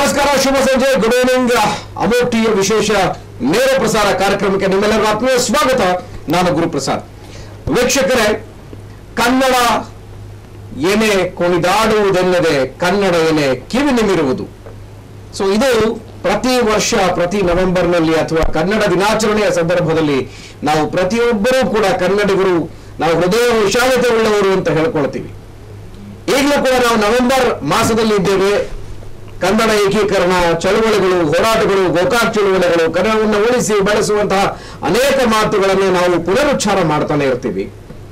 ನಮಸ್ಕಾರ ಶುಭ ಸಂಜೆ good evening ಅಮೋಟಿಯ ವಿಶೇಷ ನೇರ ಪ್ರಸಾರ ಕಾರ್ಯಕ್ರಮಕ್ಕೆ ನಿಮ್ಮೆಲ್ಲರಿಗೂ ಆತ್ಮೀಯ ಸ್ವಾಗತ ನಾನು ಗುರುಪ್ರಸಾದ್ ವೀಕ್ಷಕರೇ ಕನ್ನಡ ಏನೇ ಕುಣಿದಾಡುವುದೆನ್ನದೆ ಕನ್ನಡ ಏನೇ ಕಿವಿ ನಿಮಿರುವುದು ಸೊ ಇದು ಪ್ರತಿ ವರ್ಷ ಪ್ರತಿ ನವೆಂಬರ್ನಲ್ಲಿ ಅಥವಾ ಕನ್ನಡ ದಿನಾಚರಣೆಯ ಸಂದರ್ಭದಲ್ಲಿ ನಾವು ಪ್ರತಿಯೊಬ್ಬರೂ ಕೂಡ ಕನ್ನಡಿಗರು ನಾವು ಹೃದಯ ವಿಶಾಲತೆ ಉಳ್ಳವರು ಅಂತ ಹೇಳ್ಕೊಳ್ತೀವಿ ಈಗಲೂ ಕೂಡ ನಾವು ನವೆಂಬರ್ ಮಾಸದಲ್ಲಿ ಇದ್ದೇವೆ ಕನ್ನಡ ಏಕೀಕರಣ ಚಳುವಳಿಗಳು ಹೋರಾಟಗಳು ಗೋಕಾಕ್ ಚಳುವಳಿಗಳು ಕನ್ನಡವನ್ನು ಉಳಿಸಿ ಬೆಳೆಸುವಂತಹ ಅನೇಕ ಮಾತುಗಳನ್ನು ನಾವು ಪುನರುಚ್ಚಾರ ಮಾಡ್ತಾನೆ ಇರ್ತೀವಿ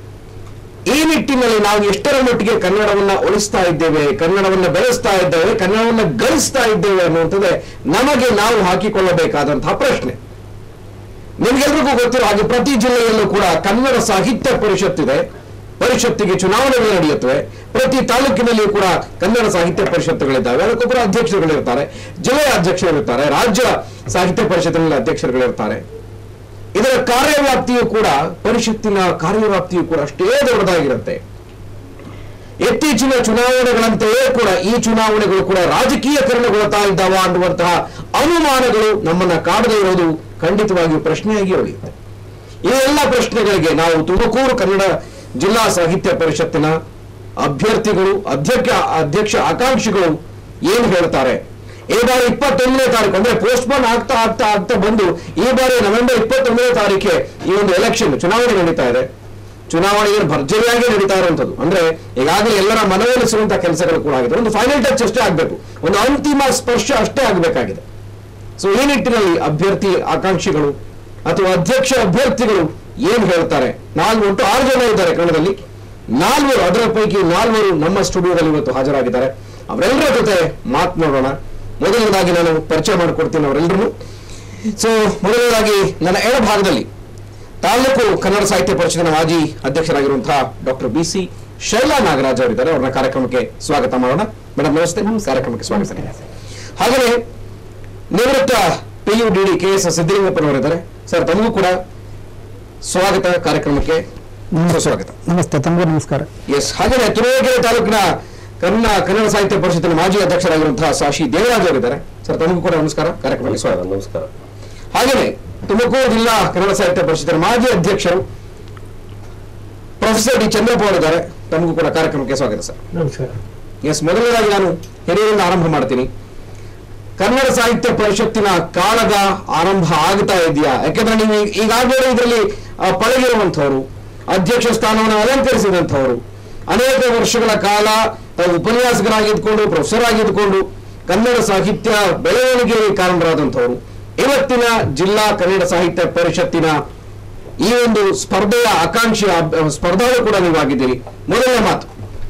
ಈ ನಿಟ್ಟಿನಲ್ಲಿ ನಾವು ಎಷ್ಟರ ಮಟ್ಟಿಗೆ ಕನ್ನಡವನ್ನ ಉಳಿಸ್ತಾ ಇದ್ದೇವೆ ಕನ್ನಡವನ್ನ ಬೆಳೆಸ್ತಾ ಇದ್ದೇವೆ ಕನ್ನಡವನ್ನ ಗಳಿಸ್ತಾ ಇದ್ದೇವೆ ಅನ್ನುವಂಥದ್ದೇ ನಮಗೆ ನಾವು ಹಾಕಿಕೊಳ್ಳಬೇಕಾದಂತಹ ಪ್ರಶ್ನೆ ನಿಮ್ಗೆಲ್ರಿಗೂ ಗೊತ್ತಿರೋ ಹಾಗೆ ಪ್ರತಿ ಜಿಲ್ಲೆಯಲ್ಲೂ ಕೂಡ ಕನ್ನಡ ಸಾಹಿತ್ಯ ಪರಿಷತ್ ಇದೆ ಪರಿಷತ್ತಿಗೆ ಚುನಾವಣೆಗಳು ನಡೆಯುತ್ತವೆ ಪ್ರತಿ ತಾಲೂಕಿನಲ್ಲಿಯೂ ಕೂಡ ಕನ್ನಡ ಸಾಹಿತ್ಯ ಪರಿಷತ್ತುಗಳಿದ್ದಾವೆ ಅದಕ್ಕೊಬ್ಬರು ಅಧ್ಯಕ್ಷರುಗಳಿರ್ತಾರೆ ಜಿಲ್ಲೆಯ ಅಧ್ಯಕ್ಷರಿರ್ತಾರೆ ರಾಜ್ಯ ಸಾಹಿತ್ಯ ಪರಿಷತ್ತಿನಲ್ಲಿ ಅಧ್ಯಕ್ಷರುಗಳಿರ್ತಾರೆ ಇದರ ಕಾರ್ಯವ್ಯಾಪ್ತಿಯು ಕೂಡ ಪರಿಷತ್ತಿನ ಕಾರ್ಯವ್ಯಾಪ್ತಿಯು ಕೂಡ ಅಷ್ಟೇ ದೊಡ್ಡದಾಗಿರುತ್ತೆ ಇತ್ತೀಚಿನ ಚುನಾವಣೆಗಳಂತೆಯೇ ಕೂಡ ಈ ಚುನಾವಣೆಗಳು ಕೂಡ ರಾಜಕೀಯಕರಣಗೊಳ್ತಾ ಇದ್ದಾವ ಅನ್ನುವಂತಹ ಅನುಮಾನಗಳು ನಮ್ಮನ್ನ ಕಾಡದೇ ಇರೋದು ಖಂಡಿತವಾಗಿಯೂ ಪ್ರಶ್ನೆಯಾಗಿ ಉಳಿಯುತ್ತೆ ಈ ಎಲ್ಲ ಪ್ರಶ್ನೆಗಳಿಗೆ ನಾವು ತುಮಕೂರು ಕನ್ನಡ ಜಿಲ್ಲಾ ಸಾಹಿತ್ಯ ಪರಿಷತ್ತಿನ ಅಭ್ಯರ್ಥಿಗಳು ಅಧ್ಯಕ್ಷ ಅಧ್ಯಕ್ಷ ಆಕಾಂಕ್ಷಿಗಳು ಏನು ಹೇಳ್ತಾರೆ ಈ ಬಾರಿ ಇಪ್ಪತ್ತೊಂದನೇ ತಾರೀಕು ಅಂದ್ರೆ ಪೋಸ್ಟ್ಪೋನ್ ಆಗ್ತಾ ಆಗ್ತಾ ಆಗ್ತಾ ಬಂದು ಈ ಬಾರಿ ನವೆಂಬರ್ ಇಪ್ಪತ್ತೊಂದನೇ ತಾರೀಕೆ ಈ ಒಂದು ಎಲೆಕ್ಷನ್ ಚುನಾವಣೆ ನಡೀತಾ ಇದೆ ಚುನಾವಣೆ ಏನು ಭರ್ಜರಿಯಾಗಿ ನಡೀತಾ ಇರುವಂತದ್ದು ಅಂದ್ರೆ ಈಗಾಗಲೇ ಎಲ್ಲರ ಮನವೊಲಿಸುವಂತಹ ಕೆಲಸಗಳು ಕೂಡ ಆಗಿದೆ ಒಂದು ಫೈನಲ್ ಟಚ್ ಅಷ್ಟೇ ಆಗ್ಬೇಕು ಒಂದು ಅಂತಿಮ ಸ್ಪರ್ಶ ಅಷ್ಟೇ ಆಗಬೇಕಾಗಿದೆ ಸೊ ಈ ನಿಟ್ಟಿನಲ್ಲಿ ಅಭ್ಯರ್ಥಿ ಆಕಾಂಕ್ಷಿಗಳು ಅಥವಾ ಅಧ್ಯಕ್ಷ ಅಭ್ಯರ್ಥಿಗಳು ಏನ್ ಹೇಳ್ತಾರೆ ನಾಲ್ಕು ಒಟ್ಟು ಆರು ಜನ ಇದ್ದಾರೆ ಕನ್ನಡದಲ್ಲಿ ನಾಲ್ವರು ಅದರ ಪೈಕಿ ನಾಲ್ವರು ನಮ್ಮ ಸ್ಟುಡಿಯೋದಲ್ಲಿ ಇವತ್ತು ಹಾಜರಾಗಿದ್ದಾರೆ ಅವರೆಲ್ಲರ ಜೊತೆ ಮಾತನಾಡೋಣ ಮೊದಲನೇದಾಗಿ ನಾನು ಪರಿಚಯ ಮಾಡಿಕೊಡ್ತೀನಿ ಅವರೆಲ್ಲರೂ ಸೊ ಮೊದಲನೇದಾಗಿ ನನ್ನ ಎಡಭಾಗದಲ್ಲಿ ತಾಲೂಕು ಕನ್ನಡ ಸಾಹಿತ್ಯ ಪರಿಷತ್ತಿನ ಮಾಜಿ ಅಧ್ಯಕ್ಷರಾಗಿರುವಂತಹ doctor B C Shaila Nagaraj ಅವರಿದ್ದಾರೆ ಅವ್ರನ್ನ ಕಾರ್ಯಕ್ರಮಕ್ಕೆ ಸ್ವಾಗತ ಮಾಡೋಣ ಮೇಡಮ್ ನಮಸ್ತೆ ಕಾರ್ಯಕ್ರಮಕ್ಕೆ ಸ್ವಾಗತ ಹಾಗೆಯೇ ನಿವೃತ್ತ P U D D K S ಸಿದ್ದಲಿಂಗಪ್ಪನವರಿದ್ದಾರೆ ಸರ್ ತಮಗೂ ಕೂಡ ಸ್ವಾಗತ ಕಾರ್ಯಕ್ರಮಕ್ಕೆ ಸ್ವಾಗತ ನಮಸ್ತೆ ತಮಗೂ ನಮಸ್ಕಾರ ಎಸ್ ಹಾಗೆಯೇ ತುರುವೇಕೆರೆ ತಾಲೂಕಿನ ಕನ್ನಡ ಕನ್ನಡ ಸಾಹಿತ್ಯ ಪರಿಷತ್ತಿನ ಮಾಜಿ ಅಧ್ಯಕ್ಷರಾಗಿರುವಂತಹ ಸಾಶಿ ದೇವರಾಜ್ ಅವರಿದ್ದಾರೆ ಸರ್ ತಮಗೂ ಕೂಡ ನಮಸ್ಕಾರ ಕಾರ್ಯಕ್ರಮಕ್ಕೆ ಸ್ವಾಗತ ನಮಸ್ಕಾರ ಹಾಗೆಯೇ ತುಮಕೂರು ಜಿಲ್ಲಾ ಕನ್ನಡ ಸಾಹಿತ್ಯ ಪರಿಷತ್ತಿನ ಮಾಜಿ ಅಧ್ಯಕ್ಷರು ಪ್ರೊಫೆಸರ್ ಡಿ ಚಂದ್ರಪ್ಪ ಅವರಿದ್ದಾರೆ ತಮಗೂ ಕೂಡ ಕಾರ್ಯಕ್ರಮಕ್ಕೆ ಸ್ವಾಗತ ಸರ್ ನಮಸ್ಕಾರ ಎಸ್ ಮೊದಲನೇದಾಗಿ ನಾನು ಹಿರಿಯರಿಂದ ಆರಂಭ ಮಾಡ್ತೀನಿ ಕನ್ನಡ ಸಾಹಿತ್ಯ ಪರಿಷತ್ತಿನ ಕಾಳಗ ಆರಂಭ ಆಗ್ತಾ ಇದೆಯಾ ಯಾಕೆಂದ್ರೆ ನೀವು ಈ- ಈಗಾಗಲೇ ಇದರಲ್ಲಿ ಆ, ಪಳಗಿರುವಂಥವ್ರು ಅಧ್ಯಕ್ಷ ಸ್ಥಾನವನ್ನು ಅಲಂಕರಿಸಿದಂಥವರು ಅನೇಕ ವರ್ಷಗಳ ಕಾಲ ತಾವು ಉಪನ್ಯಾಸಕರಾಗಿದ್ಕೊಂಡು ಪ್ರೊಫೆಸರ್ ಆಗಿದ್ಕೊಂಡು ಕನ್ನಡ ಸಾಹಿತ್ಯ ಬೆಳವಣಿಗೆಗೆ ಕಾರಣರಾದಂಥವರು ಇವತ್ತಿನ ಜಿಲ್ಲಾ ಕನ್ನಡ ಸಾಹಿತ್ಯ ಪರಿಷತ್ತಿನ ಈ ಒಂದು ಸ್ಪರ್ಧೆಯ ಆಕಾಂಕ್ಷಿ ಸ್ಪರ್ಧಾಳು ಕೂಡ ನೀವಾಗಿದ್ದೀರಿ ಮೊದಲನೇ ಮಾತು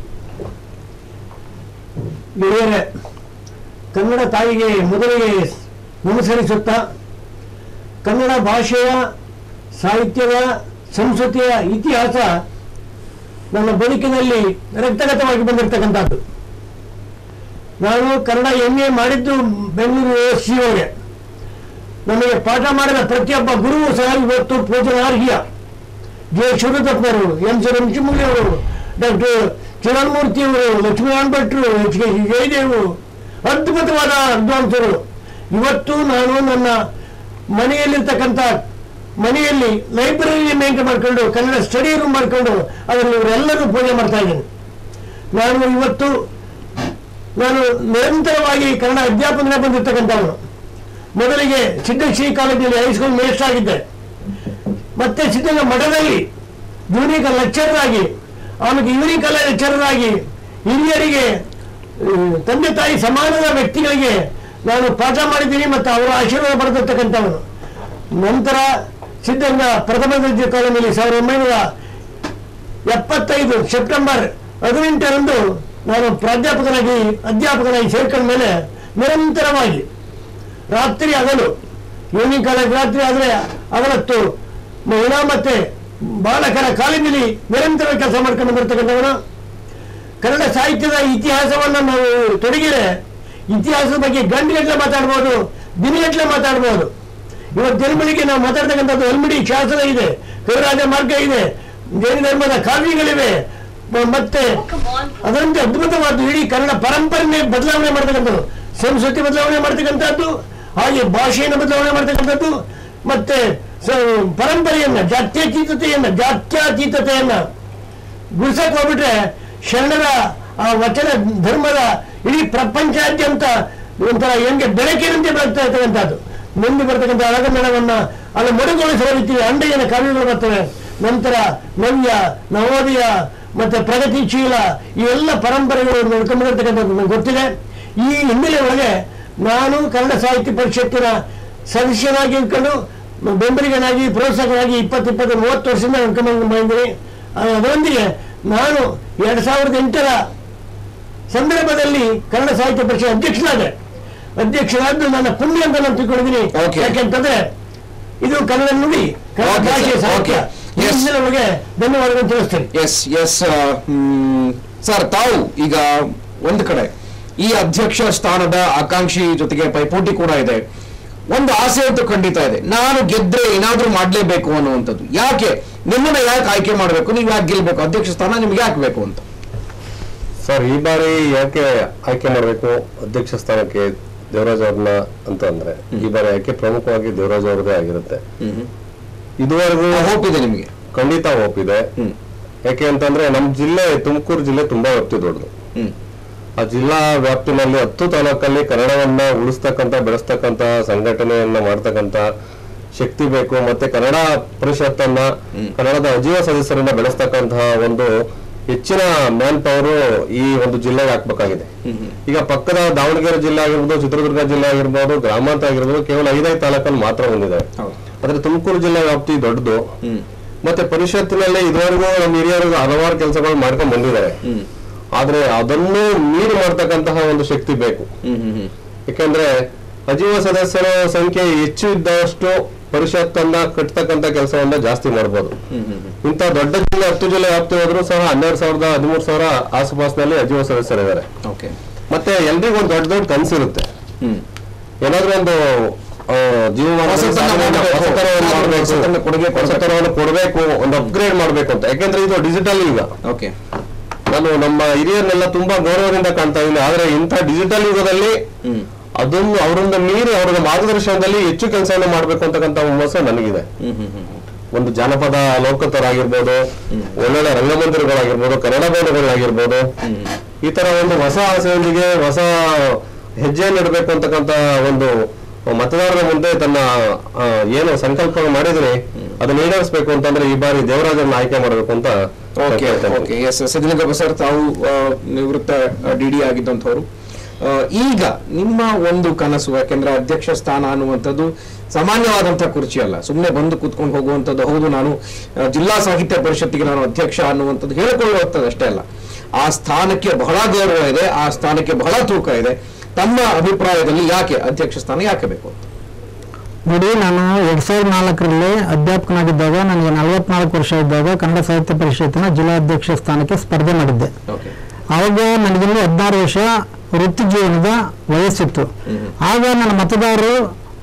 ಗೆಳೆಯರೆ ಕನ್ನಡ ತಾಯಿಗೆ ಮೊದಲಿಗೆ ನಮಸ್ಕರಿಸುತ್ತಾ ಕನ್ನಡ ಭಾಷೆಯ ಸಾಹಿತ್ಯದ ಸಂಸ್ಕೃತಿಯ ಇತಿಹಾಸ ನನ್ನ ಬದುಕಿನಲ್ಲಿ ರಕ್ತಗತವಾಗಿ ಬಂದಿರತಕ್ಕಂಥದ್ದು ನಾನು ಕನ್ನಡ ಎಂ ಎ ಮಾಡಿದ್ದು ಬೆಂಗಳೂರು ಸಿ ಒಗೆ ನಮಗೆ ಪಾಠ ಮಾಡಿದ ಪ್ರತಿಯೊಬ್ಬ ಗುರುವು ಸಹ ಇವತ್ತು ಪೂಜನಾರ್ಹೀಯ ಜೆ ಶಿವದಪ್ಪನವರು ಎಂ ಸಿ ರಂಶಮುಲಿ ಅವರು ಡಾಕ್ಟರ್ ಕಿರಣಮೂರ್ತಿ ಅವರು ಲಕ್ಷ್ಮೀನಾರಾಯಣ ಭಟ್ರು ಎಚ್ ಕೆ ಜಯದೇವು ಅದ್ಭುತವಾದ ವಿದ್ವಾಂಸರು ಇವತ್ತು ನಾನು ನನ್ನ ಮನೆಯಲ್ಲಿರ್ತಕ್ಕಂಥ ಮನೆಯಲ್ಲಿ ಲೈಬ್ರರಿ ಮೇಂಟೈನ್ ಮಾಡ್ಕೊಂಡು ಕನ್ನಡ ಸ್ಟಡಿ ರೂಮ್ ಮಾಡ್ಕೊಂಡು ಅದರಲ್ಲಿ ಇವರೆಲ್ಲರೂ ಪೂಜೆ ಮಾಡ್ತಾ ಇದ್ದೀನಿ ನಾನು ಇವತ್ತು ನಾನು ನಿರಂತರವಾಗಿ ಕನ್ನಡ ಅಧ್ಯಾಪನ ಬಂದಿರ್ತಕ್ಕಂಥವನು ಮೊದಲಿಗೆ ಸಿದ್ಧಶ್ರೀ ಕಾಲೇಜಿನಲ್ಲಿ ಹೈಸ್ಕೂಲ್ ಮೇಸ್ಟ್ ಆಗಿದ್ದೆ ಮತ್ತೆ ಸಿದ್ಧನ ಮಠದಲ್ಲಿ ಜೂನಿಯರ್ ಲೆಕ್ಚರರ್ ಆಗಿ ಆಮೇಲೆ ಈವ್ನಿಂಗ್ ಕಾಲೇಜ್ ಲೆಕ್ಚರರ್ ಆಗಿ ಹಿರಿಯರಿಗೆ ಆ, ತಂದೆ ತಾಯಿ ಸಮಾನದ ವ್ಯಕ್ತಿಗಳಿಗೆ ನಾನು ಪಾಠ ಮಾಡಿದ್ದೀನಿ ಮತ್ತು ಅವರ ಆಶೀರ್ವಾದ ಪಡೆದಿರ್ತಕ್ಕಂಥವನು ನಂತರ ಸಿದ್ಧನ ಪ್ರಥಮ ದರ್ಜೆ ಕಾಲೇಜಿನಲ್ಲಿ ಸಾವಿರದ ಒಂಬೈನೂರ ಎಪ್ಪತ್ತೈದು ಸೆಪ್ಟೆಂಬರ್ ಹದಿನೆಂಟರಂದು ನಾನು ಪ್ರಾಧ್ಯಾಪಕನಾಗಿ ಅಧ್ಯಾಪಕನಾಗಿ ಸೇರ್ಕೊಂಡ ಮೇಲೆ ನಿರಂತರವಾಗಿ ರಾತ್ರಿ ಹಗಲು ಈವ್ನಿಂಗ್ ಕಾಲೇಜ್ ರಾತ್ರಿ ಆದರೆ ಅವರತ್ತು ಮಹಿಳಾ ಮತ್ತೆ ಬಾಲಕರ ಕಾಲೇಜಿನಲ್ಲಿ ನಿರಂತರ ಕೆಲಸ ಮಾಡ್ಕೊಂಡು ಬರ್ತಕ್ಕಂಥವನು ಕನ್ನಡ ಸಾಹಿತ್ಯದ ಇತಿಹಾಸವನ್ನು ನಾವು ತೊಡಗಿದ್ರೆ ಇತಿಹಾಸದ ಬಗ್ಗೆ ಗಂಟೆಗಟ್ಟಲೆ ಮಾತಾಡ್ಬೋದು ದಿನಗಟ್ಟಲೆ ಮಾತಾಡ್ಬೋದು ಇವತ್ತು ಜನಗಳಿಗೆ ನಾವು ಮಾತಾಡ್ತಕ್ಕಂಥದ್ದು ಹಲ್ಮಿಡಿ ಶಾಸನ ಇದೆ ಕವಿರಾಜ ಮಾರ್ಗ ಇದೆ ಜೈನ ಧರ್ಮದ ಕಾವ್ಯಗಳಿವೆ ಮ- ಮತ್ತೆ ಅದರಂತೆ ಅದ್ಭುತವಾದ ಇಡೀ ಕನ್ನಡ ಪರಂಪರೆನೇ ಬದಲಾವಣೆ ಮಾಡ್ತಕ್ಕಂಥದ್ದು ಸಂಸ್ಕೃತಿ ಬದಲಾವಣೆ ಮಾಡ್ತಕ್ಕಂಥದ್ದು ಹಾಗೆ ಭಾಷೆಯನ್ನು ಬದಲಾವಣೆ ಮಾಡ್ತಕ್ಕಂಥದ್ದು ಮತ್ತೆ ಸ- ಪರಂಪರೆಯನ್ನ ಜಾತ್ಯತೀತತೆಯನ್ನ ಜಾತ್ಯತೀತತೆಯನ್ನ ಗುಡ್ಸಕ್ ಹೋಗ್ಬಿಟ್ರೆ ಶರಣರ ಆ ವಚನ ಧರ್ಮದ ಇಡೀ ಪ್ರಪಂಚಾದ್ಯಂತ ಒಂಥರ ಹೆಂಗೆ ಬೆಳಕಿನಂತೆ ಬರ್ತಾ ಇರ್ತಕ್ಕಂಥದ್ದು ಮುಂದೆ ಬರ್ತಕ್ಕಂಥ ಅಳಗನ್ನಡವನ್ನ ಅಲ್ಲಿ ಮರುಗೊಳಿಸುವ ರೀತಿ ಅಂಡೆಯನ ಕಾವ್ಯಗಳು ಬರ್ತವೆ ನಂತರ ನವ್ಯ ನವೋದಯ ಮತ್ತೆ ಪ್ರಗತಿಶೀಲ ಇವೆಲ್ಲ ಪರಂಪರೆಗಳು ನಡ್ಕೊಂಡು ಬರ್ತಕ್ಕಂಥದ್ದು ನಂಗೆ ಗೊತ್ತಿದೆ ಈ ಹಿನ್ನೆಲೆ ಒಳಗೆ ನಾನು ಕನ್ನಡ ಸಾಹಿತ್ಯ ಪರಿಷತ್ತಿನ ಸದಸ್ಯನಾಗಿ ಇಟ್ಕೊಂಡು ಬೆಂಬಲಿಗನಾಗಿ ಪ್ರೋತ್ಸಾಹಕನಾಗಿ ಇಪ್ಪತ್ತು ಇಪ್ಪತ್ತು ಮೂವತ್ತು ವರ್ಷದಿಂದ ನಡ್ಕೊಂಡು ಬಂದಿದ್ದೀನಿ ಅದರೊಂದಿಗೆ ನಾನು ಎರಡ್ ಸಾವಿರದ ಎಂಟರ ಸಂದರ್ಭದಲ್ಲಿ ಕನ್ನಡ ಸಾಹಿತ್ಯ ಪರಿಷತ್ ಅಧ್ಯಕ್ಷನಾದೆ ಅಧ್ಯಕ್ಷನಾದ್ದು ನನ್ನ ಪುಣ್ಯ ಅಂತ ನಾನು ತಿಳ್ಕೊಂಡಿದ್ದೀನಿ Okay. ಯಾಕೆಂತಂದ್ರೆ ಇದು ಕನ್ನಡ ನುಡಿ ಕನ್ನಡ Okay, ಭಾಷೆ sir. ಸಾಹಿತ್ಯ Okay. ಈ Yes. ಹಿನ್ನೆಲೆ ಒಳಗೆ ಧನ್ಯವಾದಗಳು ತಿಳಿಸ್ತೇನೆ ಎಸ್ ಎಸ್ ಸರ್ ತಾವು ಈಗ ಒಂದು ಕಡೆ ಈ ಅಧ್ಯಕ್ಷ ಸ್ಥಾನದ ಆಕಾಂಕ್ಷಿ ಜೊತೆಗೆ ಪೈಪೋಟಿ ಕೂಡ ಇದೆ ಒಂದು ಆಸೆ ಅಂತೂ ಖಂಡಿತ ಇದೆ ನಾನು ಗೆದ್ರೆ ಏನಾದ್ರೂ ಮಾಡ್ಲೇಬೇಕು ಅನ್ನುವಂಥದ್ದು ಯಾಕೆ ನಿಮ್ಮನ್ನ ಯಾಕೆ ಆಯ್ಕೆ ಮಾಡಬೇಕು ನೀವು ಯಾಕೆ ಗೆಲ್ಬೇಕು ಅಧ್ಯಕ್ಷ ಸ್ಥಾನ ನಿಮ್ಗೆ ಯಾಕೆ ಬೇಕು ಅಂತ ಸರ್ ಈ ಬಾರಿ ಯಾಕೆ ಆಯ್ಕೆ ಮಾಡಬೇಕು ಅಧ್ಯಕ್ಷ ಸ್ಥಾನಕ್ಕೆ ದೇವರಾಜ್ ಅವ್ರನ್ನ ಅಂತ ಅಂದ್ರೆ ಈ ಬಾರಿ ಆಯ್ಕೆ ಪ್ರಮುಖವಾಗಿ ದೇವರಾಜ್ ಅವ್ರದೇ ಆಗಿರುತ್ತೆ ಇದುವರೆಗೂ ಹೋಪ್ ಇದೆ ನಿಮಗೆ ಖಂಡಿತ ಒಪ್ಪಿದೆ ಹ್ಮ್ ಯಾಕೆ ಅಂತಂದ್ರೆ ನಮ್ ಜಿಲ್ಲೆ ತುಮಕೂರು ಜಿಲ್ಲೆ ತುಂಬಾ ವ್ಯಾಪ್ತಿ ದೊಡ್ಡದು ಹ್ಮ್ ಆ ಜಿಲ್ಲಾ ವ್ಯಾಪ್ತಿನಲ್ಲಿ ಹತ್ತು ತಾಲೂಕಲ್ಲಿ ಕನ್ನಡವನ್ನ ಉಳಿಸ್ತಕ್ಕಂತ ಬೆಳೆಸ್ತಕ್ಕಂತ ಸಂಘಟನೆಯನ್ನ ಮಾಡ್ತಕ್ಕಂತ ಶಕ್ತಿ ಬೇಕು ಮತ್ತೆ ಕನ್ನಡ ಪರಿಷತ್ತನ್ನ ಕನ್ನಡದ ಅಜೀವ ಸದಸ್ಯರನ್ನ ಬೆಳೆಸ್ತಕ್ಕಂತಹ ಒಂದು ಹೆಚ್ಚಿನ ಮ್ಯಾನ್ ಪವರ್ ಈ ಒಂದು ಜಿಲ್ಲೆಗೆ ಹಾಕ್ಬೇಕಾಗಿದೆ ಈಗ ಪಕ್ಕದ ದಾವಣಗೆರೆ ಜಿಲ್ಲೆ ಆಗಿರ್ಬೋದು ಚಿತ್ರದುರ್ಗ ಜಿಲ್ಲೆ ಆಗಿರ್ಬೋದು ಗ್ರಾಮಾಂತರ ಆಗಿರ್ಬೋದು ಕೇವಲ ಐದೈದು ತಾಲೂಕಲ್ಲಿ ಮಾತ್ರ ಹೊಂದಿದೆ ಹೌದು ಆದ್ರೆ ತುಮಕೂರು ಜಿಲ್ಲೆ ವ್ಯಾಪ್ತಿ ದೊಡ್ಡದು ಹ್ಮ್ ಮತ್ತೆ ಪರಿಷತ್ತಿನಲ್ಲಿ ಇದುವರೆಗೂ ನಮ್ಮ ಹಿರಿಯರು ಹಲವಾರು ಕೆಲಸಗಳು ಮಾಡ್ಕೊಂಡು ಬಂದಿದ್ದಾರೆ ಹ್ಮ್ ಆದ್ರೆ ಅದನ್ನು ಮೀರಿ ಮಾಡ್ತಕ್ಕಂತಹ ಒಂದು ಶಕ್ತಿ ಬೇಕು ಹ್ಮ್ ಹ್ಮ್ ಹ್ಮ್ ಯಾಕಂದ್ರೆ ಅಜೀವ ಸದಸ್ಯರ ಸಂಖ್ಯೆ ಹೆಚ್ಚು ಇದ್ದಷ್ಟು ಪರಿಷತ್ತನ್ನ ಕಟ್ತಕ್ಕಂತ ಕೆಲಸವನ್ನ ಜಾಸ್ತಿ ಮಾಡ್ಬೋದು ಹ್ಮ್ ಹ್ಮ್ ಹ್ಮ್ ಇಂಥ ದೊಡ್ಡ ಜಿಲ್ಲೆ ಹತ್ತು ಜಿಲ್ಲೆ ವ್ಯಾಪ್ತಿ ಹೋದ್ರು ಸಹ ಹನ್ನೆರಡು ಸಾವಿರದ ಹದಿಮೂರು ಸಾವಿರ ಆಸುಪಾಸಿನಲ್ಲಿ ಅಜೀವ ಸದಸ್ಯರಿದ್ದಾರೆ ಓಕೆ ಮತ್ತೆ ಎಲ್ರಿಗೂ ಒಂದು ದೊಡ್ಡ ದೊಡ್ಡ ಕನಸಿರುತ್ತೆ ಹ್ಮ್ ಏನಾದ್ರೂ ಒಂದು ಆ, ಜೀವಮಾನದಲ್ಲಿ ಹೊಸತನ್ನ ಸಾಧನೆಯನ್ನ- ಮಾಡ್ಬೇಕು. ಹೊಸತನವನ್ನು ಮಾಡ್ಬೇಕು. ಹೊಸತನ್ನ ಕೊಡುಗೆ ಕೊಡ್ಬೇಕು. ಹೊಸತನವನ್ನು ಕೊಡಬೇಕು ಒಂದು ಅಪ್ಗ್ರೇಡ್ ಮಾಡ್ಬೇಕು ಅಂತ ಯಾಕಂದ್ರೆ ಇದು ಡಿಜಿಟಲ್ ಈಗ ಓಕೆ ನಾನು ನಮ್ಮ ಹಿರಿಯರನ್ನೆಲ್ಲ ತುಂಬಾ ಗೌರವದಿಂದ ಕಾಣ್ತಾ ಇದ್ದೀನಿ ಆದ್ರೆ ಇಂಥ ಡಿಜಿಟಲ್ ಯುಗದಲ್ಲಿ ಹ್ಮ್ ಅದನ್ನು ಅವರನ್ನ ಮೀರಿ ಅವರ ಮಾರ್ಗದರ್ಶನದಲ್ಲಿ ಹೆಚ್ಚು ಕೆಲಸವನ್ನು ಮಾಡ್ಬೇಕು ಅಂತಕ್ಕಂಥ ಹುಮ್ಮಸ್ಸು ನನಗಿದೆ ಹ್ಮ್ ಹ್ಮ್ ಹ್ಮ್ ಹ್ಮ್ ಒಂದು ಜಾನಪದ ಲೋಕತರಾಗಿರ್ಬೋದು ಒಳ್ಳೊಳ್ಳೆ ರಂಗಮಂದಿರಗಳಾಗಿರ್ಬೋದು ಕನ್ನಡ ಭವನಗಳಾಗಿರ್ಬೋದು ಈ ತರ ಒಂದು ಹೊಸ ಆಸೆಯೊಂದಿಗೆ ಹೊಸ ಹೆಜ್ಜೆಯನ್ನು ಇಡಬೇಕು ಅಂತಕ್ಕಂಥ ಒಂದು ಮತದಾರರ ಮುಂದೆ ತನ್ನ ಆ, ಏನು ಸಂಕಲ್ಪ ಮಾಡಿದ್ರೆ ಅದನ್ನ ಈಡೇರಿಸಬೇಕು ಅಂತಂದ್ರೆ ಈ ಬಾರಿ ದೇವರಾಜರನ್ನ ಆಯ್ಕೆ ಮಾಡಬೇಕು ಅಂತ ಓಕೆ ಕೇಳ್ತೇನೆ. ಓಕೆ ಎಸ್ ಸಿದ್ಧಲಿಂಗಪ್ಪ ಸರ್ ತಾವು ಆ, ನಿವೃತ್ತ ಡಿ ಡಿ ಆಗಿದ್ದಂಥವ್ರು ಆ, ಈಗ ನಿಮ್ಮ ಒಂದು ಕನಸು ಯಾಕೆಂದ್ರೆ ಅಧ್ಯಕ್ಷ ಸ್ಥಾನ ಅನ್ನುವಂಥದ್ದು ಸಾಮಾನ್ಯವಾದಂತಹ ಕುರ್ಚಿ ಅಲ್ಲ ಸುಮ್ಮನೆ ಬಂದು ಕೂತ್ಕೊಂಡು ಹೋಗುವಂಥದ್ದು ಹೌದು ನಾನು ಆ, ಜಿಲ್ಲಾ ಸಾಹಿತ್ಯ ಪರಿಷತ್ತಿಗೆ ನಾನು ಅಧ್ಯಕ್ಷ ಅನ್ನುವಂಥದ್ದು ಹೇಳಿಕೊಳ್ಳುವಂಥದ್ದು ಅಷ್ಟೇ ಅಲ್ಲ ಆ ಸ್ಥಾನಕ್ಕೆ ಬಹಳ ಗೌರವ ಇದೆ ಆ ಸ್ಥಾನಕ್ಕೆ ಬಹಳ ತೂಕ ಇದೆ ತಮ್ಮ ಅಭಿಪ್ರಾಯದಲ್ಲಿ ಯಾಕೆ ಅಧ್ಯಕ್ಷ ಸ್ಥಾನ ಯಾಕೆ ಬೇಕು ಅಂತ ನೋಡಿ ನಾನು ಎರಡ್ ಸಾವಿರದ ನಾಲ್ಕರಲ್ಲಿ ಅಧ್ಯಾಪಕನಾಗಿದ್ದಾಗ ನನಗೆ ನಲವತ್ನಾಲ್ಕು ವರ್ಷ ಇದ್ದಾಗ ಕನ್ನಡ ಸಾಹಿತ್ಯ ಪರಿಷತ್ತಿನ ಜಿಲ್ಲಾಧ್ಯಕ್ಷ ಸ್ಥಾನಕ್ಕೆ ಸ್ಪರ್ಧೆ ಮಾಡಿದ್ದೆ ಓಕೆ ಆವಾಗ ನನಗಿನ್ನೂ ಹದಿನಾರು ವರ್ಷ ವೃತ್ತಿ ಜೀವನದ ವಯಸ್ಸಿತ್ತು ಆಗ ನನ್ನ ಮತದಾರರು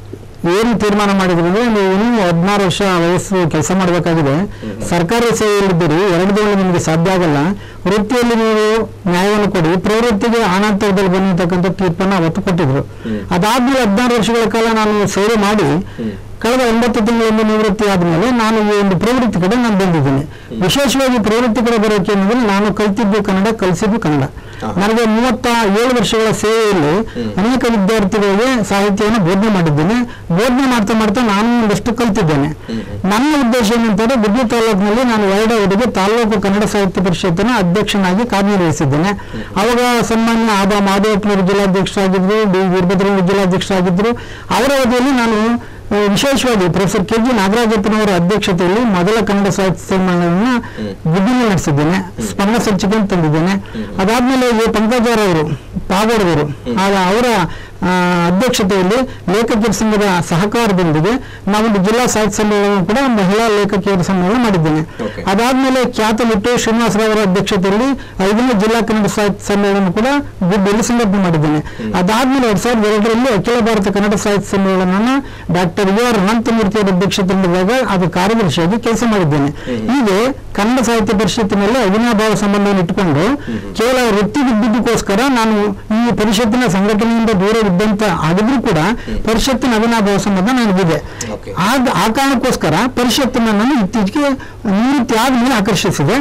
ಏನು ತೀರ್ಮಾನ ಮಾಡಿದ್ರು ಅಂದ್ರೆ ನೀವು ಇನ್ನೂ ಹದಿನಾರು ವರ್ಷ ವಯಸ್ಸು ಕೆಲಸ ಮಾಡಬೇಕಾಗಿದೆ ಸರ್ಕಾರಿ ಸೇವೆಯಲ್ಲಿದ್ದೀರಿ ಎರಡು ದಿನ ನಿಮಗೆ ಸಾಧ್ಯ ಆಗಲ್ಲ ವೃತ್ತಿಯಲ್ಲಿ ನೀವು ನ್ಯಾಯವನ್ನು ಕೊಡಿ ಪ್ರವೃತ್ತಿಗೆ ಆನಂತರದಲ್ಲಿ ಬಂದಿರತಕ್ಕಂಥ ತೀರ್ಪನ್ನು ಅವತ್ತು ಕೊಟ್ಟಿದ್ರು ಅದಾದ್ಮೇಲೆ ಹದಿನಾರು ವರ್ಷಗಳ ಕಾಲ ನಾನು ಸೇವೆ ಮಾಡಿ ಕಳೆದ ಒಂಬತ್ತು ತಿಂಗಳಿಂದ ನಿವೃತ್ತಿ ಆದ್ಮೇಲೆ ನಾನು ಈ ಒಂದು ಪ್ರವೃತ್ತಿ ಕಡೆ ನಾನು ಬಂದಿದ್ದೀನಿ ವಿಶೇಷವಾಗಿ ಪ್ರವೃತ್ತಿ ಕಡೆ ಬರೋಕೆ ಏನಂದ್ರೆ ನಾನು ಕಲ್ತಿದ್ದು ಕನ್ನಡ ಕಲಿಸಿದ್ದು ಕನ್ನಡ ನನಗೆ ಮೂವತ್ತ ಏಳು ವರ್ಷಗಳ ಸೇವೆಯಲ್ಲಿ ಅನೇಕ ವಿದ್ಯಾರ್ಥಿಗಳಿಗೆ ಸಾಹಿತ್ಯವನ್ನು ಬೋಧನೆ ಮಾಡಿದ್ದೇನೆ ಬೋಧನೆ ಮಾಡ್ತಾ ಮಾಡ್ತಾ ನಾನು ಒಂದಷ್ಟು ಕಲ್ತಿದ್ದೇನೆ ನನ್ನ ಉದ್ದೇಶ ಏನಂತಂದ್ರೆ ಗುಬ್ಬಿ ತಾಲೂಕಿನಲ್ಲಿ ನಾನು ಎರಡವರೆಗೆ ತಾಲೂಕು ಕನ್ನಡ ಸಾಹಿತ್ಯ ಪರಿಷತ್ತಿನ ಅಧ್ಯಕ್ಷನಾಗಿ ಕಾರ್ಯನಿರ್ವಹಿಸಿದ್ದೇನೆ ಅವಾಗ ಸನ್ಮಾನ್ಯ ಆಬಾ ಮಾಧವಪ್ಪನವರು ಜಿಲ್ಲಾಧ್ಯಕ್ಷರಾಗಿದ್ರು ಡಿ ವೀರಭದ್ರವರು ಜಿಲ್ಲಾಧ್ಯಕ್ಷರಾಗಿದ್ರು ಅವರ ಅವಧಿಯಲ್ಲಿ ನಾನು ಆ, ವಿಶೇಷವಾಗಿ ಪ್ರೊಫೆಸರ್ ಕೆ ಜಿ ನಾಗರಾಜಪ್ಪನವರ ಅಧ್ಯಕ್ಷತೆಯಲ್ಲಿ ಮೊದಲ ಕನ್ನಡ ಸಾಹಿತ್ಯ ಸಮ್ಮೇಳನವನ್ನು ಗುಬ್ಬಿನಲ್ಲಿ ನಡೆಸಿದ್ದೇನೆ ಸ್ಮರಣ ಸಂಚಿಕೆ ತಂದಿದ್ದೇನೆ ಅದಾದ್ಮೇಲೆ ಈ ಪಂಕಜರವರು ಪಾಗೋಡವರು ಆಗ ಅವರ ಆ, ಅಧ್ಯಕ್ಷತೆಯಲ್ಲಿ ಲೇಖಕಿಯರ ಸಂಘದ ಸಹಕಾರದೊಂದಿಗೆ ನಾವೊಂದು ಜಿಲ್ಲಾ ಸಾಹಿತ್ಯ ಸಮ್ಮೇಳನ ಕೂಡ ಮಹಿಳಾ ಲೇಖಕಿಯರ ಸಮ್ಮೇಳನ ಮಾಡಿದ್ದೇನೆ Okay. ಅದಾದ್ಮೇಲೆ ಖ್ಯಾತಲಿಟ್ಟು ಶ್ರೀನಿವಾಸರಾವರ ಅಧ್ಯಕ್ಷತೆಯಲ್ಲಿ ಐದನೇ ಜಿಲ್ಲಾ ಕನ್ನಡ ಸಾಹಿತ್ಯ ಸಮ್ಮೇಳನ ಕೂಡ ಗುಬ್ಬಿಯಲ್ಲಿ ಸಂಘಟನೆ ಮಾಡಿದ್ದೇನೆ ಅದಾದ್ಮೇಲೆ ಎರಡ್ ಸಾವಿರದ ಎರಡರಲ್ಲಿ ಅಖಿಲ ಭಾರತ ಕನ್ನಡ ಸಾಹಿತ್ಯ ಸಮ್ಮೇಳನ ಡಾಕ್ಟರ್ ಯು ಆರ್ ಅನಂತಮೂರ್ತಿ ಅವರ ಅಧ್ಯಕ್ಷತೆಯಲ್ಲಿದ್ದಾಗ ಅದು ಕಾರ್ಯದರ್ಶಿಯಾಗಿ ಕೆಲಸ ಮಾಡಿದ್ದೇನೆ ಹೀಗೆ ಕನ್ನಡ ಸಾಹಿತ್ಯ ಪರಿಷತ್ತಿನಲ್ಲಿ ಅವಿನಾಭಾವ ಸಂಬಂಧವನ್ನು ಇಟ್ಟುಕೊಂಡು ಕೇವಲ ವೃತ್ತಿ ವಿದ್ಯುತ್ಕೋಸ್ಕರ ನಾನು ಈ ಪರಿಷತ್ತಿನ ಸಂಘಟನೆಯಿಂದ ದೂರ ಇದ್ದಂತ ಆಗಿದ್ರು ಕೂಡ ಪರಿಷತ್ತಿನ ಅವಿನಾಭಾವ ಸಂಬಂಧ ನನಗಿದೆ Okay. ಆಗ ಆ ಕಾರಣಕ್ಕೋಸ್ಕರ ಪರಿಷತ್ತಿನ ನಾನು ಇತ್ತೀಚೆಗೆ ನಿವೃತ್ತಿ ಆದ್ಮೇಲೆ ಆಕರ್ಷಿಸಿದೆ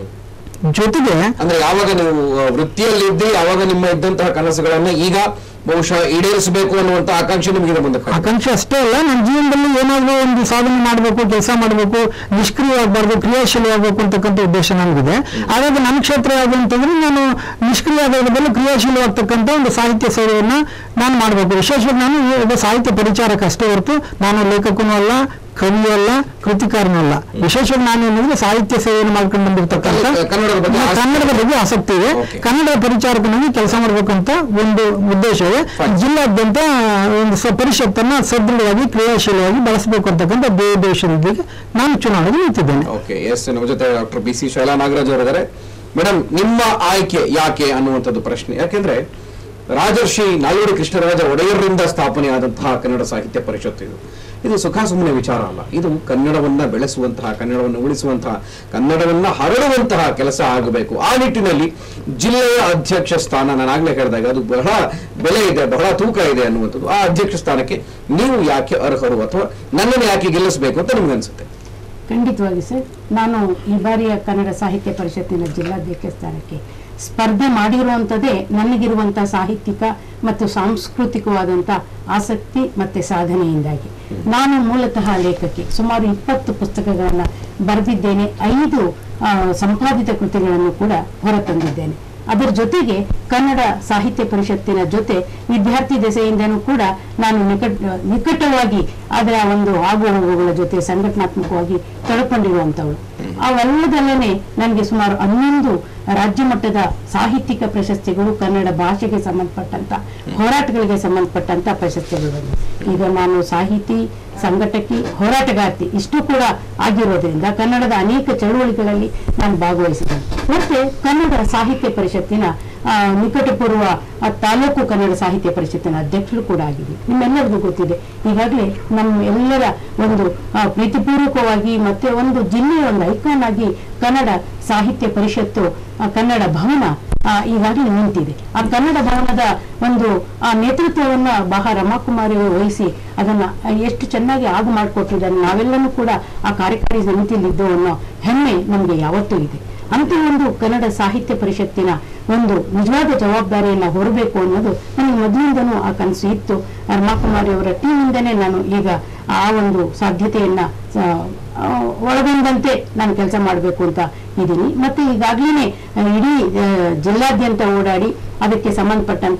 ಜೊತೆಗೆ ಅಂದ್ರೆ ಯಾವಾಗ ನೀವು ಆ, ವೃತ್ತಿಯಲ್ಲಿದ್ದಿ ಯಾವಾಗ ನಿಮ್ಮ ಇದ್ದಂತಹ ಕನಸುಗಳನ್ನ ಈಗ ಬಹುಶಃ ಈಡೇರಿಸಬೇಕು ಅನ್ನುವಂತ ಆಕಾಂಕ್ಷೆ ನಿಮಗೆ ಮುಂದಕ್ಕೆ ಆಕಾಂಕ್ಷೆ ಅಷ್ಟೇ ಅಲ್ಲ ನನ್ನ ಜೀವನದಲ್ಲಿ ಏನಾದರೂ ಒಂದು ಸಾಧನೆ ಮಾಡಬೇಕು ಕೆಲಸ ಮಾಡಬೇಕು ನಿಷ್ಕ್ರಿಯವಾಗಬಾರ್ದು ಕ್ರಿಯಾಶೀಲವಾಗಬೇಕು ಅಂತಕ್ಕಂಥ ಉದ್ದೇಶ ನನಗಿದೆ ಹಾಗಾಗಿ ನನ್ನ ಕ್ಷೇತ್ರ ಯಾವುದು ಅಂತಂದ್ರೆ ನಾನು ನಿಷ್ಕ್ರಿಯ ಆಗೋದ್ರ ಬದಲು ಕ್ರಿಯಾಶೀಲವಾಗ್ತಕ್ಕಂಥ ಒಂದು ಸಾಹಿತ್ಯ ಸೇವೆಯನ್ನ ನಾನು ಮಾಡಬೇಕು ವಿಶೇಷವಾಗಿ ನಾನು ಒಬ್ಬ ಸಾಹಿತ್ಯ ಪರಿಚಾರಕ ಅಷ್ಟೇ ಹೊರತು ನಾನು ಲೇಖಕನೂ ಅಲ್ಲ ಕವಿಯೂ ಅಲ್ಲ ಕೃತಿಕಾರನೂ ಅಲ್ಲ ವಿಶೇಷವಾಗಿ ನಾನು ಏನಂದ್ರೆ ಸಾಹಿತ್ಯ ಸೇವೆಯನ್ನು ಮಾಡ್ಕೊಂಡು ಬಂದಿರ್ತಕ್ಕಂಥ ಕನ್ನಡ- ಕನ್ನಡದ ಬಗ್ಗೆ ಆಸಕ್ತಿ- ಕನ್ನಡದ ಬಗ್ಗೆ ಆಸಕ್ತಿ ಇದೆ Okay. ಕನ್ನಡ ಪರಿಚಾರಕನಾಗಿ ಕೆಲಸ ಮಾಡಬೇಕಂತ ಒಂದು ಉದ್ದೇಶ ಇದೆ ಜಿಲ್ಲಾದ್ಯಂತ ಒಂದು ಸ ಪರಿಷತ್ತನ್ನ ಸದೃಢವಾಗಿ ಕ್ರಿಯಾಶೀಲವಾಗಿ ಬಳಸಬೇಕು ಅಂತಕ್ಕಂಥ ಧ್ಯೇಯೋದ್ದೇಶದೊಂದಿಗೆ ನಾನು ಚುನಾವಣೆಗೆ ನಿಂತಿದ್ದೇನೆ ಓಕೆ ಎಸ್ ನಮ್ಮ ಜೊತೆ doctor B C Shaila Nagaraj ಅವರಿದ್ದಾರೆ ಮೇಡಮ್ ನಿಮ್ಮ ಆಯ್ಕೆ ಯಾಕೆ ಅನ್ನುವಂಥದ್ದು ಪ್ರಶ್ನೆ ಯಾಕೆಂದ್ರೆ ರಾಜರ್ಷಿ ನಾಲ್ವಡಿ ಕೃಷ್ಣರಾಜ ಒಡೆಯರಿಂದ ಸ್ಥಾಪನೆಯಾದಂತಹ ಕನ್ನಡ ಸಾಹಿತ್ಯ ಪರಿಷತ್ತು ಇದು ಇದು ಸುಖ ಸುಮ್ಮನೆ ವಿಚಾರ ಅಲ್ಲ ಇದು ಕನ್ನಡವನ್ನ ಬೆಳೆಸುವಂತಹ ಕನ್ನಡವನ್ನು ಉಳಿಸುವಂತಹ ಕನ್ನಡವನ್ನ ಹರಡುವಂತಹ ಕೆಲಸ ಆಗಬೇಕು ಆ ನಿಟ್ಟಿನಲ್ಲಿ ಜಿಲ್ಲೆಯ ಅಧ್ಯಕ್ಷ ಸ್ಥಾನ ನಾನು ಆಗ್ಲೇ ಹೇಳಿದಾಗ ಅದು ಬಹಳ ಬೆಲೆ ಇದೆ ಬಹಳ ತೂಕ ಇದೆ ಅನ್ನುವಂಥದ್ದು ಆ ಅಧ್ಯಕ್ಷ ಸ್ಥಾನಕ್ಕೆ ನೀವು ಯಾಕೆ ಅರ್ಹರು ಅಥವಾ ನನ್ನನ್ನು ಯಾಕೆ ಗೆಲ್ಲಿಸಬೇಕು ಅಂತ ನಿಮ್ಗೆ ಅನ್ಸುತ್ತೆ ಖಂಡಿತವಾಗಿ ಸರ್ ನಾನು ಈ ಬಾರಿಯ ಕನ್ನಡ ಸಾಹಿತ್ಯ ಪರಿಷತ್ತಿನ ಜಿಲ್ಲಾಧ್ಯಕ್ಷ ಸ್ಥಾನಕ್ಕೆ ಸ್ಪರ್ಧೆ ಮಾಡಿರುವಂಥದ್ದೇ ನನಗಿರುವಂಥ ಸಾಹಿತ್ಯಿಕ ಮತ್ತು ಸಾಂಸ್ಕೃತಿಕವಾದಂಥ ಆಸಕ್ತಿ ಮತ್ತು ಸಾಧನೆಯಿಂದಾಗಿ ನಾನು ಮೂಲತಃ ಲೇಖಕಿ ಸುಮಾರು ಇಪ್ಪತ್ತು ಪುಸ್ತಕಗಳನ್ನು ಬರೆದಿದ್ದೇನೆ ಐದು ಆ, ಸಂಪಾದಿತ ಕೃತಿಗಳನ್ನು ಕೂಡ ಹೊರತಂದಿದ್ದೇನೆ ಅದರ ಜೊತೆಗೆ ಕನ್ನಡ ಸಾಹಿತ್ಯ ಪರಿಷತ್ತಿನ ಜೊತೆ ವಿದ್ಯಾರ್ಥಿ ದೆಸೆಯಿಂದನೂ ಕೂಡ ನಾನು ನಿಕಟ ನಿಕಟವಾಗಿ ಅದರ ಒಂದು ಆಗು ಹೋಗುಗಳ ಜೊತೆ ಸಂಘಟನಾತ್ಮಕವಾಗಿ ತೊಡಕೊಂಡಿರುವಂಥವಳು ಅವೆಲ್ಲದಲ್ಲೇ ನನಗೆ ಸುಮಾರು ಹನ್ನೊಂದು ರಾಜ್ಯ ಮಟ್ಟದ ಸಾಹಿತ್ಯಿಕ ಪ್ರಶಸ್ತಿಗಳು ಕನ್ನಡ ಭಾಷೆಗೆ ಸಂಬಂಧಪಟ್ಟಂತ ಹೋರಾಟಗಳಿಗೆ ಸಂಬಂಧಪಟ್ಟಂತ ಪ್ರಶಸ್ತಿಗಳು ಬಂದಿವೆ. ಈಗ ನಾನು ಸಾಹಿತಿ ಸಂಘಟಕಿ ಹೋರಾಟಗಾರ್ತಿ ಇಷ್ಟು ಕೂಡ ಆಗಿರೋದ್ರಿಂದ ಕನ್ನಡದ ಅನೇಕ ಚಳುವಳಿಗಳಲ್ಲಿ ನಾನು ಭಾಗವಹಿಸಿದ್ದೇನೆ ಮತ್ತೆ ಕನ್ನಡ ಸಾಹಿತ್ಯ ಪರಿಷತ್ತಿನ ಆ, ನಿಕಟಪೂರ್ವ ಆ, ತಾಲೂಕು ಕನ್ನಡ ಸಾಹಿತ್ಯ ಪರಿಷತ್ತಿನ ಅಧ್ಯಕ್ಷರು ಕೂಡ ಆಗಿದ್ದೆ ನಿಮ್ಮೆಲ್ಲರಿಗೂ ಗೊತ್ತಿದೆ ಈಗಾಗಲೇ ನಮ್ಮ ಎಲ್ಲರ ಒಂದು ಆ, ಪ್ರೀತಿಪೂರ್ವಕವಾಗಿ ಮತ್ತೆ ಒಂದು ಜಿಲ್ಲೆಯ ಒಂದು ಐಕಾನ್ ಆಗಿ ಕನ್ನಡ ಸಾಹಿತ್ಯ ಪರಿಷತ್ತು ಆ, ಕನ್ನಡ ಭವನ ಆ, ಈಗಾಗಲೇ ನಿಂತಿದೆ ಆ ಕನ್ನಡ ಭವನದ ಒಂದು ಆ ನೇತೃತ್ವವನ್ನ ಬಹ ರಮಾಕುಮಾರಿ ಅವರು ವಹಿಸಿ ಅದನ್ನ ಎಷ್ಟು ಚೆನ್ನಾಗಿ ಆಗು ಮಾಡಿಕೊಟ್ಟಿದ್ದಾರೆ ನಾವೆಲ್ಲನೂ ಕೂಡ ಆ ಕಾರ್ಯಕಾರಿ ಸಮಿತಿಯಲ್ಲಿದ್ದು ಅನ್ನೋ ಹೆಮ್ಮೆ ನಮಗೆ ಯಾವತ್ತೂ ಇದೆ ಅಂತ ಒಂದು ಕನ್ನಡ ಸಾಹಿತ್ಯ ಪರಿಷತ್ತಿನ ಒಂದು ನಿಜವಾದ ಜವಾಬ್ದಾರಿಯನ್ನ ಹೊರಬೇಕು ಅನ್ನೋದು ನನಗೆ ಮೊದಲಿಂದನೂ ಆ ಕನಸು ಇತ್ತು ರಮಾಕುಮಾರಿ ಅವರ ಟೀಮಿಂದನೇ ನಾನು ಈಗ ಆ ಒಂದು ಸಾಧ್ಯತೆಯನ್ನ ಆ, ಆ, ಒಳಗೊಂಡಂತೆ ನಾನು ಕೆಲಸ ಮಾಡಬೇಕು ಅಂತ ಇದ್ದೀನಿ ಮತ್ತೆ ಈಗಾಗಲೇ ಇಡೀ ಆ, ಜಿಲ್ಲಾದ್ಯಂತ ಓಡಾಡಿ ಅದಕ್ಕೆ ಸಂಬಂಧಪಟ್ಟಂತ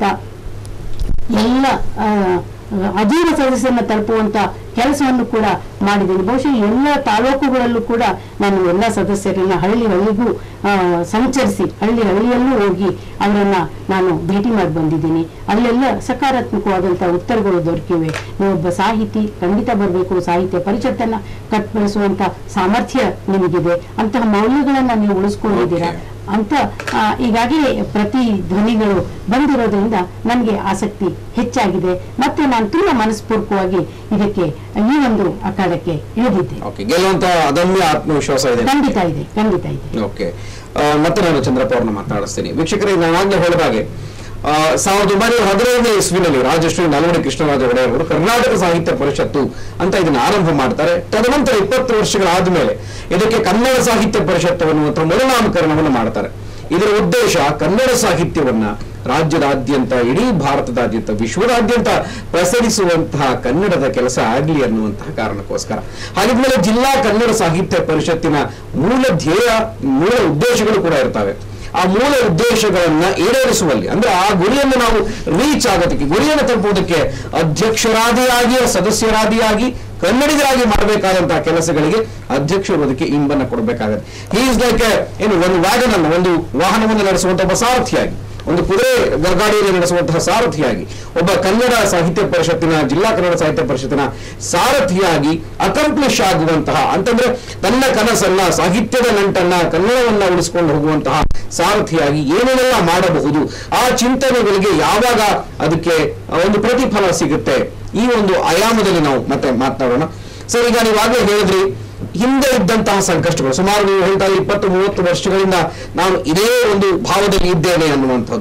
ಎಲ್ಲ ಆ, ಅಜೀವ ಸದಸ್ಯರನ್ನ ತಲುಪುವಂತ ಕೆಲಸವನ್ನು ಕೂಡ ಮಾಡಿದ್ದೀನಿ ಬಹುಶಃ ಎಲ್ಲ ತಾಲೂಕುಗಳಲ್ಲೂ ಕೂಡ ನಾನು ಎಲ್ಲ ಸದಸ್ಯರನ್ನ ಹಳ್ಳಿ ಹಳ್ಳಿಗೂ ಆ, ಸಂಚರಿಸಿ ಹಳ್ಳಿ ಹಳ್ಳಿಯಲ್ಲೂ ಹೋಗಿ ಅವರನ್ನ ನಾನು ಭೇಟಿ ಮಾಡಿ ಬಂದಿದ್ದೀನಿ ಅಲ್ಲೆಲ್ಲ ಸಕಾರಾತ್ಮಕವಾದಂಥ ಉತ್ತರಗಳು ದೊರಕಿವೆ ನೀವೊಬ್ಬ ಸಾಹಿತಿ ಖಂಡಿತ ಬರಬೇಕು ಸಾಹಿತ್ಯ ಪರಿಷತ್ತನ್ನ ಕಟ್ ಬೆಳೆಸುವಂತ ಸಾಮರ್ಥ್ಯ ನಿಮಗಿದೆ ಅಂತಹ ಮೌಲ್ಯಗಳನ್ನ ನೀವು ಉಳಿಸ್ಕೊಂಡಿದ್ದೀರಾ ಅಂತ ಆ, ಈಗಾಗಲೇ ಪ್ರತಿ ಧ್ವನಿಗಳು ಬಂದಿರೋದ್ರಿಂದ ನನಗೆ ಆಸಕ್ತಿ ಹೆಚ್ಚಾಗಿದೆ ಮತ್ತೆ ನಾನು ತುಂಬಾ ಮನಸ್ಪೂರ್ವಕವಾಗಿ ಇದಕ್ಕೆ ಈ ಒಂದು ಅಖಾಡಕ್ಕೆ ಇಳಿದಿದ್ದೆ ಓಕೆ ಗೆಲ್ಲುವಂತ ಅದಮ್ಯ ಆತ್ಮವಿಶ್ವಾಸ ಇದೆ ಖಂಡಿತ ಇದೆ ಖಂಡಿತ ಇದೆ ಓಕೆ ಆ, ಮತ್ತೆ ನಾನು ಚಂದ್ರಪ್ಪ ಅವ್ರನ್ನ ಮಾತಾಡಿಸ್ತೀನಿ ವೀಕ್ಷಕರಿಗೆ ನಾನು ಆಗ್ಲೇ ಹೇಳಿದ ಹಾಗೆ ಆ, ಸಾವಿರದ ಒಂಬೈನೂರ ಹದಿನೈದನೇ ಇಸ್ವಿನಲ್ಲಿ ರಾಜಶ್ರೀ ನಾಲ್ವಡಿ ಕೃಷ್ಣರಾಜ ಒಡೆಯರ್ ಅವರು ಕರ್ನಾಟಕ ಸಾಹಿತ್ಯ ಪರಿಷತ್ತು ಅಂತ ಇದನ್ನ ಆರಂಭ ಮಾಡ್ತಾರೆ ತದನಂತರ ಇಪ್ಪತ್ತು ವರ್ಷಗಳಾದ್ಮೇಲೆ ಇದಕ್ಕೆ ಕನ್ನಡ ಸಾಹಿತ್ಯ ಪರಿಷತ್ತು ಅನ್ನುವಂಥ ಮರುನಾಮಕರಣವನ್ನು ಮಾಡ್ತಾರೆ ಇದರ ಉದ್ದೇಶ ಕನ್ನಡ ಸಾಹಿತ್ಯವನ್ನ ರಾಜ್ಯದಾದ್ಯಂತ ಇಡೀ ಭಾರತದಾದ್ಯಂತ ವಿಶ್ವದಾದ್ಯಂತ ಪ್ರಸರಿಸುವಂತಹ ಕನ್ನಡದ ಕೆಲಸ ಆಗಲಿ ಅನ್ನುವಂತಹ ಕಾರಣಕ್ಕೋಸ್ಕರ ಹಾಗಿದ್ಮೇಲೆ ಜಿಲ್ಲಾ ಕನ್ನಡ ಸಾಹಿತ್ಯ ಪರಿಷತ್ತಿನ ಮೂಲ ಧ್ಯೇಯ ಮೂಲ ಉದ್ದೇಶಗಳು ಕೂಡ ಇರ್ತವೆ ಆ ಮೂಲ ಉದ್ದೇಶಗಳನ್ನ ಈಡೇರಿಸುವಲ್ಲಿ ಅಂದ್ರೆ ಆ ಗುರಿಯನ್ನು ನಾವು ರೀಚ್ ಆಗೋದಕ್ಕೆ ಗುರಿಯನ್ನು ತಲುಪುವುದಕ್ಕೆ ಅಧ್ಯಕ್ಷರಾದಿಯಾಗಿ ಸದಸ್ಯರಾದಿಯಾಗಿ ಕನ್ನಡಿಗರಾಗಿ ಮಾಡಬೇಕಾದಂತಹ ಕೆಲಸಗಳಿಗೆ ಅಧ್ಯಕ್ಷರು ಅದಕ್ಕೆ ಇಂಬನ್ನ ಕೊಡಬೇಕಾಗತ್ತೆ ಹಿ ಇಸ್ ಲೈಕ್ ಏನು ಒಂದು ವ್ಯಾಗನ್ ಅನ್ನ ಒಂದು ವಾಹನವನ್ನು ನಡೆಸುವಂತ ಒಬ್ಬ ಸಾರಥಿಯಾಗಿ ಒಂದು ಕುದುರೆ ಗಾಡಿಯಲ್ಲಿ ನಡೆಸುವಂತಹ ಸಾರಥಿಯಾಗಿ ಒಬ್ಬ ಕನ್ನಡ ಸಾಹಿತ್ಯ ಪರಿಷತ್ತಿನ ಜಿಲ್ಲಾ ಕನ್ನಡ ಸಾಹಿತ್ಯ ಪರಿಷತ್ತಿನ ಸಾರಥಿಯಾಗಿ ಅಕಂಪ್ಲಿಷ್ ಆಗುವಂತಹ ಅಂತಂದ್ರೆ ತನ್ನ ಕನಸನ್ನ ಸಾಹಿತ್ಯದ ನಂಟನ್ನ ಕನ್ನಡವನ್ನ ಉಳಿಸ್ಕೊಂಡು ಹೋಗುವಂತಹ ಸಾರಥಿಯಾಗಿ ಏನೇನೆಲ್ಲ ಮಾಡಬಹುದು ಆ ಚಿಂತನೆಗಳಿಗೆ ಯಾವಾಗ ಅದಕ್ಕೆ ಒಂದು ಪ್ರತಿಫಲ ಸಿಗುತ್ತೆ ಈ ಒಂದು ಆಯಾಮದಲ್ಲಿ ನಾವು ಮತ್ತೆ ಮಾತನಾಡೋಣ ಸರ್ ಈಗ ನೀವಾಗಲೇ ಹೇಳಿದ್ರಿ ಹಿಂದೆ ಇದ್ದಂತಹ ಸಂಕಷ್ಟಗಳು ಸುಮಾರು ನೀವು ಹೇಳ್ತಾ ಇದ್ದೀರಿ ಇಪ್ಪತ್ತು ಮೂವತ್ತು ವರ್ಷಗಳಿಂದ ನಾನು ಇದೇ ಒಂದು ಭಾವದಲ್ಲಿ ಇದ್ದೇನೆ ಅನ್ನುವಂಥದ್ದು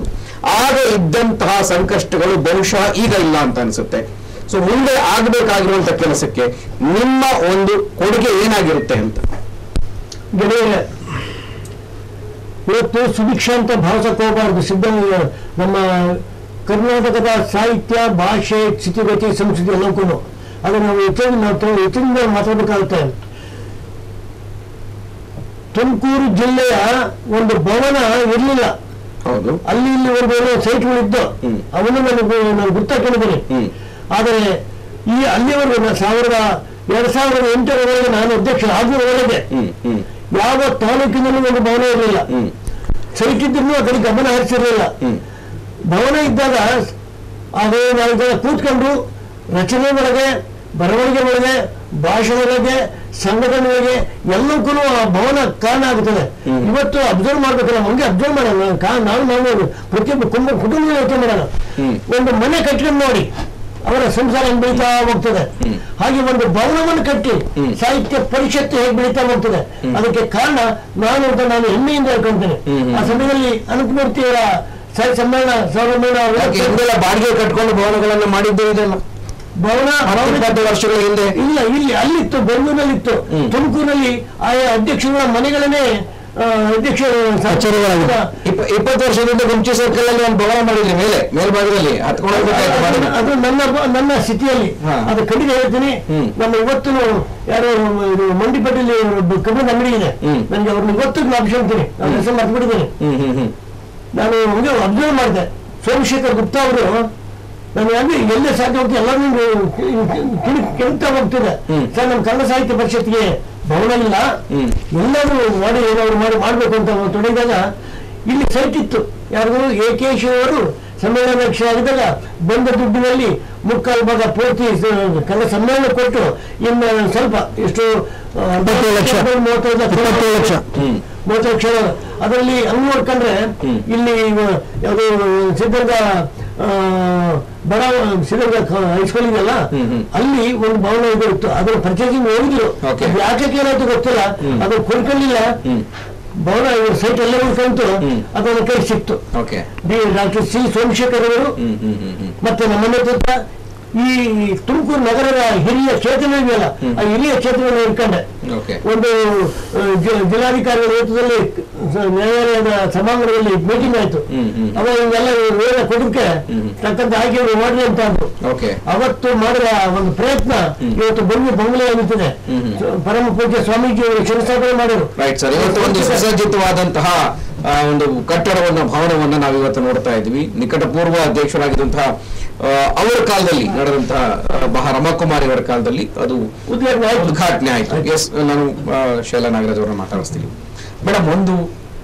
ಆಗ ಇದ್ದಂತಹ ಸಂಕಷ್ಟಗಳು ಬಹುಶಃ ಈಗ ಇಲ್ಲ ಅಂತ ಅನ್ಸುತ್ತೆ ಸೊ ಮುಂದೆ ಆಗಬೇಕಾಗಿರುವಂತ ಕೆಲಸಕ್ಕೆ ನಿಮ್ಮ ಒಂದು ಕೊಡುಗೆ ಏನಾಗಿರುತ್ತೆ ಅಂತ ಗೆಳೆಯರೆ ಇವತ್ತು ಸುಭಿಕ್ಷ ಅಂತ ಭಾವಿಸಕ್ಕೆ ಹೋಗಬಾರ್ದು ಸಿದ್ಧಲಿಂಗ ನಮ್ಮ ಕರ್ನಾಟಕದ ಸಾಹಿತ್ಯ ಭಾಷೆ ಸ್ಥಿತಿಗತಿ ಸಂಸ್ಕೃತಿ ಎಲ್ಲಕ್ಕೂ ಅದನ್ನು ನಾವು ಹೆಚ್ಚಾಗಿ ನಾವು ತ- ಹೆಚ್ಚಿನ ಮಾತಾಡಬೇಕಾಗುತ್ತೆ ತುಮಕೂರು ಜಿಲ್ಲೆಯ ಒಂದು ಭವನ ಇರಲಿಲ್ಲ ಹೌದು ಅಲ್ಲಿ ಇಲ್ಲಿ ಒಂದು ಏನೋ ಸೈಟ್ಗಳಿದ್ದು ಹ್ಮ್. ಅವನು ನನಗೆ ನಾನು ಗುರ್ತಾಕೊಂಡಿದ್ದೀನಿ ಹ್ಮ್. ಆದರೆ ಈ ಅಲ್ಲಿವರೆಗೂ ನಾನು ಸಾವಿರದ ಎರಡ್ ಸಾವಿರದ ಎಂಟರವರೆಗೆ ನಾನು ಅಧ್ಯಕ್ಷ ಆಗಿರುವವರೆಗೆ ಹ್ಮ್ ಹ್ಮ್ ಯಾವ ತಾಲೂಕಿನಲ್ಲೂ ಒಂದು ಭವನ ಇರಲಿಲ್ಲ ಹ್ಮ್ ಸೈಟ್ ಇದ್ರೂ ಆ ಕಡೆ ಗಮನ ಹರಿಸಿರಲಿಲ್ಲ ಹ್ಮ್ ಭವನ ಇದ್ದಾಗ ಅದು ನಾಲ್ಕು ಜನ ಕೂತ್ಕೊಂಡು ರಚನೆ ಒಳಗೆ ಬರವಣಿಗೆ ಒಳಗೆ ಭಾಷಣಗಳಿಗೆ ಸಂಘಟನೆಗಳಿಗೆ ಎಲ್ಲಕ್ಕೂ ಆ ಭವನ ಕಾರಣ ಆಗುತ್ತದೆ ಇವತ್ತು ಅಬ್ಸರ್ವ್ ಮಾಡ್ಬೇಕಲ್ಲ ಹಂಗೆ ಅಬ್ಸರ್ವ್ ಮಾಡೋಣ ಕಾ- ನಾವು ನಾವು ಪ್ರತಿಯೊಬ್ಬ ಕುಟುಂಬ ಕುಟುಂಬ ಯೋಚನೆ ಮಾಡೋಣ ಹ್ಮ್. ಒಂದು ಮನೆ ಕಟ್ಕೊಂಡು ನೋಡಿ ಅವರ ಸಂಸಾರ ಹೆಂಗ್ ಬೆಳೀತಾ ಹೋಗ್ತದೆ ಹಾಗೆ ಒಂದು ಭವನವನ್ನು ಕಟ್ಟಿ ಹ್ಮ್. ಸಾಹಿತ್ಯ ಪರಿಷತ್ತು ಹೇಗೆ ಬೆಳೀತಾ ಹೋಗ್ತದೆ ಅದಕ್ಕೆ ಕಾರಣ ನಾನು ಅಂತ ನಾನು ಹೆಮ್ಮೆಯಿಂದ ಹೇಳ್ಕೊಂತೇನೆ ಹ್ಮ್, ಹ್ಮ್. ಆ ಸಮಯದಲ್ಲಿ ಅನಂತಮೂರ್ತಿಯವರ ಸಾಹಿತ್ಯ ಸಮ್ಮೇಳನ ಸಾವಿರದ ಯಾಕೆ ಒಂಬೈನೂರ ಹಿಂದೆಲ್ಲ ಬಾಡಿಗೆ ಕಟ್ಕೊಂಡು ಭವನಗಳನ್ನ ಮಾಡಿದ್ದು ಇದೆಲ್ಲ ಭವನ ಭವನ ಇಪ್ಪತ್ತು ವರ್ಷಗಳ ಹಿಂದೆ ಇಲ್ಲ ಇಲ್ಲಿ ಅಲ್ಲಿತ್ತು ಬೆಂಗಳೂರಿನಲ್ಲಿತ್ತು ಹ್ಮ್. ತುಮಕೂರಿನಲ್ಲಿ ಆಯಾ ಅಧ್ಯಕ್ಷಗಳ ಮನೆಗಳನ್ನೇ ಆ, ಅಧ್ಯಕ್ಷ ಕಚೇರಿಗಳಾಗಿದೆ. ಇಪ್ಪ- ಇಪ್ಪತ್ತು ವರ್ಷದಿಂದ ಗುಂಚಿ ಸರ್ಕಲ್ ಅಲ್ಲಿ ಒಂದು ಭವನ ಮಾಡಿದ್ರಿ ಮೇಲೆ ಮೇಲ್ಭಾಗದಲ್ಲಿ ಹತ್ಕೊಂಡು ಹೋಗ್ಬೇಕಾಯ್ತು ಬಾಡಿಗೆ. ಅದು ನನ್ನ ಬ- ನನ್ನ ಸ್ಥಿತಿಯಲ್ಲಿ ಹಾ. ಅದು ಕಡಿಮೆ ಹೇಳ್ತೀನಿ ಹ್ಮ್. ನಮ್ಮ ಇವತ್ತು ಯಾರು ಇದು ಮಂಡಿಪೇಟೆಯಲ್ಲಿ ಒಬ್ಬ ಕಬ್ಬಿಣ ಅಂಗಡಿ ಇದೆ ಹ್ಮ್. ನನಗೆ ಅವ್ರನ್ನ ಇವತ್ತು ಜ್ಞಾಪಿಸ್ಕೊಂತೀನಿ ಅವ್ರ ಹೆಸರು ಮರ್ತ್ಬಿಟ್ಟಿದ್ದೀನಿ ಹ್ಮ್ ಹ್ಮ್ ಹ್ಮ್ ನಾನು ಹಂಗೆ ಅಬ್ಸರ್ವ್ ಮಾಡಿದೆ ಸೋಮಶೇಖರ್ ಗುಪ್ತಾ ಅವರು ನಾನು ಯಾಕೆ ಎಲ್ಲೇ ಸಾಧ್ಯ ಹೋಗ್ತೀನಿ ಎಲ್ಲರೂ ಕೆಂತ ಹೋಗ್ತಿದೆ ಹ್ಮ್. ಸರ್ ನಮ್ಮ ಕನ್ನಡ ಸಾಹಿತ್ಯ ಪರಿಷತ್ಗೆ ಭವನ ಇಲ್ಲ ಹ್ಮ್. ಎಲ್ಲರೂ ಮಾಡಿ ಏನಾದ್ರು ಮಾಡಿ ಮಾಡ್ಬೇಕು ಅಂತ ತೊಡಗಿದಾಗ ಇಲ್ಲಿ ಸೈಟ್ ಇತ್ತು ಯಾರು ಎ ಕೆ ಅವರು ಸಮ್ಮೇಳನಾಧ್ಯಕ್ಷ ಆಗಿದ್ದಾಗ ಬಂದ ದುಡ್ಡಿನಲ್ಲಿ ಮುಕ್ಕಾಲು ಭಾಗ ಪೂರ್ತಿ ಸ- ಕನ್ನಡ ಸಮ್ಮೇಳನ ಕೊಟ್ಟು ಇನ್ನು ಸ್ವಲ್ಪ ಎಷ್ಟು ಆ, ಇಪ್ಪತ್ತೇಳು ಲಕ್ಷ. ಮೂವತ್ತೈದು ಲಕ್ಷ ಇಪ್ಪತ್ತೇಳು ಲಕ್ಷ. ಹ್ಮ್. ಮೂವತ್ತು ಲಕ್ಷ ಅದರಲ್ಲಿ ಹಂಗ್ ನೋಡ್ಕೊಂಡ್ರೆ ಇಲ್ಲಿ ಯಾವುದು ಸಿದ್ಧಗಂಗಾ ಆ, ಬಡ ಸಿದ್ಧಗಂಗಾ ಹೈಸ್ಕೂಲ್ ಇದೆಯಲ್ಲ ಹ್ಮ್, ಹ್ಮ್. ಅಲ್ಲಿ ಒಂದು ಭವನ ಇದು ಇತ್ತು ಅದರ ಪರ್ಚೇಸಿಂಗ್ ಹೋಗಿದ್ರು Okay. ಅದು ಯಾಕೆ ಏನಾಯ್ತು ಗೊತ್ತಿಲ್ಲ ಅದು ಕೊಂಡ್ಕೊಳ್ಳಿಲ್ಲ ಹ್ಮ್. ಭವನ ಸೈಟ್ ಎಲ್ಲ ಉಳ್ಕೊಂತು ಹ್ಮ್. ಅದೊಂದು ಕೈ ಸಿಕ್ತು ಓಕೆ ಡಾಕ್ಟರ್ ಸಿ ಸೋಮಶೇಖರ್ ಅವರು ಹ್ಮ್ ಹ್ಮ್ ಹ್ಮ್ ಹ್ಮ್ ಮತ್ತೆ ನಮ್ಮ ನೇತೃತ್ವ ಈ ತುಮಕೂರು ನಗರದ ಹಿರಿಯ ಚೇತನ ಇದೆಯಲ್ಲ ಆ ಹಿರಿಯ ಚೇತನ ಇಟ್ಕೊಂಡೆ ಓಕೆ ಒಂದು ಆ, ಜಿ- ಜಿಲ್ಲಾಧಿಕಾರಿಗಳ ನೇತೃತ್ವದಲ್ಲಿ ಸ- ನ್ಯಾಯಾಲಯದ ಸಭಾಂಗಣದಲ್ಲಿ ಮೀಟಿಂಗ್ ಆಯ್ತು ಹ್ಮ್, ಹ್ಮ್. ಅವಾಗ ಇವೆಲ್ಲ ವೇದ ಕೊಡಕ್ಕೆ ಹ್ಮ್. ತಕ್ಕಂತ ಆಯ್ಕೆ ಮಾಡ್ರಿ ಅಂತ ಅಂದ್ರು ಓಕೆ ಅವತ್ತು ಮಾಡಿದ ಒಂದು ಪ್ರಯತ್ನ ಇವತ್ತು ಬಂದು ಬಂಗಲೆ ನಿಂತಿದೆ ಹ್ಮ್, ಹ್ಮ್. ಸ- ಪರಮ ಪೂಜ್ಯ ಸ್ವಾಮೀಜಿ ಅವರು ಶಂಕುಸ್ಥಾಪನೆ ಮಾಡಿದ್ರು ರೈಟ್ ಸರ್ ಇವತ್ತು ಒಂದು ಸುಸಜ್ಜಿತವಾದಂತಹ ಆ, ಒಂದು ಕಟ್ಟಡವನ್ನ ಭವನವನ್ನ ನಾವು ಇವತ್ತು ನೋಡ್ತಾ ಇದ್ವಿ ನಿಕಟಪೂರ್ವ ಅಧ್ಯಕ್ಷರಾಗಿದ್ದಂತಹ ಆ, ಅವರ ಕಾಲದಲ್ಲಿ ನಡೆದಂತಹ ಆ, ಮಹಾ ರಮಾಕುಮಾರಿ ಅವರ ಕಾಲದಲ್ಲಿ ಅದು ಉದ್ಘಾಟನೆ ಆಯ್ತು ಉದ್ಘಾಟನೆ ಆಯ್ತು ಎಸ್ ನಾನು ಆ, ಶೈಲಾ ನಾಗರಾಜ್ ಅವರನ್ನ ಮಾತಾಡಿಸ್ತೀನಿ ಮೇಡಮ್ ಒಂದು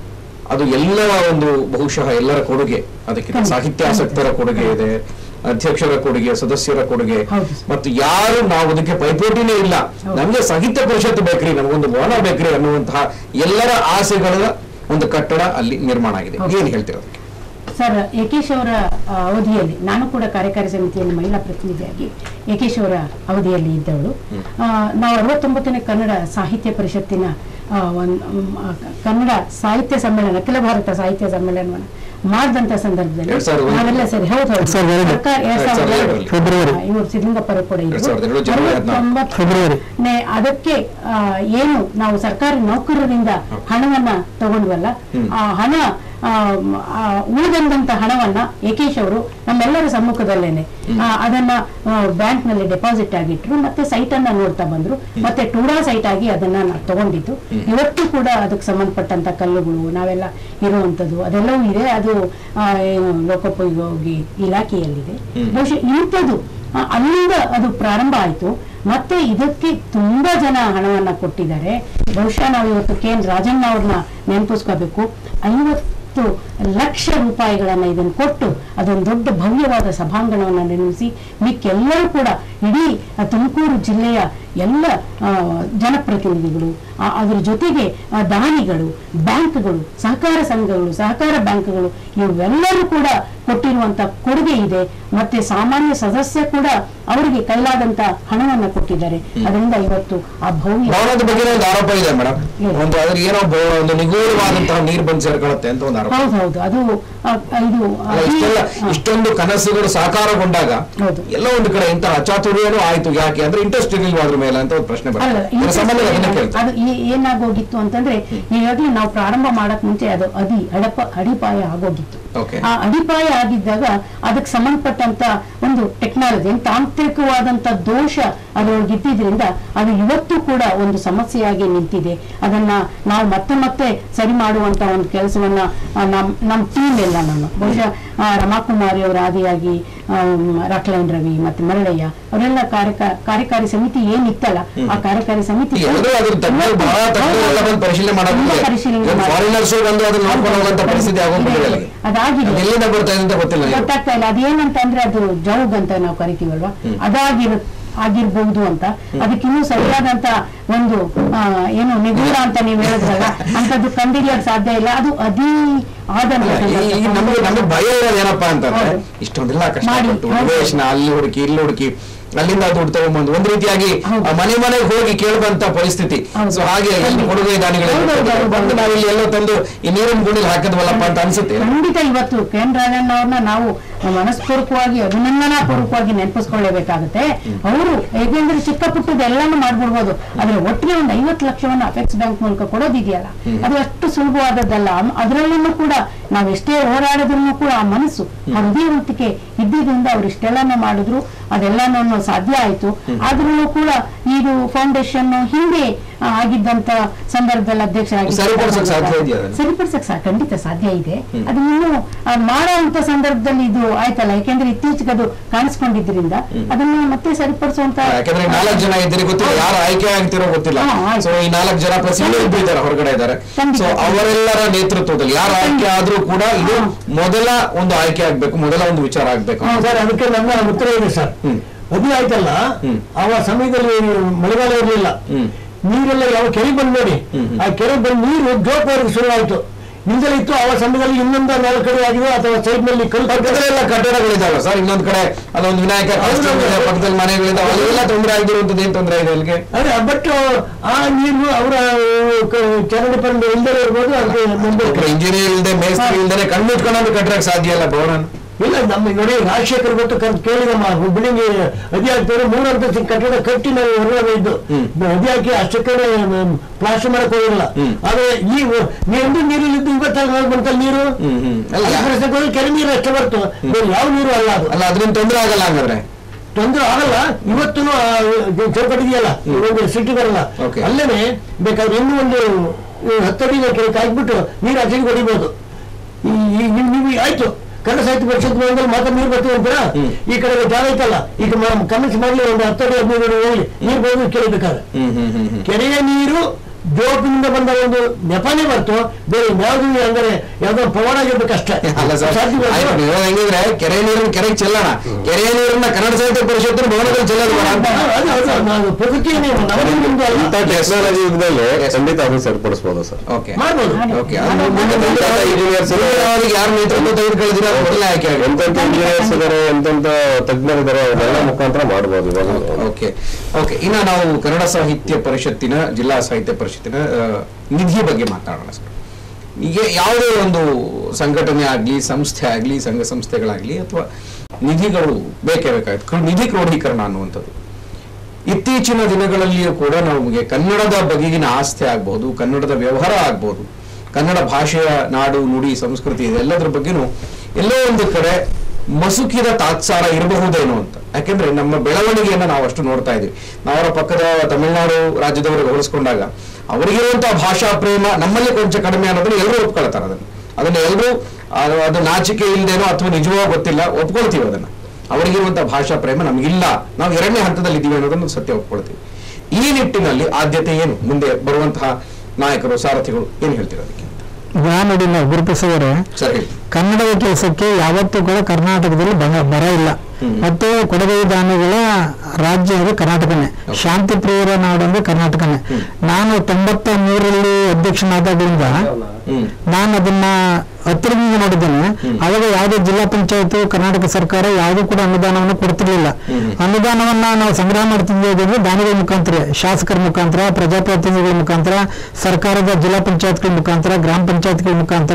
ಅದು ಎಲ್ಲರ ಒಂದು ಬಹುಶಃ ಎಲ್ಲರ ಕೊಡುಗೆ ಅದಕ್ಕೆ ಸಾಹಿತ್ಯಾಸಕ್ತರ ಕೊಡುಗೆ ಇದೆ ಅಧ್ಯಕ್ಷರ ಕೊಡುಗೆ ಸದಸ್ಯರ ಕೊಡುಗೆ ಹೌದು. ಮತ್ತು ಯಾರು ನಾವು ಅದಕ್ಕೆ ಪೈಪೋಟಿನೇ ಇಲ್ಲ ನಮ್ಗೆ ಸಾಹಿತ್ಯ ಪರಿಷತ್ ಬೇಕ್ರಿ ನಮಗೊಂದು ಭವನ ಬೇಕ್ರಿ ಅನ್ನುವಂತಹ ಎಲ್ಲರ ಆಸೆಗಳ ಒಂದು ಕಟ್ಟಡ ಅಲ್ಲಿ ನಿರ್ಮಾಣ ಆಗಿದೆ ಏನ್ ಹೇಳ್ತೀರಾ ಅದಕ್ಕೆ? ಸರ್ ಯಕೇಶ್ ಅವರ ಆ, ಅವಧಿಯಲ್ಲಿ ನಾನು ಕೂಡ ಕಾರ್ಯಕಾರಿ ಸಮಿತಿಯಲ್ಲಿ ಮಹಿಳಾ ಪ್ರತಿನಿಧಿಯಾಗಿ ಯಕೇಶ್ ಅವರ ಅವಧಿಯಲ್ಲಿ ಇದ್ದವಳು ಆ, ನಾವು ಅರವತ್ತೊಂಬತ್ತನೇ ಕನ್ನಡ ಸಾಹಿತ್ಯ ಪರಿಷತ್ತಿನ ಆ, ಒಂದ್- ಮ್, ಆ, ಕನ್ನಡ ಸಾಹಿತ್ಯ ಸಮ್ಮೇಳನ ಅಖಿಲ ಭಾರತ ಸಾಹಿತ್ಯ ಸಮ್ಮೇಳನವನ್ನು ಮಾಡಿದಂತ ಸಂದರ್ಭದಲ್ಲಿ ಎರಡ್ ಸಾವಿರದ ಒಂದು. ನಾವೆಲ್ಲ ಸರಿ ಹೌದು ಹೌದು ಎರಡ್ ಸಾವಿರದ ಎರಡು. ಸರ್ಕಾರ ಎರಡ್ ಎರಡ್ ಸಾವಿರದ ಸಾವಿರದ ಎರಡರಲ್ಲಿ. ಫೆಬ್ರವರಿ. ಆ, ಇವರು ಸಿದ್ಲಿಂಗಪ್ಪರು ಕೂಡ ಎರಡ್ ಸಾವಿರದ ಎರಡು ಜನವರಿ ಹದಿನಾಲ್ಕು. ಅರವತ್ತೊಂಬತ್ತು ಫೆಬ್ರವರಿ ನೆ ಅದಕ್ಕೆ ಆ, ಏನು ನಾವು ಸರ್ಕಾರಿ ನೌಕರರಿಂದ ಹಣವನ್ನ ತಗೊಂಡ್ವಲ್ಲ ಆ ಹಣ ಆ, ಮ್, ಆ, ಉಳಿದಂತ ಹಣವನ್ನ ಯಕೇಶ್ ಅವರು ನಮ್ಮೆಲ್ಲರ ಸಮ್ಮುಖದಲ್ಲೇನೆ ಆ, ಅದನ್ನ ಬ್ಯಾಂಕ್ ನಲ್ಲಿ ಡೆಪಾಸಿಟ್ ಆಗಿಟ್ರು ಮತ್ತೆ ಸೈಟ್ ಅನ್ನ ನೋಡ್ತಾ ಬಂದ್ರು ಮತ್ತೆ ಟೂಡಾ ಸೈಟ್ ಆಗಿ ಅದನ್ನ ನಾವು ತಗೊಂಡಿದ್ದು ಇವತ್ತು ಕೂಡ ಅದಕ್ಕೆ ಸಂಬಂಧಪಟ್ಟಂತ ಕಲ್ಲುಗಳು ನಾವೆಲ್ಲ ಇರುವಂತದ್ದು ಅದೆಲ್ಲವೂ ಇದೆ ಅದು ಆ, ಏನು ಲೋಕೋಪಯೋಗಿ ಇಲಾಖೆಯಲ್ಲಿದೆ ಬಹುಶಃ ಇಂಥದ್ದು ಆ, ಅಲ್ಲಿಂದ ಅದು ಪ್ರಾರಂಭ ಆಯ್ತು ಮತ್ತೆ ಇದಕ್ಕೆ ತುಂಬಾ ಜನ ಹಣವನ್ನ ಕೊಟ್ಟಿದ್ದಾರೆ ಬಹುಶಃ ನಾವು ಇವತ್ತು ಕೆ ಎನ್ ರಾಜಣ್ಣ ಅವ್ರನ್ನ ನೆನಪಿಸ್ಕೋಬೇಕು ಐವತ್ತು ಲಕ್ಷ ರೂಪಾಯಿಗಳನ್ನ ಇದನ್ನು ಕೊಟ್ಟು ಅದೊಂದು ದೊಡ್ಡ ಭವ್ಯವಾದ ಸಭಾಂಗಣವನ್ನು ನಿರ್ಮಿಸಿ ಮಿಕ್ಕೆಲ್ಲರೂ ಕೂಡ ಇಡೀ ಆ ತುಮಕೂರು ಜಿಲ್ಲೆಯ ಎಲ್ಲ ಆ, ಜನಪ್ರತಿನಿಧಿಗಳು ಆ, ಅದ್ರ ಜೊತೆಗೆ ಆ, ದಾನಿಗಳು ಬ್ಯಾಂಕ್ಗಳು ಸಹಕಾರ ಸಂಘಗಳು ಸಹಕಾರ ಬ್ಯಾಂಕ್ಗಳು ಇವೆಲ್ಲರೂ ಕೂಡ ಕೊಟ್ಟಿರುವಂತ ಕೊಡುಗೆ ಇದೆ ಮತ್ತೆ ಸಾಮಾನ್ಯ ಸದಸ್ಯ ಕೂಡ ಅವರಿಗೆ ಕೈಲಾದಂತ ಹಣವನ್ನ ಕೊಟ್ಟಿದ್ದಾರೆ ಅದರಿಂದ ಇವತ್ತು ಆ ಭವ್ಯ ಭವನದ ಬಗ್ಗೆ ಒಂದು ಆರೋಪ ಇದೆ ಮೇಡಮ್ ಹೇಳಿ. ಒಂದು ಅದ್ರ ಏನೋ ಭವ- ಒಂದು ನಿಗೂಢವಾದಂತಹ ನೀರು ಬಂದು ಸೇರ್ಕೊಳ್ಳುತ್ತೆ ಅಂತ ಒಂದು ಆರೋಪ ಹೌದು ಹೌದು ಅದು ಆ, ಇದು ಅಲ್ಲ, ಇಷ್ಟೆಲ್ಲ ಹಾ. ಇಷ್ಟೊಂದು ಕನಸುಗಳು ಸಾಕಾರಗೊಂಡಾಗ ಹೌದು. ಎಲ್ಲ ಒಂದು ಕಡೆ ಇಂತಹ ಅಚಾತುರ್ಯನೂ ಆಯ್ತು ಯಾಕೆ ಅಂದ್ರೆ ಇಂಟ್ರೆಸ್ಟ್ ಇರಲಿಲ್ವಾ ಅದ್ರ ಮೇಲೆ ಅಂತ ಒಂದು ಪ್ರಶ್ನೆ ಅಲ್ಲ ಬರ್ತದೆ ಈ ಇದರ ಸಂಬಂಧ ಅದನ್ನ ಕೇಳ್ತಾರೆ ಅದು ಏ- ಏನಾಗೋಗಿತ್ತು ಅಂತಂದ್ರೆ ಈಗಾಗಲೇ ನಾವು ಪ್ರಾರಂಭ ಮಾಡಕ್ ಮುಂಚೆ ಅದು ಅದಿ ಅಡಪ ಅಡಿಪಾಯ ಆಗೋಗಿತ್ತು ಓಕೆ ಆ ಅಡಿಪಾಯ ಆಗಿದ್ದಾಗ ಅದಕ್ಕೆ ಸಂಬಂಧಪಟ್ಟಂತ ಒಂದು ಟೆಕ್ನಾಲಜಿ ತಾಂತ್ರಿಕವಾದಂತ ದೋಷ ಅದರೊಳಗೆ ಇದ್ದಿದ್ರಿಂದ ಅದು ಇವತ್ತು ಕೂಡ ಒಂದು ಸಮಸ್ಯೆಯಾಗಿ ನಿಂತಿದೆ ಅದನ್ನ ನಾವು ಮತ್ತೆ ಮತ್ತೆ ಸರಿ ಮಾಡುವಂತ ಒಂದು ಕೆಲಸವನ್ನ ಆ, ನಮ್ ನಮ್ ಟೀಮ್ ಎಲ್ಲ ನಾನು ಬಹುಶಃ ಆ, ರಮಾಕುಮಾರಿ ಅವರ ಆದಿಯಾಗಿ ಆಮ್, ರಾಕ್ಲೈನ್ ರವಿ ಮತ್ತೆ ಮರಳಯ್ಯ ಅವರೆಲ್ಲ ಕಾರ್ಯಕ- ಕಾರ್ಯಕಾರಿ ಸಮಿತಿ ಏನಿತ್ತಲ್ಲ ಆ ಕಾರ್ಯಕಾರಿ ಸಮಿತಿ ಎಲ್ಲರೂ ಅದ್ರ ತಜ್ಞರು ಬಹಳ ತಜ್ಞರೆಲ್ಲ ಬಂದು ಪರಿಶೀಲನೆ ತುಂಬಾ ಪರಿಶೀಲನೆ ಮಾಡಿ- ಫಾರಿನರ್ಸ್ ಬಂದು ಅದನ್ನ ನೋಡ್ಕೊಂಡು ಹೋಗುವಂತ ಪರಿಸ್ಥಿತಿ ಆಗೋಗ್ಬಿಟ್ಟಿದೆ ಅಲ್ಲಿಗೆ ಅದಾಗಿದೆ ಅದು ಎಲ್ಲಿಂದ ಬರ್ತಾ ಇದೆ ಅಂತ ಗೊತ್ತಿಲ್ಲ ನನಗೆ. ಗೊತ್ತಾಗ್ತಾ ಇಲ್ಲ ಅದೇನಂತ ಅಂದ್ರೆ ಅದು ಜೌಗ್ ಅಂತ ನಾವು ಕರಿತೀವಲ್ವಾ ಅದಾಗಿರು ಆಗಿರ್ಬಹುದು ಅಂತ ಅದಕ್ಕಿನ್ನೂ ಸರಿಯಾದಂತ ಒಂದು ಆ, ಏನು ನಿಗೂಢ ಅಂತ ನೀವು ಹೇಳಿದ್ರಲ್ಲ ಅಂತದ್ದು ಕಂಡಿಡಿಯಕ್ ಸಾಧ್ಯ ಇಲ್ಲ ಅದು ಅತಿ ಆದಂತ ಅಲ್ಲ, ಈ- ಈ ನಮ್ಗೆ ನಮ್ಗೆ ಭಯ ಇರೋದು ಏನಪ್ಪಾ ಅಂತಂದ್ರೆ ಹೌದು. ಇಷ್ಟೊಂದೆಲ್ಲ ಮಾಡಿ, ಕಷ್ಟಪಟ್ಟು ಹೌದು. ನಿವೇಶನ ಅಲ್ಲಿ ಹುಡುಕಿ ಇಲ್ಲಿ ಹುಡುಕಿ ಅಲ್ಲಿಂದ ದುಡ್ಡು ತಗೊಂಬಂದು ಒಂದ್ ರೀತಿಯಾಗಿ ಹೌದು. ಆ ಮನೆ ಮನೆಗೆ ಹೋಗಿ ಕೇಳುವಂತ ಪರಿಸ್ಥಿತಿ ಹೌದು. ಸೊ ಹಾಗೆ ಎಲ್ಲಿ ಖಂಡಿತ. ಕೊಡುಗೆ ದಾನಿಗಳು ಹೌದು, ಹೌದು, ಹೌದು. ಬಂದು ನಾವು ಇಲ್ಲಿ ಎಲ್ಲೋ ತಂದು ಈ ನೀರಿನ ಗುಂಡಿಲಿ ಹಾಕಿದ್ವಲ್ಲಪ್ಪ ಅಂತ ಅನ್ಸುತ್ತೆ ಖಂಡಿತ ಇವತ್ತು ಕೆ ಎನ್ ರಾಜಣ್ಣ ಅವ್ರನ್ನ ನಾವು ಮನಸ್ಪೂರ್ವಕವಾಗಿ ಅಭಿನಂದನಾ ಪೂರ್ವಕವಾಗಿ ನೆನಪಿಸ್ಕೊಳ್ಳೇಬೇಕಾಗುತ್ತೆ ಅವರು ಹೇಗೆಂದ್ರೆ ಚಿಕ್ಕ ಪುಟ್ಟದ ಎಲ್ಲಾನು ಮಾಡ್ಬಿಡ್ಬೋದು ಆದ್ರೆ ಒಟ್ಟಿಗೆ ಒಂದು ಐವತ್ತು ಲಕ್ಷವನ್ನ ಅಪೆಕ್ಸ್ ಬ್ಯಾಂಕ್ ಮೂಲಕ ಕೊಡೋದಿದೆಯಲ್ಲ ಅದು ಅಷ್ಟು ಸುಲಭವಾದದ್ದಲ್ಲ ಅಮ್- ಅದರಲ್ಲೂ ಕೂಡ ನಾವು ಎಷ್ಟೇ ಹೋರಾಡಿದ್ರು ಕೂಡ ಆ ಮನಸ್ಸು ಆ ಹೃದಯವಂತಿಕೆ ಇದ್ದಿದ್ದರಿಂದ ಅವ್ರು ಇಷ್ಟೆಲ್ಲಾನು ಮಾಡಿದ್ರು ಅದೆಲ್ಲಾನು ಸಾಧ್ಯ ಆಯ್ತು ಆದ್ರೂ ಕೂಡ ಇದು ಫೌಂಡೇಶನ್ ಹಿಂದೆ ಆ, ಆಗಿದ್ದಂತ ಸಂದರ್ಭದಲ್ಲಿ ಅಧ್ಯಕ್ಷ ಸರಿಪಡಿಸೋಕ್ ಸಾಧ್ಯ ಇದೆಯಾ ಅದನ್ನ? ಸರಿಪಡಿಸಕ್ ಸಾ ಖಂಡಿತ ಸಾಧ್ಯ ಇದೆ ಅದು ಇನ್ನು ಆ, ಮಾಡುವಂತ ಸಂದರ್ಭದಲ್ಲಿ ಇದು ಆಯ್ತಲ್ಲ ಯಾಕೆಂದ್ರೆ ಇತ್ತೀಚೆಗೆ ಅದು ಕಾಣಿಸ್ಕೊಂಡಿದ್ರಿಂದ ಅದನ್ನ ಮತ್ತೆ ಸರಿಪಡಿಸುವಂತ ಯಾಕಂದ್ರೆ ನಾಲ್ಕು ಜನ ಇದ್ದೀರಿ ಗೊತ್ತಿಲ್ಲ ಯಾರು ಆಯ್ಕೆ ಆಗ್ತಿರೋ ಗೊತ್ತಿಲ್ಲ ಹಾ, ಆಯ್ತು. ಸೊ ಈ ನಾಲ್ಕು ಜನ ಪ್ಲಸ್ ಇನ್ನೂ ಇಬ್ರು ಇದ್ದಾರೆ ಹೊರಗಡೆ ಇದ್ದಾರೆ ಖಂಡಿತ. ಸೊ ಅವರೆಲ್ಲರ ನೇತೃತ್ವದಲ್ಲಿ ಯಾರು ಆಯ್ಕೆ ಆದ್ರೂ ಕೂಡ ಇದು ಹಾ. ಮೊದಲ ಒಂದು ಆಯ್ಕೆ ಆಗ್ಬೇಕು ಮೊದಲ ಒಂದು ವಿಚಾರ ಆಗ್ಬೇಕು ಸರ್ ಅದಕ್ಕೆ ನನ್ನ ಉತ್ತರ ಇದೆ ಸರ್ ಹ್ಮ್. ಅದೇ ಆಯ್ತಲ್ಲ ಹ್ಮ್. ಆವ ಸಮಯದಲ್ಲಿ ಮಳೆಗಾಲ ಇರಲಿಲ್ಲ ಹ್ಮ್. ನೀರೆಲ್ಲ ಯಾವ ಕೆರೆ ಬಂದ್ ನೋಡಿ ಹ್ಮ್, ಹ್ಮ್. ಆ ಕೆರೆ ಬಂದು ನೀರು ಜೋಪಾಗಿ ಶುರು ಆಯ್ತು ನಿಂದಲೇ ಇತ್ತು ಆ ಸಮಯದಲ್ಲಿ ಇನ್ನೊಂದು ನಾಲ್ಕು ಕಡೆ ಆಗಿದೆ ಅಥವಾ ಸೈಡ್ ನಲ್ಲಿ ಕಲ್ಲು ಪಕ್ಕದಲ್ಲೆಲ್ಲ ಕಟ್ಟಡಗಳಿದಾವೆ ಸರ್ ಇನ್ನೊಂದ್ ಕಡೆ ಅದೊಂದು ವಿನಾಯಕ ಕಾಸ್ಟ್ಯೂಮ್ ಇದೆ, ಪಕ್ಕದಲ್ಲಿ ಮನೆಗಳಿದಾವೆ ಅಲ್ಲೆಲ್ಲ ತೊಂದರೆ ಆಗಿರುವಂತದ್ದು ಏನ್ ತೊಂದರೆ ಇದೆ ಅಲ್ಲಿಗೆ ಅದೇ ಬಟ್ ಆ ನೀರು ಅವರ ಚರಂಡಿ ಪರಂಡಿ ಇಲ್ಲದೆ ಇರ್ಬೋದು ಅದಕ್ಕೆ ಮುಂದೆ ಇಂಜಿನಿಯರ್ ಇಲ್ಲದೆ ಮೇಸ್ತ್ರಿ ಇಲ್ಲದೆ ಕಣ್ಣಿಟ್ಕೊಂಡು ಕಟ್ಟಡಕ್ಕೆ ಸಾಧ್ಯ ಇಲ್ಲ ಭವನ ಇಲ್ಲ ನಮ್ಮ ನೋಡಿ ರಾಜಶೇಖರ್ ಗೊತ್ತು ಕರ್- ಕೇಳಿ ನಮ್ಮ ಬಿಲ್ಡಿಂಗ್ ಅದಿ ಹಾಕ್ತಾರೆ ಮೂರು ಅಂತಸ್ತಿನ ಕಟ್ಟಡ ಕಟ್ಟಿ ನಾವು ಹೊರಗಡೆ ಇದ್ದು ಹ್ಮ್. ಅದಿ ಹಾಕಿ ಅಷ್ಟಕ್ಕೆ ಪ್ಲಾಸ್ಟರ್ ಮಾಡಕ್ ಹೋಗಿಲ್ಲ ಹ್ಮ್. ಆದ್ರೆ ಈ ನೀರು ನೀರಿಲ್ಲಿದ್ದು ಇವತ್ತಾಗ ಬಂತಲ್ಲ ನೀರು ಹ್ಮ್, ಹ್ಮ್. ಅಲ್ಲ, ಅಲ್ಲ ಪ್ರಶ್ನೆಗೆ ಹೋದ್ರೆ ಕೆರೆ ನೀರು ಅಷ್ಟೇ ಬರ್ತು ಬೇರೆ ಯಾವ ನೀರು ಅಲ್ಲ ಅದು ಅಲ್ಲ ಅದರಿಂದ ತೊಂದರೆ ಆಗಲ್ಲ ಹಂಗಾದ್ರೆ ತೊಂದರೆ ಆಗಲ್ಲ ಇವತ್ತು ಚೌಕಟ್ಟು ಇದೆಯಲ್ಲ ಒಂದು ಸಿಟಿ ಬರಲ್ಲ Okay. ಅಲ್ಲೇನೆ ಬೇಕಾದ್ರೆ ಇನ್ನೂ ಒಂದು ಈ ಹತ್ತಡಿ ಕೆಳಗೆ ಹಾಕ್ಬಿಟ್ಟು ನೀರು ಆಚೆಗೆ ಹೊಡಿಬೋದು ಈ ಈ- ನೀವು ನೀವು ಆಯ್ತು ಕನ್ನಡ ಸಾಹಿತ್ಯ ಪರಿಷತ್ ಭವನದಲ್ಲಿ ಮಾತ್ರ ನೀರು ಬರ್ತೀವಿ ಅಂತೀರಾ ಹ್ಮ್. ಈ ಕಡೆ ಜಾಗ ಐತಲ್ಲ ಈಗ ಕನಸು ಮಾಡಲಿ ಒಂದು ಹತ್ತಡಿ ಹದಿನೈದು ಅಡಿ ಹೋಗ್ಲಿ ನೀರು ಬಂದು ಕೇಳಬೇಕಾದ್ರೆ ಹ್ಮ್ ಹ್ಮ್ ಹ್ಮ್ ಹ್ಮ್ ಕೆರೆಯ ನೀರು ಜೋಪಿನಿಂದ ಬಂದ ಒಂದು ನೆಪನೇ ಬರ್ತು ಬೇರೆ ಯಾವ್ದು ಅಂದರೆ ಯಾವ್ದೋ ಪವಾಡ ಆಗಿರ್ಬೇಕಷ್ಟೇ ಅಲ್ಲ ಸರ್ ಸಾಧ್ಯವಿಲ್ಲ. ಆಯ್ತು, ನೀವು ಹೆಂಗಿದ್ರೆ ಕೆರೆ ನೀರನ್ನ ಕೆರೆಗೆ ಚೆಲ್ಲೋಣ ಕೆರೆ ನೀರನ್ನ ಕನ್ನಡ ಸಾಹಿತ್ಯ ಪರಿಷತ್ತಿನ ಭವನದಲ್ಲಿ ಚೆಲ್ಲೋದು ಬೇಡ ಅಂತ ಅದು- ಅದು- ಅದು ನಾನು ಪ್ರಕೃತಿಯ ನಿಯಮ ನವನಿಂದ ಅಲ್ಲ ಇಂಥ ಟೆಕ್ನಾಲಜಿ ಯುಗದಲ್ಲಿ ಖಂಡಿತ ಅದು ಸರಿಪಡಿಸಬಹುದು ಸರ್ ಓಕೆ ಮಾಡ್ಬೋದು ಓಕೆ ಅದು ಮುಂದೆ ಮುಂದೆ Engineers ಇದೆ. ಅವ್ರಿಗೆ ಯಾರು ನೇತೃತ್ವ ತೆಗೆದುಕೊಳ್ಳಿದ್ರೆ ಅದು ಮೊದಲನೇ ಆಯ್ಕೆ ಆಗುತ್ತೆ ಎಂತೆಂತ ಇಂಜಿನಿಯರ್ಸ್ ಇದಾರೆ ಎಂತೆಂತ ತಜ್ಞರಿದ್ದಾರೆ ಅವರೆಲ್ಲ ಮುಖಾಂತರ ಮಾಡ್ಬೋದು ಇವಾಗ ಓಕೆ ಓಕೆ ಇನ್ನು ನಾವು ಕನ್ನಡ ಸಾಹಿತ್ಯ ಪರಿಷತ್ತಿನ ಜಿಲ್ಲಾ ಸಾಹಿತ್ಯ ಪರಿಷತ್ತಿನ ಆ, ನಿಧಿ ಬಗ್ಗೆ ಮಾತಾಡೋಣ ಸರ್ ಈಗ ಯಾವುದೇ ಒಂದು ಸಂಘಟನೆ ಆಗಲಿ ಸಂಸ್ಥೆ ಆಗಲಿ ಸಂಘ ಸಂಸ್ಥೆಗಳಾಗಲಿ ಅಥವಾ ನಿಧಿಗಳು ಬೇಕೇ ಬೇಕಾಗುತ್ತೆ ಕ್ರೋ- ನಿಧಿ ಕ್ರೋಢೀಕರಣ ಅನ್ನುವಂಥದ್ದು ಇತ್ತೀಚಿನ ದಿನಗಳಲ್ಲಿಯೂ ಕೂಡ ನಮಗೆ ಕನ್ನಡದ ಬಗೆಗಿನ ಆಸ್ಥೆ ಆಗ್ಬೋದು ಕನ್ನಡದ ವ್ಯವಹಾರ ಆಗ್ಬೋದು ಕನ್ನಡ ಭಾಷೆಯ ನಾಡು ನುಡಿ ಸಂಸ್ಕೃತಿ ಇದೆಲ್ಲದರ ಬಗ್ಗೆನೂ ಎಲ್ಲೋ ಒಂದು ಕಡೆ ಮಸುಕಿದ ತಾತ್ಸಾರ ಇರಬಹುದೇನೋ ಅಂತ ಯಾಕೆಂದ್ರೆ ನಮ್ಮ ಬೆಳವಣಿಗೆಯನ್ನ ನಾವು ಅಷ್ಟು ನೋಡ್ತಾ ಇದೀವಿ ನಾವರ ಪಕ್ಕದ ತಮಿಳುನಾಡು ರಾಜ್ಯದವರಿಗೆ ಹೋಲಿಸ್ಕೊಂಡಾಗ ಅವರಿಗಿರುವಂತಹ ಭಾಷಾ ಪ್ರೇಮ ನಮ್ಮಲ್ಲಿ ಕೊಂಚ ಕಡಿಮೆ ಅನ್ನೋದನ್ನ ಎಲ್ಲರೂ ಒಪ್ಕೊಳ್ತಾರೆ ಅದನ್ನ ಅದನ್ನ ಎಲ್ಲರೂ ಅದು ಅದು ನಾಚಿಕೆ ಇಲ್ಲದೇನೋ ಅಥವಾ ನಿಜವೋ ಗೊತ್ತಿಲ್ಲ ಒಪ್ಕೊಳ್ತೀವಿ ಅದನ್ನ ಅವರಿಗಿರುವಂತಹ ಭಾಷಾ ಪ್ರೇಮ ನಮಗಿಲ್ಲ ನಾವು ಎರಡನೇ ಹಂತದಲ್ಲಿ ಇದ್ದೀವಿ ಅನ್ನೋದನ್ನು ಸತ್ಯ ಒಪ್ಕೊಳ್ತೀವಿ ಈ ನಿಟ್ಟಿನಲ್ಲಿ ಆದ್ಯತೆ ಏನು ಮುಂದೆ ಬರುವಂತಹ ನಾಯಕರು ಸಾರಥಿಗಳು ಏನು ಹೇಳ್ತೀರಾ ಅದಕ್ಕೆ ನಾನುಡಿನ ಗುರುತಿಸಿದರೆ ಸರ್ ಹೇಳಿ ಕನ್ನಡದ ಕೆಲಸಕ್ಕೆ ಯಾವತ್ತೂ ಕೂಡ ಕರ್ನಾಟಕದಲ್ಲಿ ಬರ ಬರ ಇಲ್ಲ ಹ್ಮ್. ಮತ್ತು ಕೊಡಗೈ ದಾನಿಗಳ ರಾಜ್ಯ ಅಂದ್ರೆ ಕರ್ನಾಟಕನೇ ಶಾಂತಿ ಪ್ರಿಯರ ನಾಡು ಅಂದ್ರೆ ಕರ್ನಾಟಕನೇ ನಾನು ತೊಂಬತ್ತ ಮೂರರಲ್ಲಿ ಅಧ್ಯಕ್ಷನಾದಾಗಲಿಂದ ಹ್ಮ್ ನಾನು ಅದನ್ನ ಹತ್ತಿರದಿಂದ ನೋಡಿದ್ದೇನೆ ಅವಾಗ ಯಾವುದೇ ಜಿಲ್ಲಾ ಪಂಚಾಯತ್ ಕರ್ನಾಟಕ ಸರ್ಕಾರ ಯಾವುದೂ ಕೂಡ ಅನುದಾನವನ್ನು ಕೊಡ್ತಿರ್ಲಿಲ್ಲ ಅನುದಾನವನ್ನ ನಾವು ಸಂಗ್ರಹ ಮಾಡ್ತಿದ್ದೇವೆ ಅಂದ್ರೆ ದಾನಿಗಳ ಮುಖಾಂತರ ಶಾಸಕರ ಮುಖಾಂತರ ಪ್ರಜಾಪ್ರತಿನಿಧಿಗಳ ಮುಖಾಂತರ ಸರ್ಕಾರದ ಜಿಲ್ಲಾ ಪಂಚಾಯತ್ಗಳ ಮುಖಾಂತರ ಗ್ರಾಮ ಪಂಚಾಯತ್ಗಳ ಮುಖಾಂತರ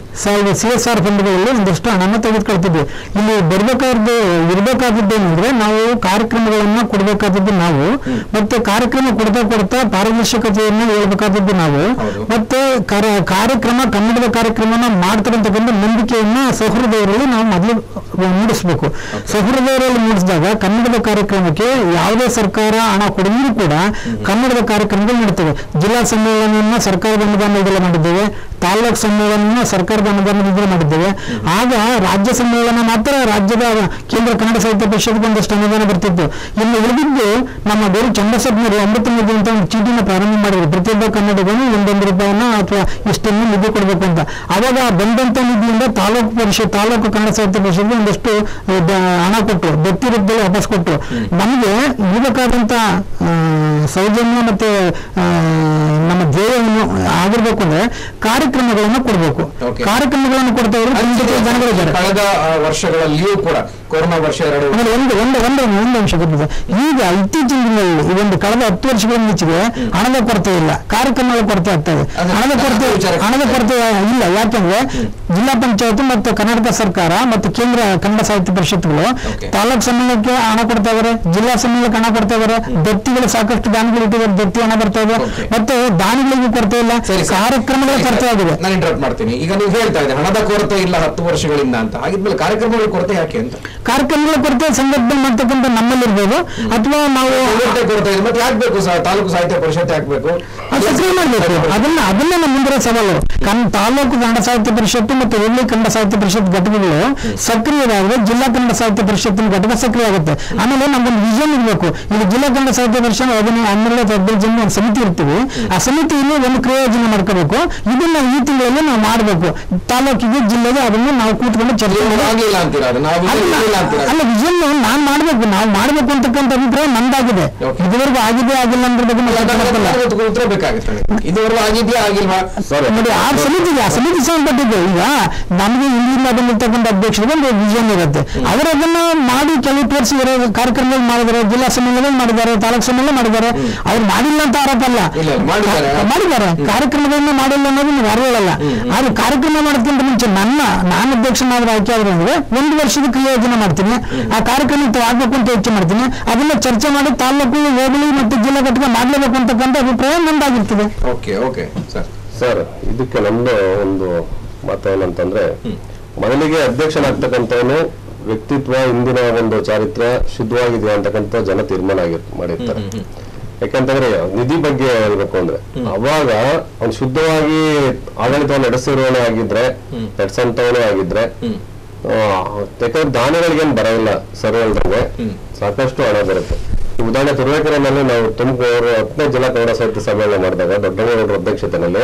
ಸಿ ಎಸ್ ಆರ್ ಫಂಡ್ಗಳಲ್ಲಿ ಒಂದಷ್ಟು ಹಣವನ್ನು ತೆಗೆದುಕೊಳ್ತಿದ್ವಿ ಇಲ್ಲಿ ಬರ್ಬೇಕಾದ್ದು ಇರ್ಬೇಕಾದದ್ದು ಏನಂದ್ರೆ ನಾವು ಕಾರ್ಯಕ್ರಮಗಳನ್ನ ಕೊಡ್ಬೇಕಾದದ್ದು ನಾವು ಮತ್ತೆ ಕಾರ್ಯಕ್ರಮ ಕೊಡ್ತಾ ಕೊಡ್ತಾ ಪಾರದರ್ಶಕತೆಯನ್ನು ಹೇಳ್ಬೇಕಾದದ್ದು ನಾವು ಹೌದು. ಮತ್ತೆ ಕರ- ಕಾರ್ಯಕ್ರಮ ಕನ್ನಡದ ಕಾರ್ಯಕ್ರಮನ ಮಾಡ್ತಕ್ಕಂತಕ್ಕಂಥ ನಂಬಿಕೆಯನ್ನ ಸೌಹೃದಯವರಲ್ಲಿ ನಾವು ಮೊದಲು ಮೂಡಿಸ್ಬೇಕು ಸೌಹೃದಯವರಲ್ಲಿ ಮೂಡಿಸಿದಾಗ ಕನ್ನಡದ ಕಾರ್ಯಕ್ರಮಕ್ಕೆ ಯಾವುದೇ ಸರ್ಕಾರ ಹಣ ಕೊಡಿದ್ರು ಕೂಡ ಕನ್ನಡದ ಕಾರ್ಯಕ್ರಮಗಳು ನೀಡುತ್ತವೆ ಜಿಲ್ಲಾ ಸಮ್ಮೇಳನವನ್ನ ಸರ್ಕಾರದ ಅನುದಾನದಲ್ಲಿ ಮಾಡಿದ್ದೇವೆ ತಾಲ್ಲೂಕು ಸಮ್ಮೇಳನ ಸರ್ಕಾರದ ಅನುದಾನದಿಂದ ಮಾಡಿದ್ದೇವೆ ಆಗ ರಾಜ್ಯ ಸಮ್ಮೇಳನ ಮಾತ್ರ ರಾಜ್ಯದ ಕೇಂದ್ರ ಕನ್ನಡ ಸಾಹಿತ್ಯ ಪರಿಷತ್ಗೆ ಒಂದಷ್ಟು ಅನುದಾನ ಬರ್ತಿತ್ತು ಇನ್ನು ಉಳಿದಿದ್ದು ನಮ್ಮ ಬೇರೆ ಚಂದ್ರಸಪ್ನರು ಅಮೃತ ನಿಧಿ ಅಂತ ಒಂದು ಚೀಟಿನ ಪ್ರಾರಂಭ ಮಾಡಿದ್ರು ಪ್ರತಿಯೊಬ್ಬ ಕನ್ನಡಿಗನು ಒಂದೊಂದು ರೂಪಾಯಿನ ಅಥವಾ ಇಷ್ಟನ್ನು ನಿಧಿ ಕೊಡಬೇಕು ಅಂತ ಅವಾಗ ಬಂದಂತ ನಿಧಿಯಿಂದ ತಾಲೂಕು ಪರಿಷತ್ ತಾಲೂಕು ಕನ್ನಡ ಸಾಹಿತ್ಯ ಪರಿಷತ್ಗೆ ಒಂದಷ್ಟು ಆ, ದ- ಹಣ ಕೊಟ್ಟರು ದತ್ತಿ ರೂಪದಲ್ಲಿ ವಾಪಸ್ ಕೊಟ್ಟರು ನಮಗೆ ಇರಬೇಕಾದಂತ ಆ, ಸೌಜನ್ಯ ಮತ್ತೆ ಆ, ನಮ್ಮ ಧ್ಯೇಯವನ್ನು ಆಗಿರ್ಬೇಕು ಅಂದ್ರೆ ಕಾರ್ಯಕ್ರಮಗಳನ್ನು ಕೊಡಬೇಕು Okay. ಕಾರ್ಯಕ್ರಮಗಳನ್ನು ಕೊಡ್ತಾ ಇದ್ರು ಖಂಡಿತ ಜನಗಳಿದ್ದಾರೆ ಕಳೆದ ಆ, ವರ್ಷಗಳಲ್ಲಿಯೂ ಕೂಡ ಕೊರೋನಾ ವರ್ಷ ಎರಡು ಆಮೇಲೆ ಒಂದು ಒಂದು ಒಂದು ಒಂದು ಅಂಶ ಗೊತ್ತಿದೆ ಈಗ ಇತ್ತೀಚಿನ ದಿನಗಳಲ್ಲಿ ಈ ಒಂದು ಕಳೆದ ಹತ್ತು ವರ್ಷಗಳ ಮುಂಚೆಗೆ ಹಣದ ಕೊರತೆ ಇಲ್ಲ ಕಾರ್ಯಕ್ರಮಗಳ ಕೊರತೆ ಆಗ್ತಾ ಇದೆ ಅದೇ, ಹಣದ ಕೊರತೆ ಅದು ವಿಚಾರ ಹಣದ ಕೊರತೆ ಇಲ್ಲ ಯಾಕಂದ್ರೆ ಜಿಲ್ಲಾ ಪಂಚಾಯತ್ ಮತ್ತು ಕರ್ನಾಟಕ ಸರ್ಕಾರ ಮತ್ತು ಕೇಂದ್ರ ಕನ್ನಡ ಸಾಹಿತ್ಯ ಪರಿಷತ್ಗಳು Okay. ತಾಲೂಕು ಸಮ್ಮೇಳನಕ್ಕೆ ಹಣ ಕೊಡ್ತಾ ಇದಾರೆ ಜಿಲ್ಲಾ ಸಮ್ಮೇಳನಕ್ಕೆ ಹಣ ಕೊಡ್ತಾ ಇದಾರೆ ದತ್ತಿಗಳು ಸಾಕಷ್ಟು ದಾನಿಗಳು ಇಟ್ಟಿದ್ದಾರೆ ದತ್ತಿ ಹಣ ಬರ್ತಾ ಇದೆ Okay. ಮತ್ತೆ ದಾನಿಗಳಿಗೂ ಕೊರತೆ ಇಲ್ಲ ಸರಿ ಸರ್. ಕಾರ್ಯಕ್ರಮಗಳ ಸರಿ, ಕೊರತೆ ಸರ್. ಆಗಿದೆ ನಾನು ಇಂಟರಪ್ಟ್ ಮಾಡ್ತೀನಿ ಈಗ ನೀವು ಹೇಳ್ತಾ ಇದ್ದೆ ಹಣದ ಕೊರತೆ ಇಲ್ಲ ಹತ್ತು ವರ್ಷಗಳಿಂದ ಅಂತ ಹಾಗಿದ್ಮೇಲೆ ಕಾರ್ಯಕ್ರಮಗಳ ಕೊರತೆ ಯಾಕೆ ಅಂತ ಕಾರ್ಯಕ್ರಮಗಳ ಕೊರತೆ ಸಂಘಟನೆ ಮಾಡ್ತಕ್ಕಂಥ ನಮ್ಮಲ್ಲಿರ್ಬೋದು ಅಥವಾ ನಾವು ಕೊರತೆ ಕೊರತೆ ಇದೆ ಮತ್ತೆ ಯಾಕೆ ಬೇಕು ಸರ್ ತಾಲೂಕು ಸಾಹಿತ್ಯ ಪರಿಷತ್ ಹಾಕ್ಬೇಕು ಅದು ಸಕ್ರಿಯ ಮಾಡಬೇಕು ಅದನ್ನ ಅದನ್ನ ನಮ್ಮ ಮುಂದಿರೋ ಸವಾಲು ಕನ್ ತಾಲೂಕು ಕನ್ನಡ ಸಾಹಿತ್ಯ ಪರಿಷತ್ತು ಮತ್ತು ಹುಬ್ಳಿ ಕನ್ನಡ ಸಾಹಿತ್ಯ ಪರಿಷತ್ ಘಟಕಗಳು ಸಕ್ರಿಯರಾದ್ರೆ ಜಿಲ್ಲಾ ಕನ್ನಡ ಸಾಹಿತ್ಯ ಪರಿಷತ್ತಿನ ಘಟಕ ಸಕ್ರಿಯ ಆಗುತ್ತೆ ಆಮೇಲೆ ನಮ್ಗೊಂದು ವಿಷನ್ ಇರಬೇಕು ಇಲ್ಲಿ ಜಿಲ್ಲಾ ಕನ್ನಡ ಸಾಹಿತ್ಯ ಪರಿಷತ್ ಅದನ್ನ ಹನ್ನೆರಡು ಅಥವಾ ಹದಿನೈದು ಜನ ಒಂದು ಸಮಿತಿ ಇರ್ತೀವಿ ಆ ಸಮಿತಿಯಲ್ಲಿ ಒಂದು ಕ್ರಿಯೋಜನೆ ಮಾಡ್ಕೋಬೇಕು ಇದನ್ನ ಈ ತಿಂಗಳಲ್ಲಿ ನಾವು ಮಾಡಬೇಕು ತಾಲೂಕಿಗೆ ಜಿಲ್ಲೆಗೆ ಅದನ್ನು ನಾವು ಕೂತ್ಕೊಂಡು ಚರ್ಚೆ ನೀವು ಮಾಡಿ ಆಗಿಲ್ಲ ಅಂತೀರಾ ಅದು ನಾವು ಅಲ್ಲ ಇಲ್ಲ ಅಂತೀರಾ ಅಲ್ಲ ವಿಷನ್ ನಾನ್ ಮಾಡ್ಬೇಕು ನಾವು ಮಾಡ್ಬೇಕು ಅಂತಕ್ಕಂಥ ಅಭಿಪ್ರಾಯ ನಂದಾಗಿದೆ Okay. ಇದುವರೆಗೂ ಆಗಿದೆ ಆಗಿಲ್ಲ ಅನ್ನೋದ್ರ ಬಗ್ಗೆ ನಾವು ಚರ್ಚೆ ಮಾಡ್ತಿಲ್ಲ. ಅದಕ್ಕೆ ಉತ್ತರ ಬೇಕಾಗುತ್ತೆ ಇದುವರೆಗೂ ಆಗಿದೆಯಾ ಆಗಿಲ್ವಾ ಸರ್ ನೋಡಿ ಆ ಸಮಿತಿ ಇದೆ ಆ ಸಮಿತಿ ಸಂಬಂಧಪಟ್ಟಿದ್ದು ಈಗ ನಮಗೆ ಇಲ್ಲಿಂದ ಬಂದಿರ್ತಕ್ಕಂಥ ಅಧ್ಯಕ್ಷರಿಗೆ ಒಂದು ವಿಷನ್ ಇರುತ್ತೆ ಅವರು ಅದನ್ನ ಮಾಡಿ ಕೆಲವು ತೋರಿಸಿದರೆ ಕಾರ್ಯಕ್ರಮಗಳು ಮಾಡಿದ್ದಾರೆ ಜಿಲ್ಲಾ ಸಮ್ಮೇಳನ ಮಾಡಿದ್ದಾರೆ ತಾಲೂಕು ಸಮ್ಮೇಳನ ಮಾಡಿದ್ದಾರೆ ಅವ್ರು ಮಾಡಿಲ್ಲ ಅಂತ ಆರೋಪ ಅಲ್ಲ ಇಲ್ಲ, ಮಾಡಿದ್ದಾರೆ. ಕಾ- ಮಾಡಿದ್ದಾರೆ ಕಾರ್ಯಕ್ರಮಗಳನ್ನ ಮಾಡಿಲ್ಲ ಅನ್ನೋದು ನೀವು ಯಾರು ಹೇಳಲ್ಲ ಆದ್ರೆ ಕಾರ್ಯಕ್ರಮ ಮಾಡೋದಕ್ಕಿಂತ ಮುಂಚೆ ನನ್ನ ನಾನು ಅಧ್ಯಕ್ಷನಾದ್ರೆ ಆಯ್ಕೆ ಆದ್ರೆ ಅಂದ್ರೆ ಒಂದು ವರ್ಷದ ಕ್ರಿಯೋಜನೆ ಮಾಡ್ತೀನಿ ಆ ಕಾರ್ಯಕ್ರಮ ಆಗ್ಬೇಕು ಅಂತ ಯೋಚನೆ ಮಾಡ್ತೀನಿ ಅದನ್ನ ಚರ್ಚೆ ಮಾಡಿ ತಾಲೂಕು ಹೋಬಳಿ ಮತ್ತು ಜಿಲ್ಲಾ ಘಟಕ ಮಾಡ್ಲೇಬೇಕು ಅಂತಕ್ಕಂಥ ಅಭಿಪ್ರಾಯ ನಂದಾಗಿರ್ತದೆ ಓಕೆ ಓಕೆ ಸರ್ ಸರ್ ಇದಕ್ಕೆ ನಮ್ದು ಒಂದು ಮಾತು ಏನಂತಂದ್ರೆ ಮೊದಲಿಗೆ ಅಧ್ಯಕ್ಷನಾಗ್ತಕ್ಕಂಥವನು ವ್ಯಕ್ತಿತ್ವ ಇಂದಿನ ಒಂದು ಚಾರಿತ್ರ್ಯ ಶುದ್ಧವಾಗಿದೆಯಾ ಅಂತಕ್ಕಂಥ ಜನ ತೀರ್ಮಾನ ಆಗಿ ಮಾಡಿರ್ತಾರೆ ಯಾಕಂತಂದ್ರೆ ನಿಧಿ ಬಗ್ಗೆ ಹೇಳ್ಬೇಕು ಅಂದ್ರೆ ಅವಾಗ ಅವ್ನು ಶುದ್ಧವಾಗಿ ಆಡಳಿತವನ್ನು ನಡೆಸಿರೋನೇ ಆಗಿದ್ರೆ ನಡೆಸಂತವನೇ ಆಗಿದ್ರೆ ಆ, ಯಾಕಂದ್ರೆ ದಾನಿಗಳಿಗೇನು ಬರೋಲ್ಲ ಸರಿ ಹೇಳ್ದಂಗೆ ಸಾಕಷ್ಟು ಹಣ ಬರುತ್ತೆ ಈ ಉದಾಹರಣೆ ತುರುವೇಕೆರೆನಲ್ಲಿ ನಾವು ತುಮಕೂರು ಹತ್ತನೇ ಜಿಲ್ಲಾ ಕನ್ನಡ ಸಾಹಿತ್ಯ ಸಮ್ಮೇಳನ ಮಾಡಿದಾಗ ದೊಡ್ಡಗೌಡರ ಅಧ್ಯಕ್ಷತೆಯಲ್ಲಿ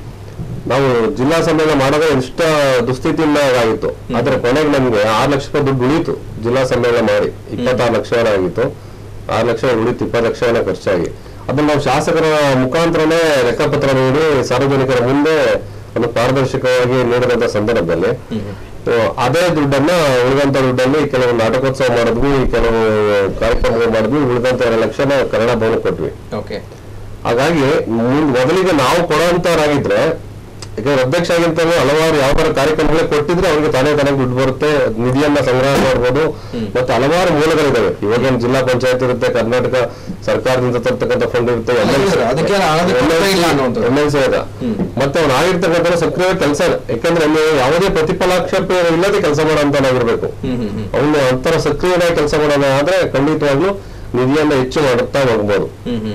ನಾವು ಜಿಲ್ಲಾ ಸಮ್ಮೇಳನ ಮಾಡಿದ್ರೆ ಇಷ್ಟ ದುಸ್ಥಿತಿಯಿಂದ ಆಗಿತ್ತು ಆದ್ರೆ ಕೊನೆಗೆ ನಮ್ಗೆ ಆರು ಲಕ್ಷ ರೂಪಾಯಿ ದುಡ್ಡು ಉಳಿತು ಜಿಲ್ಲಾ ಸಮ್ಮೇಳನ ಮಾಡಿ ಇಪ್ಪತ್ತಾರು ಲಕ್ಷ ಏನೋ ಆಗಿತ್ತು ಆರು ಲಕ್ಷ ಉಳಿತು ಇಪ್ಪತ್ತು ಲಕ್ಷ ಏನೋ ಖರ್ಚಾಗಿ ಅದನ್ನ ನಾವು ಶಾಸಕರ ಮುಖಾಂತರನೇ ಲೆಕ್ಕಪತ್ರ ನೀಡಿ ಸಾರ್ವಜನಿಕರ ಮುಂದೆ ಒಂದು ಪಾರದರ್ಶಕವಾಗಿ ನೀಡಿದಂತ ಸಂದರ್ಭದಲ್ಲಿ ಆ, ಅದೇ ದುಡ್ಡನ್ನ ಉಳಿದಂತ ದುಡ್ಡಲ್ಲಿ ಕೆಲವು ನಾಟಕೋತ್ಸವ ಮಾಡಿದ್ವಿ ಕೆಲವು ಕಾರ್ಯಕ್ರಮಗಳು ಮಾಡಿದ್ವಿ ಉಳಿದಂತ ಎರಡು ಲಕ್ಷನ ಕನ್ನಡ ಭವನ ಕೊಟ್ವಿ ಓಕೆ ಹಾಗಾಗಿ ಮುಂದ್ ಮೊದಲಿಗೆ ನಾವು ಕೊಡುವಂತವರಾಗಿದ್ರೆ ಯಾಕಂದ್ರೆ ಅಧ್ಯಕ್ಷ ಆಗಿಂತ ಹಲವಾರು ಯಾವ ತರ ಕಾರ್ಯಕ್ರಮಗಳೇ ಕೊಟ್ಟಿದ್ರೆ ಅವ್ರಿಗೆ ತಾನೇ ತಾನೇ ದುಡ್ಡು ಬರುತ್ತೆ ನಿಧಿಯನ್ನ ಸಂಗ್ರಹ ಮಾಡ್ಬೋದು ಮತ್ತೆ ಹಲವಾರು ಮೂಲಗಳಿದಾವೆ ಇವಾಗ ಜಿಲ್ಲಾ ಪಂಚಾಯತ್ ಇರುತ್ತೆ ಕರ್ನಾಟಕ ಸರ್ಕಾರದಿಂದ ತರ್ತಕ್ಕಂಥ ಫಂಡ್ ಇರುತ್ತೆ ಹೌದು, ಅದಕ್ಕೆ ಹಣದ ಕೊರತೆ ಇಲ್ಲ ಅನ್ನುವಂಥದ್ದು. ಎಂ ಎಲ್ ಸಿ ಅದ ಮತ್ತೆ ಅವ್ನು ಆಗಿರ್ತಕ್ಕಂಥ ಸಕ್ರಿಯ ಕೆಲಸ ಯಾಕಂದ್ರೆ ಅಲ್ಲಿ ಯಾವುದೇ ಪ್ರತಿಫಲಾಕ್ಷೇಪ ಇಲ್ಲದೆ ಕೆಲಸ ಮಾಡೋಂತನಾಗಿರ್ಬೇಕು ಅವನು ಅಂತರ ಸಕ್ರಿಯವಾಗಿ ಕೆಲಸ ಮಾಡೋಣ ಆದ್ರೆ ಖಂಡಿತವಾಗ್ಲೂ ನಿಧಿಯನ್ನ ಹೆಚ್ಚು ಮಾಡುತ್ತಾ ಹೋಗ್ಬೋದು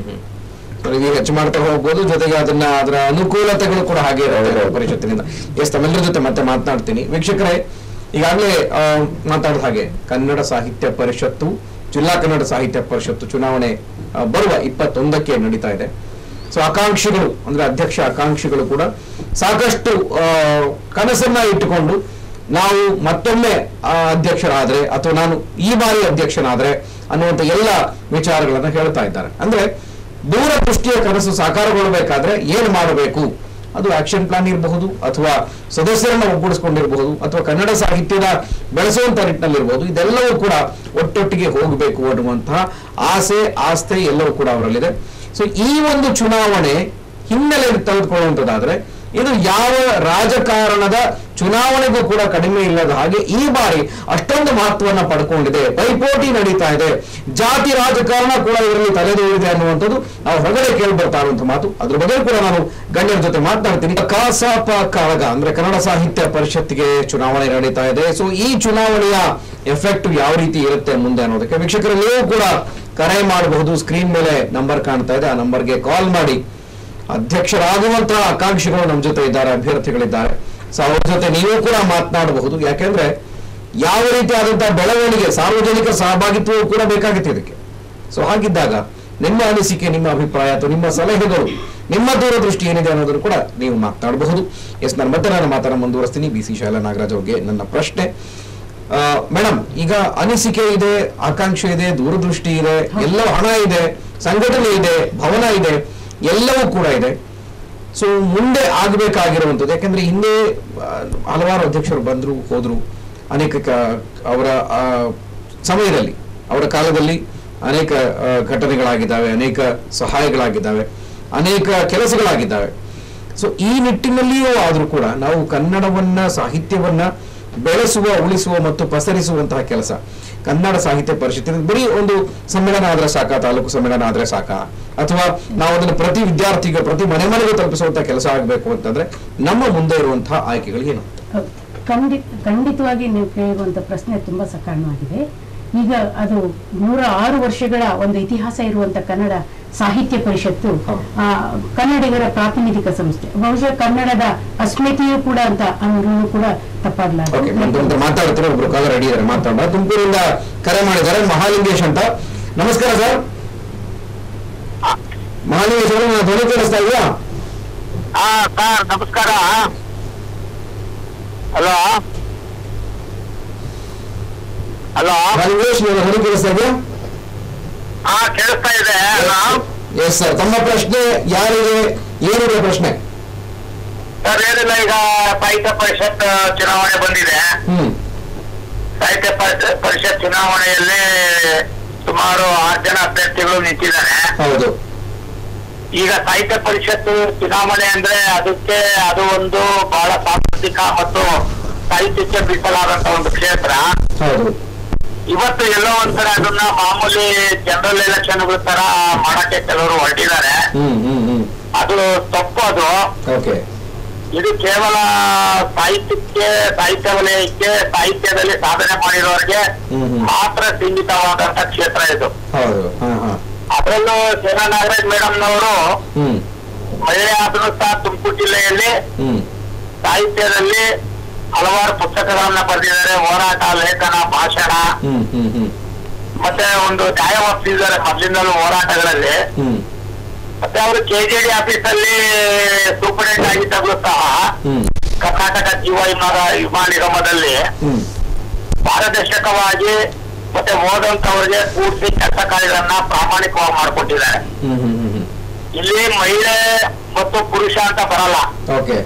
ಅವರಿಗೆ ಹೆಚ್ಚು ಮಾಡ್ತಾ ಹೋಗ್ಬೋದು ಜೊತೆಗೆ ಅದನ್ನ ಅದರ ಅನುಕೂಲತೆಗಳು ಕೂಡ ಹಾಗೆ ಇರುತ್ತೆ ಹೌದು. ಪರಿಷತ್ತಿನಿಂದ ಎಸ್ ತಮ್ಮೆಲ್ಲರ ಜೊತೆ ಮತ್ತೆ ಮಾತನಾಡ್ತೀನಿ ವೀಕ್ಷಕರೇ ಈಗಾಗಲೇ ಆ, ಮಾತಾಡಿದ ಹಾಗೆ ಕನ್ನಡ ಸಾಹಿತ್ಯ ಪರಿಷತ್ತು ಜಿಲ್ಲಾ ಕನ್ನಡ ಸಾಹಿತ್ಯ ಪರಿಷತ್ತು ಚುನಾವಣೆ ಆ, ಬರುವ ಇಪ್ಪತ್ತೊಂದಕ್ಕೆ ನಡೀತಾ ಇದೆ ಸೊ ಆಕಾಂಕ್ಷಿಗಳು ಅಂದ್ರೆ ಅಧ್ಯಕ್ಷ ಆಕಾಂಕ್ಷಿಗಳು ಕೂಡ ಸಾಕಷ್ಟು ಆ, ಕನಸನ್ನ ಇಟ್ಟುಕೊಂಡು ನಾವು ಮತ್ತೊಮ್ಮೆ ಆ, ಅಧ್ಯಕ್ಷರಾದ್ರೆ ಅಥವಾ ನಾನು ಈ ಬಾರಿ ಅಧ್ಯಕ್ಷನಾದ್ರೆ ಅನ್ನುವಂಥ ಎಲ್ಲ ವಿಚಾರಗಳನ್ನ ಹೇಳ್ತಾ ಇದ್ದಾರೆ ಅಂದ್ರೆ ದೂರದೃಷ್ಟಿಯ ಕನಸು ಸಾಕಾರಗೊಳ್ಳಬೇಕಾದ್ರೆ ಏನು ಮಾಡಬೇಕು ಅದು ಆಕ್ಷನ್ ಪ್ಲಾನ್ ಇರಬಹುದು ಅಥವಾ ಸದಸ್ಯರನ್ನ ಒಗ್ಗೂಡಿಸ್ಕೊಂಡಿರಬಹುದು ಅಥವಾ ಕನ್ನಡ ಸಾಹಿತ್ಯದ ಬೆಳೆಸುವಂತ ನಿಟ್ಟಿನಲ್ಲಿರ್ಬೋದು ಇದೆಲ್ಲವೂ ಕೂಡ ಒಟ್ಟೊಟ್ಟಿಗೆ ಹೋಗಬೇಕು ಅನ್ನುವಂತಹ ಆಸೆ ಆಸ್ತೆ ಎಲ್ಲವೂ ಕೂಡ ಅವರಲ್ಲಿದೆ ಸೊ ಈ ಒಂದು ಚುನಾವಣೆ ಹಿನ್ನೆಲೆ ತೆಗೆದುಕೊಳ್ಳುವಂಥದ್ದಾದ್ರೆ ಇದು ಯಾವ ರಾಜಕಾರಣದ ಚುನಾವಣೆಗೂ ಕೂಡ ಕಡಿಮೆ ಇಲ್ಲದ ಹಾಗೆ ಈ ಬಾರಿ ಅಷ್ಟೊಂದು ಮಹತ್ವವನ್ನ ಪಡ್ಕೊಂಡಿದೆ ಪೈಪೋಟಿ ನಡೀತಾ ಇದೆ ಜಾತಿ ರಾಜಕಾರಣ ಕೂಡ ಇದರಲ್ಲಿ ತಲೆದೋರಿದೆ ಅನ್ನುವಂಥದ್ದು ನಾವು ಹೊರಗಡೆ ಕೇಳಿ ಬರ್ತಾ ಇರುವಂತ ಮಾತು ಅದ್ರ ಬಗ್ಗೆ ಕೂಡ ನಾನು ಗಣ್ಯರ ಜೊತೆ ಮಾತನಾಡ್ತೀನಿ ಕಾಸಾಪ ಕಾಳಗ ಅಂದ್ರೆ ಕನ್ನಡ ಸಾಹಿತ್ಯ ಪರಿಷತ್ತಿಗೆ ಚುನಾವಣೆ ನಡೀತಾ ಇದೆ ಸೊ ಈ ಚುನಾವಣೆಯ ಎಫೆಕ್ಟ್ ಯಾವ ರೀತಿ ಇರುತ್ತೆ ಮುಂದೆ ಅನ್ನೋದಕ್ಕೆ ವೀಕ್ಷಕರು ನೀವು ಕೂಡ ಕರೆ ಮಾಡಬಹುದು ಸ್ಕ್ರೀನ್ ಮೇಲೆ ನಂಬರ್ ಕಾಣ್ತಾ ಇದೆ ಆ ನಂಬರ್ಗೆ ಕಾಲ್ ಮಾಡಿ ಅಧ್ಯಕ್ಷರಾಗುವಂತಹ ಆಕಾಂಕ್ಷಿಗಳು ನಮ್ಮ ಜೊತೆ ಇದ್ದಾರೆ ಅಭ್ಯರ್ಥಿಗಳಿದ್ದಾರೆ ಸೊ ಅವ್ರ ಜೊತೆ ನೀವು ಕೂಡ ಮಾತನಾಡಬಹುದು ಯಾಕೆಂದ್ರೆ ಯಾವ ರೀತಿಯಾದಂತಹ ಬೆಳವಣಿಗೆ ಸಾರ್ವಜನಿಕ ಸಹಭಾಗಿತ್ವವು ಕೂಡ ಬೇಕಾಗುತ್ತೆ ಇದಕ್ಕೆ ಸೊ ಹಾಗಿದ್ದಾಗ ನಿಮ್ಮ ಅನಿಸಿಕೆ ನಿಮ್ಮ ಅಭಿಪ್ರಾಯ ಅಥವಾ ನಿಮ್ಮ ಸಲಹೆಗಳು ನಿಮ್ಮ ದೂರದೃಷ್ಟಿ ಏನಿದೆ ಅನ್ನೋದನ್ನು ಕೂಡ ನೀವು ಮಾತನಾಡಬಹುದು ಎಸ್ ನಾನು ಮತ್ತೆ ನಾನು ಮಾತನ್ನ ಮುಂದುವರಿಸ್ತೀನಿ ಬಿ ಸಿ ಶೈಲ ನಾಗರಾಜ್ ಅವ್ರಿಗೆ ನನ್ನ ಪ್ರಶ್ನೆ ಮೇಡಮ್ ಈಗ ಅನಿಸಿಕೆ ಇದೆ ಆಕಾಂಕ್ಷೆ ಇದೆ ದೂರದೃಷ್ಟಿ ಇದೆ ಎಲ್ಲ ಹಣ ಇದೆ ಸಂಘಟನೆ ಇದೆ ಭವನ ಇದೆ ಎಲ್ಲವೂ ಕೂಡ ಇದೆ ಸೊ ಮುಂದೆ ಆಗಬೇಕಾಗಿರುವಂಥದ್ದು ಯಾಕಂದ್ರೆ ಹಿಂದೆ ಆ, ಹಲವಾರು ಅಧ್ಯಕ್ಷರು ಬಂದ್ರು ಹೋದ್ರು ಅನೇಕ ಕ- ಅವರ ಆ, ಸಮಯದಲ್ಲಿ ಅವರ ಕಾಲದಲ್ಲಿ ಅನೇಕ ಆ, ಘಟನೆಗಳಾಗಿದ್ದಾವೆ ಅನೇಕ ಸಹಾಯಗಳಾಗಿದ್ದಾವೆ ಅನೇಕ ಕೆಲಸಗಳಾಗಿದ್ದಾವೆ ಸೊ ಈ ನಿಟ್ಟಿನಲ್ಲಿಯೂ ಆದರೂ ಕೂಡ ನಾವು ಕನ್ನಡವನ್ನ ಸಾಹಿತ್ಯವನ್ನ ಬೆಳೆಸುವ ಉಳಿಸುವ ಮತ್ತು ಪಸರಿಸುವಂತಹ ಕೆಲಸ ಕನ್ನಡ ಸಾಹಿತ್ಯ ಪರಿಷತ್ತಿನ ಬರೀ ಒಂದು ಸಮ್ಮೇಳನ ಆದ್ರೆ ಸಾಕ ತಾಲೂಕು ಸಮ್ಮೇಳನ ಆದ್ರೆ ಸಾಕ ಅಥವಾ ನಾವು ಅದನ್ನು ಪ್ರತಿ ವಿದ್ಯಾರ್ಥಿಗೆ ಪ್ರತಿ ಮನೆ ಮನೆಗೂ ತಲುಪಿಸುವಂತಹ ಕೆಲಸ ಆಗಬೇಕು ಅಂತಂದ್ರೆ ನಮ್ಮ ಮುಂದೆ ಇರುವಂತಹ ಆಯ್ಕೆಗಳು ಏನು ಹೌದು. ಖಂಡಿತ ಖಂಡಿತವಾಗಿ ನೀವು ಕೇಳಿರುವಂತ ಪ್ರಶ್ನೆ ತುಂಬಾ ಸಕಾರಣವಾಗಿದೆ ಈಗ ಅದು ನೂರ ಆರು ವರ್ಷಗಳ ಒಂದು ಇತಿಹಾಸ ಇರುವಂತ ಕನ್ನಡ ಸಾಹಿತ್ಯ ಪರಿಷತ್ತು ಹೌದು. ಆ, ಕನ್ನಡಿಗರ ಪ್ರಾತಿನಿಧಿಕ ಸಂಸ್ಥೆ ಬಹುಶಃ ಕನ್ನಡದ ಅಸ್ಮಿತೆಯೂ ಕೂಡ ಅಂತ ಅಂದ್ರೂ ಕೂಡ ಓಕೆ ತಪ್ಪಾಗ್ಲಾರ್ದು ಮಾತಾಡ್ತಾರೆ ಒಬ್ರು ಕಾಲ ರೆಡಿ ಇದ್ದಾರೆ ಮಾತಾಡ ತುಮಕೂರಿಂದ ಕರೆ ಮಾಡಿದ್ದಾರೆ ಮಹಾಲಿಂಗೇಶ್ ಅಂತ ನಮಸ್ಕಾರ ಸರ್ ಮಹಾಲಿಂಗೇಶ್ ಅವರು ನನ್ನ ಧ್ವನಿ ಕೇಳಿಸ್ತಾ ಇದೆಯಾ ಹಾ ಸರ್ ನಮಸ್ಕಾರ ಹಲೋ ಹಲೋ ಮಹಾಲಿಂಗೇಶ್ ನನ್ನ ಧ್ವನಿ ಕೇಳಿಸ್ತಾ ಇದೆಯಾ ಹಾ ಕೇಳಿಸ್ತಾ ಇದೆ ಎಸ್ ಸರ್ ತಮ್ಮ ಪ್ರಶ್ನೆ ಯಾರಿಗೆ ಏನಿದೆ ಪ್ರಶ್ನೆ ಸರ್ ಏನಿಲ್ಲ ಈಗ ಸಾಹಿತ್ಯ ಪರಿಷತ್ ಚುನಾವಣೆ ಬಂದಿದೆ ಹ್ಮ್ ಸಾಹಿತ್ಯ ಪರಿಷ- ಪರಿಷತ್ ಚುನಾವಣೆಯಲ್ಲಿ ಸುಮಾರು ಆರು ಜನ ಅಭ್ಯರ್ಥಿಗಳು ನಿಂತಿದ್ದಾರೆ ಹೌದು ಈಗ ಸಾಹಿತ್ಯ ಪರಿಷತ್ತು ಚುನಾವಣೆ ಅಂದ್ರೆ ಅದಕ್ಕೆ ಅದು ಒಂದು ಬಹಳ ಸಾಂಸ್ಕೃತಿಕ ಮತ್ತು ಸಾಹಿತ್ಯಕ್ಕೆ ಮೀಸಲಾದಂತ ಒಂದು ಕ್ಷೇತ್ರ ಹೌದು ಇವತ್ತು ಎಲ್ಲೋ ಒಂದ್ ಕಡೆ ಅದನ್ನ ಮಾಮೂಲಿ ಜನರಲ್ ಎಲೆಕ್ಷನ್ಗಳ ತರ ಮಾಡಕ್ಕೆ ಕೆಲವರು ಹೊರಟಿದ್ದಾರೆ ಹ್ಮ್ ಹ್ಮ್ ಹ್ಮ್ ಅದು ತಪ್ಪು ಅದು ಓಕೆ ಇದು ಕೇವಲ ಸಾಹಿತ್ಯಕ್ಕೆ ಸಾಹಿತ್ಯ ವಲಯಕ್ಕೆ ಸಾಹಿತ್ಯದಲ್ಲಿ ಸಾಧನೆ ಮಾಡಿರೋರಿಗೆ ಹ್ಮ್, ಹ್ಮ್. ಮಾತ್ರ ಸೀಮಿತವಾದಂತ ಕ್ಷೇತ್ರ ಇದು ಹೌದು ಹಾ ಹಾ ಅದರಲ್ಲೂ ಸೇನಾ ನಾಗರಾಜ್ ಮೇಡಮ್ನವರು ಹ್ಮ್ ಮಹಿಳೆ ಆದರೂ ಸಹ ತುಮಕೂರು ಜಿಲ್ಲೆಯಲ್ಲಿ ಹ್ಮ್ ಸಾಹಿತ್ಯದಲ್ಲಿ ಹಲವಾರು ಪುಸ್ತಕಗಳನ್ನ ಬರೆದಿದ್ದಾರೆ ಹೋರಾಟ ಲೇಖನ ಭಾಷಣ ಹ್ಮ್ ಹ್ಮ್ ಹ್ಮ್ ಮತ್ತೆ ಒಂದು ನ್ಯಾಯ ಒಪ್ಪಿದ್ದಾರೆ ಮೊದಲಿಂದಲೂ ಹೋರಾಟಗಳಲ್ಲಿ ಹ್ಮ್ ಮತ್ತೆ ಅವರು ಕೆಜೆಡಿ ಆಫೀಸ್ ಅಲ್ಲಿ ಸೂಪರಿಂಟೆಂಡೆಂಟ್ ಆಗಿದ್ದಾಗಲೂ ಸಹ ಹ್ಮ್ ಕರ್ನಾಟಕ ಜೀವ ವಿಮಾನ ವಿಮಾನ ನಿಗಮದಲ್ಲಿ ಹ್ಮ್ ಪಾರದರ್ಶಕವಾಗಿ ಮತ್ತೆ ಓದಂತವ್ರಿಗೆ ಕೂಡಿಸಿ ಕೆಲಸ ಕಾರ್ಯಗಳನ್ನ ಪ್ರಾಮಾಣಿಕವಾಗಿ ಮಾಡಿಕೊಟ್ಟಿದ್ದಾರೆ ಹ್ಮ್ ಹ್ಮ್ ಹ್ಮ್ ಹ್ಮ್ ಇಲ್ಲಿ ಮಹಿಳೆ ಮತ್ತು ಪುರುಷ ಅಂತ ಬರಲ್ಲ ಓಕೆ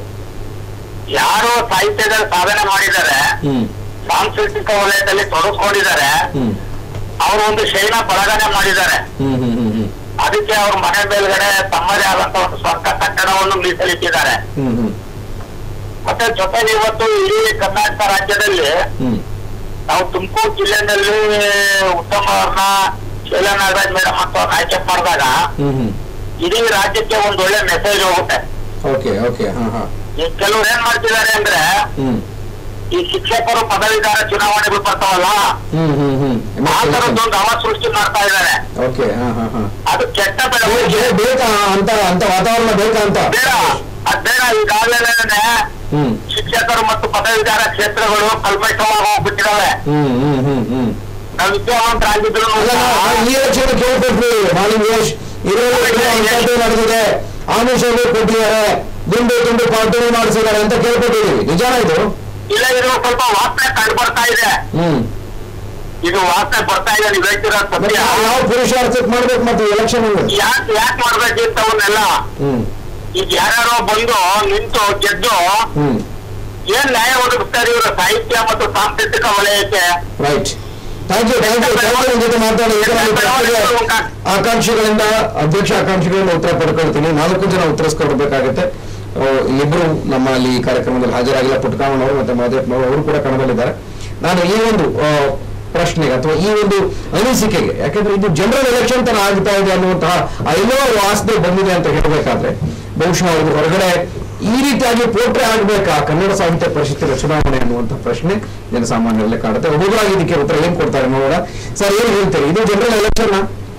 ಯಾರು ಸಾಹಿತ್ಯದಲ್ಲಿ ಸಾಧನೆ ಮಾಡಿದ್ದಾರೆ ಹ್ಮ್ ಸಾಂಸ್ಕೃತಿಕ ವಲಯದಲ್ಲಿ ತೊಡಗಿಸ್ಕೊಂಡಿದ್ದಾರೆ ಹ್ಮ್ ಅವರು ಒಂದು ಶೈನ ಬಳಗನೆ ಮಾಡಿದ್ದಾರೆ ಹ್ಮ್ ಹ್ಮ್ ಹ್ಮ್ ಹ್ಮ್ ಅದಕ್ಕೆ ಅವ್ರ ಮನೆ ಮೇಲ್ಗಡೆ ತಮ್ಮದೇ ಆದಂತ ಒಂದು ಸ್ವಂತ ಕಟ್ಟಡವನ್ನು ಮೀಸಲಿಟ್ಟಿದ್ದಾರೆ ಹ್ಮ್ ಹ್ಮ್ ಮತ್ತೆ ಜೊತೆಗೆ ಇವತ್ತು ಇಡೀ ಕರ್ನಾಟಕ ರಾಜ್ಯದಲ್ಲಿ ಹ್ಮ್ ನಾವು ತುಮಕೂರು ಜಿಲ್ಲೆಯಲ್ಲಿ ಉತ್ತಮ ಅವ್ರನ್ನ ಶೈಲಾ ನಾಗರಾಜ್ ಮೇಡಮ್ ಅಂತ ಅವ್ರನ್ನ ಆಯ್ಕೆ ಮಾಡಿದಾಗ ಹ್ಮ್ ಹ್ಮ್ ಇಡೀ ರಾಜ್ಯಕ್ಕೆ ಒಂದ್ ಒಳ್ಳೆ ಮೆಸೇಜ್ ಹೋಗುತ್ತೆ ಓಕೆ ಓಕೆ ಹಾ ಹಾ ಈ ಕೆಲವ್ರು ಏನ್ ಮಾಡ್ತಿದ್ದಾರೆ ಅಂದ್ರೆ ಹ್ಮ್ ಈ ಶಿಕ್ಷಕರು ಪದವೀಧರ ಚುನಾವಣೆಗಳು ಬರ್ತಾವಲ್ಲ ಹ್ಮ್ ಹ್ಮ್ ಹ್ಮ್ ಆ ತರದ್ದೊಂದು ಹವ ಸೃಷ್ಟಿ ಮಾಡ್ತಾ ಇದ್ದಾರೆ ಓಕೆ ಹಾ ಹಾ ಹಾ ಅದು ಕೆಟ್ಟ ಬೇ- ಬೆಳವಣಿಗೆ ಬೇ- ಬೇಕಾ ಅಂತ ಅಂತ ವಾತಾವರಣ ಬೇಕಾ ಅಂತ ಬೇಡ ಅದ್ ಬೇಡ ಈಗಾಗಲೇ ಹ್ಮ್ ಶಿಕ್ಷಕರು ಮತ್ತು ಪದವೀಧರ ಕ್ಷೇತ್ರಗಳು ಕಲ್ಮಶವಾಗಿ ಹೋಗ್ಬಿಟ್ಟಿದಾವೆ ಹ್ಮ್ ಹ್ಮ್ ಹ್ಮ್ ಹ್ಮ್ ನಾವು ವಿದ್ಯಾವಂತರಾಗಿದ್ರು ಅಲ್ಲ ನಾವು ಈ ಎಲೆಕ್ಷನ್ ಕೇಳ್ಕೊಟ್ವಿ ಮಾಲಿಂಗೇಶ್ ಇದರಲ್ಲಿ ಅಂಥದ್ದೇ ನಡೆದಿದೆ ಆಮಿಷಗಳು ಕೊಟ್ಟಿದ್ದಾರೆ ದುಂಡು ತುಂಡು ಪಾರ್ಟಿ ಮಾಡಿಸಿದ್ದಾರೆ ಅಂತ ಕೇಳ್ಕೊಟ್ಟಿದೀವಿ ನಿಜಾನ ಇದು ಇಲ್ಲ ಇದು ಸ್ವಲ್ಪ ವಾಸನೆ ಕಂಡು ಬರ್ತಾ ಇದೆ ಹ್ಮ್ ಇದು ವಾಸನೆ ಬರ್ತಾ ಇದೆ ನೀವು ಹೇಳ್ತಿರೋ ಮತ್ತೆ ಸತ್ಯ ಯಾವ ಯಾವ ಪುರುಷಾರ್ಥಕ್ಕೆ ಮಾಡ್ಬೇಕು ಮತ್ತೆ ಎಲೆಕ್ಷನ್ ಯಾಕ್ ಯಾಕೆ ಮಾಡ್ಬೇಕಿತ್ತು ಅವನ್ನೆಲ್ಲ ಹ್ಮ್ ಈಗ ಯಾರ್ಯಾರೋ ಬಂದು ನಿಂತು ಗೆದ್ದು ಹ್ಮ್ ಏನ್ ನ್ಯಾಯ ಒದಗಿಸ್ತಾರೆ ಇವರು ಸಾಹಿತ್ಯ ಮತ್ತು ಸಾಂಸ್ಕೃತಿಕ ವಲಯಕ್ಕೆ right thank you thank you thank you ಜೊತೆ ಮಾತಾಡಿ ಈಗ ನಾನು ಪ್ರಶ್ನೆಗೆ ಆಕಾಂಕ್ಷಿಗಳಿಂದ ಅಧ್ಯಕ್ಷ ಆಕಾಂಕ್ಷಿಗಳಿಂದ ಉತ್ತರ ಪಡ್ಕೊಳ್ತೀನಿ ನಾಲ್ಕು ಜನ ಉತ್ತರಿಸ್ಕೊಡ್ಬೇಕಾಗತ್ತೆ ಆ, ಇಲ್ಲಿಬ್ರು ನಮ್ಮಲ್ಲಿ ಈ ಕಾರ್ಯಕ್ರಮದಲ್ಲಿ ಹಾಜರಾಗಿಲ್ಲ ಪುಟ್ಕಾಮಣ್ಣವರು ಮತ್ತೆ ಮಹದೇವ್ನವರು ಅವರು ಕೂಡ ಕಣದಲ್ಲಿದ್ದಾರೆ ನಾನು ಈ ಒಂದು ಆ, ಪ್ರಶ್ನೆಗೆ ಅಥವಾ ಈ ಒಂದು ಅನಿಸಿಕೆಗೆ ಯಾಕಂದ್ರೆ ಇದು ಜನರಲ್ ಎಲೆಕ್ಷನ್ ತರ ಆಗ್ತಾ ಇದೆ ಅನ್ನುವಂತಹ ಎಲ್ಲೋ ವಾಸನೆ ಬಂದಿದೆ ಅಂತ ಹೇಳಬೇಕಾದ್ರೆ ಬಹುಶಃ ಇದು ಹೊರಗಡೆ ಈ ರೀತಿಯಾಗಿ ಪೋಟ್ರೆ ಆಗ್ಬೇಕಾ ಕನ್ನಡ ಸಾಹಿತ್ಯ ಪರಿಷತ್ತಿನ ಚುನಾವಣೆ ಅನ್ನುವಂಥ ಪ್ರಶ್ನೆ ಜನಸಾಮಾನ್ಯರಲ್ಲೇ ಕಾಡುತ್ತೆ ಒಬ್ಬೊಬ್ಬರಾಗಿ ಇದಕ್ಕೆ ಉತ್ತರ ಏನ್ ಕೊಡ್ತಾರೆ ನೋಡೋಣ ಸರ್ ಏನ್ ಹೇಳ್ತೀರಿ ಇದು ಜನರಲ್ ಎಲೆಕ್ಷನ್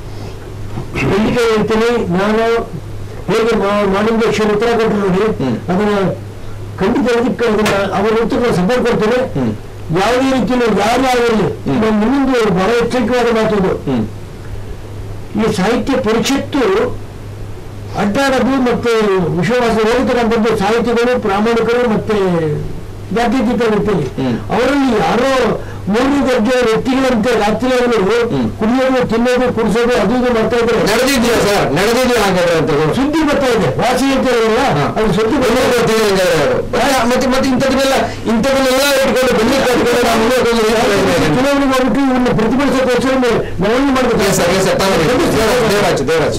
ಖಂಡಿತ ಹೇಳ್ತೀನಿ ನಾನು ಹೇಗೆ ಮಾ- ಮಾನಂದೇಶ್ವರ ಉತ್ತರ ಕೊಟ್ಟರು ನೋಡಿ ಹ್ಮ್. ಅದನ್ನ ಖಂಡಿತ ಅದಕ್ಕೆ ಅದನ್ನ ಅವರ ಉತ್ತರ ಸಪೋರ್ಟ್ ಕೊಡ್ತೇನೆ ಹ್ಮ್. ಯಾವುದೇ ರೀತಿಯಲ್ಲಿ ಯಾರ್ಯಾರಿರಲಿ ಹ್ಮ್. ನಾನು ಇನ್ನೊಂದು ಬಹಳ ಎಚ್ಚರಿಕೆವಾದ ಮಾತು ಇದು. ಹ್ಮ್ ಈ ಸಾಹಿತ್ಯ ಪರಿಷತ್ತು ಅಡ್ಡಾಡೋದು ಮತ್ತೆ ವಿಶ್ವಾಸ ಹೋಗುತ್ತಿರುವಂತದ್ದು ಸಾಹಿತಿಗಳು ಪ್ರಾಮಾಣಿಕರು ಮತ್ತೆ ಜಾತ್ಯತೀತ ವ್ಯಕ್ತಿಗಳು ಹ್ಮ್. ಅವರಲ್ಲಿ ಯಾರೋ ಮೂರನೇ ದರ್ಜೆ ವ್ಯಕ್ತಿಗಳಂತೆ ರಾತ್ರಿ ಅವರು ಹ್ಮ್. ಕುಡಿಯೋದು ತಿನ್ನೋದು ಕುಡಿಸೋದು ಅದು ಇದು ಮಾಡ್ತಾ ಇದ್ದಾರೆ ನಡೆದಿದ್ಯಾ ಸರ್ ನಡೆದಿದ್ಯಾ ಹಾಗಾದ್ರೆ ಅಂತ ಹೇಳಿ. ಸುದ್ದಿ ಬರ್ತಾ ಇದೆ ವಾಸಿ ಅಂತ ಹೇಳಿಲ್ಲ ಹಾ. ಅದು ಸುದ್ದಿ ಎಲ್ಲರೂ ಬರ್ತಾ ಇದೆ. ಗೊತ್ತಿದೆ ಹಂಗಾದ್ರೆ ಅವರು. ಮತ್ತೆ- ಮತ್ತೆ ಮತ್ತೆ ಇಂಥದನ್ನೆಲ್ಲ ಇಂಥದನ್ನೆಲ್ಲ ಇಟ್ಕೊಂಡು ಬೆನ್ನಿಗೆ ಕಟ್ಕೊಂಡು ನಾವು ಮುಂದೆ ಹೋಗೋದು ಏನು? ಚುನಾವಣೆ ಮಾಡ್ಬಿಟ್ಟು ಇವನ್ನ ಪ್ರತಿಭಟಿಸೋಕೋಸ್ಕರ ಮೆರವಣಿಗೆ ಮಾಡ್ಬೇಕು Yes, sir, yes, sir, ತಗೊಳ್ಳಿ. ದೇವರಾಜ್ ದೇವರಾಜ್ ದೇವರಾಜ್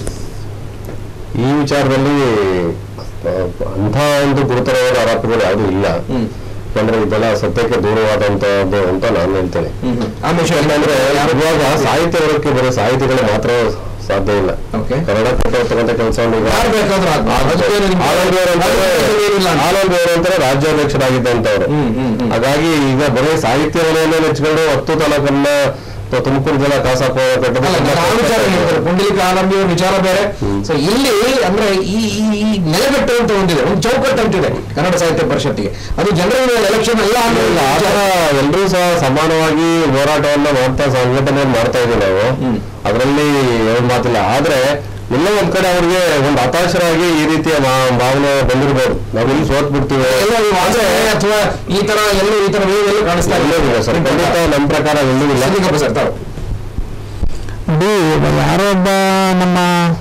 ಈ ವಿಚಾರದಲ್ಲಿ ಆ, ಅಂಥ ಒಂದು ಗುರುತರವಾದ ಆರೋಪಗಳು ಯಾವುದೂ ಇಲ್ಲ ಹ್ಮ್. ಯಾಕಂದ್ರೆ ಇದೆಲ್ಲ ಸತ್ಯಕ್ಕೆ ದೂರವಾದಂತದ್ದು ಅಂತ ನಾನು ಹೇಳ್ತೇನೆ ಹ್ಮ್ ಹ್ಮ್. ಆಮೇಶ ಯಾಕಂದ್ರೆ ಇವಾಗ ಸಾಹಿತ್ಯ ವರ್ಗಕ್ಕೆ ಬರೋ ಸಾಹಿತಿಗಳು ಮಾತ್ರ ಸಾಧ್ಯ ಇಲ್ಲ Okay. ಕನ್ನಡ ಕೊಟ್ಟಿರ್ತಕ್ಕಂಥ ಕೆಲಸವನ್ನು ಈಗ ಯಾರು ಬೇಕಾದ್ರೂ ಆಗ್ಬೋದು. ಅದಕ್ಕೇನು ನಿಮ್ಗೆ- ಆನಂದ್ ಬೇರೆ ಅಂತಾರೆ ಏನಿಲ್ಲ ಅಂತ. ಆನಂದ್ ಬೇರೆ ಅಂತಾರೆ ರಾಜ್ಯಾಧ್ಯಕ್ಷರಾಗಿದ್ದಂತವ್ರು ಹ್ಮ್, ಹ್ಮ್, ಹ್ಮ್. ಹಾಗಾಗಿ ಈಗ ಬರೀ ಸಾಹಿತ್ಯ ವಲಯವನ್ನು ನೆಚ್ಕೊಂಡು ಹತ್ತು ತಾಲೂಕನ್ನ ಅಥವಾ ತುಮಕೂರು ಜಿಲ್ಲಾ ಕಾಸಾಪ ಅಲ್ಲ, ನಾನು ಆ ವಿಚಾರ ಹೇಳಿದ್ರೆ ಪುಂಡಲಿಕ ಆಲಂಬಿ ಅವ್ರ ವಿಚಾರ ಬೇರೆ ಸೊ ಇಲ್ಲಿ ಅಂದ್ರೆ ಈ ಈ ಈ ನೆಲೆಗಟ್ಟು ಅಂತ ಒಂದಿದೆ ಒಂದು ಚೌಕಟ್ಟು ಅಂತಿದೆ ಕನ್ನಡ ಸಾಹಿತ್ಯ ಪರಿಷತ್ತಿಗೆ ಅದು ಜನರಲ್ ಎಲೆಕ್ಷನ್ ಅಲ್ಲ ಇಲ್ಲ ಆ ಅನ್ನೋ ಥರ ಎಲ್ಲರೂ ಸಹ ಸಮಾನವಾಗಿ ಹೋರಾಟವನ್ನ ಮಾಡ್ತಾ ಸಂಘಟನೆ ಮಾಡ್ತಾ ಇದೀವಿ ನಾವು ಹ್ಮ್. ಅದರಲ್ಲಿ ಏನ್ ಮಾತಿಲ್ಲ ಆದ್ರೆ ಎಲ್ಲೋ ಒಂದ್ ಕಡೆ ಅವ್ರಿಗೆ ಒಂದು ಹತಾಶರಾಗಿ ಈ ರೀತಿಯ ಮಾ- ಭಾವನೆ ಬಂದಿರ್ಬೋದು ನಾವು ಇಲ್ಲಿ ಸೋತ್ ಬಿಡ್ತೀವಿ ಎಲ್ಲೋ ಈ ವಾಸನೆ ಅಥವಾ ಈ ತರ ಎಲ್ಲೂ ಈ ತರ ವೇವ್ ಎಲ್ಲೂ ಕಾಣಿಸ್ತಾ ಇಲ್ಲ ಎಲ್ಲೂ ಇಲ್ಲ ಸರ್ ಖಂಡಿತ ನಮ್ಮ ಪ್ರಕಾರ ಎಲ್ಲೂ ಇಲ್ಲ ಸದ್ಯಕ್ಕೆ ಸರ್ ತಾವು ನೋಡಿ ಇವಾಗ ಯಾರೋ ಒಬ್ಬ ನಮ್ಮ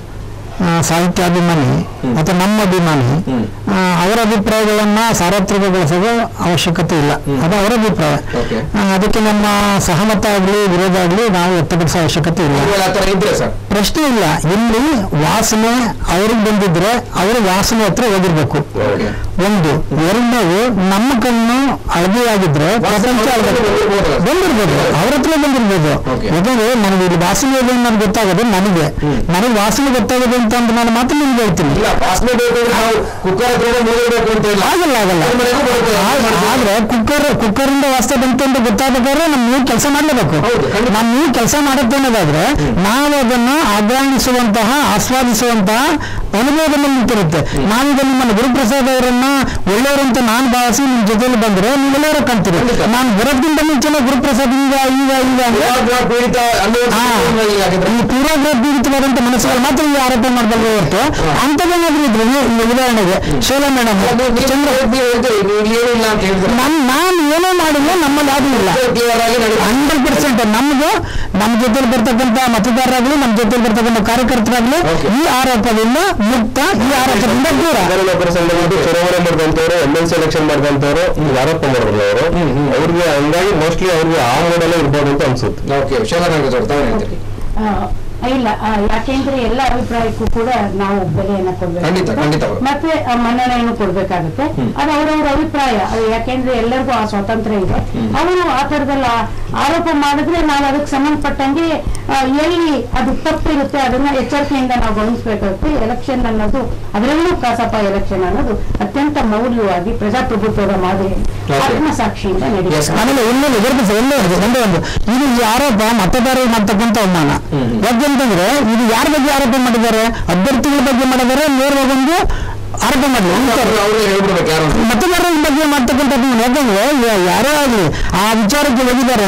ಆ, ಸಾಹಿತ್ಯಾಭಿಮಾನಿ ಅಥವಾ ನಮ್ಮ ಅಭಿಮಾನಿ ಹ್ಮ್. ಆ, ಅವರ ಅಭಿಪ್ರಾಯಗಳನ್ನ ಸಾರ್ವತ್ರಿಕಗೊಳಿಸೋದು ಅವಶ್ಯಕತೆ ಇಲ್ಲ ಅದು ಅವರ ಅಭಿಪ್ರಾಯ Okay. ಆ, ಅದಕ್ಕೆ ನಮ್ಮ ಸಹಮತ ಆಗಲಿ ವಿರೋಧ ಆಗಲಿ ನಾವು ವ್ಯಕ್ತಪಡಿಸೋ ಅವಶ್ಯಕತೆ ಇಲ್ಲ ಇವುಗಳ ಆ ತರ ಇದ್ರೆ ಸರ್ ಪ್ರಶ್ನೆ ಇಲ್ಲ ಇಲ್ಲಿ ವಾಸನೆ ಅವ್ರಿಗೆ ಬಂದಿದ್ರೆ ಅವರು ವಾಸನೆ ಹತ್ರ ಹೋಗಿರ್ಬೇಕು Okay. ಒಂದು ಎರಡನೇದು ನಮ್ಮ ಕಣ್ಣು ಹಳದಿಯಾಗಿದ್ರೆ ಪ್ರಪಂಚ ಅವ್ರ ಹತ್ರ ಹಳದಿ- ಬಂದಿರ್ಬೋದು. ಬಂದಿರ್ಬೋದು ಅವ್ರ ಹತ್ರ ಬಂದಿರ್ಬೋದು Okay. ಯಾಕಂದ್ರೆ ನನಗೆ ಇಲ್ಲಿ ವಾಸನೆ ಇದೆ ಅನ್ನೋದು ಗೊತ್ತಾಗೋದು ನನಗೆ ನನಗೆ ವಾಸನೆ ಗೊತ್ತಾಗೋದು ಅಂತ ಅಂದ್ ನಾನು ಮಾತ್ರ ನಿಮ್ಗೆ ಹೇಳ್ತೀನಿ ಇಲ್ಲ ವಾಸನೆ ಬೇಕು ಅಂದ್ರೆ ನಾವು ಕುಕ್ಕರ್ ಹತ್ರ ನೀಡಬೇಕು ಅಂತ ಇಲ್ಲ ಆಗಲ್ಲ ಆಗಲ್ಲ ಅವ್ರ ಮನೆಗೂ ಬರುತ್ತೆ. ಆದ್ರೆ- ಆದ್ರೆ ಕುಕ್ಕರ್ ಕುಕ್ಕರ್ ಇಂದ ವಾಸ್ತೆ ಬಂತು ಅಂತ ಗೊತ್ತಾಗಬೇಕಾದ್ರೆ ನಮ್ ನೀವು ಕೆಲಸ ಮಾಡ್ಲೇಬೇಕು ಹೌದು, ಖಂಡಿತ. ನಮ್ ನೀವು ಕೆಲಸ ಮಾಡೋದೇನದಾದ್ರೆ ನಾವು ಅದನ್ನ ಆಗ್ರಹಿಸುವಂತಹ ಆಸ್ವಾದಿಸುವಂತಹ ಅನುಭವದಲ್ಲಿ ನಿಂತಿರುತ್ತೆ ನಾವೀಗ ನಿಮ್ಮನ್ನ ಗುರುಪ್ರಸಾದ್ ಅವರನ್ನ ಒಳ್ಳೆಯವರಂತ ನಾನು ಭಾವಿಸಿ ನಿಮ್ ಜೊತೆಲಿ ಬಂದ್ರೆ ನೀವೆಲ್ಲರೂ ಕಾಣ್ತೀರಿ ಖಂಡಿತ. ನಾನು ಬರೋದ್ಕಿಂತ ಮುಂಚೆನೆ ಗುರುಪ್ರಸಾದ್ ಈಗ ಈಗ ಈಗ ಅಂದ್ರೆ ಪೂರ್ವಾಗ್ರಹ ಪೀಡಿತ ಅನ್ನೋ ಹಾ. ಹೀಗಾಗಿದ್ರೆ ಈ ಪೂರ್ವಗ್ರಹ ಪೀಡಿತವಾದಂತ ಮನಸ್ಸುಗಳು ಮಾತ್ರ ಈ ಆರೋಪ ಮಾಡಬಲ್ಲ ಹೊರತು ಅಂಥದ್ದೇನಾದ್ರೂ ಇದ್ರೆ ನೀವು- ಈಗ ಉದಾಹರಣೆಗೆ ಶೋಲಾ ಮೇಡಮ್ ಅದು ನೀವು ಚಂದ್ರ ನೀವು ಹೇಳ್ತೀರಿ ನೀವು ಇಲ್ಲಿ ಏನಿಲ್ಲ ಅಂತ ಹೇಳಿದ್ರೆ ನನ್ ನಾನು ಏನೋ ಮಾಡಿಲ್ಲ ನಮ್ಮಲ್ಲಿ ಯಾವ್ದು ಇಲ್ಲ ಕ್ಲಿಯರ್ ಆಗಿ ನಡೆಯುತ್ತೆ. ಹಂಡ್ರೆಡ್ ಪರ್ಸೆಂಟ್ ನಮ್ದು ನಮ್ಮ ಜೊತೆಲಿ ಬರ್ತಕ್ಕಂಥ ಮತದಾರರಾಗ್ಲಿ ನಮ್ಮ ಜೊತೆಲಿ ಬರ್ತಕ್ಕಂಥ ಕಾರ್ಯಕರ್ತರಾಗ್ಲಿ Okay. ಈ ಆರೋಪದಿಂದ ಮುಕ್ತ ಈ ಆರೋಪದಿಂದ ದೂರ ಸರ್ಕಾರಿ ನೌಕರ ಸಂಘದಲ್ಲಿ ಚುನಾವಣೆ ಮಾಡಿದಂತವ್ರು ಎಂ ಎಲ್ ಸಿ ಎಲೆಕ್ಷನ್ ಮಾಡಿದಂತವ್ರು ಆರೋಪ ಮಾಡಿದ್ರಲ್ಲ ಅವರು ಹ್ಮ್, ಹ್ಮ್. ಅವ್ರಿಗೆ ಹಂಗಾಗಿ ಮೋಸ್ಟ್ಲಿ ಅವ್ರಿಗೆ ಆ ಮಾಡಲೇ ಇರ್ಬೋದು ಅಂತ ಅನ್ಸುತ್ತೆ ಓಕೆ ಶೋಭಾನಾಗೇಶ್ ಅವರು ತಾವು ಹೇಳ್ತೀರಿ ಆ, ಇಲ್ಲ ಆ, ಯಾಕೆಂದ್ರೆ ಎಲ್ಲ ಅಭಿಪ್ರಾಯಕ್ಕೂ ಕೂಡ ನಾವು ಬೆಲೆಯನ್ನ ಖಂಡಿತ, ಖಂಡಿತ. ಕೊಡ್ಬೇಕು ಮತ್ತೆ ಆ, ಮನ್ನಣೆಯನ್ನು ಕೊಡ್ಬೇಕಾಗುತ್ತೆ ಅದು ಅವರವರ ಅಭಿಪ್ರಾಯ ಅದು ಯಾಕೆಂದ್ರೆ ಎಲ್ಲರಿಗೂ ಆ ಸ್ವಾತಂತ್ರ್ಯ ಇದೆ ಅವರು ಆ ತರದಲ್ಲ ಆರೋಪ ಮಾಡಿದ್ರೆ ನಾವು ಅದಕ್ಕೆ ಸಂಬಂಧಪಟ್ಟಂಗೆ ಆ, ಎಲ್ಲಿ ಅದು ತಪ್ಪಿರುತ್ತೆ ಅದನ್ನ ಎಚ್ಚರಿಕೆಯಿಂದ ನಾವು ಗಮನಿಸಬೇಕಾಗುತ್ತೆ ಎಲೆಕ್ಷನ್ ಅನ್ನೋದು ಅದರಲ್ಲೂ ಕಸಾಪ ಎಲೆಕ್ಷನ್ ಅನ್ನೋದು ಅತ್ಯಂತ ಮೌಲ್ಯವಾಗಿ ಪ್ರಜಾಪ್ರಭುತ್ವದ ಮಾದರಿ ಆತ್ಮಸಾಕ್ಷಿಯಿಂದ ನಡೆಯುತ್ತೆ ಆಮೇಲೆ ಇನ್ನೊಂದು ಇದಕ್ಕೆ ಒಂದೇ ಒಂದು ಒಂದೇ ಒಂದು ಇದು ಈ ಆರೋಪ ಮತದಾರರು ಮಾಡ್ತಕ್ಕಂಥ ಅವಮಾನ ಯಾಕೆಂತಂದ್ರೆ ಇದು ಯಾರ ಬಗ್ಗೆ ಆರೋಪ ಮಾಡಿದ್ದಾರೆ ಅಭ್ಯರ್ಥಿಗಳ ಬಗ್ಗೆ ಮಾಡಿದ್ದಾರೆ ನೇರವಾಗಿ ಒಂದು ಆರೋಪ ಮಾಡಲಿ ಅವ್ರಿಗೆ ಹೇಳ್ಬಿಡ್ಬೇಕು ಯಾರು ಅಂತ. ಮತದಾರರ ಬಗ್ಗೆ ಮಾಡ್ತಕ್ಕಂಥದ್ದು ಯಾಕಂದ್ರೆ ಯಾ- ಯಾರೇ ಆಗ್ಲಿ ಆ ವಿಚಾರಕ್ಕೆ ಹೋಗಿದ್ದಾರೆ ಅಂದ್ರೆ ಅದು ಮತ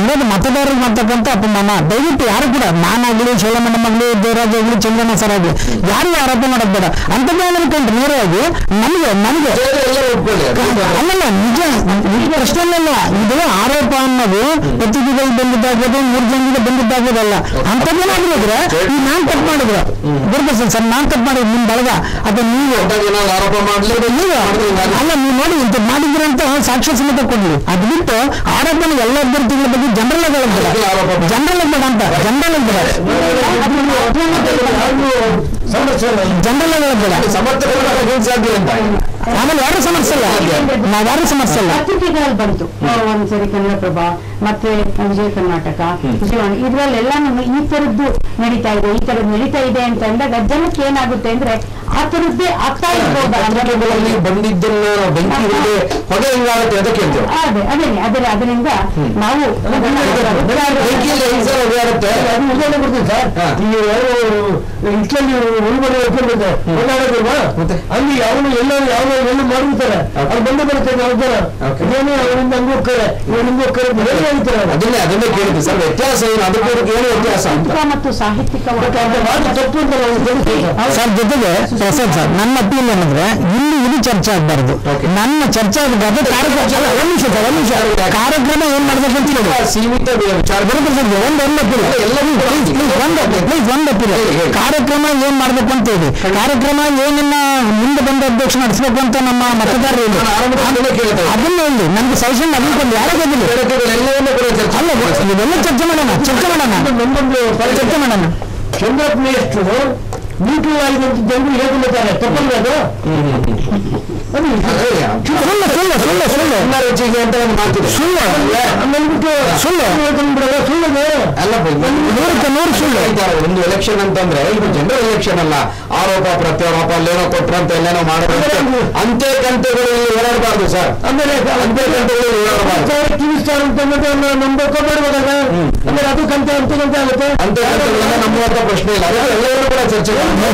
ಮತದಾರರಿಗೆ ಮಾಡ್ತಕ್ಕಂಥ ಅಪಮಾನ ದಯವಿಟ್ಟು ಯಾರು ಕೂಡ ನಾನಾಗ್ಲಿ ಶೋಲಮಣ್ಣ ಮಗಳು ದೇವರಾಜ್ ಆಗಲಿ ಚಂದ್ರಣ್ಣ ಸರ್ ಆಗಲಿ ಯಾರು ಆರೋಪ ಮಾಡೋದು ಬೇಡ ಅಂಥದ್ದೇನಾದ್ರು ಕಂಡು ನೇರವಾಗಿ ನಮಗೆ ನಮಗೆ ಎಲ್ಲ ಒಪ್ಕೊಳ್ಳಿ ಅದು. ಅಲ್ಲಲ್ಲ ನಿಜ ಈ ಪ್ರಶ್ನೆ ಅಲ್ಲ ಇದು ಆರೋಪ ಅನ್ನೋದು ಪತ್ರಿಕೆಗಳು ಬಂದಿದ್ದಾಗೋದು ಮೂರು ಜನರಿಗೆ ಬಂದಿದ್ದಾಗೋದಲ್ಲ ಅಂಥದ್ದೇನಾಗಿದ್ರೆ ಈ ನಾನ್ ಕಟ್ ಮಾಡಿದ್ರು ಗುರುಪ್ರಸಾದ್ ಸರ್ ನಾನ್ ಕಟ್ ಮಾಡಿದ್ರು ನಿಮ್ ಬಳಗ ಅಥವಾ ನೀವು ಒಟ್ಟಾಗಿ ಏನಾದ್ರು ಆರೋಪ ಮಾಡ್ಲೇಬೇಕು ನೀವು ಅಲ್ಲ ನೀವು ನೋಡಿ ಇಂತ ಮಾಡಿದ್ರೆ ಅಂತ ಸಾಕ್ಷ್ಯ ಸಮೇತ ಕೊಡ್ಲಿ ಅದು ಬಿಟ್ಟು ಆರೋಪನ ಎಲ್ಲ ಅಭ್ಯರ್ಥಿಗಳ ಬಗ್ಗೆ ಜನರಲ್ ಅದಕ್ಕೆ ಆರೋಪ ಬೇಡ. ಜನರಲ್ ಬೇಡ ಅಂತ ಜನರಲ್ ಬೇಡ ಸಮಸ್ಯೆ ಇಲ್ಲ. ಜನರಲ್ ಬೇಡ ಸಮರ್ಥಕರ ಸಾಧ್ಯ ಅಂತ ಆಮೇಲೆ ಯಾರು ಸಮಸ್ಯೆ ಇಲ್ಲ ನಾವ್ಯಾರು ಸಮಸ್ಯೆ ಇಲ್ಲ ಪತ್ರಿಕೆಗಳಲ್ಲಿ ಬಂತು ಒಂದ್ಸರಿ ಕನ್ನಡಪ್ರಭ ಮತ್ತೆ ವಿಜಯ ಕರ್ನಾಟಕ ವಿಜಯವಾಣಿ ಇದ್ರಲ್ಲೆಲ್ಲಾನು ಈ ತರದ್ದು ನಡೀತಾ ಇದೆ ಈ ತರದ್ದು ನಡೀತಾ ಇದೆ ಅಂತ ಅಂದಾಗ ಜನಕ್ಕೆ ಏನಾಗುತ್ತೆ ಅಂದ್ರೆ ಆ ತರದ್ದೇ ಆಗ್ತಾ ಇರ್ಬೋದಾ ಪತ್ರಿಕೆಗಳಲ್ಲಿ ಬಂದಿದ್ದನ್ನ ನಾವು ಬೆಂಕಿ ಹಿಡಿದು ಹೊಗೆ ಹಿಂಗಾಗುತ್ತೆ ಅಂತ ಕೇಳ್ತೇವೆ ಅದೇ ಅದೇನೆ ಅದರ ಅದರಿಂದ ನಾವು ಬೆಂಕಿಯಲ್ಲಿ ಹೆಂಗ್ ಸರ್ ಹೊಗೆ ಆಗುತ್ತೆ ಅದು ಉದಾಹರಣೆ ಕೊಡ್ತೀನಿ ಸರ್ ಹಾ. ಈ ಯಾರು ಇಟ್ಲಲ್ಲಿ ಉಳ್ಬಡಿ ಹೋಗ್ತಿರ್ಬೇಕು ಓಡಾಡೋದಿಲ್ವಾ ಮತ್ತೆ? ಅಲ್ಲಿ ಅವನು ಎಲ್ಲೋ ಯಾವ ಎಲ್ಲೂ ಮಾಡಿರ್ತಾರೆ ಅದು ಬಂದು ಬರುತ್ತೆ ನಾವು ಜನ Okay. ಇದೇನೇ ಅವರಿಂದ ಹಂಗ ಹೋಗ್ತಾರೆ ಇವನಿಂದ ಹೋಗ್ತಾರೆ ಹೇಗೆ ಹೇಳ್ತಾರೆ ಅವ್ರು? ಅದನ್ನೇ ಅದನ್ನೇ ಕೇಳಿದ್ವಿ ಸರ್ ವ್ಯತ್ಯಾಸ ಏನು ಅದಕ್ಕೂ ಇದಕ್ಕೂ ಏನು ವ್ಯತ್ಯಾಸ ಅಂತ ಸಾಹಿತ್ಯಿಕ ಮತ್ತು ಸಾಹಿತ್ಯಿಕ ಮತ್ತೆ ಅದು ಮಾತು ತಪ್ಪು ಅಂತ ನಾವು ತಿಳಿಸ್ತೀವಿ ಸರ್. ಸರ್ ಜೊತೆಗೆ ಪ್ರಸಾದ್ ಸರ್ ನನ್ನ ಅಪೀಲ್ ಏನಂದ್ರೆ ಇಲ್ಲಿ ಇದು ಚರ್ಚೆ ಆಗಬಾರ್ದು Okay. ನನ್ನ ಚರ್ಚೆ ಆಗಬಾರ್ದು ಕಾರ್ಯಕ್ರಮ ಅಲ್ಲ, ಒಂದ್ ನಿಮಿಷ ಸರ್ ಒಂದ್ ನಿಮಿಷ ಕಾರ್ಯಕ್ರಮ ಏನ್ ಮಾಡ್ಬೇಕು ಅಂತ ಹೇಳಿ ಸೀಮಿತ ವಿಚಾರ ಬರೋಬ್ಬರಿ ಸರ್ ಒಂದು ಒಂದು ಅಪೀಲ್ ಎಲ್ಲವೂ ಪ್ಲೀಸ್ ಪ್ಲೀಸ್ ಒಂದು ಪ್ಲೀಸ್ ಒಂದು ಅಪೀಲ್ ಹೇಳಿ, ಹೇಳಿ. ಕಾರ್ಯಕ್ರಮ ಏನ್ ಮಾಡ್ಬೇಕು ಅಂತ ಹೇಳಿ ಕಾರ್ಯಕ್ರಮ ಏನನ್ನ ಮುಂದೆ ಬಂದ ಅಧ್ಯಕ್ಷ ನಡೆಸಬೇಕು ಅಂತ ನಮ್ಮ ಮತದಾರರು ಹೇಳಿ ನಾನು ಆರಂಭದಲ್ಲೇ ಕೇಳ್ತಾ ಇದ್ದೆ. ಅದನ್ನ ಹೇಳಿ ನಮ್ಗೆ ಸಜೆಷನ್ ಅದಕ್ಕೊಂದು ಯಾರೇ ಬಂದಿಲ್ಲ ಎಲ್ಲವನ್ನೂ ಕೂಡ ಚರ್ಚೆ ಅಲ್ಲ ಇವೆಲ್ಲ ಚರ್ಚೆ ಮಾಡೋಣ ಚರ್ಚೆ ಮಾಡೋಣ ನಮ್ಮೊಂದು ಚರ್ಚೆ ಮಾಡೋಣ ಚಂದ್ರಪ್ಪ ಎಷ್ಟು ನ್ಯೂಟ್ರಲ್ ಆಗಿರುವಂತ ಜನರು ಹೇಳ್ಕೊಂಡಿದ್ದಾರೆ ತಪ್ಪಲ್ಲ ಅದು ಅದು ಸುಳ್ಳು ಸುಳ್ಳು ಸುಳ್ಳು ಸುಳ್ಳು ಎಲ್ಲ ರುಚಿಗೆ ಅಂತ ಒಂದು ಮಾತಿದೆ ಸುಳ್ಳು ಅಂದ್ಬಿಟ್ಟು ಸುಳ್ಳು ಹೇಳ್ಕೊಂಡ್ಬಿಡಲ್ಲ ಸುಳ್ಳು ಅಲ್ಲ ನೂರಕ್ಕೆ ನೂರು ಸುಳ್ಳು. ಇದ್ದಾರೆ. ಒಂದು ಎಲೆಕ್ಷನ್ ಅಂತಂದ್ರೆ ಇದು ಜನರಲ್ ಎಲೆಕ್ಷನ್ ಅಲ್ಲ ಆರೋಪ ಪ್ರತ್ಯಾರೋಪ ಅಲ್ಲೇನೋ ಕೊಟ್ರು ಅಂತ ಎಲ್ಲೇನೋ ಮಾಡೋದು ಅಂತೆ ಕಂತೆಗಳು ಇಲ್ಲಿ ಓಡಾಡಬಾರ್ದು ಸರ್ ಆಮೇಲೆ ಅಂತೆ ಕಂತೆಗಳು ಓಡಾಡಬಾರ್ದು ಟಿವಿ ಸ್ಟಾರ್ ಅಂತ ನಂಬಕ ಬೇಡವಾಗ ಆಮೇಲೆ ಅದು ಕಂತೆ ಅಂತ ಕಂತೆ ಆಗುತ್ತೆ ಅಂತೆ ಕಂತೆಗಳನ್ನ ನಂಬುವಂತ ಪ್ರಶ್ನೆ ಇಲ್ಲ ಅದಕ್ಕೆ ಎಲ್ಲರೂ ಕೂಡ ಚರ್ಚೆ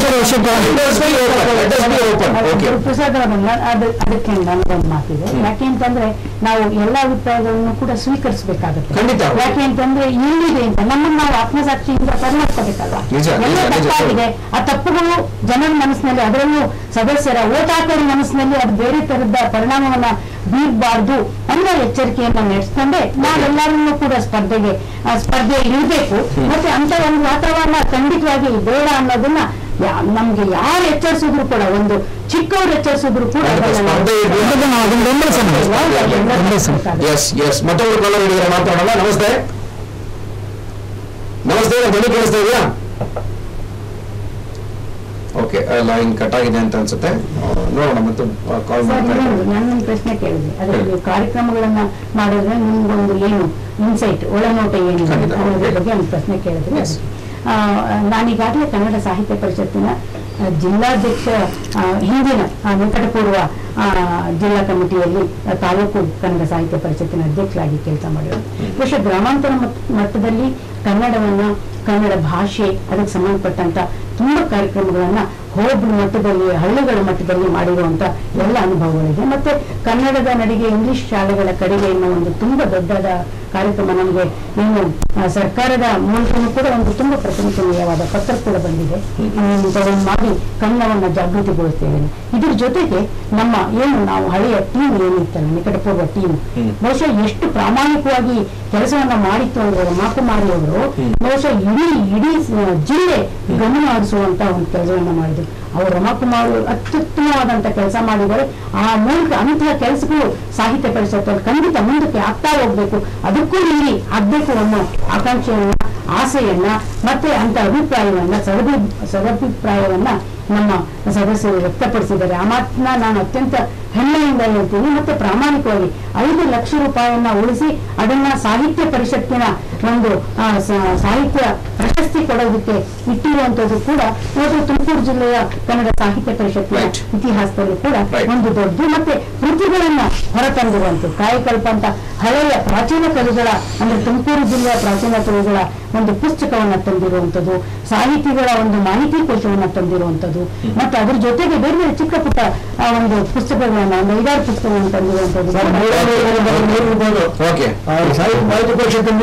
ಓಪನ್ ಓಕೆ ಪ್ರಸಾದ್ ಅವರನ್ನ ಅದು ಅದಕ್ಕೆ ನನಗೊಂದು ಮಾತಿದೆ ಯಾಕೆ ಅಂತಂದ್ರೆ ನಾವು ಎಲ್ಲ ಅಭಿಪ್ರಾಯಗಳನ್ನು ಕೂಡ ಸ್ವೀಕರಿಸಬೇಕಾಗುತ್ತೆ ಖಂಡಿತ. ಯಾಕೆ ಅಂತಂದ್ರೆ ಎಲ್ಲಿದೆ ಅಂತ ನಮ್ಮನ್ನ ನಾವು ಆತ್ಮಸಾಕ್ಷಿಯಿಂದ ಪರಿಣಾಮಬೇಕಲ್ವಾ ನಿಜ, ಎಲ್ಲ ನಿಜ, ನಿಜ, ತಪ್ಪಾಗಿದೆ ಆ ತಪ್ಪುಗಳು ಜನರ ಮನಸ್ಸಿನಲ್ಲಿ ಅದರಲ್ಲೂ ಸದಸ್ಯರ ಓಟಾಕರ ಮನಸ್ಸಿನಲ್ಲಿ ಅದು ಬೇರೆ ತರದ ಪರಿಣಾಮವನ್ನ ಬೀರಬಾರ್ದು ಅನ್ನೋ ಎಚ್ಚರಿಕೆಯನ್ನ ನಡೆಸ್ಕೊಂಡೆ ನಾವೆಲ್ಲರನ್ನೂ ಕೂಡ ಸ್ಪರ್ಧೆಗೆ ಆ, ಸ್ಪರ್ಧೆ ಇರಬೇಕು ಮತ್ತೆ ಅಂತ ಒಂದು ವಾತಾವರಣ ಖಂಡಿತವಾಗಿ ಬೇಡ ಅನ್ನೋದನ್ನ ಯಾ- ನಮ್ಗೆ ಯಾರು ಎಚ್ಚರಿಸಿದ್ರು ಕೂಡ ಒಂದು ಚಿಕ್ಕವ್ರು ಎಚ್ಚರಿಸಿದ್ರು ಕೂಡ ಖಂಡಿತ ಅದನ್ನ ನಾವು- ಸ್ಪರ್ಧೆ ಇರ್ಬೇಕು. ಅದನ್ನ ನಾವು ಅದನ್ನ ಬೆಂಬಲಿಸೋಣ ಬೆಂಬಲಿಸೋಣ ಎಸ್ ಎಸ್ ಮತ್ತೊಬ್ರು ಕಾಲ ಹಿಡಿದ್ರೆ ಮಾತಾಡೋಣ ನಮಸ್ತೆ ನಮಸ್ತೆ ನನ್ನ ಧ್ವನಿ ಕೇಳಿಸ್ತಾ ಇದೆಯಾ ಓಕೆ ಲೈನ್ ಕಟ್ ಆಗಿದೆ ಅಂತ ಅನ್ಸುತ್ತೆ ಆ, ನೋಡೋಣ ಮತ್ತೆ ಕಾಲ್ ಸರ್ ಮಾಡ್ತಾ ಇನ್ನೊಂದು ಇದ್ದೀನಿ. ನಾನೊಂದು ಪ್ರಶ್ನೆ ಕೇಳಿದೆ ಅದರಲ್ಲಿ ಕಾರ್ಯಕ್ರಮಗಳನ್ನ ಮಾಡಿದ್ರೆ ನಿಮ್ಗೊಂದು ಏನು ಇನ್ಸೈಟ್ ಒಳನೋಟ ಏನು ಖಂಡಿತ. ಅನ್ನೋದ್ರ ಬಗ್ಗೆ ಒಂದು ಪ್ರಶ್ನೆ ಕೇಳಿದ್ರೆ Yes. ಆ, ನಾನೀಗಾಗಲೇ ಕನ್ನಡ ಸಾಹಿತ್ಯ ಪರಿಷತ್ತಿನ ಆ, ಜಿಲ್ಲಾಧ್ಯಕ್ಷ ಆ, ಹಿಂದಿನ ಆ, ನಿಕಟಪೂರ್ವ ಆ, ಜಿಲ್ಲಾ ಕಮಿಟಿಯಲ್ಲಿ ಆ, ತಾಲೂಕು ಕನ್ನಡ ಸಾಹಿತ್ಯ ಪರಿಷತ್ತಿನ ಅಧ್ಯಕ್ಷರಾಗಿ ಕೆಲಸ ಮಾಡಿರೋದು ಬಹುಶಃ ಗ್ರಾಮಾಂತರ ಮಟ್- ಮಟ್ಟದಲ್ಲಿ ಕನ್ನಡವನ್ನ ಕನ್ನಡ ಭಾಷೆ ಅದಕ್ಕೆ ಸಂಬಂಧಪಟ್ಟಂತ ತುಂಬಾ ಕಾರ್ಯಕ್ರಮಗಳನ್ನ ಹೋಬಳಿ ಮಟ್ಟದಲ್ಲಿ ಹಳ್ಳಿಗಳ ಮಟ್ಟದಲ್ಲಿ ಮಾಡಿರುವಂತ ಎಲ್ಲ ಅನುಭವಗಳಿದೆ ಮತ್ತೆ ಕನ್ನಡದ ನಡಿಗೆ ಇಂಗ್ಲಿಷ್ ಶಾಲೆಗಳ ಕಡೆಗೆ ಎನ್ನುವ ಒಂದು ತುಂಬಾ ದೊಡ್ಡದ ಕಾರ್ಯಕ್ರಮ ನಮಗೆ ಏನು ಆ, ಸರ್ಕಾರದ ಮೂಲಕನೂ ಕೂಡ ಒಂದು ತುಂಬಾ ಪ್ರಶಂಸನೀಯವಾದ ಪತ್ರ ಕೂಡ ಬಂದಿದೆ ಇಂಥದನ್ನು ಮಾಡಿ ಕನ್ನಡವನ್ನ ಜಾಗೃತಿಗೊಳಿಸ್ತೇವೆ ಇದ್ರ ಜೊತೆಗೆ ನಮ್ಮ ಏನು ನಾವು ಹಳೆಯ ಟೀಮ್ ಏನಿತ್ತಲ್ಲ ನಿಕಟಪೂರ್ವ ಟೀಮ್ ಬಹುಶಃ ಎಷ್ಟು ಪ್ರಾಮಾಣಿಕವಾಗಿ ಕೆಲಸವನ್ನ ಮಾಡಿತ್ತು ಅಂದ್ರೆ ರಮಾಕುಮಾರಿ ಅವರು ಬಹುಶಃ ಇಡೀ ಇಡೀ ಸ- ಜಿಲ್ಲೆ ಗಮನ ಹರಿಸುವಂತ ಒಂದು ಕೆಲಸವನ್ನ ಮಾಡಿದ್ರು ಅವರು ರಮಾಕುಮಾರ್ ಅತ್ಯುತ್ತಮವಾದಂತ ಕೆಲಸ ಮಾಡಿದ್ದಾರೆ ಆ ಮೂಲಕ ಅಂತಹ ಕೆಲಸಗಳು ಸಾಹಿತ್ಯ ಪರಿಷತ್ತಲ್ಲಿ ಖಂಡಿತ ಮುಂದಕ್ಕೆ ಆಗ್ತಾ ಹೋಗ್ಬೇಕು ಅದಕ್ಕೂ ಇಲ್ಲಿ ಆಗ್ಬೇಕು ಅನ್ನೋ ಆಕಾಂಕ್ಷೆಯನ್ನ ಆಸೆಯನ್ನ ಮತ್ತೆ ಅಂತ ಅಭಿಪ್ರಾಯವನ್ನ ಸದಭಿ ಸದಭಿಪ್ರಾಯವನ್ನ ನಮ್ಮ ಸದಸ್ಯರು ವ್ಯಕ್ತಪಡಿಸಿದ್ದಾರೆ ಆ ಮಾತನ್ನ ನಾನು ಅತ್ಯಂತ ಹೆಮ್ಮೆಯಿಂದ ಹೇಳ್ತೀನಿ ಮತ್ತೆ ಪ್ರಾಮಾಣಿಕವಾಗಿ ಐದು ಲಕ್ಷ ರೂಪಾಯಿಯನ್ನ ಉಳಿಸಿ ಅದನ್ನ ಸಾಹಿತ್ಯ ಪರಿಷತ್ತಿನ ಒಂದು ಆ, ಸ- ಸಾಹಿತ್ಯ ಪ್ರಶಸ್ತಿ ಕೊಡೋದಕ್ಕೆ ಇಟ್ಟಿರುವಂತದ್ದು ಕೂಡ ಇವತ್ತು ತುಮಕೂರು ಜಿಲ್ಲೆಯ ಕನ್ನಡ ಸಾಹಿತ್ಯ ಪರಿಷತ್ತಿನ Right. ಇತಿಹಾಸದಲ್ಲೂ ಕೂಡ Right. ಒಂದು ದೊಡ್ಡ ಮತ್ತೆ ಕೃತಿಗಳನ್ನ ಹೊರತಂದಿರುವಂಥದ್ದು ಕಾಯಕಲ್ಪ ಅಂತ ಹಳೆಯ ಪ್ರಾಚೀನ ಕವಿಗಳ ಅಂದ್ರೆ ತುಮಕೂರು ಜಿಲ್ಲೆಯ ಪ್ರಾಚೀನ ಕವಿಗಳ ಒಂದು ಪುಸ್ತಕವನ್ನ ತಂದಿರುವಂಥದ್ದು ಸಾಹಿತಿಗಳ ಒಂದು ಮಾಹಿತಿ ಕೋಶವನ್ನ ತಂದಿರುವಂಥದ್ದು ಮತ್ತೆ ಅದ್ರ ಜೊತೆಗೆ ಬೇರೆ ಬೇರೆ ಚಿಕ್ಕ ಪುಟ್ಟ ಆ, ಒಂದು ಪುಸ್ತಕಗಳನ್ನ ಒಂದು ಐದಾರು ಪುಸ್ತಕಗಳನ್ನು ತಂದಿರುವಂಥದ್ದು ಸರ್, ಮೂರನೇ ಇರ್ಬೋದು, ಮೂರು ಇರ್ಬೋದು. ಓಕೆ ಆ ಸಾಹಿತ್ಯ ಮಾಹಿತಿ ಪರಿಷತ್ ತಂದಿದೆಯಲ್ಲ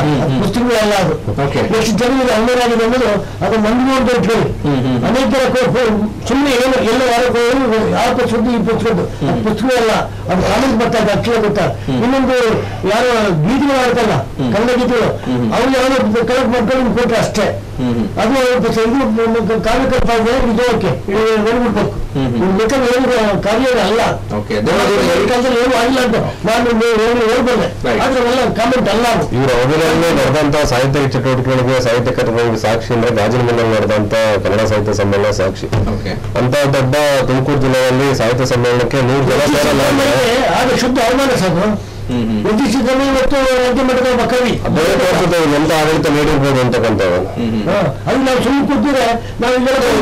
ಅದು ಪುಸ್ತಕಗಳೆಲ್ಲ ಅದು Okay. ಎಷ್ಟು ಜನರಿಗೆ ಅನ್ವಯವಾಗಿದೆ ಅನ್ನೋದು ಅದು ಮಂದಿಗೆ ಅಂತ ಹೇಳಿ ಅನೇಕರ ಸುಮ್ಮನೆ ಏನು ಎಲ್ಲ ಯಾರೋ ಯಾವ ಪುಸ್ತಕದ್ದು ಈ ಪುಸ್ತಕದ್ದು ಅದು ಪುಸ್ತಕ ಅಲ್ಲ ಅದು ಕಾಲೇಜ್ ಬರ್ತಾ ಇದೆ ಅಕ್ಷರ ಗೊತ್ತಾ ಇನ್ನೊಂದು ಯಾರೋ ಗೀತೆಗಳು ಆಡ್ತಲ್ಲ ಕನ್ನಡ ಗೀತೆಗಳು ಅವ್ರು ಯಾರೋ ಕಲೆಕ್ಟ್ ಮಾಡ್ಕೊಂಡು ಕೊಟ್ರೆ ಅಷ್ಟೇ ಅದು ಪುಸ್ತಕ ಇದು ಕಾರ್ಯಕರ್ತ ಇದು ಓಕೆ ನೋಡ್ಬಿಡ್ಬೇಕು ಲೆಕ್ಕ ಏನು ಕಾರ್ಯ ಅಲ್ಲ Okay. ಈ ಕಾಲದಲ್ಲಿ ಏನು ಆಗಿಲ್ಲ ಅಂತ ನಾನು ಏನು ಹೇಳ್ಬಲ್ಲೆ Right. ಆದ್ರೆ ಅವೆಲ್ಲ ಕಾಮೆಂಟ್ ಅಲ್ಲ ಅದು. ಇವ್ರ ಅವಧಿಯಲ್ಲಿ ನಡೆದಂತ ಸಾಹಿತ್ಯ ಚಟುವಟಿಕೆಗಳಿಗೆ ಸಾಹಿತ್ಯಕರಿಗೆ ಸಾಕ್ಷಿ ಅಂದ್ರೆ ಗಾಜಿನ ಮನೆಯಲ್ಲಿ ನಡೆದಂತ ಕನ್ನಡ ಸಾಹಿತ್ಯ ಸಮ್ಮೇಳನ ಸಾಕ್ಷಿ ಓಕೆ ಅಂತ ದೊಡ್ಡ ತುಮಕೂರು ಜಿಲ್ಲೆಯಲ್ಲಿ ಸಾಹಿತ್ಯ ಸಮ್ಮೇಳನಕ್ಕೆ ನೂರು ಜನ ಸೇರಲ್ಲ ಅಂದ್ರೆ ಆಗ ಶುದ್ಧ ಅವಮಾನ ಸಾಕು ಉದ್ದೇಶಿತನೇ ಇವತ್ತು ರಾಜ್ಯ ಮಟ್ಟದ ಒಬ್ಬ ಕವಿ ಅದೇ ತೋರಿಸುತ್ತೆ ಇವ್ರು ಎಂತ ಆಡಳಿತ ನೀಡಿರ್ಬೋದು ಅಂತಕ್ಕಂಥದ್ದು ಹಾ, ಅದು ನಾವು ಸುಮ್ಮನೆ ಕೂತಿದ್ರೆ ನಾವು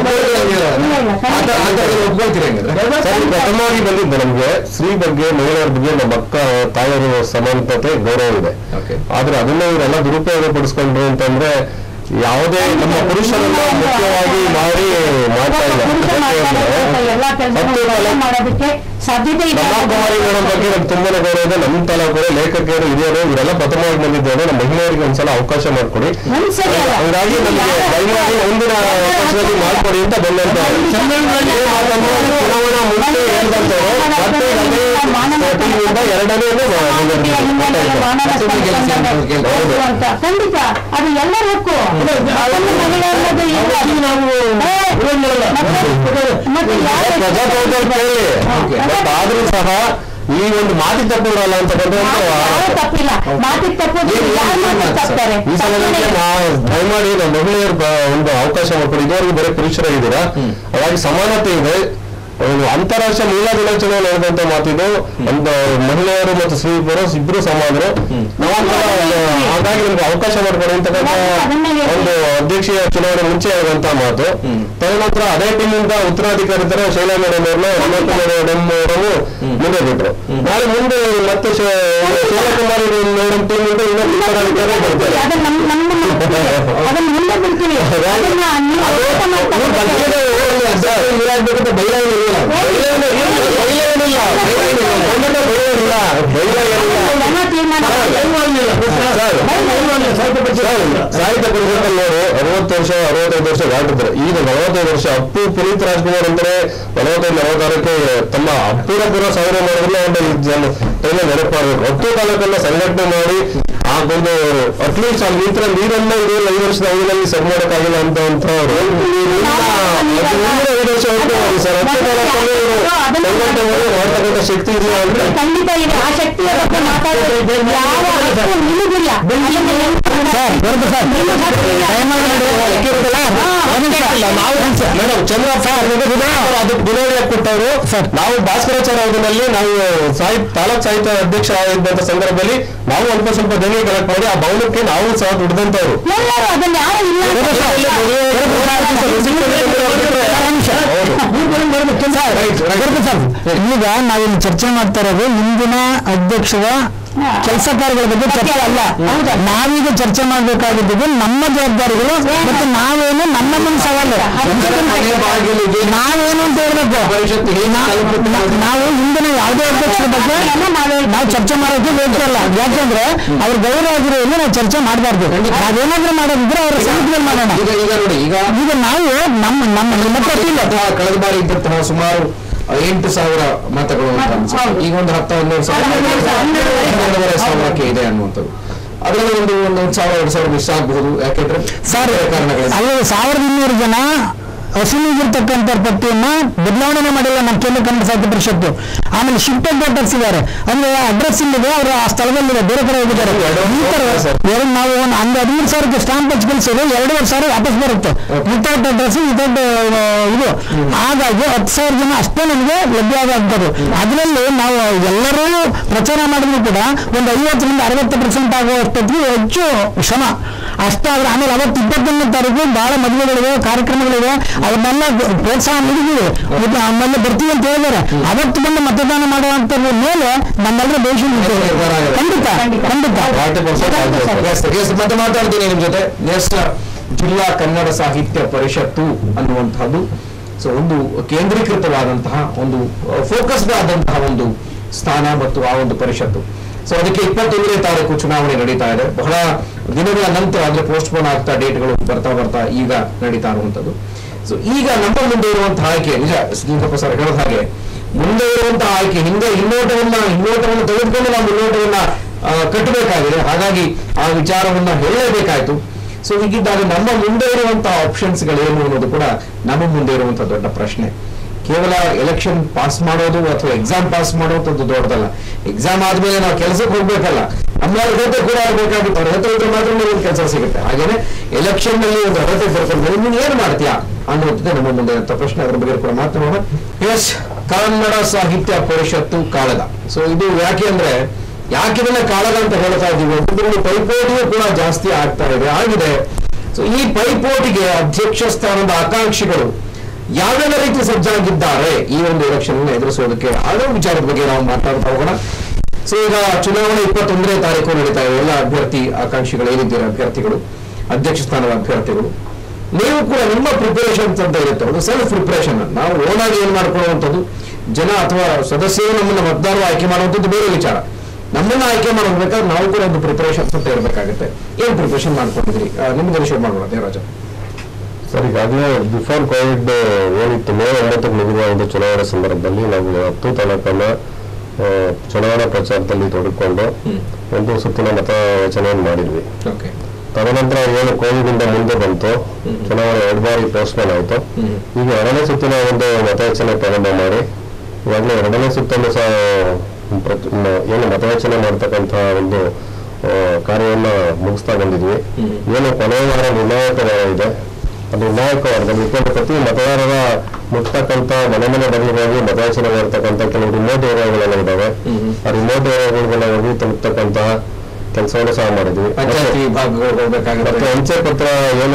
ಒಪ್ಕೊಳ್ತೀರಿ ಹಂಗಾದ್ರೆ ಸರ್ ಪ್ರಥಮವಾಗಿ ಬಂದಿದ್ದು ನಮ್ಗೆ ಸ್ತ್ರೀ ಬಗ್ಗೆ ಮಹಿಳೆಯರ ಬಗ್ಗೆ ನಮ್ಮ ಅಕ್ಕ ತಾಯಿಯರು ಸಮಾನತೆ ಗೌರವ ಇದೆ Okay. ಆದ್ರೆ ಅದನ್ನ ಇವರೆಲ್ಲ ದುರುಪಯೋಗ ಪಡಿಸ್ಕೊಂಡ್ರು ಅಂತಂದ್ರೆ ಯಾವುದೇ ನಮ್ಮ ಪುರುಷರನ್ನ ಮುಖ್ಯವಾಗಿ ಮಾಡಿ ಮಾಡ್ತಾ ಇಲ್ಲ ಪುರುಷ ಮಾಡ್ತಾರೆ ಎಲ್ಲ ಕೆಲಸ ಮಾಡೋದಕ್ಕೆ ಸಾಧ್ಯತೆ ಇದೆ ನಮ್ಮ ಕುಮಾರಿ ಮೇಡಮ್ ಬಗ್ಗೆ ನಮ್ಗೆ ತುಂಬಾನೇ ಗೌರವ ಇದೆ ನಮ್ಮ ತಾಲೂಕು ಲೇಖಕಿಯರು ಹಿರಿಯರು ಇವರೆಲ್ಲ ಪ್ರಥಮವಾಗಿ ಬಂದಿದ್ದೇವೆ ನಮ್ಮ ಮಹಿಳೆಯರಿಗೆ ಒಂದ್ಸಲ ಅವಕಾಶ ಮಾಡ್ಕೊಡಿ ಒಂದ್ಸರಿ ಅಲ್ಲ. ಹಂಗಾಗಿ ನಮಗೆ ದಯಮಾಡಿ ಮುಂದಿನ ಅವಕಾಶದಲ್ಲಿ ಮಾಡ್ಕೊಡಿ ಅಂತ ಬಂದಂತ ಚುನಾವಣಾ ಮುಂಚೆ ಹೇಳ್ದಂತವ್ರು ಮತ್ತೆ ಅದೇ ಟೀಮಿಂದ ಎರಡನೇ ಅಂತ ಖಂಡಿತ ಅದು ಎಲ್ಲರ ಹಕ್ಕು ಅದನ್ನು ಮಹಿಳೆ ಅನ್ನೋದು ಇಲ್ಲ. ಮತ್ತೆ- ಮತ್ತೆ ಯಾರು- ಪ್ರಜಾಪ್ರಭುತ್ವ ಕೇಳಿ ಬಟ್ ಆದ್ರೂ ಸಹ ಈ ಒಂದು ಮಾತಿ ತಪ್ಪಿರಲ್ಲ ಅಂತ ಬಂದ್ರೆ ಯಾರು ತಪ್ಪಿಲ್ಲ ಮಾತಿಗೆ ತಪ್ಪೋದು ಯಾರು ಮಾತಿಗೆ ತಪ್ತಾರೆ ಈ ಸಲಕ್ಕೆ ದಯಮಾಡಿ ನಮ್ಮ ಮಹಿಳೆಯರು ಬ- ಒಂದು ಅವಕಾಶ ಮಾಡ್ಕೊಡಿ ಇದುವರೆಗೂ ಬರೀ ಪುರುಷರಾಗಿದ್ದೀರಾ ಹಾಗಾಗಿ ಸಮಾನತೆ ಇದೆ ಒಂದು ಅಂತಾರಾಷ್ಟ್ರೀಯ ಮಹಿಳಾ ದಿನಾಚರಣೆ ನಡೆದಂತ ಮಾತಿದು ಒಂದು ಮಹಿಳೆಯರು ಮತ್ತು ಸ್ತ್ರೀ ಪುರುಷ ಇಬ್ರು ಸಮಾನರು ನಾವು ಹಾಗಾಗಿ ನಿಮ್ಗೆ ಅವಕಾಶ ಮಾಡ್ಕೊಡಿ ಅಂತಕ್ಕಂಥ ಒಂದು ಅಧ್ಯಕ್ಷೀಯ ಚುನಾವಣೆ ಮುಂಚೆ ಆದಂತ ಮಾತು ತದನಂತರ ಅದೇ ಟೀಮಿಂದ ಉತ್ತರಾಧಿಕಾರಿ ತರ ಶೈಲಾ ಮೇಡಮ್ ಅವ್ರನ್ನ ರಮಾ ಮೇಡಮ್ ಅವರನ್ನು ಮುಂದೆ ಬಿಟ್ರು ನಾಳೆ ಮುಂದೆ ಮತ್ತೆ ಶ- ಶೈಲಕುಮಾರಿ ಮೇಡಮ್ ಟೀಮಿಂದ ಇನ್ನೊಂದು ಉತ್ತರಾಧಿಕಾರಿ ಬರ್ತಾರೆ ಅದನ್ನ ನಮ್ಮ ನಮ್ಮ ಮಕ್ಕಳಿಗೆ ಅದನ್ನ ಮುಂದೆ ಬಿಡ್ತೀವಿ ಅದನ್ನ ನೀವು ಊಟ ಮಾಡ್ತಾ ಜನ ತೀರ್ಮಾನ ಸಾಹಿತ್ಯ ಪರಿಷತ್ತಲ್ಲಿ ನೋಡಿ ಅರವತ್ತು ವರ್ಷ ಅರವತ್ತೈದು ವರ್ಷ ದಾಟಿದ್ರು ಈಗ ನಲವತ್ತೈದು ವರ್ಷ ಅಪ್ಪು ಪುನೀತ್ ರಾಜ್ಕುಮಾರ್ ಅಂತಾರೆ ನಲವತ್ತೈದು ನಲವತ್ತಾರಕ್ಕೆ ತಮ್ಮ ಅಪ್ಪುರ ಪುರ ಸಾವಿರ ಮಾಡಿದ್ರೆ ಒಂದು ಜನ ಟೈಮ ನೆನಪಾಗಬೇಕು ಹತ್ತು ತಾಲೂಕನ್ನ ಸಂಘಟನೆ ಮಾಡಿ ಆ ಒಂದು ಅಟ್ಲೀಸ್ಟ್ ಅಲ್ಲಿ ನಿಂತರ ನೀರನ್ನ ಇಡೀ ಐದು ವರ್ಷದ ಅವಧಿಯಲ್ಲಿ ಸರಿ ಮಾಡೋಕ್ಕಾಗಿಲ್ಲ ಅಂತ ಅಂತವ್ರು ಐದು ವರ್ಷ ಹೊರಟು ಸರ್ ಹತ್ತು ತಾಲೂಕಲ್ಲಿ ಇವರು ಸಂಘಟನೆ ಮಾಡಿ ಮಾಡ್ತಕ್ಕಂಥ ಶಕ್ತಿ ಇದೆಯಾ ಅಂದ್ರೆ ಖಂಡಿತ ಇದೆ ಆ ಶಕ್ತಿಯ ಬಗ್ಗೆ ಮಾತಾಡೋದು ಯಾವ ಹಕ್ಕು ನಿಮಗಿಲ್ಲ ಅದನ್ನ ಏನು ನಿಮ್ಮ ಹಕ್ಕಿಲ್ಲ. ಮೇಡಮ್ ಚಂದ್ರಪ್ಪ ಅದಕ್ಕೆ ಗುಣವಾಗಿ ಕೊಟ್ಟವರು ನಾವು ಭಾಸ್ಕರಾಚಾರ್ಯ ಅವಧಿನಲ್ಲಿ ನಾವು ಸಾಹಿತ್ಯ ತಾಲೂಕ್ ಸಾಹಿತ್ಯ ಅಧ್ಯಕ್ಷ ಆಗಿದ್ದಂತ ಸಂದರ್ಭದಲ್ಲಿ ನಾವು ಅಲ್ಪ ಸ್ವಲ್ಪ ದನಿ ಕಲೆಕ್ಟ್ ಮಾಡಿ ಆ ಭವನಕ್ಕೆ ನಾವು ಸಹ ದುಡ್ದಂತವ್ರು ಎಲ್ಲರೂ ಅದನ್ನ ಯಾರು ಇಲ್ಲ ಅಂತ ಈಗ ನಾವಿಲ್ಲಿ ಚರ್ಚೆ ಮಾಡ್ತಾ ಇರೋದು ಹಿಂದಿನ ಅಧ್ಯಕ್ಷರ ಕೆಲಸ ಕಾರ್ಯಗಳ ಬಗ್ಗೆ ಚರ್ಚೆ ಅಲ್ಲ ನಾವೀಗ ಚರ್ಚೆ ಮಾಡ್ಬೇಕಾಗಿದ್ದು ನಮ್ಮ ಜವಾಬ್ದಾರಿಗಳು ಮತ್ತು ನಾವೇನು ನಮ್ಮ ನಮ್ಮ ಸವಾಲು ನಾವೇನು ಅಂತ ಹೇಳ್ಬೇಕು ಪರಿಷತ್ತು ಹೇಗೆ ತಲುಪುತ್ತೆ ನಾ- ನಾವು ಹಿಂದಿನ ಯಾವುದೇ ಅಧ್ಯಕ್ಷರ ಬಗ್ಗೆ ನಾವು ಚರ್ಚೆ ಮಾಡೋಕೆ ಯೋಗ್ಯ ಅಲ್ಲ ಯಾಕಂದ್ರೆ ಅವ್ರ ಗೌರವ ಆಗಿರೋದ್ರಿಂದ ನಾವು ಚರ್ಚೆ ಮಾಡಬಾರ್ದು ನಾವೇನಾದ್ರೂ ಮಾಡೋದಿದ್ರೆ ಅವ್ರ ಸಮಿತಿಯಲ್ಲಿ ಮಾಡೋಣ ಈಗ ಈಗ ನೋಡಿ ಈಗ ಈಗ ನಾವು ನಮ್ಮ ನಮ್ಮ ನಮ್ಮ ಪಟ್ಟಿಲ್ಲ ಅಥವಾ ಕಳೆದ ಬಾರಿ ಇದ್ದಂತಹ ಸುಮಾರು ಎಂಟು ಸಾವಿರ ಮತಗಳು ಅಂತ ಅನ್ಸುತ್ತೆ. ಈಗ ಒಂದು ಹತ್ತು ಹನ್ನೆರಡು ಸಾವಿರ ಹನ್ನೆರಡುವರೆ ಸಾವಿರಕ್ಕೆ ಇದೆ ಅನ್ನುವಂಥದ್ದು ಅದರಲ್ಲಿ ಒಂದು ಒಂದು ಸಾವಿರ ಎರಡು ಸಾವಿರ ಮಿಸ್ ಆಗಬಹುದು ಯಾಕೆಂದ್ರೆ ಸರ್ ಕಾರಣಗಳಿಂದ ಅಲ್ಲಿ ಸಾವಿರದ ಇನ್ನೂರು ಜನ ಹಸಿನಿಗಿರ್ತಕ್ಕಂಥ ಪಟ್ಟಿಯನ್ನ ಬದಲಾವಣೆ ಮಾಡಿಲ್ಲ ನಮ್ಮ ಕೇಂದ್ರ ಕನ್ನಡ ಸಾಹಿತ್ಯ ಪರಿಷತ್ತು ಆಮೇಲೆ ಶಿಫ್ಟ್ ಡಾಕ್ಟರ್ಸ್ ಇದ್ದಾರೆ ಅಂದ್ರೆ ಅಡ್ರೆಸ್ ಇಲ್ಲಿದೆ ಅವರು ಆ ಸ್ಥಳದಲ್ಲಿದೆ ಬೇರೆ ಕಡೆ ಹೋಗಿದ್ದಾರೆ ಈ ತರ ಎರಡು ನಾವು ಒಂದು ಒಂದು ಹದಿಮೂರು ಸಾವಿರಕ್ಕೆ ಸ್ಟಾಂಪ್ ಹಚ್ಚಿ ಕಳಿಸಿದ್ರೆ ಎರಡೂವರೆ ಸಾವಿರ ವಾಪಸ್ ಬರುತ್ತೆ ವಿತೌಟ್ ಅಡ್ರೆಸ್ ವಿತೌಟ್ ಇದು ಹಾಗಾಗಿ ಹತ್ತು ಸಾವಿರ ಜನ ಅಷ್ಟೇ ನಮಗೆ ಲಭ್ಯ ಆಗುವಂಥದ್ದು ಅದರಲ್ಲಿ ನಾವು ಎಲ್ಲರೂ ಪ್ರಚಾರ ಮಾಡಿದ್ರು ಕೂಡ ಒಂದು ಐವತ್ತರಿಂದ ಅರವತ್ತು ಪರ್ಸೆಂಟ್ ಆಗುವಷ್ಟೊತ್ತಿಗೆ ಹೆಚ್ಚು ಶ್ರಮ ಅಷ್ಟಾದ್ರೆ ಆಮೇಲೆ ಅವತ್ತು ಇಪ್ಪತ್ತೊಂದನೇ ತಾರೀಕು ಬಹಳ ಮದುವೆಗಳಿವೆ ಕಾರ್ಯಕ್ರಮಗಳಿವೆ ಅವನ್ನೆಲ್ಲ ಪ್ರೋತ್ಸಾಹ ನೀಡಿದ್ದೀವಿ ಇದು ಆಮೇಲೆ ಬರ್ತೀವಿ ಅಂತ ಹೇಳಿದ್ದಾರೆ ಅವತ್ತು ಬಂದು ಮತದಾನ ಮಾಡುವಂತ ಮೇಲೆ ನಮ್ಮೆಲ್ಲರ ದೇಶ ಖಂಡಿತ ಖಂಡಿತ ಫಾರ್ಟಿ ಪರ್ಸೆಂಟ್ Yes, yes, ಮತ್ತೆ ಮಾತಾಡ್ತೀನಿ ನಿಮ್ ಜೊತೆ ನೆಕ್ಸ್ಟ್ ಜಿಲ್ಲಾ ಕನ್ನಡ ಸಾಹಿತ್ಯ ಪರಿಷತ್ತು ಅನ್ನುವಂತಹದ್ದು ಸೊ ಒಂದು ಕೇಂದ್ರೀಕೃತವಾದಂತಹ ಒಂದು ಫೋಕಸ್ಡ್ ಆದಂತಹ ಒಂದು ಸ್ಥಾನ ಮತ್ತು ಆ ಒಂದು ಪರಿಷತ್ತು ಸೊ ಅದಕ್ಕೆ ಇಪ್ಪತ್ತೊಂದನೇ ತಾರೀಕು ಚುನಾವಣೆ ನಡೀತಾ ಇದೆ ಬಹಳ ದಿನಗಳ ನಂತರ ಅಂದ್ರೆ ಪೋಸ್ಟ್ಪೋನ್ ಆಗ್ತಾ ಡೇಟ್ಗಳು ಬರ್ತಾ ಬರ್ತಾ ಈಗ ನಡೀತಾ ಇರುವಂತದ್ದು ಸೊ ಈಗ ನಮ್ಮ ಮುಂದೆ ಇರುವಂತಹ ಆಯ್ಕೆ ನಿಜ ಲಿಂಗಪ್ಪ ಸರ್ ಹೇಳೋದ ಹಾಗೆ ಮುಂದೆ ಇರುವಂತಹ ಆಯ್ಕೆ ಹಿಂದೆ ಹಿನ್ನೋಟವನ್ನ ಹಿನ್ನೋಟವನ್ನು ತೆಗೆದುಕೊಂಡು ನಾವು ಮುನ್ನೋಟವನ್ನ ಆ, ಕಟ್ಟಬೇಕಾಗಿದೆ ಹಾಗಾಗಿ ಆ ವಿಚಾರವನ್ನ ಹೇಳಲೇಬೇಕಾಯ್ತು ಸೊ ಹೀಗಿದ್ದಾಗ ನಮ್ಮ ಮುಂದೆ ಇರುವಂತಹ ಆಪ್ಷನ್ಸ್ಗಳೇನು ಅನ್ನೋದು ಕೂಡ ನಮ್ಮ ಮುಂದೆ ಇರುವಂತಹ ದೊಡ್ಡ ಪ್ರಶ್ನೆ ಕೇವಲ ಎಲೆಕ್ಷನ್ ಪಾಸ್ ಮಾಡೋದು ಅಥವಾ ಎಕ್ಸಾಮ್ ಪಾಸ್ ಮಾಡೋದು ದೊಡ್ಡದಲ್ಲ ಎಕ್ಸಾಮ್ ಆದ್ಮೇಲೆ ನಾವು ಕೆಲಸಕ್ಕೆ ಹೋಗ್ಬೇಕಲ್ಲ ನಮ್ಮ ಅರ್ಹತೆ ಕೂಡ ಆಗಬೇಕಾಗುತ್ತೆ ಅರ್ಹತೆ ಇದ್ರೆ ಮಾತ್ರ ಒಂದು ಕೆಲಸ ಸಿಗುತ್ತೆ ಹಾಗೇನೆ ಎಲೆಕ್ಷನ್ ನಲ್ಲಿ ಒಂದು ಅರ್ಹತೆ ಬರ್ಕೊಂಡು ನೀನು ಏನ್ ಮಾಡ್ತೀಯಾ ಅನ್ನೋದೇ ನಮ್ಮ ಮುಂದೆ ಇರುವಂತ ಪ್ರಶ್ನೆ ಅದ್ರ ಬಗ್ಗೆ ಕೂಡ ಮಾತನಾಡೋಣ ಎಸ್ ಕನ್ನಡ ಸಾಹಿತ್ಯ ಪರಿಷತ್ತು ಕಾಳಗ ಸೊ ಇದು ಯಾಕೆ ಅಂದ್ರೆ ಯಾಕೆ ಇದನ್ನ ಕಾಳಗ ಅಂತ ಹೇಳ್ತಾ ಇದ್ದೀವಿ ಅಂತಂದ್ರೆ ಪೈಪೋಟಿಯೂ ಕೂಡ ಜಾಸ್ತಿ ಆಗ್ತಾ ಇದೆ ಆಗಿದೆ ಸೊ ಈ ಪೈಪೋಟಿಗೆ ಅಧ್ಯಕ್ಷ ಸ್ಥಾನದ ಆಕಾಂಕ್ಷಿಗಳು ಯಾವೆಲ್ಲ ರೀತಿ ಸಜ್ಜಾಗಿದ್ದಾರೆ ಈ ಒಂದು ಎಲೆಕ್ಷನ್ ಅನ್ನು ಎದುರಿಸೋದಕ್ಕೆ ಅದರ ವಿಚಾರದ ಬಗ್ಗೆ ನಾವು ಮಾತಾಡ್ತಾ ಹೋಗೋಣ ಸೊ ಈಗ ಚುನಾವಣೆ ಇಪ್ಪತ್ತೊಂದನೇ ತಾರೀಕು ನಡೀತಾ ಇದೆ ಎಲ್ಲ ಅಭ್ಯರ್ಥಿ ಆಕಾಂಕ್ಷಿಗಳು ಏನಿದ್ದೀರಾ ಅಭ್ಯರ್ಥಿಗಳು ಅಧ್ಯಕ್ಷ ಸ್ಥಾನದ ಅಭ್ಯರ್ಥಿಗಳು ನೀವು ಕೂಡ ನಿಮ್ಮ ಪ್ರಿಪರೇಷನ್ಸ್ ಅಂತ ಇರುತ್ತೆ ಅದು ಸೆಲ್ಫ್ ಪ್ರಿಪರೇಷನ್ ನಾವು ಓನಾಗಿ ಏನ್ ಮಾಡ್ಕೊಳ್ಳುವಂಥದ್ದು ಜನ ಅಥವಾ ಸದಸ್ಯರು ನಮ್ಮನ್ನ ಮತದಾರರು ಆಯ್ಕೆ ಮಾಡುವಂಥದ್ದು ಬೇರೆ ವಿಚಾರ ನಮ್ಮನ್ನ ಆಯ್ಕೆ ಮಾಡಬೇಕಾದ್ರೆ ನಾವು ಕೂಡ ಒಂದು ಪ್ರಿಪರೇಷನ್ಸ್ ಅಂತ ಇರಬೇಕಾಗುತ್ತೆ ಏನ್ ಪ್ರಿಪರೇಷನ್ ಮಾಡ್ಕೊಂಡಿದ್ರಿ ಆ, ನಿಮ್ಗೆ ಶುರು ಮಾಡೋಣ ದೇವರಾಜ ಸರ್ ಈಗಾಗಲೇ ಬಿಫೋರ್ ಕೋವಿಡ್ ಏನಿತ್ತು ಮೇ ಒಂಬತ್ತಕ್ಕೆ ಮುಗಿದ ಒಂದು ಚುನಾವಣೆ ಸಂದರ್ಭದಲ್ಲಿ ನಾವು ಹತ್ತು ತಾಲೂಕನ್ನ ಆ, ಚುನಾವಣಾ ಪ್ರಚಾರದಲ್ಲಿ ತೊಡಗಿಕೊಂಡು ಒಂದು ಸುತ್ತಿನ ಮತಯಾಚನೆಯನ್ನು ಮಾಡಿದ್ವಿ ಓಕೆ ತದನಂತರ ಏನು ಕೋವಿಡ್ ಇಂದ ಮುಂದೆ ಬಂತು ಚುನಾವಣೆ ಎರಡು ಬಾರಿ ಪೋಸ್ಟ್ಪೋನ್ ಆಯಿತು ಈಗ ಎರಡನೇ ಸುತ್ತಿನ ಒಂದು ಮತಯಾಚನೆ ಪ್ರಾರಂಭ ಮಾಡಿ ಈಗಾಗಲೇ ಎರಡನೇ ಸುತ್ತನ್ನು ಸಹ ಪ್ರತಿ- ಮ- ಏನು ಮತಯಾಚನೆ ಮಾಡ್ತಕ್ಕಂಥ ಒಂದು ಆ, ಕಾರ್ಯವನ್ನ ಮುಗಿಸ್ತಾ ಬಂದಿದ್ವಿ ಏನು ಕೊನೆಯ ವಾರ ನಿರ್ಣಾಯಕ ವಾರ ಇದೆ ಅದು ನಿರ್ಣಾಯಕ ವಾರದಲ್ಲಿ ಇಟ್ಕೊಂಡು ಪ್ರತಿ ಮತದಾರರ ಮುಟ್ತಕ್ಕಂಥ ಮನೆ ಮನೆ ಬದಿಗಾಗಿ ಮತಯಾಚನೆ ಮಾಡ್ತಕ್ಕಂಥ ಕೆಲವು ರಿಮೋಟ್ ಏರಿಯಾಗಳೆಲ್ಲ ಇದಾವೆ ಆ ರಿಮೋಟ್ ಏರಿಯಾಗಳಿಗೆಲ್ಲ ಹೋಗಿ ತಲುಪ್ತಕ್ಕಂತಹ ಕೆಲಸವನ್ನು ಸಹ ಮಾಡಿದ್ವಿ ಪಂಚಾಯತಿ ಭಾಗಗಳು ಮತ್ತೆ ಹೋಗ್ಬೇಕಾಗುತ್ತೆ ಅಂಚೆ ಪತ್ರ ಏನು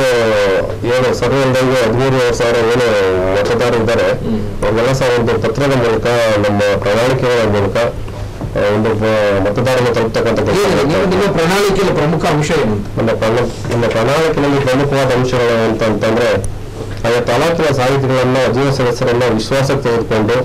ಏನು ಸರ್ವೆ ಇಲ್ದಂಗೆ ಹದಿಮೂರು ಸಾವಿರ ಏನು ಮತದಾರರು ಇದ್ದಾರೆ ಅವ್ರಿಗೆಲ್ಲ ಸಹ ಒಂದು ಪತ್ರದ ಮೂಲಕ ನಮ್ಮ ಪ್ರಣಾಳಿಕೆಗಳ ಮೂಲಕ ಆ, ಒಂದು ಪ- ಮತದಾರನ ತಲುಪ್ತಕ್ಕಂಥ ಕೆಲಸ ಏನು ನಿಮ್ಮ ಮಾಡ್ತಾ ನಿಮ್ಮ ಇದ್ದೀವಿ. ಪ್ರಣಾಳಿಕೆಯಲ್ಲಿ ಪ್ರಮುಖ ಅಂಶ ಏನು ಅಂತ ನಮ್ಮ ಪ್ರಣಾ ನಮ್ಮ ಪ್ರಣಾಳಿಕೆಯಲ್ಲಿ ಪ್ರಮುಖವಾದ ಅಂಶಗಳು ಅಂತಂತಂದ್ರೆ ಆಯಾ ತಾಲೂಕಿನ ಸಾಹಿತಿಗಳನ್ನ ಜೀವ ಸದಸ್ಯರನ್ನ ವಿಶ್ವಾಸಕ್ಕೆ ತೆಗೆದುಕೊಂಡು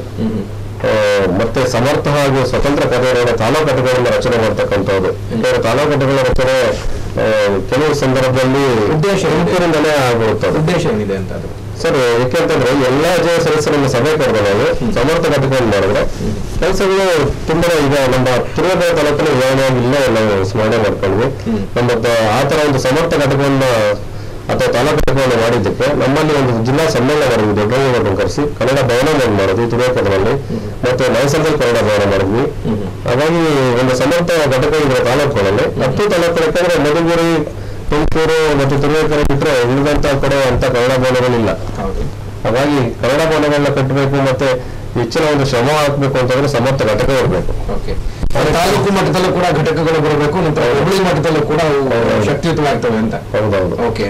ಆ, ಮತ್ತೆ ಸಮರ್ಥ ಹಾಗೂ ಸ್ವತಂತ್ರ ಕಾರ್ಯಗಳ ತಾಲೂಕು ಘಟಕಗಳನ್ನು ರಚನೆ ಮಾಡ್ತಕ್ಕಂಥದ್ದು ಯಾಕಂದ್ರೆ ತಾಲೂಕು ಘಟಕಗಳ ರಚನೆ ಆ, ಕೆಲವು ಸಂದರ್ಭದಲ್ಲಿ ಉದ್ದೇಶ ಏನಿದೆ? ತುಮಕೂರಿಂದಲೇ ಆಗ್ಬಿಡುತ್ತದೆ ಉದ್ದೇಶ ಏನಿದೆ ಅಂತ ಅದು ಸರ್ ಯಾಕೆಂತಂದ್ರೆ ಎಲ್ಲಾ ಜನ ಸದಸ್ಯರನ್ನ ಸಭೆ ಕರೆದು ನಾವು ಸಮರ್ಥ ಘಟಕವನ್ನು ಮಾಡಿದ್ರೆ ಕೆಲಸಗಳು ತುಂಬಾ ಈಗ ನಮ್ಮ ತಿರುವನಂತಪುರ ತಾಲೂಕಲ್ಲಿ ಇವಾಗ ಇಲ್ಲೇ ನಾವು ಸ್ಮರಣೆ ಮಾಡ್ಕೊಂಡ್ವಿ ನಮ್ಮ ತ- ಆ ತರ ಒಂದು ಸಮರ್ಥ ಘಟಕವನ್ನ ಅಥವಾ ತಾಲೂಕು ಘಟಕವನ್ನು ಮಾಡಿದ್ದಕ್ಕೆ ನಮ್ಮಲ್ಲಿ ಒಂದು ಜಿಲ್ಲಾ ಸಮ್ಮೇಳನ ಮಾಡಿದ್ವಿ ದೊಡ್ಡವನ್ನು ಕರೆಸಿ ಕನ್ನಡ ಭವನವನ್ನು ಮಾಡಿದ್ವಿ ತಿರುವೇಕದಲ್ಲಿ ಮತ್ತೆ ಮೈಸೂರಲ್ಲಿ ಕನ್ನಡ ಭವನ ಮಾಡಿದ್ವಿ ಹಾಗಾಗಿ ಒಂದು ಸಮರ್ಥ ಘಟಕ ಇದೆ ತಾಲೂಕುಗಳಲ್ಲಿ ಹತ್ತು ತಾಲೂಕು ಯಾಕಂದ್ರೆ ಮಧುಗಿರಿ ತುಮಕೂರು ಮತ್ತು ತಿರುವೇಕೆರೆ ಬಿಟ್ಟರೆ ಉಳಿದಂತ ಕಡೆ ಅಂತ ಕನ್ನಡ ಭವನಗಳಿಲ್ಲ ಹೌದು ಹಾಗಾಗಿ ಕನ್ನಡ ಭವನಗಳನ್ನ ಕಟ್ಟಬೇಕು ಮತ್ತೆ ಹೆಚ್ಚಿನ ಒಂದು ಶ್ರಮ ಹಾಕ್ಬೇಕು ಅಂತಂದ್ರೆ ಸಮರ್ಥ ಘಟಕ ಇರಬೇಕು ಓಕೆ ತಾಲೂಕು ಮಟ್ಟದಲ್ಲೂ ಕೂಡ ಘಟಕಗಳು ಬರಬೇಕು ನಂತರ ಹೋಬಳಿ ಮಟ್ಟದಲ್ಲೂ ಕೂಡ ಅವು ಶಕ್ತಿಯುತವಾಗ್ತವೆ ಅಂತ ಹೌದೌದು ಓಕೆ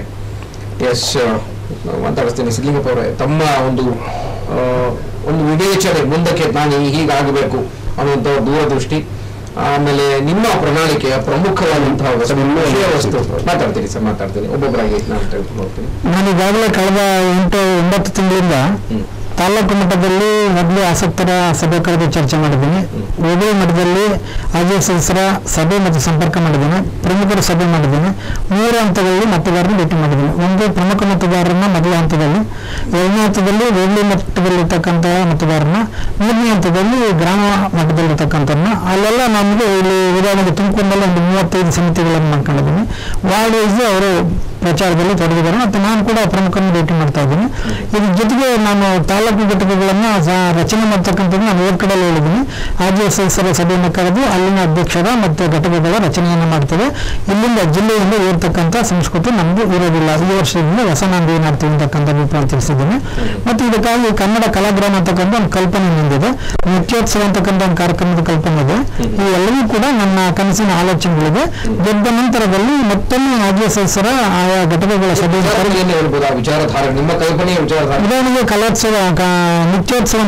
ಎಸ್ ಮಾತಾಡಿಸ್ತೀನಿ ಸಿದ್ಲಿಂಗಪ್ಪ ಅವರೇ ತಮ್ಮ ಒಂದು ಆ, ಒಂದು ವಿವೇಚನೆ ಮುಂದಕ್ಕೆ ನಾನು ಹೀಗಾಗಬೇಕು ಅನ್ನುವಂಥ ದೂರದೃಷ್ಟಿ ಆಮೇಲೆ ನಿಮ್ಮ ಪ್ರಣಾಳಿಕೆಯ ಪ್ರಮುಖವಾದಂತಹ ವಸ್ತು ವಿಷಯ ವಸ್ತು ಮಾತಾಡ್ತೀನಿ ಸರ್ ಮಾತಾಡ್ತೀನಿ ಒಬ್ಬೊಬ್ಬರಾಗಿ ನಾನು ತೆಗೆದುಕೊಂಡು ಹೋಗ್ತೀನಿ ನಾನು ಈಗಾಗಲೇ ಕಳೆದ ಎಂಟು ಒಂಬತ್ತು ತಿಂಗಳಿಂದ ತಾಲೂಕು ಮಟ್ಟದಲ್ಲಿ ಮೊದಲು ಆಸಕ್ತರ ಸಭೆ ಕರೆದು ಚರ್ಚೆ ಮಾಡಿದ್ದೀನಿ ಹೋಬಳಿ ಮಟ್ಟದಲ್ಲಿ ಆಜಿ ಸದಸ್ಯರ ಸಭೆ ಮತ್ತು ಸಂಪರ್ಕ ಮಾಡಿದ್ದೀನಿ ಪ್ರಮುಖರ ಸಭೆ ಮಾಡಿದ್ದೀನಿ ಮೂರು ಹಂತಗಳಲ್ಲಿ ಮತದಾರರನ್ನು ಭೇಟಿ ಮಾಡಿದ್ದೀನಿ ಒಂದು ಪ್ರಮುಖ ಮತದಾರರನ್ನ ಮೊದಲ ಹಂತದಲ್ಲಿ ಎರಡನೇ ಹಂತದಲ್ಲಿ ಹೋಬಳಿ ಮಟ್ಟದಲ್ಲಿರ್ತಕ್ಕಂತಹ ಮತದಾರರನ್ನ ಮೂರನೇ ಹಂತದಲ್ಲಿ ಗ್ರಾಮ ಮಟ್ಟದಲ್ಲಿರ್ತಕ್ಕಂಥವ್ರನ್ನ ಅಲ್ಲೆಲ್ಲ ನಮಗೆ ಇಲ್ಲಿ ಉದಾಹರಣೆಗೆ ತುಮಕೂರಿನಲ್ಲಿ ಒಂದು ಮೂವತ್ತೈದು ಸಮಿತಿಗಳನ್ನು ಮಾಡ್ಕೊಂಡಿದ್ದೀನಿ ವಾರ್ಡ್ ವೈಸ್ ಅವರು ಪ್ರಚಾರದಲ್ಲಿ ತೊಡಗಿದ್ದಾರೆ ಮತ್ತು ನಾನು ಕೂಡ ಪ್ರಮುಖರನ್ನು ಭೇಟಿ ಮಾಡ್ತಾ ಇದ್ದೀನಿ ಇದ್ರ ಜೊತೆಗೆ ನಾನು ತಾಲೂಕು ಘಟಕಗಳನ್ನು ಸಹ ರಚನೆ ಮಾಡ್ತಕ್ಕಂಥದ್ದು ನಾನು ಹೋದ ಕಡೆ ಹೇಳಿದ್ದೀನಿ ಆಜಿ ಸದಸ್ಯರ ಸಭೆಯನ್ನು ಕರೆದು ಅಲ್ಲಿನ ಅಧ್ಯಕ್ಷರ ಮತ್ತು ಘಟಕಗಳ ರಚನೆಯನ್ನು ಮಾಡ್ತೇವೆ ಇಲ್ಲಿಂದ ಜಿಲ್ಲೆಯಿಂದ ಏರ್ತಕ್ಕಂಥ ಸಂಸ್ಕೃತಿ ನಮ್ಮದು ಇರೋದಿಲ್ಲ ಈ ವರ್ಷದಿಂದ ಹೊಸ ನಾಂದಿ ಮಾಡ್ತೀವಿ ಅಂತಕ್ಕಂಥ ಅಭಿಪ್ರಾಯ ತಿಳಿಸಿದ್ದೀನಿ ಮತ್ತು ಇದಕ್ಕಾಗಿ ಕನ್ನಡ ಕಲಾಗ್ರಾಮ ಅಂತಕ್ಕಂಥ ಒಂದು ಕಲ್ಪನೆ ನಿಂದಿದೆ ನೃತ್ಯೋತ್ಸವ ಅಂತಕ್ಕಂಥ ಒಂದು ಕಾರ್ಯಕ್ರಮದ ಕಲ್ಪನೆ ಇದೆ ಈ ಎಲ್ಲವೂ ಕೂಡ ನನ್ನ ಕನಸಿನ ಆಲೋಚನೆಗಳಿದೆ ಗೆದ್ದ ನಂತರದಲ್ಲಿ ಮತ್ತೊಮ್ಮೆ ಆಜಿ ಸದಸ್ಯರ ಆಯಾ ಘಟಕಗಳ ಸಭೆಯನ್ನು ಕರೆದು ಏನು ಹೇಳ್ಬೋದು ಆ ವಿಚಾರಧಾರೆ ನಿಮ್ಮ ಕಲ್ಪನೆಯ ವಿಚಾರಧಾರೆ ಉದಾಹರಣೆಗೆ ಕಲೋತ್ಸವ ಕ- ನೃತ್ಯೋತ್ಸವ ಅಂತ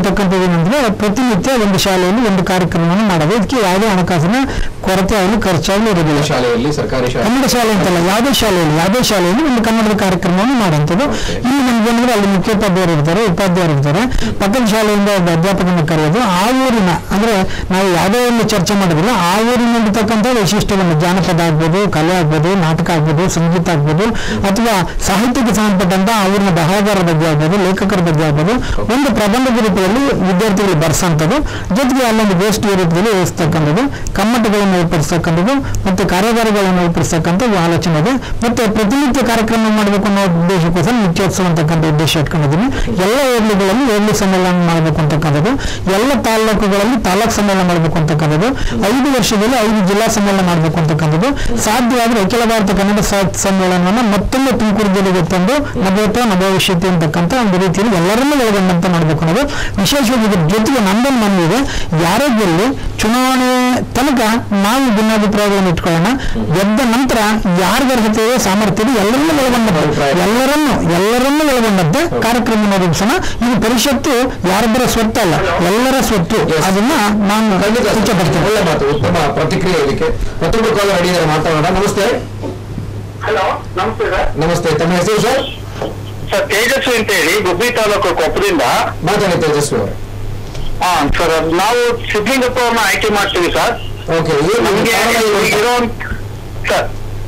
ಅಂತಕ್ಕಂಥದ್ದು ಏನಂದ್ರೆ ಪ್ರತಿನಿತ್ಯ ಒಂದು ಶಾಲೆಯಲ್ಲಿ ಒಂದು ಕಾರ್ಯಕ್ರಮವನ್ನು ಮಾಡೋದು ಇದಕ್ಕೆ ಯಾವುದೇ ಹಣಕಾಸಿನ ಕೊರತೆ ಆಗಲಿ ಖರ್ಚಾಗಲಿ ಇರೋದಿಲ್ಲ ಶಾಲೆಯಲ್ಲಿ ಸರ್ಕಾರಿ ಶಾಲೆ ಕನ್ನಡ ಶಾಲೆ ಅಂತಲ್ಲ ಯಾವುದೇ ಶಾಲೆಯಲ್ಲಿ ಯಾವುದೇ ಶಾಲೆಯಲ್ಲಿ ಒಂದು ಕನ್ನಡದ ಕಾರ್ಯಕ್ರಮವನ್ನು ಮಾಡುವಂಥದ್ದು ಇಲ್ಲಿ ನಮ್ಗೆ ಏನಂದ್ರೆ ಅಲ್ಲಿ ಮುಖ್ಯೋಪಾಧ್ಯಾಯರು ಇರ್ತಾರೆ ಉಪಾಧ್ಯಾಯರು ಇರ್ತಾರೆ ಪಕ್ಕದ ಶಾಲೆಯಿಂದ ಒಬ್ಬ ಅಧ್ಯಾಪಕನ ಕರೆಯೋದು ಆ ಊರಿನ ಅಂದ್ರೆ ನಾವು ಯಾವುದೇ ಒಂದು ಚರ್ಚೆ ಮಾಡೋದಿಲ್ಲ ಆ ಊರಿನಲ್ಲಿರ್ತಕ್ಕಂಥ ವೈಶಿಷ್ಟ್ಯವನ್ನು ಜಾನಪದ ಆಗ್ಬೋದು ಕಲೆ ಆಗ್ಬೋದು ನಾಟಕ ಆಗ್ಬೋದು ಸಂಗೀತ ಆಗ್ಬೋದು ಅಥವಾ ಸಾಹಿತ್ಯಕ್ಕೆ ಸಂಬಂಧಪಟ್ಟಂತ ಆ ಊರಿನ ಬರಹಗಾರರ ಬಗ್ಗೆ ಆಗ್ಬೋದು ಲೇಖಕರ ಬಗ್ಗೆ ಆಗ್ಬೋದು ಒಂದು ಪ್ರಬಂಧದ ರೂಪದಲ್ಲಿ ವಿದ್ಯಾರ್ಥಿಗಳು ಬರ್ಸಂಥದ್ದು ಜೊತೆಗೆ ಅಲ್ಲೊಂದು ಗೋಷ್ಠಿ ರೂಪದಲ್ಲಿ ವಹಿಸ್ತಕ್ಕಂಥದ್ದು ಕಮ್ಮಟಗಳನ್ನು ಏರ್ಪಡಿಸ್ತಕ್ಕಂಥದ್ದು ಮತ್ತು ಕಾರ್ಯಾಗಾರಗಳನ್ನು ಏರ್ಪಡಿಸ್ತಕ್ಕಂಥ ಒಂದು ಆಲೋಚನೆ ಇದೆ ಮತ್ತೆ ಪ್ರತಿನಿತ್ಯ ಕಾರ್ಯಕ್ರಮ ಮಾಡಬೇಕು ಅನ್ನೋ ಉದ್ದೇಶಕ್ಕೋಸ್ಕರ ನಿತ್ಯೋತ್ಸವ ಅಂತಕ್ಕಂಥ ಉದ್ದೇಶ ಇಟ್ಕೊಂಡಿದ್ದೀನಿ ಎಲ್ಲ ಹೋಬಳಿಗಳಲ್ಲಿ ಹೋಬಳಿ ಸಮ್ಮೇಳನ ಮಾಡಬೇಕು ಅಂತಕ್ಕಂಥದ್ದು ಎಲ್ಲ ತಾಲೂಕುಗಳಲ್ಲಿ ತಾಲೂಕು ಸಮ್ಮೇಳನ ಮಾಡಬೇಕು ಅಂತಕ್ಕಂಥದ್ದು ಐದು ವರ್ಷದಲ್ಲಿ ಐದು ಜಿಲ್ಲಾ ಸಮ್ಮೇಳನ ಮಾಡಬೇಕು ಅಂತಕ್ಕಂಥದ್ದು ಸಾಧ್ಯವಾದರೆ ಅಖಿಲ ಭಾರತ ಕನ್ನಡ ಸಾಹಿತ್ಯ ಸಮ್ಮೇಳನವನ್ನು ಮತ್ತೊಮ್ಮೆ ತುಮಕೂರು ಜಿಲ್ಲೆಗೆ ತಂದು ನಭೋತ ನಭವಿಷ್ಯತೆ ಅಂತಕ್ಕಂಥ ಒಂದು ರೀತಿಯಲ್ಲಿ ಎಲ್ಲರನ್ನೂ ಒಳಗೊಂಡಂತೆ ಮಾಡಬೇಕು ಅನ್ನೋದು ವಿಶೇಷವಾಗಿ ಇದ್ರ ಜೊತೆಗೆ ನಮ್ಮೊಂದು ಮನವಿ ಇದೆ ಯಾರೇ ಗೆಲ್ಲಿ ಚುನಾವಣೆ ತನಕ ನಾವು ಭಿನ್ನಾಭಿಪ್ರಾಯಗಳನ್ನು ಇಟ್ಕೊಳ್ಳೋಣ ಗೆದ್ದ ನಂತರ ಯಾರಿಗ ಅರ್ಹತೆ ಇದೆ ಸಾಮರ್ಥ್ಯ ಇದೆ ಎಲ್ಲರನ್ನೂ ಒಳಗೊಂಡಂತೆ ಎಲ್ಲರನ್ನೂ ಎಲ್ಲರನ್ನೂ ಒಳಗೊಂಡಂತೆ ಕಾರ್ಯಕ್ರಮ ರೂಪಿಸೋಣ ಇದು ಪರಿಷತ್ತು ಯಾರೊಬ್ಬರ ಸ್ವತ್ತು ಅಲ್ಲ ಎಲ್ಲರ ಸ್ವತ್ತು ಅದನ್ನ ನಾನು ಖಂಡಿತ ಇಚ್ಛೆ ಪಡ್ತೇನೆ ಒಳ್ಳೆ ಮಾತು ಉತ್ತಮ ಪ್ರತಿಕ್ರಿಯೆ ಇದಕ್ಕೆ ಮತ್ತೊಬ್ಬರು ಕಾಲ ರೆಡಿ ಇದ್ದಾರೆ ಮಾತಾಡೋಣ ನಮಸ್ತೆ ಹಲೋ ನಮಸ್ತೆ ಸರ್ ನಮಸ್ತೆ ತಮ್ಮ ಹೆಸರು ಸರ್ ಸರ್ ತೇಜಸ್ವಿ ಅಂತ ಹೇಳಿ ಗುಬ್ಬಿ ತಾಲೂಕು ಕೊಪ್ಪದಿಂದ ಮಾತಾಡಿ ತೇಜಸ್ವಿ ಅವರೇ ಹಾ ಸರ್ ನಾವು ಸಿದ್ಲಿಂಗಪ್ಪ ಅವ್ರನ್ನ ಆಯ್ಕೆ ಮಾಡ್ತೀವಿ ಸರ್ ಓಕೆ ನಮ್ಗೆ ಇರೋ ಸರ್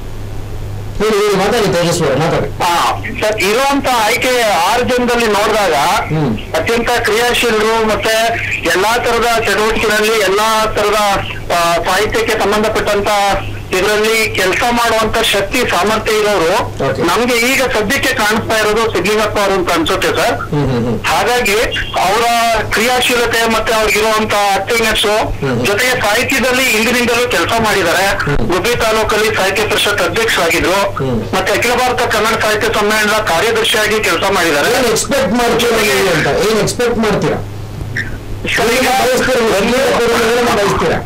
ಹೇಳಿ ಹೇಳಿ ಮಾತಾಡಿ ತೇಜಸ್ವಿ ಅವರೇ ಮಾತಾಡಿ ಹಾ ಸರ್ ಇರುವಂತ ಆಯ್ಕೆ ಆರು ಜನದಲ್ಲಿ ನೋಡಿದಾಗ ಹ್ಮ್. ಅತ್ಯಂತ ಕ್ರಿಯಾಶೀಲರು ಮತ್ತೆ ಎಲ್ಲಾ ತರದ ಚಟುವಟಿಕೆಗಳಲ್ಲಿ ಎಲ್ಲಾ ತರದ ಆ, ಸಾಹಿತ್ಯಕ್ಕೆ ಸಂಬಂಧಪಟ್ಟಂತ ಇದರಲ್ಲಿ ಕೆಲಸ ಮಾಡುವಂತ ಶಕ್ತಿ ಸಾಮರ್ಥ್ಯ ಇರೋರು Okay. ನಮ್ಗೆ ಈಗ ಸದ್ಯಕ್ಕೆ ಕಾಣಿಸ್ತಾ ಇರೋದು ಸಿದ್ಲಿಂಗಪ್ಪ ಅವರು ಅಂತ ಅನ್ಸುತ್ತೆ ಸರ್ ಹ್ಮ್ ಹ್ಮ್ ಹ್ಮ್ ಹಾಗಾಗಿ ಅವರ ಕ್ರಿಯಾಶೀಲತೆ ಮತ್ತೆ ಅವ್ರಿಗಿರುವಂತ ಆಕ್ಟಿವ್ನೆಸ್ ಹ್ಮ್. ಜೊತೆಗೆ ಸಾಹಿತ್ಯದಲ್ಲಿ ಇಂದಿನಿಂದಲೂ ಕೆಲಸ ಮಾಡಿದ್ದಾರೆ ಗುಬ್ಬಿ ತಾಲೂಕಲ್ಲಿ ಸಾಹಿತ್ಯ ಪರಿಷತ್ ಅಧ್ಯಕ್ಷರಾಗಿದ್ರು ಹ್ಮ್. ಮತ್ತೆ ಅಖಿಲ ಭಾರತ ಕನ್ನಡ ಸಾಹಿತ್ಯ ಸಮ್ಮೇಳನದ ಕಾರ್ಯದರ್ಶಿಯಾಗಿ ಕೆಲಸ ಮಾಡಿದ್ದಾರೆ ಏನ್ ಎಕ್ಸ್ಪೆಕ್ಟ್ ಮಾಡ್ತೀರಾ ನೀವು ಅಂತ ಏನ್ ಎಕ್ಸ್ಪೆಕ್ಟ್ ಮಾಡ್ತೀರಾ ಸರ್, ಈಗ ಬಯಸ್ತೀರಾ ಏನು ಬಯಸ್ತೀರಾ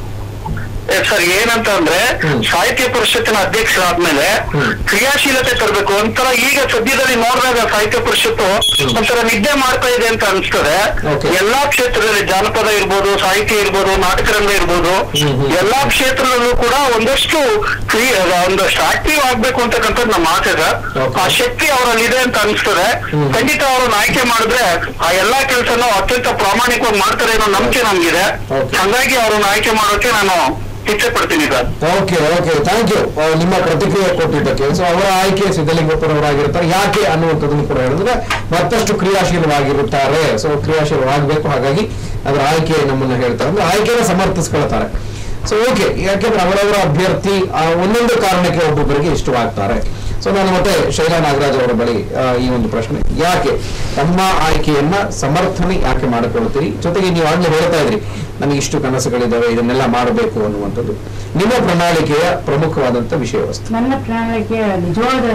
ಏ, ಸರ್ ಏನಂತ ಅಂದ್ರೆ ಹ್ಮ್. ಸಾಹಿತ್ಯ ಪರಿಷತ್ತಿನ ಅಧ್ಯಕ್ಷರಾದ್ಮೇಲೆ ಹ್ಮ್. ಕ್ರಿಯಾಶೀಲತೆ ತರಬೇಕು ಒಂಥರ ಈಗ ಸದ್ಯದಲ್ಲಿ ನೋಡಿದಾಗ ಸಾಹಿತ್ಯ ಪರಿಷತ್ತು ಒಂಥರ ನಿದ್ದೆ ಮಾಡ್ತಾ ಇದೆ ಅಂತ ಅನ್ಸ್ತದೆ Okay. ಎಲ್ಲಾ ಕ್ಷೇತ್ರದಲ್ಲಿ ಜಾನಪದ ಇರ್ಬೋದು ಸಾಹಿತ್ಯ ಇರ್ಬೋದು ನಾಟಕ ರಂಗ ಇರ್ಬೋದು ಹ್ಮ್, ಹ್ಮ್. ಎಲ್ಲಾ ಕ್ಷೇತ್ರದಲ್ಲೂ ಕೂಡ ಒಂದಷ್ಟು ಕ್ರಿಯೆ ಒಂದಷ್ಟು ಆಕ್ಟಿವ್ ಆಗ್ಬೇಕು ಅಂತಕ್ಕಂಥದ್ದು ನಮ್ಮ ಆಸೆ ಸರ್ Okay. ಆ ಶಕ್ತಿ ಅವರಲ್ಲಿ ಇದೆ ಅಂತ ಅನ್ಸ್ತದೆ ಹ್ಮ್. ಖಂಡಿತ ಅವ್ರನ್ನ ಆಯ್ಕೆ ಮಾಡಿದ್ರೆ ಆ ಎಲ್ಲಾ ಕೆಲಸನ ಅತ್ಯಂತ ಪ್ರಾಮಾಣಿಕವಾಗಿ ಮಾಡ್ತಾರೆ ಅನ್ನೋ ನಂಬಿಕೆ ನಮ್ಗಿದೆ Okay. ಹಂಗಾಗಿ ಅವ್ರನ್ನ ಆಯ್ಕೆ ಮಾಡೋಕೆ ನಾನು ಇಚ್ಛೆ ಪಡ್ತೀನಿ sir okay okay thank you ನಿಮ್ಮ ಪ್ರತಿಕ್ರಿಯೆ ಕೊಟ್ಟಿದ್ದಕ್ಕೆ ಸೊ ಅವರ ಆಯ್ಕೆ ಸಿದ್ದಲಿಂಗಪ್ಪನವರಾಗಿರ್ತಾರೆ ಯಾಕೆ ಅನ್ನುವಂಥದ್ದನ್ನು ಕೂಡ ಹೇಳಿದ್ರೆ ಮತ್ತಷ್ಟು ಕ್ರಿಯಾಶೀಲವಾಗಿರುತ್ತಾರೆ ಸೊ ಕ್ರಿಯಾಶೀಲವಾಗಬೇಕು ಹಾಗಾಗಿ ಅದರ ಆಯ್ಕೆ ನಮ್ಮನ್ನ ಹೇಳ್ತಾರೆ ಅಂದ್ರೆ ಆಯ್ಕೆನ ಸಮರ್ಥಿಸ್ಕೊಳ್ತಾರೆ ಸೊ ಓಕೆ ಯಾಕೆಂದ್ರೆ ಅವರವರ ಅಭ್ಯರ್ಥಿ ಆ, ಒಂದೊಂದು ಕಾರಣಕ್ಕೆ ಒಬ್ಬೊಬ್ಬರಿಗೆ ಇಷ್ಟವಾಗ್ತಾರೆ ಸೊ ನಾನು ಮತ್ತೆ ಶೈಲಾ ನಾಗರಾಜ್ ಅವರ ಬಳಿ ಆ, ಈ ಒಂದು ಪ್ರಶ್ನೆ ಯಾಕೆ ತಮ್ಮ ಆಯ್ಕೆಯನ್ನ ಸಮರ್ಥನೆ ಯಾಕೆ ಮಾಡಿಕೊಳ್ತೀರಿ ಜೊತೆಗೆ ನೀವು ಆಗ್ಲೇ ಹೇಳ್ತಾ ಇದ್ರಿ ನನಗೆ ಇಷ್ಟು ಕನಸುಗಳಿದ್ದಾವೆ ಇದನ್ನೆಲ್ಲ ಮಾಡಬೇಕು ಅನ್ನುವಂಥದ್ದು ನಿಮ್ಮ ಪ್ರಣಾಳಿಕೆಯ ಪ್ರಮುಖವಾದಂತ ವಿಷಯ ವಸ್ತು ನನ್ನ ಪ್ರಣಾಳಿಕೆಯ ನಿಜವಾದ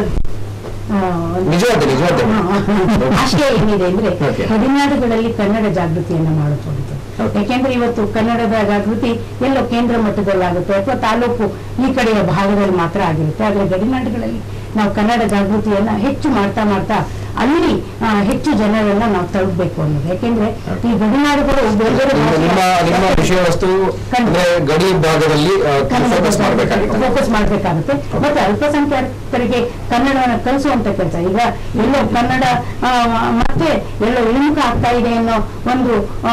ಆ, ಒಂದು- ನಿಜವಾದ ನಿಜವಾದ ಹಾ, ಆಶಯ ಏನಿದೆ ಅಂದ್ರೆ Okay. ಗಡಿನಾಡುಗಳಲ್ಲಿ ಕನ್ನಡ ಜಾಗೃತಿಯನ್ನ ಮಾಡಿಕೊಂಡಿದ್ದು Okay. ಯಾಕೆಂದ್ರೆ ಇವತ್ತು ಕನ್ನಡದ ಜಾಗೃತಿ ಎಲ್ಲೋ ಕೇಂದ್ರ ಮಟ್ಟದಲ್ಲಾಗುತ್ತೆ ಅಥವಾ ತಾಲೂಕು ಈ ಕಡೆಯ ಭಾಗದಲ್ಲಿ ಮಾತ್ರ ಆಗಿರುತ್ತೆ ಆದ್ರೆ ಗಡಿನಾಡುಗಳಲ್ಲಿ ನಾವು ಕನ್ನಡ ಜಾಗೃತಿಯನ್ನ ಹೆಚ್ಚು ಮಾಡ್ತಾ ಮಾಡ್ತಾ ಅಲ್ಲಿ ಆ, ಹೆಚ್ಚು ಜನರನ್ನ ನಾವು ತಲುಪಬೇಕು ಅನ್ನೋದು ಯಾಕೆಂದ್ರೆ ಈ ಗಡಿನಾಡುಗಳು ಬೇರೆ ಬೇರೆ ನಿಮ್ಮ ನಿಮ್ಮ ನಿಮ್ಮ ಭಾಷೆಯ- ವಿಷಯ ವಸ್ತು ಅಂದ್ರೆ ಗಡಿ ಭಾಗದಲ್ಲಿ ಫೋಕಸ್ ಮಾಡಬೇಕಾಗಿತ್ತು ಫೋಕಸ್ ಮಾಡ್ಬೇಕಾಗುತ್ತೆ ಮತ್ತೆ ಅಲ್ಪಸಂಖ್ಯಾತರಿಗೆ ಕನ್ನಡವನ್ನು ಕಲಿಸುವಂತ ಕೆಲಸ ಈಗ ಎಲ್ಲೋ ಕನ್ನಡ ಆ, ಮತ್ತೆ ಎಲ್ಲೋ ಇಳಿಮುಖ ಆಗ್ತಾ ಇದೆ ಅನ್ನೋ ಒಂದು ಆ,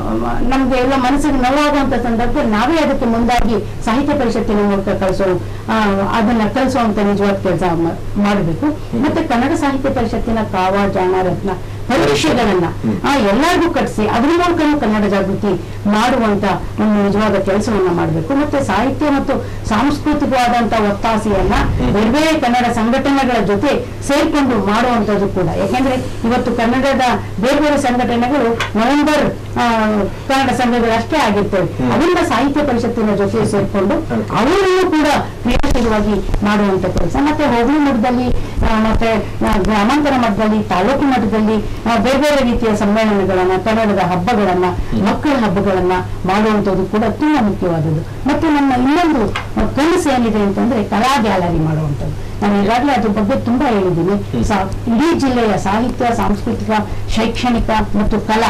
ನಮ್ಗೆ ಎಲ್ಲ ಮನಸ್ಸಿಗೆ ನೋವಾಗುವಂತ ಸಂದರ್ಭದಲ್ಲಿ ನಾವೇ ಅದಕ್ಕೆ ಮುಂದಾಗಿ ಸಾಹಿತ್ಯ ಪರಿಷತ್ತಿನ ಮೂಲಕ ಕಲಿಸೋ ಆ, ಅದನ್ನ ಕಲಿಸುವಂತ ನಿಜವಾದ ಕೆಲಸ ಮಾಡಬೇಕು ಮತ್ತೆ ಕನ್ನಡ ಸಾಹಿತ್ಯ ಪರಿಷತ್ತಿನ ಕಾವ ಜಾಣ ರತ್ನ ಪರೀಕ್ಷೆಗಳನ್ನ ಆ, ಎಲ್ಲರಿಗೂ ಕಟ್ಟಿಸಿ ಅದ್ರ ಮೂಲಕನೂ ಕನ್ನಡ ಜಾಗೃತಿ ಮಾಡುವಂತ ಒಂದು ನಿಜವಾದ ಕೆಲಸವನ್ನ ಮಾಡಬೇಕು ಮತ್ತೆ ಸಾಹಿತ್ಯ ಮತ್ತು ಸಾಂಸ್ಕೃತಿಕವಾದಂತ ಒತ್ತಾಸೆಯನ್ನ ಬೇರೆ ಬೇರೆ ಕನ್ನಡ ಸಂಘಟನೆಗಳ ಜೊತೆ ಸೇರ್ಕೊಂಡು ಮಾಡುವಂತದ್ದು ಕೂಡ ಯಾಕೆಂದ್ರೆ ಇವತ್ತು ಕನ್ನಡದ ಬೇರೆ ಬೇರೆ ಸಂಘಟನೆಗಳು ನವೆಂಬರ್ ಆ, ಕನ್ನಡ ಸಂಘಗಳು ಅಷ್ಟೇ ಆಗಿರ್ತವೆ ಅದರಿಂದ ಸಾಹಿತ್ಯ ಪರಿಷತ್ತಿನ ಜೊತೆ ಸೇರ್ಕೊಂಡು ಅವರನ್ನು ಕೂಡ ಕ್ರಿಯಾಶೀಲವಾಗಿ ಮಾಡುವಂತ ಕೆಲಸ ಮತ್ತೆ ಹೋಬಳಿ ಮಟ್ಟದಲ್ಲಿ ಆ, ಮತ್ತೆ ಆ, ಗ್ರಾಮಾಂತರ ಮಟ್ಟದಲ್ಲಿ ತಾಲೂಕು ಮಟ್ಟದಲ್ಲಿ ಆ, ಬೇರೆ ಬೇರೆ ರೀತಿಯ ಸಮ್ಮೇಳನಗಳನ್ನ ಕನ್ನಡದ ಹಬ್ಬಗಳನ್ನ ಮಕ್ಕಳ ಹಬ್ಬಗಳನ್ನ ಮಾಡುವಂಥದ್ದು ಕೂಡ ತುಂಬಾ ಮುಖ್ಯವಾದದ್ದು ಮತ್ತೆ ನನ್ನ ಇನ್ನೊಂದು ಆ, ಕನಸು ಏನಿದೆ ಅಂತಂದ್ರೆ ಕಲಾ ಗ್ಯಾಲರಿ ಮಾಡುವಂಥದ್ದು ನಾನು ಈಗಾಗಲೇ ಅದ್ರ ಬಗ್ಗೆ ತುಂಬಾ ಹೇಳಿದ್ದೀನಿ ಸಾ- ಇಡೀ ಜಿಲ್ಲೆಯ ಸಾಹಿತ್ಯ ಸಾಂಸ್ಕೃತಿಕ ಶೈಕ್ಷಣಿಕ ಮತ್ತು ಕಲಾ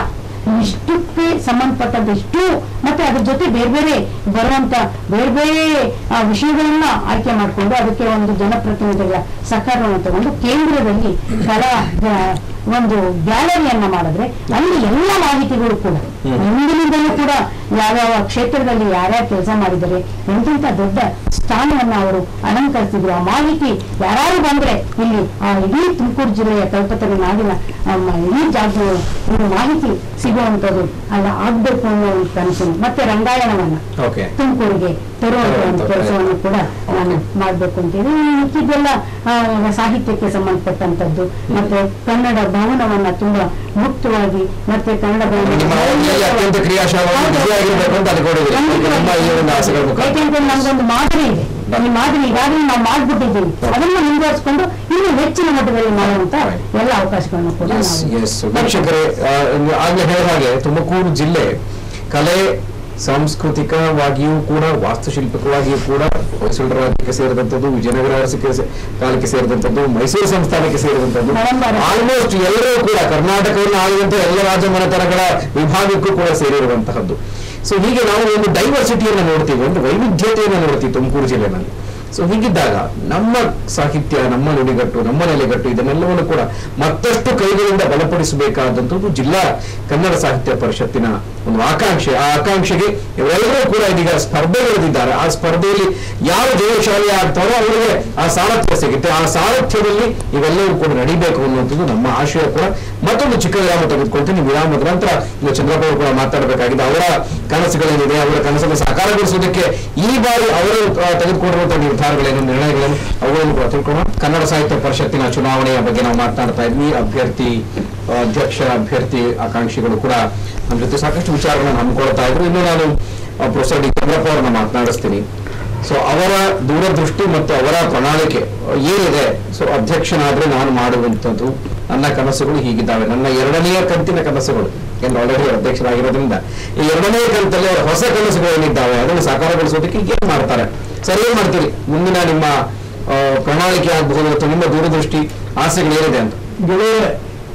ಇಷ್ಟಕ್ಕೆ ಸಂಬಂಧಪಟ್ಟಂತ ಇಷ್ಟು ಮತ್ತೆ ಅದ್ರ ಜೊತೆ ಬೇರೆ ಬೇರೆ ಬರುವಂತ ಬೇರೆ ಬೇರೆ ಆ, ವಿಷಯಗಳನ್ನ ಆಯ್ಕೆ ಮಾಡಿಕೊಂಡು ಅದಕ್ಕೆ ಒಂದು ಜನಪ್ರತಿನಿಧಿಗಳ ಸಹಕಾರವನ್ನು ತಗೊಂಡು ಕೇಂದ್ರದಲ್ಲಿ ಕಲಾ ಜ- ಒಂದು ಗ್ಯಾಲರಿಯನ್ನ ಮಾಡಿದ್ರೆ ಅಲ್ಲಿ ಎಲ್ಲ ಮಾಹಿತಿಗಳು ಕೂಡ ಹಿಂದಿನಿಂದಲೂ ಕೂಡ ಯಾವ್ಯಾವ ಕ್ಷೇತ್ರದಲ್ಲಿ ಯಾರ್ಯಾರು ಕೆಲಸ ಮಾಡಿದ್ದಾರೆ ಎಂತೆಂತ ದೊಡ್ಡ ಸ್ಥಾನವನ್ನ ಅವರು ಅಲಂಕರಿಸಿದ್ರು ಆ ಮಾಹಿತಿ ಯಾರು ಬಂದ್ರೆ ಇಲ್ಲಿ ಆ ಇಡೀ ತುಮಕೂರು ಜಿಲ್ಲೆಯ ಕಲ್ಪತರು ನಾಡಿನ ಆ, ಮ- ಇಡೀ ಜಾಗ ಒಂದು ಮಾಹಿತಿ ಸಿಗುವಂತದ್ದು ಅಲ್ಲ ಆಗ್ಬೇಕು ಅನ್ನೋ ಒಂದು ಕನಸು ಮತ್ತೆ ರಂಗಾಯಣವನ್ನ ಓಕೆ ತುಮಕೂರಿಗೆ ತರುವಂತ ಒಂದು ಕೆಲಸವನ್ನು ಕೂಡ ನಾನು ಮಾಡ್ಬೇಕು ಅಂತೇಳಿ ಮಿಕ್ಕಿದ್ದೆಲ್ಲ ಆ, ಸಾಹಿತ್ಯಕ್ಕೆ ಸಂಬಂಧಪಟ್ಟಂತದ್ದು ಮತ್ತೆ ಕನ್ನಡ ಭವನವನ್ನ ತುಂಬಾ ಮುಕ್ತವಾಗಿ ಮತ್ತೆ ಕನ್ನಡ ನಿಮ್ಮ ಅವಧಿಯಲ್ಲಿ ಅತ್ಯಂತ ಕ್ರಿಯಾಶೀಲವಾಗಿ ಬ್ಯುಸಿಯಾಗಿರ್ಬೇಕು ಅಂತ ಅನ್ಕೊಂಡಿದ್ದೀರಿ. ಖಂಡಿತವಾಗಿ. ನಮ್ಮ ಈ ಒಂದು ಆಸೆಗಳ ಮುಖಾಂತರ. ಯಾಕೆಂದ್ರೆ ನಮ್ಗೊಂದು ಮಾದರಿ ಇದೆ ಈ ಮಾದರಿ ಈಗಾಗಲೇ ನಾವು ಮಾಡ್ಬಿಟ್ಟಿದ್ದೀವಿ ಅದನ್ನು ಮುಂದುವರಿಸಿಕೊಂಡು ಇನ್ನು ಹೆಚ್ಚಿನ ಮಟ್ಟದಲ್ಲಿ ಮಾಡುವಂತ ಎಲ್ಲ ಅವಕಾಶಗಳನ್ನು ಕೂಡ ಎಸ್ ನಾವು ಎಸ್ ವೀಕ್ಷಕರೇ ಆ, ನೀವು ಆಗ್ಲೇ ಹೇಳಿದ ಹಾಗೆ ತುಮಕೂರು ಜಿಲ್ಲೆ ಕಲೆ ಸಾಂಸ್ಕೃತಿಕವಾಗಿಯೂ ಕೂಡ ವಾಸ್ತುಶಿಲ್ಪಿಕವಾಗಿಯೂ ಕೂಡ ಹೊಯ್ಸಳರ ರಾಜ್ಯಕ್ಕೆ ಸೇರಿದಂಥದ್ದು ವಿಜಯನಗರ ಅರಸಿಕೆ ಸೇ- ಕಾಲಕ್ಕೆ ಸೇರಿದಂಥದ್ದು ಮೈಸೂರು ಸಂಸ್ಥಾನಕ್ಕೆ ಸೇರಿದಂಥದ್ದು ನವೆಂಬರ್. ಆಲ್ಮೋಸ್ಟ್ ಎಲ್ಲರೂ ಕೂಡ ಕರ್ನಾಟಕವನ್ನು ಆಳಿದಂತ ಎಲ್ಲ ರಾಜಮನೆತನಗಳ ವಿಭಾಗಕ್ಕೂ ಕೂಡ ಸೇರಿರುವಂತಹದ್ದು ಸೊ ಹೀಗೆ ನಾವು ಒಂದು ಡೈವರ್ಸಿಟಿಯನ್ನು ನೋಡ್ತೀವಿ ಒಂದು ವೈವಿಧ್ಯತೆಯನ್ನು ನೋಡ್ತೀವಿ ತುಮಕೂರು ಜಿಲ್ಲೆನಲ್ಲಿ ಸೊ ಹೀಗಿದ್ದಾಗ ನಮ್ಮ ಸಾಹಿತ್ಯ ನಮ್ಮ ನುಡಿಗಟ್ಟು ನಮ್ಮ ನೆಲೆಗಟ್ಟು ಇದನ್ನೆಲ್ಲವನ್ನು ಕೂಡ ಮತ್ತಷ್ಟು ಕೈಗಳಿಂದ ಬಲಪಡಿಸಬೇಕಾದಂಥದ್ದು ಜಿಲ್ಲಾ ಕನ್ನಡ ಸಾಹಿತ್ಯ ಪರಿಷತ್ತಿನ ಒಂದು ಆಕಾಂಕ್ಷೆ ಆ ಆಕಾಂಕ್ಷೆಗೆ ಇವರೆಲ್ಲರೂ ಕೂಡ ಇದೀಗ ಸ್ಪರ್ಧೆಗಳಿದ್ದಾರೆ ಆ ಸ್ಪರ್ಧೆಯಲ್ಲಿ ಯಾರು ಜಯಶಾಲಿ ಆಗ್ತಾರೋ ಅವರಿಗೆ ಆ ಸಾರಥ್ಯ ಸಿಗುತ್ತೆ ಆ ಸಾರಥ್ಯದಲ್ಲಿ ಇವೆಲ್ಲವೂ ಕೂಡ ನಡಿಬೇಕು ಅನ್ನುವಂಥದ್ದು ನಮ್ಮ ಆಶಯ ಕೂಡ ಮತ್ತೊಂದು ಚಿಕ್ಕ ವಿರಾಮ ತೆಗೆದುಕೊಳ್ತೀನಿ ವಿರಾಮದ ನಂತರ ಇನ್ನು ಚಂದ್ರಪ್ಪ ಅವರು ಕೂಡ ಮಾತಾಡಬೇಕಾಗಿದೆ ಅವರ ಕನಸುಗಳೇನಿದೆ ಅವರ ಕನಸನ್ನು ಸಾಕಾರಗೊಳಿಸುವುದಕ್ಕೆ ಈ ಬಾರಿ ಅವರು ಆ, ತೆಗೆದುಕೊಂಡಿರುವಂತಹ ನಿರ್ಧಾರಗಳೇನು ನಿರ್ಣಯಗಳೇನು ಅವುಗಳನ್ನು ಕೂಡ ತಿಳ್ಕೊಳ್ಳೋಣ ಕನ್ನಡ ಸಾಹಿತ್ಯ ಪರಿಷತ್ತಿನ ಚುನಾವಣೆಯ ಬಗ್ಗೆ ನಾವು ಮಾತನಾಡ್ತಾ ಇದ್ವಿ ಅಭ್ಯರ್ಥಿ ಆ, ಅಧ್ಯಕ್ಷ ಅಭ್ಯರ್ಥಿ ಆಕಾಂಕ್ಷಿಗಳು ಕೂಡ ನಮ್ಮ ಜೊತೆ ಸಾಕಷ್ಟು ವಿಚಾರಗಳನ್ನು ಹಮ್ಮಿಕೊಳ್ತಾ ಇದ್ರು ಇನ್ನು ನಾನು ಆ, ಪ್ರೊಫೆಸರ್ ಡಿ ಚಂದ್ರಪ್ಪ ಅವರನ್ನ ಮಾತನಾಡಿಸ್ತೀನಿ ಸೊ ಅವರ ದೂರದೃಷ್ಟಿ ಮತ್ತು ಅವರ ಪ್ರಣಾಳಿಕೆ ಆ, ಏನಿದೆ ಸೊ ಅಧ್ಯಕ್ಷನಾದ್ರೆ ನಾನು ಮಾಡುವಂಥದ್ದು ನನ್ನ ಕನಸುಗಳು ಹೀಗಿದ್ದಾವೆ ನನ್ನ ಎರಡನೆಯ ಕಂತಿನ ಕನಸುಗಳು ಯಾಕಂದ್ರೆ ಆಲ್ರೆಡಿ ಅಧ್ಯಕ್ಷರಾಗಿರೋದ್ರಿಂದ ಈ ಎರಡನೇ ಕಂತಲ್ಲಿ ಅವರ ಹೊಸ ಕನಸುಗಳು ಏನಿದ್ದಾವೆ ಅದನ್ನು ಸಾಕಾರಗೊಳಿಸೋದಕ್ಕೆ ಏನ್ ಮಾಡ್ತಾರೆ ಸರಿ ಏನ್ ಮಾಡ್ತೀರಿ ಮುಂದಿನ ನಿಮ್ಮ ಆ, ಪ್ರಣಾಳಿಕೆ ಆಗಬಹುದು ಅಥವಾ ನಿಮ್ಮ ದೂರದೃಷ್ಟಿ ಆಸೆಗಳೇನಿದೆ ಅಂತ ಗೆಳೆಯರೆ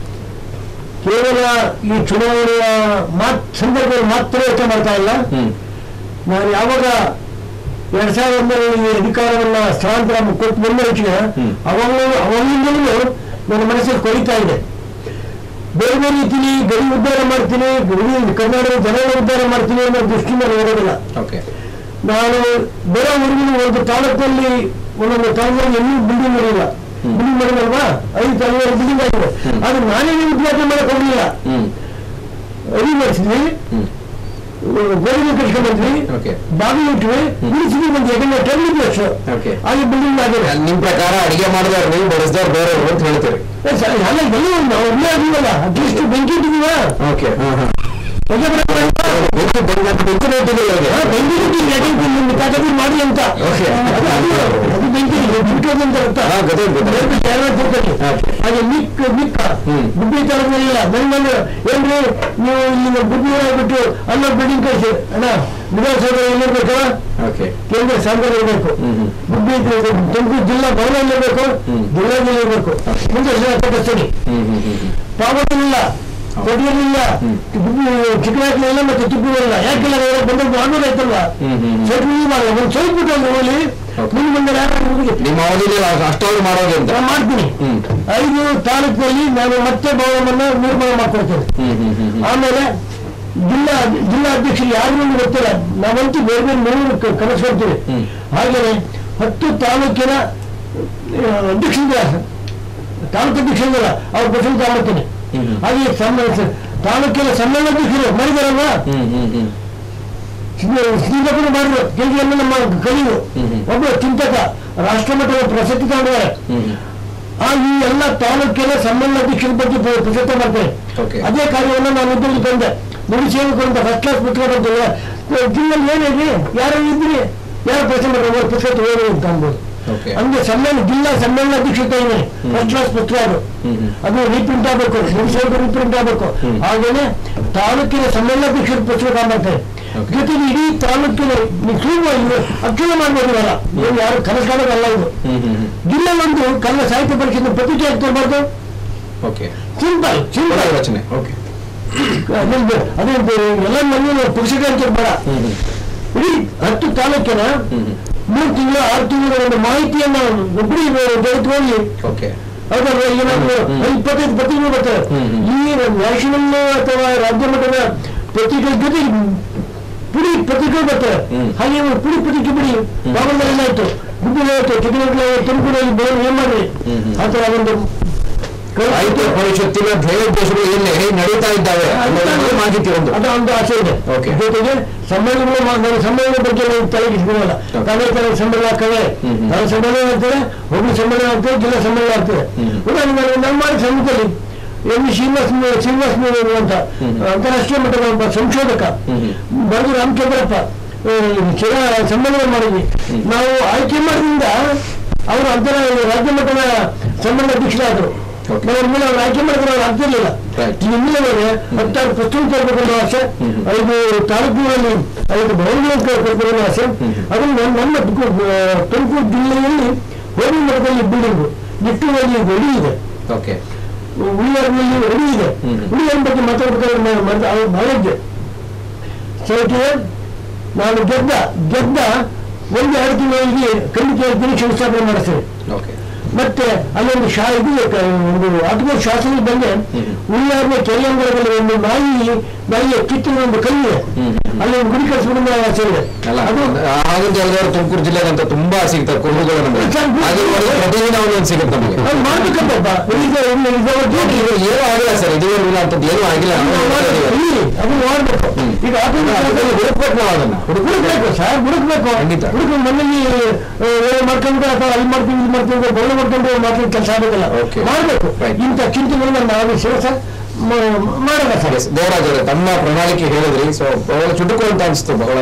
ಕೇವಲ ಈ ಚುನಾವಣೆಯ ಮಾತ್ ಸಂದರ್ಭದಲ್ಲಿ ಮಾತ್ರ ಯೋಚನೆ ಮಾಡ್ತಾ ಇಲ್ಲ ಹ್ಮ್ ನಾನು ಯಾವಾಗ ಎರಡ್ ಸಾವಿರದ ಒಂದರಲ್ಲಿ ಈ ಅಧಿಕಾರವನ್ನ ಸ್ಥಳಾಂತರ ಕೊಟ್ಟು ಬೆಂಬಲಿಸಿದೆ ಹ್ಮ್. ಅವಾಗಲೂ ಅವಾಗಿಂದಲೂ ನನ್ನ ಮನಸ್ಸಲ್ಲಿ ಕೊಳಿತಾ ಇದೆ ಬೇರೆ ಬೇರೆ ರೀತಿಲಿ ಗಡಿ ಉದ್ಧಾರ ಮಾಡ್ತೀನಿ ಗಡಿ ಕರ್ನಾಟಕದ ಜನರ ಉದ್ಧಾರ ಮಾಡ್ತೀನಿ ಅನ್ನೋ ದೃಷ್ಟಿಯಿಂದ ನಾನು ಇರೋದಿಲ್ಲ ಓಕೆ ನಾನು ಬೇರೆ ಊರಿನ ಒಂದು ತಾಲೂಕಲ್ಲಿ ಒಂದೊಂದು ತಾಲೂಕಲ್ಲಿ ಎಲ್ಲೂ ಬಿಲ್ಡಿಂಗ್ ಇರಲಿಲ್ಲ ಹ್ಮ್. ಬಿಲ್ಡಿಂಗ್ ಮಾಡಿದಲ್ವಾ ಐದು ತಾಲೂಕು ಬಿಲ್ಡಿಂಗ್ ಆಗಿದೆ ಹ್ಮ್. ಆದ್ರೆ ನಾನೇ ಉದ್ಘಾಟನೆ ಮಾಡಕ್ ಹೋಗ್ಲಿಲ್ಲ ಹ್ಮ್ ಅರಿವು ಮಾಡಿಸಿದ್ವಿ ಹ್ಮ್ ಗೋಡೆಗೆ ಕಟ್ಕೊಂಡ್ ಬಂದ್ವಿ Okay. ಬಾಗಿಲು ಇಟ್ವಿ ಗುಡಿಸಿದ್ವಿ ಬಂದ್ವಿ ಯಾಕಂದ್ರೆ ಟರ್ನ್ ಇದ್ವಿ Okay. ಹಾಗೆ ಬಿಲ್ಡಿಂಗ್ ಆಗಿದೆ ನಿಮ್ ಪ್ರಕಾರ ಅಡಿಗೆ ಮಾಡಿದವ್ರು ನೀವು ಬಡಿಸಿದವ್ರು ಬೇರೆಯವರು ಅಂತ ಹೇಳ್ತೀರಿ ಏ ಸರ್, ಅಲ್ಲ ಎಲ್ಲ ನಾವು ಒಳ್ಳೆ ಆಗಿವಲ್ಲ ಅಟ್ಲೀಸ್ಟ್ ಬೆಂಕಿ ಇಟ್ಟಿದೀವ ಓಕೆ ಹಾ ಹಾ ಹೊಗೆ ಬರಲ್ಲ ಅಂತ. ಬೆಂಕಿ ಬೆಂಕಿ ಬೆಂಕಿ ನೋಡ್ತಿದ್ದೀವಿ ಅವ್ರಿಗೆ. ಹಾ, ಬೆಂಕಿ ಇಟ್ಟಿದ್ವಿ ಯಾಕಂದ್ರೆ ನಿಮ್ಮ ಕಾಟಗಿ ಮಾಡಿ ಅಂತ Okay. ಅದು ಅದು- ಅದು ಬೆಂಕಿ ಬಿಟ್ಟೋದು ಅಂತ ಅರ್ಥ ಹಾ, ಗೊತ್ತಾಯ್ತು, ಗೊತ್ತಾಯ್ತು. ಎರಡು ಎರಡು ತಿಳ್ಕೊಳ್ಳಿ. Okay. ಹಾಗೆ ಮಿಕ್ಕ ಮಿಕ್ಕ ಹ್ಮ್. ಗುಬ್ಬಿ ತರಲಿಲ್ಲ ಬಂದು ಏನ್ರಿ ನೀವು ಇಲ್ಲಿ ಗುಬ್ಬಿ ಬಿಟ್ಟು ಅಲ್ಲ ಬಿಲ್ಡಿಂಗ್ ಕಳಿಸಿ ಅಣ್ಣ ವಿಧಾನಸೌಧ ಎಲ್ಲಿರ್ಬೇಕಲ್ಲ ಓಕೆ ಕೇಂದ್ರ ಸರ್ಕಾರ ಇರಬೇಕು ಹ್ಮ್, ಹ್ಮ್. ಗುಬ್ಬಿ ತುಮಕೂರು ಜಿಲ್ಲಾ ಭವನ ಇರಬೇಕು ಹ್ಮ್. ಜಿಲ್ಲಾದಲ್ಲಿ ಇರಬೇಕು ಮುಂದೆ ಕಟ್ಟಿಸ್ತೀನಿ ಹ್ಮ್ ಹ್ಮ್ ಹ್ಮ್ ಹ್ಮ್ ಪಾವತಿಲಿಲ್ಲ ಕೊಡಿಯಲಿಲ್ಲ ಚಿಕ್ಕನಾಗ್ಲಿಲ್ಲ ಮತ್ತೆ ತುಪ್ಪಿರಲಿಲ್ಲ ಯಾಕೆಲ್ಲ ಬಂದದ್ದು ಆನೂರು ಆಯ್ತಲ್ವಾ ಹ್ಮ್, ಹ್ಮ್, ಹ್ಮ್. ಸೈಟ್ ನೀವು ಮಾಡಿ ಒಂದು ಸೈಟ್ ಬಿಟ್ಟು ಅಲ್ಲಿ ಹೋಗ್ಲಿ Okay. ನಿಮ್ಗೆ ಬಂದರೆ ಯಾರು ಹುಡುಗಿ ನಿಮ್ಮ ಅವಧಿಯಲ್ಲಿ ಅಷ್ಟೊಂದು ಮಾಡೋದು ಅಂತ ನಾನು ಮಾಡ್ತೀನಿ ಹ್ಮ್. ಐದು ತಾಲೂಕಿನಲ್ಲಿ ನಾನು ಮತ್ತೆ ಭವನವನ್ನ ನಿರ್ಮಾಣ ಮಾಡ್ಕೊಡ್ತೇನೆ ಹ್ಮ್ ಹ್ಮ್ ಹ್ಮ್ ಹ್ಮ್ ಆಮೇಲೆ ಜಿಲ್ಲಾ ಜಿಲ್ಲಾ ಅಧ್ಯಕ್ಷರು ಯಾರು ಅಂತ ಗೊತ್ತಿಲ್ಲ ನಾವಂತೂ ಬೇರೆ ಬೇರೆ ಮೂರು ಕನಸ್ಕೊಳ್ತೀವಿ ಹ್ಮ್. ಹಾಗೆಯೇ ಹತ್ತು ತಾಲೂಕಿನ ಆ, ಅಧ್ಯಕ್ಷರಿದ್ದಾರೆ ತಾಲೂಕು ಅಧ್ಯಕ್ಷರಿಲ್ಲ ಅವ್ರ ಪ್ರಶ್ನೆ ತಗೊಳ್ತೀನಿ ಹ್ಮ್. ಹಾಗೆ ಸಮ್ಮ ತಾಲೂಕಿನ ಸಮ್ಮೇಳನಾಧ್ಯಕ್ಷರು ಮಾಡಿದಾರಲ್ವಾ ಹ್ಮ್ ಹ್ಮ್ ಹ್ಮ್ ಶ್ರೀಲಕನ ಮಾಡಿದ್ರು ಕೆಜಿಯನ್ನು ನಮ್ಮ ಕಲಿಯು ಹ್ಮ್ ಹ್ಮ್. ಒಬ್ಬ ಚಿಂತಕ ರಾಷ್ಟ್ರಮಟ್ಟದ ಪ್ರಸಿದ್ಧಿ ತಗೊಂಡಿದ್ದಾರೆ ಹ್ಮ್ ಹ್ಮ್ ಆ ಈ ಎಲ್ಲ ತಾಲೂಕಿನ ಸಮ್ಮೇಳನಾಧ್ಯಕ್ಷರ ಬಗ್ಗೆ ಪ್ರ- ಪ್ರಶಸ್ತಿ ಮಾಡ್ತೇನೆ Okay. ಅದೇ ಕಾರ್ಯವನ್ನು ನಾನು ಉದ್ಯೋಗ ತಂದೆ ನುಡಿ ಸೇವಕರು ಅಂತ ಫಸ್ಟ್ ಕ್ಲಾಸ್ ಪುಸ್ತಕ ಬಂದಿಲ್ಲ ಜಿಲ್ಲೆಯಲ್ಲಿ ಏನಿದೆ ಯಾರು ಇದ್ರಿ ಯಾರು ಪ್ರಶ್ನೆ ಮಾಡಿದ್ರು ಪುಸ್ತಕ ಓದಿ ಅಂತ ಅನ್ಬೋದು Okay. ಅಂದ್ರೆ ಸಮ್ಮೇಳನ ಜಿಲ್ಲಾ ಸಮ್ಮೇಳನಾಧ್ಯಕ್ಷತೆ ಇದೆ ಫಸ್ಟ್ ಕ್ಲಾಸ್ ಪುಸ್ತಕ ಅದು ಹ್ಮ್ ಹ್ಮ್. ಅದು ರೀಪ್ರಿಂಟ್ ಆಗಬೇಕು ನುಡಿ ಸೇವಕರು ರೀಪ್ರಿಂಟ್ ಆಗಬೇಕು ಹ್ಮ್. ಹಾಗೇನೆ ತಾಲೂಕಿನ ಸಮ್ಮೇಳನಾಧ್ಯಕ್ಷರ ಪುಸ್ತಕ ಮಾಡ್ತೇವೆ Okay. ಜೊತೆಗೆ ಇಡೀ ತಾಲೂಕಿನ ನೀವು ಸುಲಭ ಇದು ಅಕ್ಷರ ಮಾಡ್ಬೋದಿಲ್ಲ ನೀವು ಯಾರು ಕನಸು ಕಾಣೋದಲ್ಲ ಇದು ಹ್ಮ್ ಹ್ಮ್ ಹ್ಮ್ ಜಿಲ್ಲೆ ಒಂದು ಕನ್ನಡ ಸಾಹಿತ್ಯ ಪರಿಷತ್ ಪತ್ರಿಕೆ ಆಗ್ತಿರ್ಬಾರ್ದು ಓಕೆ ಸಿಂಪಲ್ ಸಿಂಪಲ್ ರಚನೆ ಓಕೆ ಅದೊಂದು ಅದೊಂದು ಎಲ್ಲ ಮನೆ ಪುರುಷಗೆ ಅಂತ ಬೇಡ ಇಡೀ ಹತ್ತು ತಾಲೂಕಿನ ಮೂರು ತಿಂಗಳು ಆರು ತಿಂಗಳ ಒಂದು ಮಾಹಿತಿಯನ್ನ ಒಬ್ಬರಿ ತೆಗೆದುಕೊಂಡು ಓಕೆ ಹೌದಲ್ವಾ ಈಗ ನಾವು ಇಪ್ಪತ್ತೈದು ಪತ್ರಿಕೆ ಬರ್ತಾರೆ ಈ ನ್ಯಾಷನಲ್ ಅಥವಾ ರಾಜ್ಯ ಮಟ್ಟದ ಪತ್ರಿಕೆ ಜೊತೆ ಪುಡಿ ಪತ್ರಿಕೆ ಬರ್ತಾರೆ ಹಾಗೆ ಇವ್ರು ಪುಡಿ ಪತ್ರಿಕೆ ಬಿಡಿ ಬಾಬಂದಲ್ಲಿ ಏನಾಯ್ತು ಗುಡ್ಡಲ್ಲಿ ಆಯ್ತು ಚಿಕ್ಕಮಗಳೂರು ತುಮಕೂರಲ್ಲಿ ಬೆಳಗ್ಗೆ ಏನ್ ಮಾಡ್ರಿ ಆ ಥರ ಒಂದು ಸಾಹಿತ್ಯ ಪರಿಷತ್ತಿನ ಧ್ಯೇಯೋದ್ದೇಶಗಳು ಎಲ್ಲಿ ಹೇಗೆ ನಡೀತಾ ಇದ್ದಾವೆ ಅನ್ನೋದ್ರ ಬಗ್ಗೆ ಮಾಹಿತಿ ಒಂದು ಅದು ಒಂದು ಆಸೆ ಇದೆ Okay. ಜೊತೆಗೆ ಸಮ್ಮೇಳನಗಳು ಮಾ- ನಾನು ಸಮ್ಮೇಳನ ಬಗ್ಗೆ ನಾನು ತಲೆಗಿಸ್ಕೊಳ್ಳಲ್ಲ ಕಲೆ ಕಲೆ ಸಮ್ಮೇಳನ ಆಗ್ತದೆ ನಾನು ಸಮ್ಮೇಳನ ಆಗ್ತದೆ ಹೋಗಿ ಸಮ್ಮೇಳನ ಆಗ್ತದೆ ಜಿಲ್ಲಾ ಸಮ್ಮೇಳನ ಆಗ್ತದೆ ಉದಾಹರಣೆ ನಾನು ನಮ್ಮ ಮಾಡಿ ಸಮಿತಿಯಲ್ಲಿ ಎಂ ವಿ ಶ್ರೀನಿವಾಸ ಮೂ- ಶ್ರೀನಿವಾಸ ಮೂರು ಅಂತ ಅಂತಾರಾಷ್ಟ್ರೀಯ ಮಟ್ಟದ ಒಬ್ಬ ಸಂಶೋಧಕ ಬರೆದು ರಾಮಚಂದ್ರಪ್ಪ ಆ, ಚಿರ ಸಮ್ಮೇಳನ ಮಾಡಿದ್ವಿ ನಾವು ಆಯ್ಕೆ ಮಾಡೋದ್ರಿಂದ ಅವರು ಅಂತರ ರಾಜ್ಯ ಮಟ್ಟದ ಸಮ್ಮೇಳನ ಅಧ್ಯಕ್ಷರಾದರು Okay. ನಾವು ಮೇಲೆ ಅವ್ರು ಆಯ್ಕೆ ಮಾಡಿದ್ರೆ ಅವ್ರು ಆಗ್ತಿರ್ಲಿಲ್ಲ Right. ನಿಮ್ಮವರೆಗೆ ಹತ್ತಾರು ಪುಸ್ತಕ ತರಬೇಕು ಅನ್ನೋ ಆಸೆ ಐದು ತಾಲೂಕುಗಳಲ್ಲಿ ಐದು ಭವನಗಳನ್ನು ಕಟ್ಬೇಕು ಆಸೆ ಅದನ್ನು ನಮ್ಮ ನಮ್ಮ ತುಮಕೂರು ಆ, ತುಮಕೂರು ಜಿಲ್ಲೆಯಲ್ಲಿ ಹೋಗಿ ಮಠದಲ್ಲಿ ಬಿಲ್ಡಿಂಗು ನಿಟ್ಟೂರಲ್ಲಿ ಒಡಿ ಇದೆ ಓಕೆ ಉಳಿಯಾರಿನಲ್ಲಿ ಒಡಿ ಇದೆ ಉಳಿಯಾರ ಬಗ್ಗೆ ಮಾತಾಡ್ಬೇಕಾದ್ರೆ ನಾನು ಮಾಡಿದ ಅವ್ರು ಮಾಡಿದ್ದೆ ಸೈಟಿಗೆ ನಾನು ಗೆದ್ದ ಗೆದ್ದ ಒಂದು ಎರಡು ತಿಂಗಳಿಗೆ ಖಂಡಿತ ಹೇಳ್ತೀನಿ ಶಂಕುಸ್ಥಾಪನೆ ಮಾಡಿಸ್ತೇವೆ ಓಕೆ ಮತ್ತೆ ಅಲ್ಲೊಂದು ಶಾ ಇದು ಕ- ಒಂದು ಆಟದ ಶಾಸನ ಬಂದೆ ಉಳಿಯಾರ್ನ ಕೆರೆಯಂಗರದಲ್ಲಿ ಒಂದು ನಾಯಿ ನಾಯಿಯ ಕಿತ್ತಿನ ಒಂದು ಕಲ್ಲಿದೆ ಅಲ್ಲಿ ಒಂದು ಗುಡಿ ಕಳಿಸ್ಬಿಟ್ಟು ಆಸೆ ಇದೆ ಅಲ್ಲ ಅದು ಹಾಗಂತ ಹೇಳಿದವರು ತುಮಕೂರು ಜಿಲ್ಲೆಗಂತ ತುಂಬಾ ಸಿಗ್ತವೆ ಕುರುಹುಗಳು ನಮಗೆ ಹಾಗೆ ನೋಡಿ ಪ್ರತಿದಿನ ಒಂದೊಂದು ಸಿಗುತ್ತೆ ನಮಗೆ ಅದು ಮಾಡ್ಬೇಕಪ್ಪ ಈಗ ಇನ್ನು ಇದು ನೋಡಿ, ಇದು ಏನೂ ಆಗಿಲ್ಲ ಸರ್ ಇದುವರೆಗೂ ಅಂತದ್ದು ಏನೂ ಆಗಿಲ್ಲ ಇಲ್ಲಿ ಅದು ಮಾಡ್ಬೇಕು ಈಗ ಆಟದ ಶಾಸನ ಹುಡುಕ್ಬೇಕು ನಾವು ಅದನ್ನ ಹುಡುಕ್ಬೇಕು ಸರ್ ಹುಡುಕ್ಬೇಕು ಖಂಡಿತ. ಹುಡುಕ ಮನೇಲಿ ಆ, ಏನೋ ಮಾಡ್ಕೊಂಡು ಅಥವಾ ಅಲ್ಲಿ ಮಾಡ್ತೀವಿ ಇಲ್ಲಿ ಮಾಡ್ತೀವಿ ಅಂತ ಬರಲು ಮಾಡ್ಕೊಂಡು ಮಾತ್ರ ಕೆಲಸ ಆಗೋದಿಲ್ಲ Okay. ಮಾಡ್ಬೇಕು Right. ಇಂಥ ಚಿಂತನೆಗಳನ್ನ ನಾವು ಶಿವಸ ಮಾಡೋಣ ಸರ್ Yes, ದೇವರಾಜ್ ಅವರೇ ತಮ್ಮ ಪ್ರಣಾಳಿಕೆ ಹೇಳಿದ್ರಿ ಸೊ ಬಹಳ ಚುಟುಕು ಅಂತ ಅನಿಸ್ತು ಬಹಳ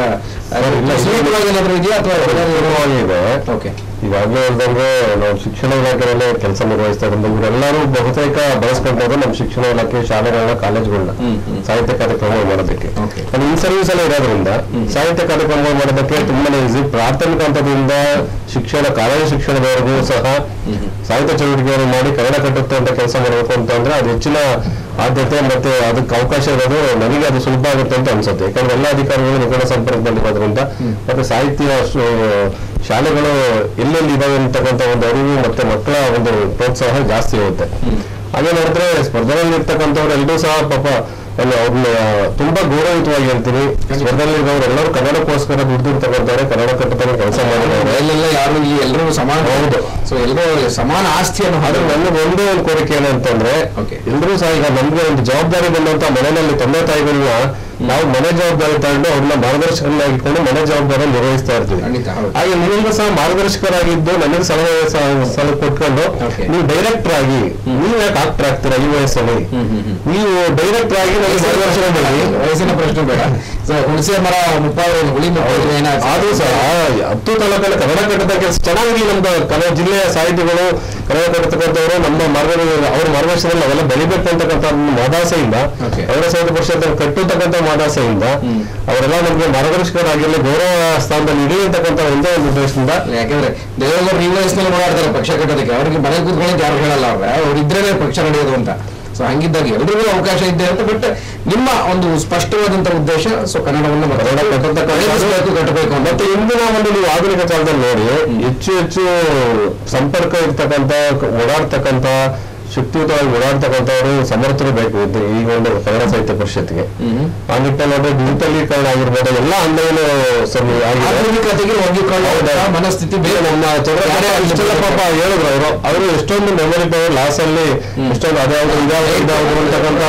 ಸುಲಭವಾಗಿ ಏನಾದ್ರು ಇದೆಯಾ ಅಥವಾ ಸುಲಭವಾಗಿ ಇದೆ ಓಕೆ ಈಗಾಗಲೇ ಹೇಳ್ದಂಗೆ ನಾವು ಶಿಕ್ಷಣ ಇಲಾಖೆಯಲ್ಲೇ ಕೆಲಸ ನಿರ್ವಹಿಸ್ತಾ ಇರೋದು ಇವರೆಲ್ಲರೂ ಬಹುತೇಕ ಬಳಸ್ಕೊಂಡದ್ದು ನಮ್ಮ ಶಿಕ್ಷಣ ಇಲಾಖೆ ಶಾಲೆಗಳನ್ನ ಕಾಲೇಜುಗಳನ್ನ ಹ್ಮ್, ಹ್ಮ್. ಸಾಹಿತ್ಯ ಕಾರ್ಯಕ್ರಮ ಮಾಡೋದಕ್ಕೆ Okay. ಅದು ಇನ್ ಸರ್ವಿಸ್ ಅಲ್ಲಿ ಇರೋದ್ರಿಂದ ಸಾಹಿತ್ಯ ಕಾರ್ಯಕ್ರಮ ಮಾಡೋದಕ್ಕೆ ತುಂಬಾನೇ ಈಸಿ ಪ್ರಾಥಮಿಕ ಹಂತದಿಂದ ಶಿಕ್ಷಣ ಕಾಲೇಜು ಶಿಕ್ಷಣದವರೆಗೂ ಸಹ ಸಾಹಿತ್ಯ ಚಟುವಟಿಕೆಯನ್ನು ಮಾಡಿ ಕನ್ನಡ ಕಟ್ಟುತ್ತೆ ಅಂತ ಕೆಲಸ ಮಾಡಬೇಕು ಅಂತ ಅಂದ್ರೆ ಅದು ಹೆಚ್ಚಿನ ಆದ್ಯತೆ ಮತ್ತೆ ಅದಕ್ಕೆ ಅವಕಾಶ ಇರೋದು ನನಗೆ ಅದು ಸುಲಭ ಆಗುತ್ತೆ ಅಂತ ಅನ್ಸುತ್ತೆ ಯಾಕಂದ್ರೆ ಎಲ್ಲ ಅಧಿಕಾರಿಗಳು ನಿಕಟ ಸಂಪರ್ಕದಲ್ಲಿರೋದ್ರಿಂದ ಮತ್ತೆ ಸಾಹಿತ್ಯ ಶು- ಶಾಲೆಗಳು ಎಲ್ಲೆಲ್ಲಿ ಇದಾವೆ ಅಂತಕ್ಕಂಥ ಒಂದು ಅರಿವು ಮತ್ತೆ ಮಕ್ಕಳ ಒಂದು ಪ್ರೋತ್ಸಾಹ ಜಾಸ್ತಿ ಇರುತ್ತೆ ಹಾಗೆ ನೋಡಿದ್ರೆ ಸ್ಪರ್ಧೆಯಲ್ಲಿ ಇರ್ತಕ್ಕಂಥವ್ರು ಎಲ್ಲರೂ ಸಹ ಪಾಪ ಅಲ್ಲಿ ಅವ್ರನ್ನ ತುಂಬಾ ಗೌರವಿತವಾಗಿ ಹೇಳ್ತೀನಿ ಸ್ಪರ್ಧೆಯಲ್ಲಿ ಇರೋರು ಎಲ್ಲರೂ ಕನ್ನಡಕ್ಕೋಸ್ಕರ ದುಡ್ದಿರ್ತಕ್ಕಂಥವ್ರೆ ಕನ್ನಡ ಕಟ್ಟತಕ್ಕ ಕೆಲಸ ಮಾಡಿದವರು ಎಲ್ಲೆಲ್ಲ ಯಾರು ಇಲ್ಲಿ ಎಲ್ಲರೂ ಸಮಾನ ಹೌದು. ಸೊ ಎಲ್ಲರೂ ಸಮಾನ ಆಸ್ತಿಯನ್ನು ಆದ್ರೆ ಹಾಡು ನನಗೆ ಒಂದೇ ಒಂದು ಕೋರಿಕೆ ಏನು ಅಂತಂದ್ರೆ Okay. ಎಲ್ಲರೂ ಸಹ ಈಗ ನಮ್ಗೆ ಒಂದು ಜವಾಬ್ದಾರಿ ಬಂದಂತ ಮನೆಯಲ್ಲಿ ತಂದೆ ತಾಯಿಗಳನ್ನ ನಾವು ಮನೆ ಜವಾಬ್ದಾರಿ ತಗೊಂಡು ಅವ್ರನ್ನ ಮಾರ್ಗದರ್ಶಕನಾಗಿಕೊಂಡು ಮನೆ ಜವಾಬ್ದಾರಿ ನಿರ್ವಹಿಸ್ತಾ ಇರ್ತೀವಿ ಖಂಡಿತ, ಹೌದು. ಹಾಗೆ ನೀವು ಸಹ ಮಾರ್ಗದರ್ಶಕರಾಗಿದ್ದು ನನಗೆ ಸಲಹೆ ಸ- ಸಲಹೆ ಕೊಟ್ಕೊಂಡು Okay. ನೀವು ಡೈರೆಕ್ಟರ್ ಆಗಿ ನೀವು ಯಾಕೆ ಆಕ್ಟರ್ ಆಗ್ತೀರಾ ಈ ವಯಸ್ಸಲ್ಲಿ ನೀವು ಡೈರೆಕ್ಟರ್ ಆಗಿ ನನಗೆ ಮಾರ್ಗದರ್ಶನ ಮಾಡಿ ವಯಸ್ಸಿನ ಪ್ರಶ್ನೆ ಬೇಡ ಸೊ ಹುಣಸೆ ಮರ ಮುಪ್ಪಾವು ಹುಳಿ ಮುಪ್ಪಾವು ಏನಾದ್ರು ಅದು ಸಹ ಹತ್ತು ತಾಲೂಕಲ್ಲಿ ಕನ್ನಡ ಕಟ್ಟದ ಕೆಲಸ ಚೆನ್ನಾಗಿ ನಮ್ದು ಕನ್ನಡ ಜಿಲ್ಲೆಯ ಸಾಹಿತಿಗಳು ಕನ್ನಡ ಕಟ್ಟತಕ್ಕಂಥವರು ನಮ್ಮ ಮಾರ್ಗ ಅವ್ರ ಮಾರ್ಗದರ್ಶನದಲ್ಲಿ ನಾವೆಲ್ಲ ಬೆಳಿಬೇಕು ಅಂತಕ್ಕಂಥ ಒಂದು ಮಹದಾಸೆಯಿಂದ Okay. ಕನ್ನಡ ಸಾಹಿತ್ಯ ಪರಿಷತ್ ಕಟ್ಟತಕ್ಕಂಥ ಮಹದಾಸೆಯಿಂದ ಅವರೆಲ್ಲ ನಮಗೆ ಮಾರ್ಗದರ್ಶಕರಾಗಿರಲಿ ಗೌರವ ಸ್ಥಾನದಲ್ಲಿ ಇಡೀ ಅಂತಕ್ಕಂಥ ಒಂದೇ ಒಂದು ಉದ್ದೇಶದಿಂದ ಯಾಕಂದ್ರೆ ದೇವೇಗೌಡರು ಈ ವಯಸ್ಸಿನಲ್ಲಿ ಓಡಾಡ್ತಾರೆ ಪಕ್ಷ ಕಟ್ಟೋದಕ್ಕೆ ಅವ್ರಿಗೆ ಮನೆ ಕೂತ್ಕೊಳ್ಳೋಕೆ ಯಾರು ಹೇಳಲ್ಲ ಅವ್ರೆ ಅವ್ರು ಇದ್ರೇನೆ ಪಕ್ಷ ನಡೆಯೋದು ಅಂತ ಸೊ ಹಂಗಿದ್ದಾಗ ಎಲ್ರಿಗೂ ಅವಕಾಶ ಇದೆ ಅಂತ ಬಟ್ ನಿಮ್ಮ ಒಂದು ಸ್ಪಷ್ಟವಾದಂತ ಉದ್ದೇಶ ಸೊ ಕನ್ನಡವನ್ನು ಕನ್ನಡ ಕಟ್ಟತಕ್ಕ ಕಟ್ಟಬೇಕು ಕಟ್ಟಬೇಕು ಅಂತ ಮತ್ತೆ ಇಂದಿನ ಒಂದು ನೀವು ಆಧುನಿಕ ಕಾಲದಲ್ಲಿ ನೋಡಿ ಹೆಚ್ಚು ಹೆಚ್ಚು ಸಂಪರ್ಕ ಇರ್ತಕ್ಕಂಥ ಓಡಾಡ್ತಕ್ಕಂಥ ಶಕ್ತಿಯುತವಾಗಿ ಓಡಾಡ್ತಕ್ಕಂಥವ್ರು ಸಮರ್ಥರು ಬೇಕು ಇದು ಈ ಒಂದು ಕನ್ನಡ ಸಾಹಿತ್ಯ ಪರಿಷತ್ಗೆ ಆ ನಿಟ್ಟಲ್ಲಿ ನೋಡ್ರೆ ಡಿಜಿಟಲೀಕರಣ ಆಗಿರ್ಬೋದು ಎಲ್ಲ ಆನ್ಲೈನ್ ಸರಿ ಆಗಿದೆ ಆಧುನಿಕತೆಗೆ ಒಗ್ಗಿಕೊಳ್ಳುವ ಹೌದು. ಮನಸ್ಥಿತಿ ಬೇರೆ ಬೇಕು ನಮ್ಮ ಚಂದ್ರಕಾಂತ ಇಷ್ಟೆಲ್ಲ ಪಾಪ ಹೇಳಿದ್ರು ಅವರು ಅವರು ಎಷ್ಟೊಂದು ಮೆಮೊರಿ ಪವರ್ ಲಾಸ್ ಅಲ್ಲಿ ಎಷ್ಟೊಂದು ಅದ್ಯಾವ್ದು ಇದ್ಯಾವ್ದು ಇದ್ಯಾವ್ದು ಅಂತಕ್ಕಂಥ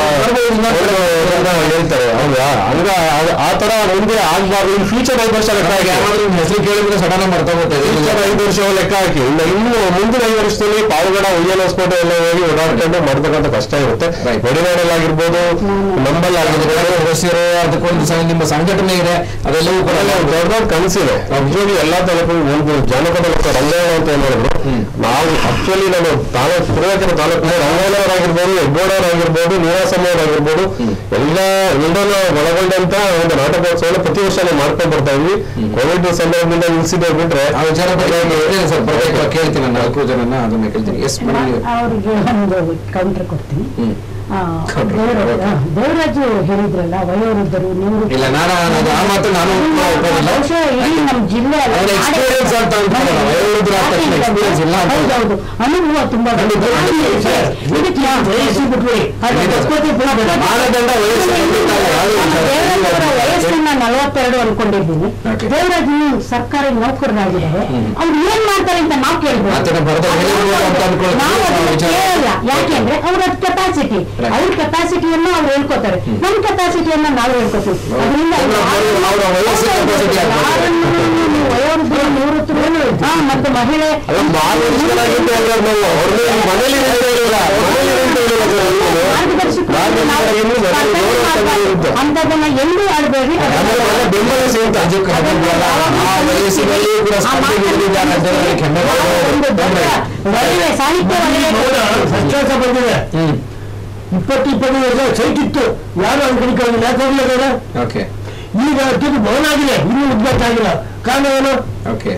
ಒಂದು ಹೇಳ್ತಾರೆ ಹೌದಾ ಹಂಗ ಆ- ಆ ತರ ಮುಂದೆ ಆಗ್ಬಾರ್ದು ಇನ್ ಫ್ಯೂಚರ್ ಐದು ವರ್ಷ ಲೆಕ್ಕ ಹಾಕಿ ಯಾರಾದ್ರೂ ಹೆಸರು ಕೇಳಿದ್ರೆ ಸಡನ್ ಮಾಡ್ತಾ ಫ್ಯೂಚರ್ ಐದು ವರ್ಷ ಲೆಕ್ಕ ಹಾಕಿ ಇನ್ನು ಇನ್ನು ಮುಂದಿನ ಐದು ವರ್ಷದಲ್ಲಿ ಪಾವಗಡ ಉಯ್ಯನ ಹೊಸಕೋಟೆ ಎಲ್ಲ ಹೋಗಿ ಓಡಾಡ್ಕೊಂಡು ಮಾಡ್ತಕ್ಕಂಥ ಕಷ್ಟ ಇರುತ್ತೆ Right. ಗಡಿನಾಡಲ್ಲಾಗಿರ್ಬೋದು ನಂಬಲ್ ಆಗಿರ್ಬೋದು ಹೆಸರು ಅದಕ್ಕೊಂದು ಸ- ನಿಮ್ಮ ಸಂಘಟನೆ ಇದೆ ಅದೆಲ್ಲವೂ ಕೂಡ ಅದೆಲ್ಲ ದೊಡ್ಡ ದೊಡ್ಡ ಕನಸಿದೆ ನಿಜವಾಗಿ ಎಲ್ಲಾ ತಾಲೂಕು ಒಂದು ಜಾನಪದ ಮತ್ತು ರಂಗಾಯಣ ಅಂತ ಏನ್ ಹೇಳಿದ್ರು ನಾವು ಆಕ್ಚುಲಿ ನಾನು ತಾಲೂಕು ತುರುವೇಕೆರೆ ತಾಲೂಕಿನ ರಂಗಾಯಣವರಾಗಿರ್ಬೋದು ಹೆಗ್ಗೋಡವರಾಗಿರ್ಬೋದು ನೀರಾಸಮ್ಮವರಾಗಿರ್ಬೋದು ಎಲ್ಲ ಎಲ್ಲರನ್ನ ಒಳಗೊಂಡಂತ ಒಂದು ನಾಟಕೋತ್ಸವನ ಪ್ರತಿ ವರ್ಷ ನಾವು ಮಾಡ್ಕೊಂಡ್ ಬರ್ತಾ ಇದ್ವಿ ಕೋವಿಡ್ ಸಂದರ್ಭದಿಂದ ನಿಲ್ಸಿದೆ ಬಿಟ್ರೆ ಆ ವಿಚಾರ ಬಗ್ಗೆ ಹೇಳ್ತೀನಿ ಸರ್ ಪ್ರತ್ಯೇಕವಾಗಿ ಕೇಳ್ತೀನಿ ನಾನು ನಾಲ್ಕು ಜನನ ಅದನ್ನ ಕೇಳ್ತೀನಿ ಎಸ್ ಮೇಡಮ್ ನೀವು ಅವ್ರಿಗೆ ಒಂದು ಕೌಂಟರ್ ಕೊಡ್ತೀನಿ ಹ್ಮ್ ಆ, ಖಂಡಿತ. ದೇವರಾಜ್ ಆ, ದೇವರಾಜು ಹೇಳಿದ್ರಲ್ಲ ವಯೋವೃದ್ಧರು ನಿವೃತ್ತ ಇಲ್ಲ ನಾನು ನಾನು ಆ ಮಾತು ನಾನು ಒಪ್ಪೋದಿಲ್ಲ. ಬಹುಶಃ ಇಡೀ ನಮ್ಮ ಜಿಲ್ಲೆ ಅಲ್ಲ, ಅವ್ರ experience ಅಂತ ಅಂದ್ಕೊಳ್ಳೋಣ. ವಯೋವೃದ್ಧರು ಆದ ತಕ್ಷಣ experience ಇಲ್ಲ ಅಂತ ಅಲ್ಲ. ಹೌದೌದು ಅನುಭವ ತುಂಬಾ ಖಂಡಿತ, ಖಂಡಿತ. ಸರ್, ಇದಕ್ಕೆ ಯಾವ ವಯಸ್ಸು ಬಿಟ್ಬಿಡಿ ಅದು ಖಂಡಿತ. ತಪ್ಪದೆ ಬಿಡಬೇಡ. ಮಾನದಂಡ ವಯಸ್ಸು ಖಂಡಿತ ಅಲ್ಲ. ಯಾವ್ದು ವಿಚಾರ ದೇವರಾಜವರ ಇಲ್ಲ. ವಯಸ್ಸನ್ನ ನಲವತ್ತೆರಡು ಅನ್ಕೊಂಡಿದ್ದೀನಿ Okay. ದೇವರಾಜ್ ಇನ್ನು ಸರ್ಕಾರಿ ನೌಕರರಾಗಿದ್ದಾರೆ ಅವ್ರು ಏನ್ ಮಾಡ್ತಾರೆ ಅಂತ ನಾವು ಕೇಳ್ಬೋದು ಮಾತಿನ ಭರದಲ್ಲಿ ಹೇಳಿರ್ಬೋದು ಅಂತ ಅನ್ಕೊಳ್ತೀನಿ. ನಾವು ಅದನ್ನ ವಿಚಾರ. ಕೇಳಲ್ಲ ಯಾಕೆಂದ್ರೆ ಅವ್ರ ಕೆಪಾಸಿಟಿ Right. ಅವ್ರ ಕೆಪಾಸಿಟಿಯನ್ನ ಅವ್ರು ಹೇಳ್ಕೊತಾರೆ ನಮ್ಮ ಕೆಪಾಸಿಟಿಯನ್ನ ನಾವು ಹೇಳ್ಕೊತೀವಿ ಅದರಿಂದ ಅವ್ರ- ಅವ್ರ- ಅವ್ರ ವಯಸ್ಸು capacity ಆಗ್ಬೇಕು. ಯಾರನ್ನೂ ನೀವು ವಯೋವೃದ್ಧರು ನಿವೃತ್ತರು ಹಾ, ಮತ್ತು ಮಹಿಳೆ ಅಲ್ಲ ಮಾರ್ಗದರ್ಶಕರಾಗಿದ್ದು ಅಂದ್ರೆ ನಾವು ಅವ್ರನ್ನ ಮನೇಲಿ ನಿಂತು ಹೇಳಿಲ್ಲ ಮನೇಲಿ ನಿಂತು ಹೇಳಿಲ್ಲ ಸರ್ ಅವ್ರು. ಮಾರ್ಗದರ್ಶಕರು ನಾವು ಮಾರ್ಗದರ್ಶಕರು ಮನೇಲಿ ಸ್ಪರ್ಧೆ ಗೌರವ ಮಾಡ್ಬಾರ್ದು. ತಂದಿದ್ದು. ಅಂಥದ್ದನ್ನ ಎಂದೂ ಆಡಬೇಡಿ ಆಮೇಲೆ ಒಳ್ಳೆ ಬೆಂಬಲಿಸಿ ಅಂತ ಅಜಕ್ ಹಾಕಿದ್ವಲ್ಲ, ಆ ವಯಸ್ಸಿನಲ್ಲಿ ಕೂಡ ಸ್ಪರ್ಧೆಗೆ ಇಳಿದಿದ್ದಾರೆ ಅಂತ ಹೇಳಿ ಹೆಮ್ಮೆ ಒಂದು ದೊಡ್ಡ ವಲಯ ಸಾಹಿತ್ಯ ವಲಯ ಹೌದಾ? ಸಂತೋಷ ಬಂದಿದೆ ಹ್ಮ್ ಇಪ್ಪತ್ತು ಇಪ್ಪತ್ತೈದು ವರ್ಷ ಸೈಟ್ ಇತ್ತು ಯಾರು ಅನ್ಕೊಂಡಿಲ್ಲ ಯಾಕೆ ಹೋಗ್ಲಿಲ್ಲ ಓಕೆ ಈಗ ಅತ್ಯಂತ ಭವನ ಆಗಿದೆ ಇನ್ನೂ ಉದ್ಘಾಟ ಆಗಿಲ್ಲ ಕಾರಣ ಏನು ಓಕೆ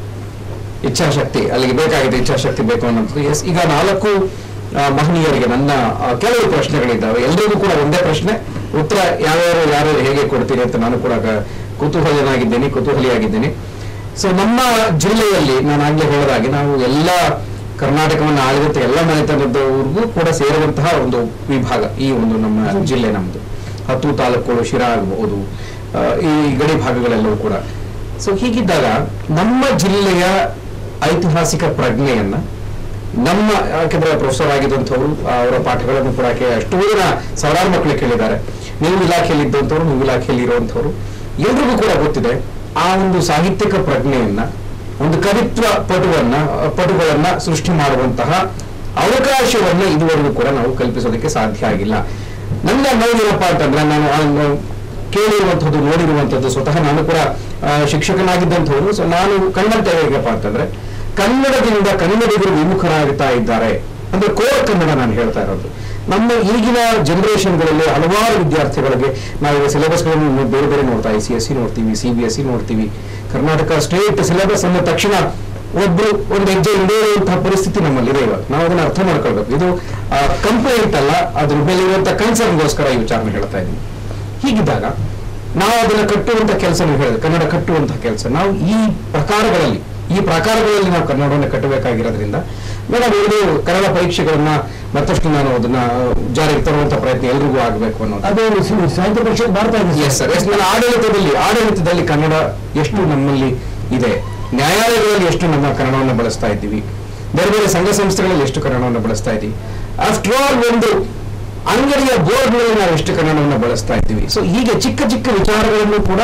ಇಚ್ಛಾಶಕ್ತಿ ಅಲ್ಲಿಗೆ ಬೇಕಾಗಿದೆ ಇಚ್ಛಾಶಕ್ತಿ ಬೇಕು ಅನ್ನೋದು ಎಸ್ ಈಗ ನಾಲ್ಕು ಆ, ಮಹನೀಯರಿಗೆ ನನ್ನ ಆ, ಕೆಲವು ಪ್ರಶ್ನೆಗಳಿದ್ದಾವೆ ಎಲ್ರಿಗೂ ಕೂಡ ಒಂದೇ ಪ್ರಶ್ನೆ ಉತ್ತರ ಯಾವ್ಯಾರು ಯಾರು ಹೇಗೆ ಕೊಡ್ತೀರಿ ಅಂತ ನಾನು ಕೂಡ ಕ- ಕುತೂಹಲನಾಗಿದ್ದೇನೆ ಕುತೂಹಲಿಯಾಗಿದ್ದೇನೆ ಸೊ ನಮ್ಮ ಜಿಲ್ಲೆಯಲ್ಲಿ ನಾನು ಆಗ್ಲೇ ಹೇಳಿದಾಗೆ ನಾವು ಎಲ್ಲ ಕರ್ನಾಟಕವನ್ನು ಆಳಿದಂತೆ ಎಲ್ಲ ಮನೆತನದವ್ರಿಗೂ ಕೂಡ ಸೇರುವಂತಹ ಒಂದು ವಿಭಾಗ ಈ ಒಂದು ನಮ್ಮ ಜಿಲ್ಲೆ ನಮ್ಮದು ಹತ್ತು ತಾಲೂಕುಗಳು ಶಿರಾ ಆಗಬಹುದು ಆ, ಈ ಗಡಿ ಭಾಗಗಳೆಲ್ಲವೂ ಕೂಡ ಸೊ ಹೀಗಿದ್ದಾಗ ನಮ್ಮ ಜಿಲ್ಲೆಯ ಐತಿಹಾಸಿಕ ಪ್ರಜ್ಞೆಯನ್ನ ನಮ್ಮ ಯಾಕೆಂದ್ರೆ ಪ್ರೊಫೆಸರ್ ಆಗಿದ್ದಂಥವ್ರು ಅವರ ಪಾಠಗಳನ್ನು ಕೂಡ ಕೇ ಎಷ್ಟೋ ಜನ ಸಾವಿರಾರು ಮಕ್ಕಳು ಕೇಳಿದ್ದಾರೆ ನೀವು ಇಲಾಖೆಯಲ್ಲಿ ಇದ್ದಂಥವ್ರು ನೀವು ಇಲಾಖೆಯಲ್ಲಿ ಇರುವಂಥವ್ರು ಎಲ್ರಿಗೂ ಕೂಡ ಗೊತ್ತಿದೆ ಆ ಒಂದು ಸಾಹಿತ್ಯಿಕ ಪ್ರಜ್ಞೆಯನ್ನ ಒಂದು ಕವಿತ್ವ ಪಟುವನ್ನ ಪಟುಗಳನ್ನ ಸೃಷ್ಟಿ ಮಾಡುವಂತಹ ಅವಕಾಶವನ್ನ ಇದುವರೆಗೂ ಕೂಡ ನಾವು ಕಲ್ಪಿಸೋದಕ್ಕೆ ಸಾಧ್ಯ ಆಗಿಲ್ಲ ನನ್ನ ನೋವೇನಪ್ಪ ಅಂತಂದ್ರೆ ನಾನು ಆ ಒಂದು ಕೇಳಿರುವಂಥದ್ದು ನೋಡಿರುವಂಥದ್ದು ಸ್ವತಃ ನಾನು ಕೂಡ ಆ, ಶಿಕ್ಷಕನಾಗಿದ್ದಂಥವ್ರು ಸೊ ನಾನು ಕಂಡಂತ ಹೇಗಪ್ಪ ಅಂತಂದ್ರೆ ಕನ್ನಡದಿಂದ ಕನ್ನಡಿಗರು ವಿಮುಖರಾಗ್ತಾ ಇದ್ದಾರೆ ಅಂದ್ರೆ ಕೋರ್ ಕನ್ನಡ ನಾನು ಹೇಳ್ತಾ ಇರೋದು ನಮ್ಮ ಈಗಿನ ಜನರೇಷನ್ಗಳಲ್ಲಿ ಹಲವಾರು ವಿದ್ಯಾರ್ಥಿಗಳಿಗೆ ನಾವು ಸಿಲೆಬಸ್ಗಳನ್ನು ಬೇರೆ ಬೇರೆ ನೋಡ್ತಾ ಐ ಸಿ ಎಸ್ ಸಿ ನೋಡ್ತೀವಿ ಸಿ ಬಿ ಎಸ್ ಸಿ ನೋಡ್ತೀವಿ ಕರ್ನಾಟಕ ಸ್ಟೇಟ್ ಸಿಲೆಬಸ್ ಅಂದ ತಕ್ಷಣ ಒಬ್ರು ಒಂದು ಹೆಜ್ಜೆ ಹಿಡಿಯುವಂತಹ ಪರಿಸ್ಥಿತಿ ನಮ್ಮಲ್ಲಿದೆ ಇವಾಗ ನಾವು ಅದನ್ನ ಅರ್ಥ ಮಾಡ್ಕೊಳ್ಬೇಕು ಇದು ಕಂಪ್ಲೇಂಟ್ ಅಲ್ಲ ಅದ್ರ ಮೇಲೆ ಇರುವಂತಹ ಕನ್ಸರ್ನ್ಗೋಸ್ಕರ ಈ ವಿಚಾರನ ಹೇಳ್ತಾ ಇದ್ದೀನಿ ಹೀಗಿದ್ದಾಗ ನಾವು ಅದನ್ನ ಕಟ್ಟುವಂತ ಕೆಲಸ ನೀವು ಹೇಳಿದ್ರೆ ಕನ್ನಡ ಕಟ್ಟುವಂತಹ ಕೆಲಸ ನಾವು ಈ ಪ್ರಕಾರಗಳಲ್ಲಿ ಈ ಪ್ರಕಾರಗಳಲ್ಲಿ ನಾವು ಕನ್ನಡವನ್ನು ಕಟ್ಟಬೇಕಾಗಿರೋದ್ರಿಂದ ಮೇಡಮ್ ಇದು ಕನ್ನಡ ಪರೀಕ್ಷೆಗಳನ್ನ ಮತ್ತಷ್ಟು ನಾನು ಅದನ್ನ ಜಾರಿಗೆ ತರುವಂತ ಪ್ರಯತ್ನ ಎಲ್ರಿಗೂ ಆಗಬೇಕು ಅನ್ನೋದು ಅದು ಸ- ಸಾಹಿತ್ಯ ಪರಿಷತ್ ಮಾಡ್ತಾ ಇದೆ ಎಸ್ ಸರ್ ಎಸ್ ನನ್ನ ಆಡಳಿತದಲ್ಲಿ ಆಡಳಿತದಲ್ಲಿ ಕನ್ನಡ ಎಷ್ಟು ನಮ್ಮಲ್ಲಿ ಇದೆ ನ್ಯಾಯಾಲಯಗಳಲ್ಲಿ ಎಷ್ಟು ನಮ್ಮ ಕನ್ನಡವನ್ನು ಬಳಸ್ತಾ ಇದ್ದೀವಿ ಬೇರೆ ಬೇರೆ ಸಂಘ ಸಂಸ್ಥೆಗಳಲ್ಲಿ ಎಷ್ಟು ಕನ್ನಡವನ್ನು ಬಳಸ್ತಾ ಇದ್ದೀವಿ ಆಫ್ಟರ್ ಆಲ್ ಒಂದು ಅಂಗಡಿಯ ಬೋರ್ಡ್ನಲ್ಲಿ ನಾವು ಎಷ್ಟು ಕನ್ನಡವನ್ನು ಬಳಸ್ತಾ ಇದ್ದೀವಿ ಸೊ ಹೀಗೆ ಚಿಕ್ಕ ಚಿಕ್ಕ ವಿಚಾರಗಳನ್ನು ಕೂಡ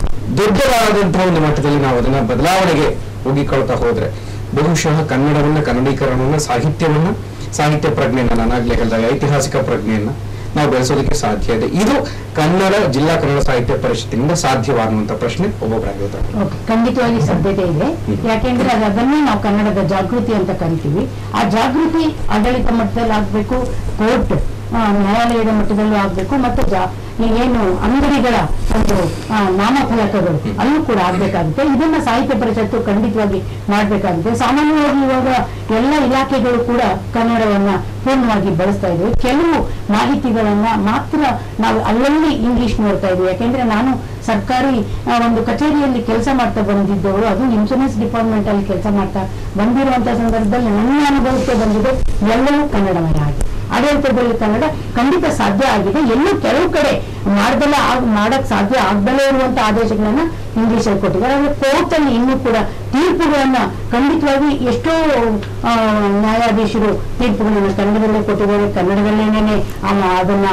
ದೊಡ್ಡದಾದಂತಹ ಒಂದು ಮಟ್ಟದಲ್ಲಿ ನಾವು ಅದನ್ನ ಬದಲಾವಣೆಗೆ ಹೋಗಿಕೊಳ್ತಾ ಹೋದ್ರೆ ಬಹುಶಃ ಕನ್ನಡವನ್ನ ಕನ್ನಡೀಕರಣವನ್ನ ಸಾಹಿತ್ಯವನ್ನ ಸಾಹಿತ್ಯ ಪ್ರಜ್ಞೆಯನ್ನ ನಾನಾಗ್ಲೇ ಹೇಳಿದಾಗ ಐತಿಹಾಸಿಕ ಪ್ರಜ್ಞೆಯನ್ನ ನಾವು ಬೆಳೆಸೋದಕ್ಕೆ ಸಾಧ್ಯ ಇದೆ ಇದು ಕನ್ನಡ ಜಿಲ್ಲಾ ಕನ್ನಡ ಸಾಹಿತ್ಯ ಪರಿಷತ್ತಿನಿಂದ ಸಾಧ್ಯವಾಗುವಂತ ಪ್ರಶ್ನೆ ಒಬ್ಬೊಬ್ಬರಾಗಿರ್ತಾರೆ ಓಕೆ ಖಂಡಿತವಾಗಿ ಸಾಧ್ಯತೆ ಇದೆ ಯಾಕೆಂದ್ರೆ ಅದು ಅದನ್ನೇ ನಾವು ಕನ್ನಡದ ಜಾಗೃತಿ ಅಂತ ಕರಿತೀವಿ ಆ ಜಾಗೃತಿ ಆಡಳಿತ ಮಟ್ಟದಲ್ಲಿ ಆಗ್ಬೇಕು ಕೋರ್ಟ್ ನ್ಯಾಯಾಲಯದ ಮಟ್ಟದಲ್ಲೂ ಆಗ್ಬೇಕು ಮತ್ತು ಜಾ- ಈ ಏನು ಅಂಗಡಿಗಳ ಒಂದು ಆ, ನಾಮಫಲಕಗಳು ಅಲ್ಲೂ ಕೂಡ ಆಗ್ಬೇಕಾಗುತ್ತೆ ಇದನ್ನ ಸಾಹಿತ್ಯ ಪರಿಷತ್ತು ಖಂಡಿತವಾಗಿ ಮಾಡ್ಬೇಕಾಗುತ್ತೆ ಸಾಮಾನ್ಯವಾಗಿ ಇವಾಗ ಎಲ್ಲ ಇಲಾಖೆಗಳು ಕೂಡ ಕನ್ನಡವನ್ನ ಪೂರ್ಣವಾಗಿ ಬಳಸ್ತಾ ಇದ್ವಿ ಕೆಲವು ಮಾಹಿತಿಗಳನ್ನ ಮಾತ್ರ ನಾವು ಅಲ್ಲಲ್ಲಿ ಇಂಗ್ಲಿಷ್ ನೋಡ್ತಾ ಇದ್ವಿ ಯಾಕೆಂದ್ರೆ ನಾನು ಸರ್ಕಾರಿ ಆ, ಒಂದು ಕಚೇರಿಯಲ್ಲಿ ಕೆಲಸ ಮಾಡ್ತಾ ಬಂದಿದ್ದವರು ಅದು ಇನ್ಶೂರೆನ್ಸ್ ಡಿಪಾರ್ಟ್ಮೆಂಟ್ ಅಲ್ಲಿ ಕೆಲಸ ಮಾಡ್ತಾ ಬಂದಿರುವಂತ ಸಂದರ್ಭದಲ್ಲಿ ನನ್ನ ಅನುಭವಕ್ಕೆ ಬಂದಿದೆ ಎಲ್ಲವೂ ಕನ್ನಡಮಯ ಆಗಿದೆ ಆಡಳಿತದಲ್ಲಿ ಕನ್ನಡ ಖಂಡಿತ ಸಾಧ್ಯ ಆಗಿದೆ ಎಲ್ಲೂ ಕೆಲವು ಕಡೆ ಮಾಡ್ದಲ್ಲ ಆಗ್ ಮಾಡಕ್ ಸಾಧ್ಯ ಆಗ್ದಲೇ ಇರುವಂತ ಆದೇಶಗಳನ್ನ ಇಂಗ್ಲಿಷ್ ಅಲ್ಲಿ ಕೊಟ್ಟಿದ್ದಾರೆ ಆದ್ರೆ ಕೋರ್ಟ್ ಅಲ್ಲಿ ಇನ್ನೂ ಕೂಡ ತೀರ್ಪುಗಳನ್ನ ಖಂಡಿತವಾಗಿ ಎಷ್ಟೋ ಆ, ನ್ಯಾಯಾಧೀಶರು ತೀರ್ಪುಗಳನ್ನ ಕನ್ನಡದಲ್ಲೇ ಕೊಟ್ಟಿದ್ದಾರೆ ಕನ್ನಡದಲ್ಲೇನೆ ಅದನ್ನ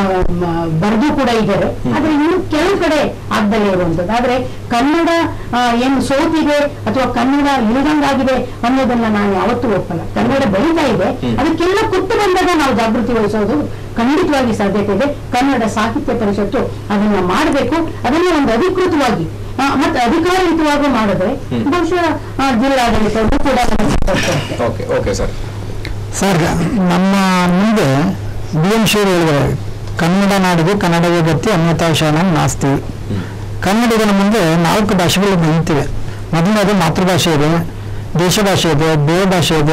ಬರೆದು ಕೂಡ ಇದ್ದಾರೆ ಆದ್ರೆ ಇನ್ನು ಕೆಲವು ಕಡೆ ಆಗ್ದಲೇ ಇರುವಂತದ್ದು ಆದ್ರೆ ಕನ್ನಡ ಆ, ಏನು ಸೋತಿದೆ ಅಥವಾ ಕನ್ನಡ ಇಳಿದಂಗಾಗಿದೆ ಅನ್ನೋದನ್ನ ನಾನು ಯಾವತ್ತೂ ಒಪ್ಪಲ್ಲ ಕನ್ನಡ ಬೆಳೀತಾ ಇದೆ ಅದಕ್ಕೆಲ್ಲ ಕುತ್ತು ಬಂದಾಗ ನಾವು ಜಾಗೃತಿ ವಹಿಸೋದು ಖಂಡಿತವಾಗಿ ಸಾಧ್ಯತೆ ಇದೆ ಕನ್ನಡ ಸಾಹಿತ್ಯ ಪರಿಷತ್ತು ಅದನ್ನ ಮಾಡಬೇಕು ಅದನ್ನ ಒಂದು ಅಧಿಕೃತವಾಗಿ ಆ, ಮತ್ತೆ ಅಧಿಕಾರಯುತವಾಗಿ ಮಾಡಿದ್ರೆ ಬಹುಶಃ ಆ, ಜಿಲ್ಲಾಡಳಿತವು ಕೂಡ ಅದನ್ನ ಸಹಕರಿಸುತ್ತೆ. ಓಕೆ ಓಕೆ ಸರ್ ಸರ್ ನಮ್ಮ ಮುಂದೆ ಬಿ ಎಂ ಶಿವರು ಹೇಳಿದ್ದಾರೆ ಕನ್ನಡ ನಾಡಿಗೆ ಕನ್ನಡವೇ ಗತಿ ಅನ್ಯತಾಶಾನ ನಾಸ್ತಿ ಕನ್ನಡಿಗನ ಮುಂದೆ ನಾಲ್ಕು ಭಾಷೆಗಳು ನಿಂತಿವೆ ಮೊದಲನೇದು ಮಾತೃಭಾಷೆ ಇದೆ ದೇಶ ಭಾಷೆ ಇದೆ ಬೇರೆ ಭಾಷೆ ಇದೆ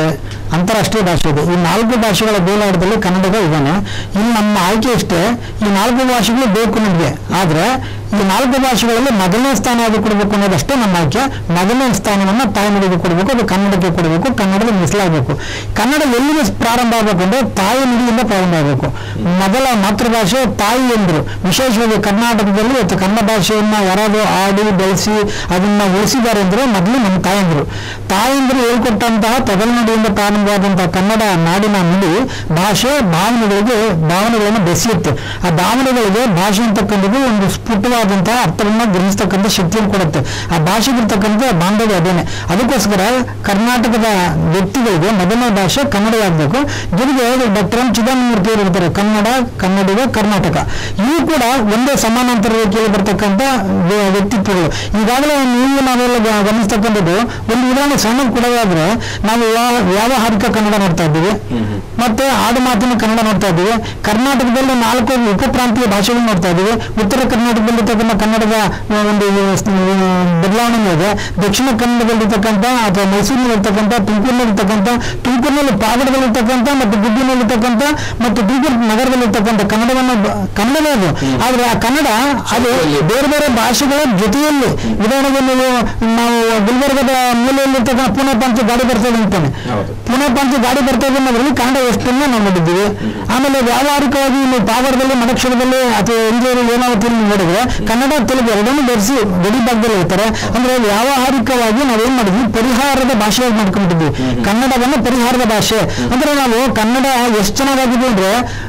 ಅಂತಾರಾಷ್ಟ್ರೀಯ ಭಾಷೆ ಇದೆ ಈ ನಾಲ್ಕು ಭಾಷೆಗಳ ಗೋಲಾಟದಲ್ಲಿ ಕನ್ನಡದ ಇದ್ದಾನೆ ಇಲ್ಲಿ ನಮ್ಮ ಆಯ್ಕೆ ಇಷ್ಟೇ ಈ ನಾಲ್ಕು ಭಾಷೆಗಳು ಬೇಕು ನಮಗೆ ಆದ್ರೆ ಈ ನಾಲ್ಕು ಭಾಷೆಗಳಲ್ಲಿ ಮೊದಲನೇ ಸ್ಥಾನ ಯಾವುದು ಕೊಡಬೇಕು ಅನ್ನೋದಷ್ಟೇ ನಮ್ಮ ಆಯ್ಕೆ ಮೊದಲನೇ ಸ್ಥಾನವನ್ನು ತಾಯ್ನುಡಿಗೆ ಕೊಡಬೇಕು ಅದು ಕನ್ನಡಕ್ಕೆ ಕೊಡಬೇಕು ಕನ್ನಡದ ಮೀಸಲಾಗಬೇಕು ಕನ್ನಡ ಎಲ್ಲಿಗೆ ಪ್ರಾರಂಭ ಆಗಬೇಕು ಅಂದ್ರೆ ತಾಯಿ ನುಡಿಯಿಂದ ಪ್ರಾರಂಭ ಆಗಬೇಕು ಮೊದಲ ಮಾತೃಭಾಷೆ ತಾಯಿ ಎಂದರು ವಿಶೇಷವಾಗಿ ಕರ್ನಾಟಕದಲ್ಲಿ ಇವತ್ತು ಕನ್ನಡ ಭಾಷೆಯನ್ನ ಯಾರಾದರೂ ಆಡಿ ಬೆಳೆಸಿ ಅದನ್ನ ಉಳಿಸಿದ್ದಾರೆ ಅಂದ್ರೆ ಮೊದಲು ನಮ್ಮ ತಾಯಂದಿರು ತಾಯಂದಿರು ಹೇಳ್ಕೊಟ್ಟಂತಹ ತಗಲ್ನುಡಿಯಿಂದ ಪ್ರಾರಂಭವಾದಂತಹ ಕನ್ನಡ ನಾಡಿನ ನುಡಿ ಭಾಷೆ ಭಾವನೆಗಳಿಗೆ ಭಾವನೆಗಳನ್ನು ಬೆಸೆಯುತ್ತೆ ಆ ಭಾವನೆಗಳಿಗೆ ಭಾಷೆ ಅಂತಕ್ಕಂಥದ್ದು ಒಂದು ಸ್ಫುಟವಾದಂತಹ ಅರ್ಥವನ್ನ ಗ್ರಹಿಸ್ತಕ್ಕಂಥ ಶಕ್ತಿಯನ್ನು ಕೊಡುತ್ತೆ ಆ ಭಾಷೆಗಿರ್ತಕ್ಕಂಥ ಬಾಂಧವ್ಯ ಅದೇನೆ ಅದಕ್ಕೋಸ್ಕರ ಕರ್ನಾಟಕದ ವ್ಯಕ್ತಿಗಳಿಗೆ ಮೊದಲನೇ ಭಾಷೆ ಕನ್ನಡ ಆಗಬೇಕು ಜೊತೆಗೆ ಡಾಕ್ಟರ್ ಎಂ ಚಿದಂಬರಮೂರ್ತಿ ಅವರು ಇರ್ತಾರೆ ಕನ್ನಡ ಕನ್ನಡಿಗ ಕರ್ನಾಟಕ ಇವು ಕೂಡ ಒಂದೇ ಸಮಾನಾಂತರ ರೇಖೆಯಲ್ಲಿ ಬರ್ತಕ್ಕಂಥ ವ್ಯ- ವ್ಯಕ್ತಿತ್ವಗಳು ಈಗಾಗಲೇ ನೀವು ನಾವೆಲ್ಲ ಗ- ಗಮನಿಸ್ತಕ್ಕಂಥದ್ದು ಒಂದು ಉದಾಹರಣೆ ಸಣ್ಣ ಕೊಡೋದಾದ್ರೆ ನಾವು ವ್ಯಾ- ವ್ಯಾವಹಾರಿಕ ಕನ್ನಡ ನೋಡ್ತಾ ಇದ್ದೀವಿ ಮತ್ತೆ ಆಡು ಮಾತಿನ ಕನ್ನಡ ನೋಡ್ತಾ ಇದ್ದೀವಿ ಕರ್ನಾಟಕದಲ್ಲಿ ನಾಲ್ಕು ಉಪಪ್ರಾಂತೀಯ ಭಾಷೆಗಳು ನೋಡ್ತಾ ಇದ್ದೀವಿ ಉತ್ತರ ಕರ್ನಾಟಕದಲ್ಲಿರ್ತಕ್ಕಂಥ ಕನ್ನಡದ ಆ, ಒಂದು ಆ, ಬದಲಾವಣೆ ಇದೆ ದಕ್ಷಿಣ ಕನ್ನಡದಲ್ಲಿರ್ತಕ್ಕಂಥ ಅಥವಾ ಮೈಸೂರಿನಲ್ಲಿರ್ತಕ್ಕಂಥ ತುಮಕೂರಿನಲ್ಲಿರ್ತಕ್ಕಂಥ ತುಮಕೂರಿನಲ್ಲಿ ಪಾವಗಡದಲ್ಲಿರ್ತಕ್ಕಂಥ ಮತ್ತು ಗುಬ್ಬಿನಲ್ಲಿರ್ತಕ್ಕಂಥ ಮತ್ತು ತುಮಕೂರು ನಗರದಲ್ಲಿರ್ತಕ್ಕಂಥ ಕನ್ನಡವನ್ನು ಬ- ಕನ್ನಡವೇ ಅದು ಆದ್ರೆ ಆ ಕನ್ನಡ ಅದು ಬೇರೆ ಬೇರೆ ಭಾಷೆಗಳ ಜೊತೆಯಲ್ಲಿ ಉದಾಹರಣೆಗೆ ನೀವು ನಾವು ಗುಲ್ಬರ್ಗದ ಮೂಲೆಯಲ್ಲಿರ್ತಕ್ಕಂಥ ಪುಣೆ ಪಂಚ ಗಾಡಿ ಬರ್ತದೆ ಅಂತಾನೆ ಹೌದು. ಪುಣೆ ಪಂಚ ಗಾಡಿ ಬರ್ತದೆ ಅನ್ನೋದ್ರಲ್ಲಿ ಕನ್ನಡ ಎಷ್ಟನ್ನ ನಾವು ನೋಡಿದ್ದೀವಿ ಆಮೇಲೆ ವ್ಯಾವಹಾರಿಕವಾಗಿ ನೀವು ಪಾವಗಡದಲ್ಲಿ ಮಡಕ್ಷರದಲ್ಲಿ ಅಥವಾ ಎಂಜಿನಿಯರಿಂಗ್ ಏನಾವತ್ತಿಯಲ್ಲಿ ನೋಡಿದ್ರೆ ಕನ್ನಡ ತೆಲುಗು ಎರಡನ್ನೂ ಬೆರೆಸಿ ಗಡಿ ಭಾಗದಲ್ಲಿ ಇರ್ತಾರೆ ಅಂದ್ರೆ ವ್ಯಾವಹಾರಿಕವಾಗಿ ನಾವೇನ್ ಮಾಡಿದ್ವಿ ಪರಿಹಾರದ ಭಾಷೆಯಾಗಿ ಮಾಡ್ಕೊಂಡಿದ್ವಿ ಕನ್ನಡವನ್ನು ಪರಿಹಾರದ ಭಾಷೆ ಅಂದ್ರೆ ನಾವು ಕನ್ನಡ ಎಷ್ಟು ಚೆನ್ನಾಗಾಗಿದೆ ಅಂದ್ರೆ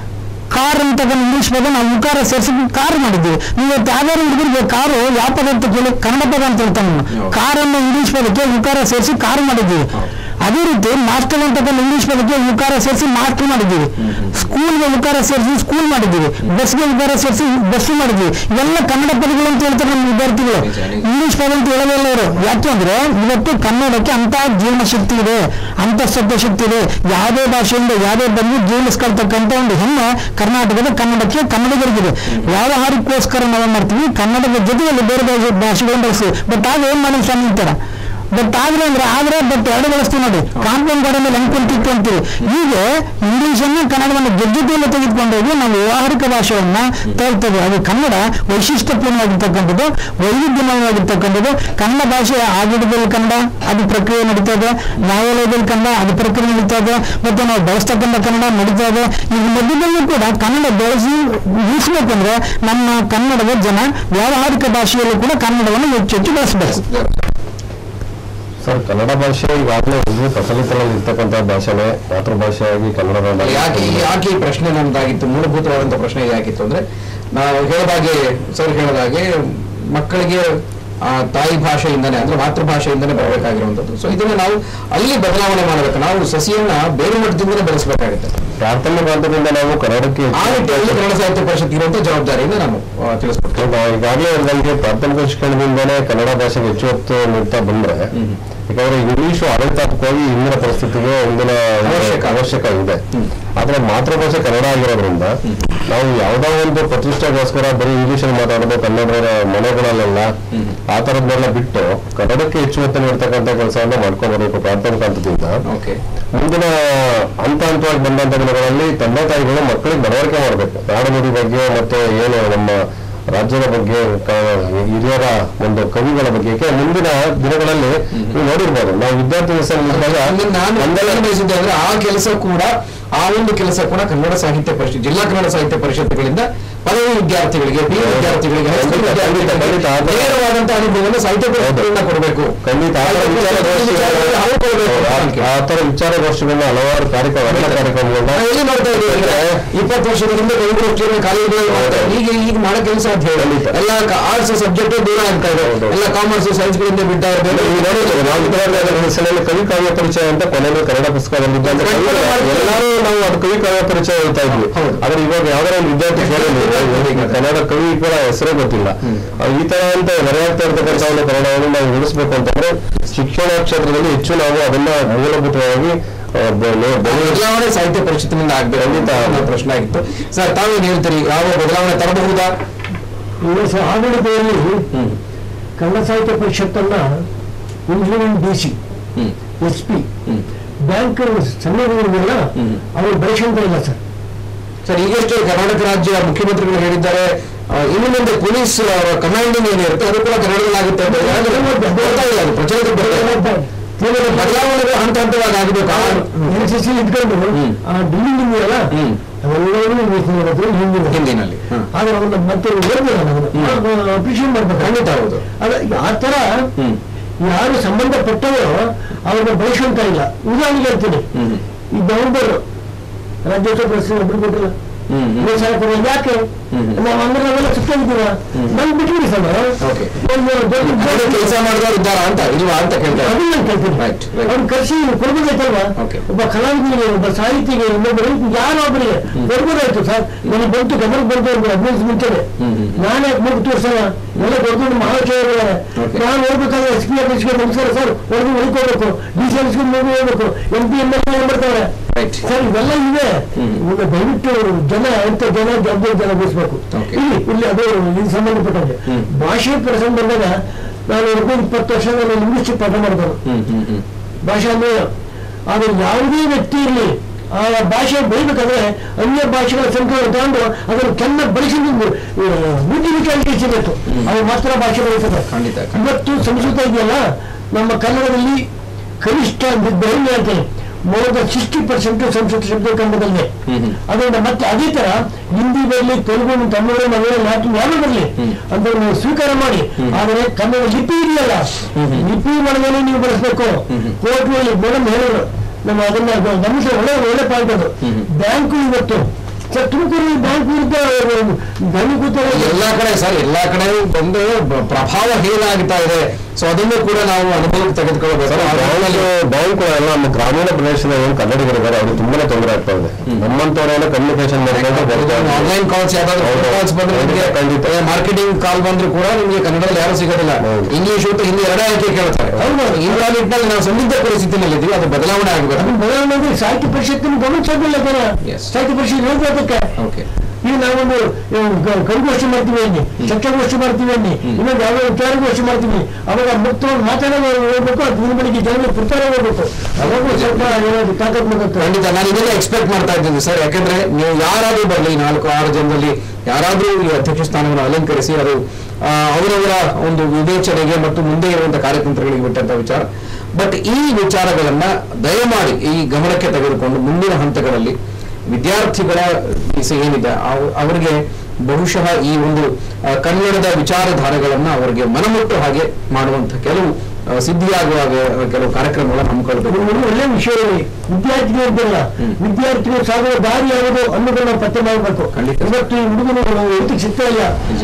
ಕಾರ್ ಅಂತಕ್ಕಂಥ ಇಂಗ್ಲಿಷ್ ಪದ ನಾವು ಉಕಾರ ಸೇರಿಸಿ ಕಾರ್ ಮಾಡಿದ್ದೀವಿ ನೀವು ಇವತ್ತು ಯಾವ್ದಾದ್ರು ಹುಡುಗರಿಗೆ ಕಾರು ಯಾವ ಪದ ಅಂತ ಕೇಳಿ ಕನ್ನಡ ಪದ ಅಂತ ಹೇಳ್ತಾನೆ ಹೌದು. ಕಾರ್ ಅನ್ನೋ ಇಂಗ್ಲಿಷ್ ಪದಕ್ಕೆ ಉಕಾರ ಸೇರಿಸಿ ಕಾರು ಮಾಡಿದ್ದೀವಿ ಅದೇ ರೀತಿ ಮಾಸ್ಟರ್ ಅಂತಕ್ಕಂಥ ಇಂಗ್ಲಿಷ್ ಪದಕ್ಕೆ ಉಕಾರ ಸೇರಿಸಿ ಮಾಸ್ಟರ್ ಮಾಡಿದ್ದೀವಿ ಸ್ಕೂಲ್ಗೆ ಉಕಾರ ಸೇರಿಸಿ ಸ್ಕೂಲ್ ಮಾಡಿದ್ದೀವಿ ಬಸ್ಗೆ ಉಕಾರ ಸೇರಿಸಿ ಬಸ್ ಮಾಡಿದ್ದೀವಿ ಇವೆಲ್ಲ ಕನ್ನಡ ಪದಗಳು ಅಂತ ಹೇಳ್ತಾರೆ ನಮ್ಮ ವಿದ್ಯಾರ್ಥಿಗಳು ನಿಜ, ನಿಜ. ಇಂಗ್ಲಿಷ್ ಪದ ಅಂತ ಹೇಳೋದೇ ಇಲ್ಲ ಅವರು ಯಾಕೆಂದ್ರೆ ಇವತ್ತು ಕನ್ನಡಕ್ಕೆ ಅಂತ ಜೀವನ ಶಕ್ತಿ ಇದೆ ಅಂತ ಸತ್ಯ ಶಕ್ತಿ ಇದೆ ಯಾವುದೇ ಭಾಷೆಯಿಂದ ಯಾವುದೇ ಬಂದು ಜೀವನಿಸ್ಕೊಳ್ತಕ್ಕಂಥ ಒಂದು ಹೆಮ್ಮೆ ಕರ್ನಾಟಕದ ಕನ್ನಡಕ್ಕೆ ಕನ್ನಡಿಗರಿಗಿದೆ ವ್ಯಾವಹಾರಿಕೋಸ್ಕರ ನಾವು ಮಾಡ್ತೀವಿ ಕನ್ನಡದ ಜೊತೆಯಲ್ಲಿ ಬೇರೆ ಬೇರೆ ಭಾಷೆಗಳನ್ನು ಬಳಸ್ತೀವಿ ಬಟ್ ಆಗ ಏನ್ ಮಾಡಿ ಸ್ವಾಮಿ ಅಂತಾರ ಬಟ್ ಆಗ್ಲಿ ಅಂದ್ರೆ ಆದ್ರೆ ಬಟ್ ಎರಡು ಬಳಸ್ತೀವಿ ನೋಡಿ ಕಾಂಪೌಂಡ್ ಗೋಡೆ ಮೇಲೆ ಹೆಂಗ್ ಕುಂತಿತ್ತು ಅಂತೀವಿ ಹೀಗೆ ಇಂಗ್ಲಿಷನ್ನು ಕನ್ನಡವನ್ನು ಜೊತೆಯಲ್ಲಿ ತೆಗೆದುಕೊಂಡೋಗಿ ನಾವು ವ್ಯಾವಹಾರಿಕ ಭಾಷೆಯನ್ನ ತೇಳ್ತೇವೆ ಅದು ಕನ್ನಡ ವೈಶಿಷ್ಟ್ಯಪೂರ್ಣವಾಗಿರ್ತಕ್ಕಂಥದ್ದು ವೈವಿಧ್ಯಮಯವಾಗಿರ್ತಕ್ಕಂಥದ್ದು ಕನ್ನಡ ಭಾಷೆ ಆಡಳಿತದಲ್ಲಿ ಕನ್ನಡ ಅದು ಪ್ರಕ್ರಿಯೆ ನಡೀತಾ ಇದೆ ನ್ಯಾಯಾಲಯದಲ್ಲಿ ಕನ್ನಡ ಅದು ಪ್ರಕ್ರಿಯೆ ನಡೀತಾ ಇದೆ ಮತ್ತೆ ನಾವು ಬಳಸ್ತಕ್ಕಂಥ ಕನ್ನಡ ನಡೀತಾ ಇದೆ ಈ ಮಧ್ಯದಲ್ಲೂ ಕೂಡ ಕನ್ನಡ ಬೆಳೆಸಿ ಉಳಿಸ್ಬೇಕಂದ್ರೆ ನಮ್ಮ ಕನ್ನಡದ ಜನ ವ್ಯಾವಹಾರಿಕ ಭಾಷೆಯಲ್ಲೂ ಕೂಡ ಕನ್ನಡವನ್ನು ಹೆಚ್ಚು ಹೆಚ್ಚು ಬಳಸಬೇಕು ಸರ್ ಕನ್ನಡ ಭಾಷೆ ಈಗಾಗಲೇ ಎಲ್ಲರೂ ಪ್ರಚಲಿತದಲ್ಲಿ ಇರ್ತಕ್ಕಂಥ ಭಾಷೆನೇ ಮಾತೃಭಾಷೆಯಾಗಿ ಕನ್ನಡ ಯಾಕೆ ಯಾಕೆ ಈ ಪ್ರಶ್ನೆ ನಮ್ದಾಗಿತ್ತು ಮೂಲಭೂತವಾದಂತ ಪ್ರಶ್ನೆ ಯಾಕಿತ್ತು ಅಂದ್ರೆ ನಾವು ಹೇಳಿದಾಗೆ ಸರ್ ಹೇಳಿದಾಗೆ ಮಕ್ಕಳಿಗೆ ಆ ತಾಯಿ ಭಾಷೆಯಿಂದನೇ ಅಂದ್ರೆ ಮಾತೃಭಾಷೆಯಿಂದನೇ ಬರಬೇಕಾಗಿರುವಂತದ್ದು ಸೊ ಇದನ್ನ ನಾವು ಅಲ್ಲಿ ಬದಲಾವಣೆ ಮಾಡಬೇಕು ನಾವು ಸಸಿಯನ್ನ ಬೇರೆ ಮಟ್ಟದಿಂದಲೇ ಬೆಳೆಸಬೇಕಾಗುತ್ತೆ ಪ್ರಾಥಮಿಕ ಹಂತದಿಂದ ನಾವು ಕನ್ನಡಕ್ಕೆ ಆ ನಿಟ್ಟಿನಲ್ಲಿ ಕನ್ನಡ ಸಾಹಿತ್ಯ ಪರಿಷತ್ ಇರುವಂತ ಜವಾಬ್ದಾರಿಯಿಂದ ನಾವು ಆ, ತಿಳಿಸ್ಕೊಡ್ತೇವೆ ನಾವು ಈಗಾಗಲೇ ಹೇಳಿದಂಗೆ ಪ್ರಾಥಮಿಕ ಶಿಕ್ಷಣದಿಂದನೇ ಕನ್ನಡ ಭಾಷೆಗೆ ಹೆಚ್ಚು ಒತ್ತು ನೀಡ್ತಾ ಬಂದ್ರೆ ಯಾಕಂದ್ರೆ ಇಂಗ್ಲಿಷು ಆಡಳಿತಾತ್ಮಕವಾಗಿ ಇಂದಿನ ಪರಿಸ್ಥಿತಿಗೆ ಒಂದಿನ ಅವಶ್ಯಕ. ಅವಶ್ಯಕ ಇದೆ ಆದ್ರೆ ಮಾತೃಭಾಷೆ ಕನ್ನಡ ಆಗಿರೋದ್ರಿಂದ ನಾವು ಯಾವ್ದೋ ಒಂದು ಪ್ರತಿಷ್ಠೆಗೋಸ್ಕರ ಬರೀ ಇಂಗ್ಲಿಷ್ ಅಲ್ಲಿ ಮಾತಾಡೋದು ಕನ್ನಡದ ಮನೆಗಳಲ್ಲೆಲ್ಲ ಆ ತರದ್ನೆಲ್ಲ ಬಿಟ್ಟು ಕನ್ನಡಕ್ಕೆ ಹೆಚ್ಚು ಒತ್ತು ನೀಡ್ತಕ್ಕಂಥ ಕೆಲಸವನ್ನ ಮಾಡ್ಕೊಂಡು ಬರಬೇಕು ಪ್ರಾಥಮಿಕ ಹಂತದಿಂದ ಓಕೆ ಮುಂದಿನ ಹಂತ ಹಂತವಾಗಿ ಬಂದಂತ ದಿನಗಳಲ್ಲಿ ತಂದೆ ತಾಯಿಗಳು ಮಕ್ಕಳಿಗೆ ಮನವರಿಕೆ ಮಾಡಬೇಕು ನಾಡುನುಡಿ ಬಗ್ಗೆ ಮತ್ತೆ ಏನು ನಮ್ಮ ರಾಜ್ಯದ ಬಗ್ಗೆ ಕ- ಹಿರಿಯರ ಒಂದು ಕವಿಗಳ ಬಗ್ಗೆ ಏಕೆ ಮುಂದಿನ ದಿನಗಳಲ್ಲಿ ನೀವು ನೋಡಿರ್ಬೋದು ನಾವು ವಿದ್ಯಾರ್ಥಿ ದಿವಸ ಅಲ್ಲಿ ನಾನು ಒಂದೆಲ್ಲ ಬಯಸಿದ್ದೆ ಅಂದ್ರೆ ಆ ಕೆಲಸ ಕೂಡ ಆ ಒಂದು ಕೆಲಸ ಕೂಡ ಕನ್ನಡ ಸಾಹಿತ್ಯ ಪರಿಷತ್ ಜಿಲ್ಲಾ ಕನ್ನಡ ಸಾಹಿತ್ಯ ಪರಿಷತ್ಗಳಿಂದ ಪದವಿ ವಿದ್ಯಾರ್ಥಿಗಳಿಗೆ ಪಿ ಯು ವಿದ್ಯಾರ್ಥಿಗಳಿಗೆ ಹೈಸ್ಕೂಲ್ ಖಂಡಿತ, ಖಂಡಿತ, ಖಂಡಿತ. ವಿದ್ಯಾರ್ಥಿಗಳಿಗೆ ನೇರವಾದಂತಹ ಅನುಭವವನ್ನು ಸಾಹಿತ್ಯ ಪರಿಷತ್ಗಳಿಂದ ಕೊಡಬೇಕು ಖಂಡಿತ ಆ ಥರ ವಿಚಾರಗೋಷ್ಠಿಗಳನ್ನ- ಅವ್ರು ಕೊಡ್ಬೇಕು ಅಂತ ಆ ತರ ವಿಚಾರಗೋಷ್ಠಿಗಳನ್ನ ಹಲವಾರು ಕಾರ್ಯಕ್ರಮ ಎಲ್ಲ ಕಾರ್ಯಕ್ರಮಗಳನ್ನ ನಾವು ಎಲ್ಲಿ ನೋಡ್ತಾ ಇದ್ದೀವಿ ಅಂದ್ರೆ ಇಪ್ಪತ್ತು ವರ್ಷದ ಹಿಂದೆ ಕವಿಗೋಷ್ಠಿಯನ್ನು ಕಾಲೇಜುಗಳಲ್ಲಿ ಮಾಡ್ತಾ ಇದ್ವಿ. ಈಗ ಈಗ ಮಾಡಕ್ಕೆ ಸಾಧ್ಯ ಇಲ್ಲ ಖಂಡಿತ. ಎಲ್ಲ ಆರ್ಟ್ಸ್ ಸಬ್ಜೆಕ್ಟ್ ದೂರ ಆಗ್ತಾ ಇದೆ ಹೌದು. ಎಲ್ಲ ಕಾಮರ್ಸ್ ಸೈನ್ಸ್ ಗಳಿಂದ ಬಿಡ್ತಾ ಈಗ ಇದ್ದಾರೆ ನೋಡಿದ್ದೇವೆ, ನಾವು ವಿದ್ಯಾರ್ಥಿಗಳ ಹೆಸರಲ್ಲಿ ಕವಿ ಕಾವ್ಯ ಪರಿಚಯ ಅಂತ ಕೊನೆಯಲ್ಲಿ ಕನ್ನಡ ಪುಸ್ತಕದಲ್ಲಿ ಇದ್ದಂತ ಕವಿಗಳು ಎಲ್ಲರೂ ನಾವು ಅದು ಕವಿ ಕಾವ್ಯ ಪರಿಚಯ ಹೇಳ್ತಾ ಇದ್ವಿ ಹೌದು. ಆದ್ರೆ ಇವಾಗ ಯಾವ್ದಾರ ಒಂದು ವಿದ್ಯಾರ್ಥಿ ಕೇಳಿದ್ರೆ ಕನ್ನಡ ಕವಿ ಕೂಡ ಹೆಸರೇ ಗೊತ್ತಿಲ್ಲ ಆ, ಈ ತರ ಅಂತ ನೆರೆಯಾಗ್ತಾ ಇರ್ತಕ್ಕಂಥ ಒಂದು ಕನ್ನಡವನ್ನು ನಾವು ಉಳಿಸ್ಬೇಕು ಅಂತಂದ್ರೆ ಶಿಕ್ಷಣ ಕ್ಷೇತ್ರದಲ್ಲಿ ಹೆಚ್ಚು ನಾವು ಅದನ್ನ ಮೂಲಭೂತವಾಗಿ ಆ, ಬೆ- ಬೆ- ಬೆಳೆಯ- ಬದಲಾವಣೆ ಸಾಹಿತ್ಯ ಪರಿಷತ್ತಿನಿಂದ ಆಗ್ಬೇಕು ಅಂತ ಅನ್ನೋ ಪ್ರಶ್ನೆ ಆಗಿತ್ತು ಸರ್ ತಾವೇನ್ ಹೇಳ್ತೀರಿ ಯಾವ ಬದಲಾವಣೆ ತರಬಹುದಾ ಈಗ ಸ- ಆಡಳಿತದಲ್ಲಿ ಕನ್ನಡ ಸಾಹಿತ್ಯ ಪರಿಷತ್ತನ್ನ engineering D C hmm S P hmm bank ಸಣ್ಣಗಳಿಗೆಲ್ಲ ಅವರು ಬೆಳೆಸಂತ ಇಲ್ಲ ಸರ್ ಸರ್ ಈಗಷ್ಟೇ ಕರ್ನಾಟಕ ರಾಜ್ಯ ಮುಖ್ಯಮಂತ್ರಿಗಳು ಹೇಳಿದ್ದಾರೆ ಆ, ಇನ್ನು ಮುಂದೆ ಪೊಲೀಸ್ ಕಮಾಂಡಿಂಗ್ ಏನಿರುತ್ತೆ ಅದು ಕೂಡ ಕನ್ನಡದಲ್ಲಾಗುತ್ತೆ ಅಂತ ಹೇಳಿದ್ರೆ ಬರ್ತಾ ಇಲ್ಲ ಅದು ಪ್ರಚಲಿತ ಬರ್ತಾ ಇಲ್ಲ. ಕೆಲವು ಬದಲಾವಣೆಗಳು ಹಂತ ಹಂತವಾಗಿ ಆಗಬೇಕು ಎನ್ ಸಿ ಸಿ ಇಟ್ಕೊಂಡು ಹ್ಮ್. ಆ ಡ್ರಿಲ್ಲಿಂಗ್ ಇದೆಯಲ್ಲ ಹ್ಮ್. ಅವೆಲ್ಲವೂ ಹಿಂದಿನ ಹಿಂದಿನ ಹಿಂದಿನಲ್ಲಿ ಹ. ಆದ್ರೆ ಅವನ್ನ ಮತ್ತೆ ಅಪ್ರಿಷಿಯೇಟ್ ಮಾಡ್ಬೇಕು ಖಂಡಿತ ಹೌದು ಅದ ಆ ತರ ಹ್ಮ್. ಯಾರು ಸಂಬಂಧಪಟ್ಟವರು ಅವ್ರನ್ನ ಬಳಸುವಂತ ಇಲ್ಲ ಉದಾಹರಣೆಗೆ ಹೇಳ್ತೀನಿ ಹ್ಮ್. ಈ ನವೆಂಬರ್ ರಾಜ್ಯೋತ್ಸವ ಪ್ರಶಸ್ತಿ ಒಬ್ರು ಕೊಟ್ಟಿಲ್ಲ ಹ್ಮ್, ಹ್ಮ್. ಮೂರು ಸಾವಿರ ಕೊಡೋದು ಯಾಕೆ ಹ್ಮ್. ನಾವು ಅಂದ್ರೆ ನಾವೆಲ್ಲ ಸುತ್ತಾಗಿದ್ದೀವ ನಮ್ಗೆ ಬಿಟ್ಬಿಡಿ ಸರ್ Okay. ಒಂದು ದೊಡ್ಡ ಕೆಲಸ ಮಾಡಿದವರು ಇದ್ದಾರಾ ಅಂತ ಇಲ್ವಾ ಅಂತ ಕೇಳ್ತಾರೆ ಅದನ್ನ ನಾನು ಕೇಳ್ತೀನಿ Right, right. ಅವ್ರು ಕರ್ಸಿ ಕೊಡ್ಬೋದಾಯ್ತಲ್ವಾ Okay. ಒಬ್ಬ ಕಲಾವಿದನಿಗೆ ಒಬ್ಬ ಸಾಹಿತಿಗೆ ಇನ್ನೊಬ್ಬರು ಯಾರೋ ಒಬ್ಬರಿಗೆ ಕೊಡ್ಬೋದಾಯ್ತು ಸರ್ ನನಗೆ ಬಂತು ಗಮನಕ್ಕೆ ಬಂತು ಒಂದು ಹದಿನೈದು ಮುಂಚೆನೆ ಹ್ಮ್, ಹ್ಮ್. ನಾನೇ ಮೂಗು ತೋರ್ಸಲ್ಲ ಎಲ್ಲ ದೊಡ್ಡ ದೊಡ್ಡ ಮಹಾಶಯಗಳಿದ್ದಾರೆ Okay. ನಾನು ಹೋಗ್ಬೇಕಾದ್ರೆ ಎಸ್ ಪಿ ಆಫೀಸ್ಗೆ ನಮಸ್ಕಾರ ಸರ್ ಹೊರಗೆ ಉಳ್ಕೋಬೇಕು ಡಿ ಸಿ ಆಫೀಸ್ಗೆ ಮೂಗು ಹೋಗ್ಬೇಕು ಎಂ ಪಿ ಎಂ ಎಲ್ ಏನ್ ಮಾಡ್ತಾರೆ Right. ಸರ್ ಇವೆಲ್ಲ ಇವೆ ಹ್ಮ್. ಇವಾಗ ದಯವಿಟ್ಟು ಜನ ಎಂತ ಜನ ಜವಾಬ್ದಾರಿ ಜನ ವಹಿಸ್ಬೇಕು Okay. ಇಲ್ಲಿ ಇಲ್ಲಿ ಅದು ಇದು ಸಂಬಂಧಪಟ್ಟಂಗೆ ಹ್ಮ್. ಭಾಷೆ ಪ್ರಸಂಗ ಬಂದಾಗ ನಾನು ಎರಡು ಇಪ್ಪತ್ತು ವರ್ಷ ನಾನು ಇಂಗ್ಲಿಷ್ ಪಾಠ ಮಾಡಿದವರು ಹ್ಮ್ ಹ್ಮ್ ಹ್ಮ್ ಭಾಷೆ ಅಂದ್ರೆ ಆದ್ರೆ ಯಾವುದೇ ವ್ಯಕ್ತಿ ಇರಲಿ ಆ ಭಾಷೆ ಬೆಳಿಬೇಕಾದ್ರೆ ಅನ್ಯ ಭಾಷೆಗಳ ಸಂಖ್ಯೆ ತಗೊಂಡು ಅದನ್ನು ಚೆನ್ನಾಗಿ ಬಳಸಿ ಬುದ್ಧಿವಿಚಾರಿಕೆ ಸಿಗಬೇಕು ಅವು ಮಾತ್ರ ಭಾಷೆ ಬೆಳೀತದೆ ಖಂಡಿತ, ಖಂಡಿತ. ಇವತ್ತು ಸಂಸ್ಕೃತ ಇದೆಯಲ್ಲ ನಮ್ಮ ಕನ್ನಡದಲ್ಲಿ ಕನಿಷ್ಠ ಧೈರ್ಯ ಅಂತೇಳಿ more the sixty percent Sanskrit ಶಬ್ದ ಕನ್ನಡದಲ್ಲಿದೆ ಹ್ಮ್ ಹ್ಮ್. ಅದರಿಂದ ಮತ್ತೆ ಅದೇ ತರ ಹಿಂದಿ ಬರಲಿ ತೆಲುಗು ತಮಿಳು ಮಲಯಾಳ ಲ್ಯಾಟಿನ್ ಯಾರು ಬರಲಿ ಅದನ್ನು ನೀವು ಸ್ವೀಕಾರ ಮಾಡಿ ಆದರೆ ಕನ್ನಡ ಲಿಪಿ ಇದೆಯಲ್ಲ ಲಿಪಿ ಮಾಡಿದ್ರೆ ನೀವು ಬಳಸಬೇಕು ಕೋರ್ಟ್ನಲ್ಲಿ ಮೇಡಮ್ ಹೇಳಿದ್ರು ನಮ್ಮ ಅದನ್ನ ಗಮನಿಸ ಒಳ್ಳೆ ಒಳ್ಳೆ ಪಾಯಿಂಟ್ ಅದು ಬ್ಯಾಂಕು ಇವತ್ತು ಸರ್ ತುಮಕೂರಲ್ಲಿ ಬ್ಯಾಂಕ್ ವಿರುದ್ಧ ಗಣಿ ಕೂತಾರೆ ಎಲ್ಲಾ ಕಡೆ ಸರ್ ಎಲ್ಲಾ ಕಡೆ ಒಂದು ಬ- ಪ್ರಭಾವ ಹೇಗಾಗ್ತಾ ಇದೆ ಸೊ ಅದನ್ನು ಕೂಡ ನಾವು ಅನುಭವಕ್ಕೆ ತೆಗೆದುಕೊಳ್ಬೇಕು ಬ್ಯಾಂಕ್ ಬ್ಯಾಂಕ್ಗಳೆಲ್ಲ ನಮ್ಮ ಗ್ರಾಮೀಣ ಪ್ರದೇಶದ ಏನು ಕನ್ನಡಿಗರಿದ್ದಾರೆ ಅವ್ರಿಗೆ ತುಂಬಾನೇ ತೊಂದರೆ ಆಗ್ತಾ ಇದೆ ನಮ್ಮಂತವರೆಲ್ಲ ಕಮ್ಯುನಿಕೇಶನ್ ಮಾಡ್ಕೊಂಡು ಆನ್ಲೈನ್ ಕಾಲ್ಸ್ ಯಾವ್ದಾದ್ರು ಹೌದು. ಕಾಲ್ಸ್ ಬಂದ್ರೆ ನಿಮಗೆ ಖಂಡಿತ. ಮಾರ್ಕೆಟಿಂಗ್ ಕಾಲ್ ಬಂದ್ರು ಕೂಡ ನಿಮಗೆ ಕನ್ನಡದಲ್ಲಿ ಯಾರು ಸಿಗೋದಿಲ್ಲ ಹೌದು. ಇಂಗ್ಲಿಷ್ ಮತ್ತು ಹಿಂದಿ ಎರಡೇ ಆಯ್ಕೆ ಕೇಳ್ತಾರೆ ಹೌದು. ಇಂಥ ನಿಟ್ಟಿನಲ್ಲಿ ನಾವು ಸಂದಿಗ್ಧ ಪರಿಸ್ಥಿತಿನಲ್ಲಿ ಇದ್ದೀವಿ ಅದು ಬದಲಾವಣೆ ಆಗಬೇಕು ಅದು ಬದಲಾವಣೆ ಸಾಹಿತ್ಯ ಪರಿಷತ್ತಿನ ಗಮನಿಸೋದಿಲ್ಲ ಜನ Yes. ಸಾಹಿತ್ಯ ಪರಿಷತ್ ಹೇಳ್ಬೋದಕ್ಕೆ ಓಕೆ ಈಗ ನಾವೊಂದು ಕವಿಗೋಷ್ಠಿ ಮಾಡ್ತೀವಿ ಅಲ್ಲಿ ಚರ್ಚಾಗೋಷ್ಠಿ ಮಾಡ್ತೀವಿ ಅಲ್ಲಿ ಇನ್ನೊಂದು ಯಾವ ವಿಚಾರಗೋಷ್ಠಿ ಮಾಡ್ತೀವಿ ಅವಾಗ ಮುಕ್ತವಾಗಿ ಮಾತಾಡೋದು ಹೋಗ್ಬೇಕು ಅದು ದಿನಗಳಿಗೆ ಜನರಿಗೆ ಪ್ರಚಾರ ಹೋಗ್ಬೇಕು ಅವಾಗ ಸ್ವಲ್ಪ ಏನಾದ್ರು ತಾಕತ್ ಮುಗುತ್ತೆ ಖಂಡಿತ ನಾನು ಇದೆಲ್ಲ ಎಕ್ಸ್ಪೆಕ್ಟ್ ಮಾಡ್ತಾ ಇದ್ದೀನಿ ಸರ್ ಯಾಕಂದ್ರೆ ನೀವು ಯಾರಾದ್ರೂ ಬರಲಿ ನಾಲ್ಕು ಆರು ಜನರಲ್ಲಿ ಯಾರಾದ್ರೂ ಈ ಅಧ್ಯಕ್ಷ ಸ್ಥಾನವನ್ನು ಅಲಂಕರಿಸಿ ಅದು ಆ, ಅವರವರ ಒಂದು ವಿವೇಚನೆಗೆ ಮತ್ತು ಮುಂದೆ ಇರುವಂತಹ ಕಾರ್ಯತಂತ್ರಗಳಿಗೆ ಬಿಟ್ಟಂತ ವಿಚಾರ ಬಟ್ ಈ ವಿಚಾರಗಳನ್ನ ದಯಮಾಡಿ ಈ ಗಮನಕ್ಕೆ ತೆಗೆದುಕೊಂಡು ಮುಂದಿನ ಹಂತಗಳಲ್ಲಿ ವಿದ್ಯಾರ್ಥಿಗಳ ಸ- ಏನಿದೆ ಅವ್- ಅವರಿಗೆ ಬಹುಶಃ ಈ ಒಂದು ಆ, ಕನ್ನಡದ ವಿಚಾರಧಾರೆಗಳನ್ನ ಅವರಿಗೆ ಮನಮುಟ್ಟು ಹಾಗೆ ಮಾಡುವಂತ ಕೆಲವು ಆ, ಸಿದ್ಧಿಯಾಗುವ ಹಾಗೆ ಕೆಲವು ಕಾರ್ಯಕ್ರಮಗಳನ್ನು ಹಮ್ಮಿಕೊಳ್ಬೇಕು ಇದು ಒಂದು ಒಳ್ಳೆ ವಿಷಯ ಹೇಳಿ ವಿದ್ಯಾರ್ಥಿಗಳು ಇದ್ದಲ್ಲ ವಿದ್ಯಾರ್ಥಿಗಳು ಸಾಗುವ ದಾರಿ ಯಾವುದು ಅನ್ನೋದನ್ನ ಪತ್ತೆ ಮಾಡಬೇಕು ಖಂಡಿತ. ಇವತ್ತು ಈ ಹುಡುಗರು ಎದಕ್ಕೆ ಸಿಗ್ತಾ ಇಲ್ಲ ನಿಜ.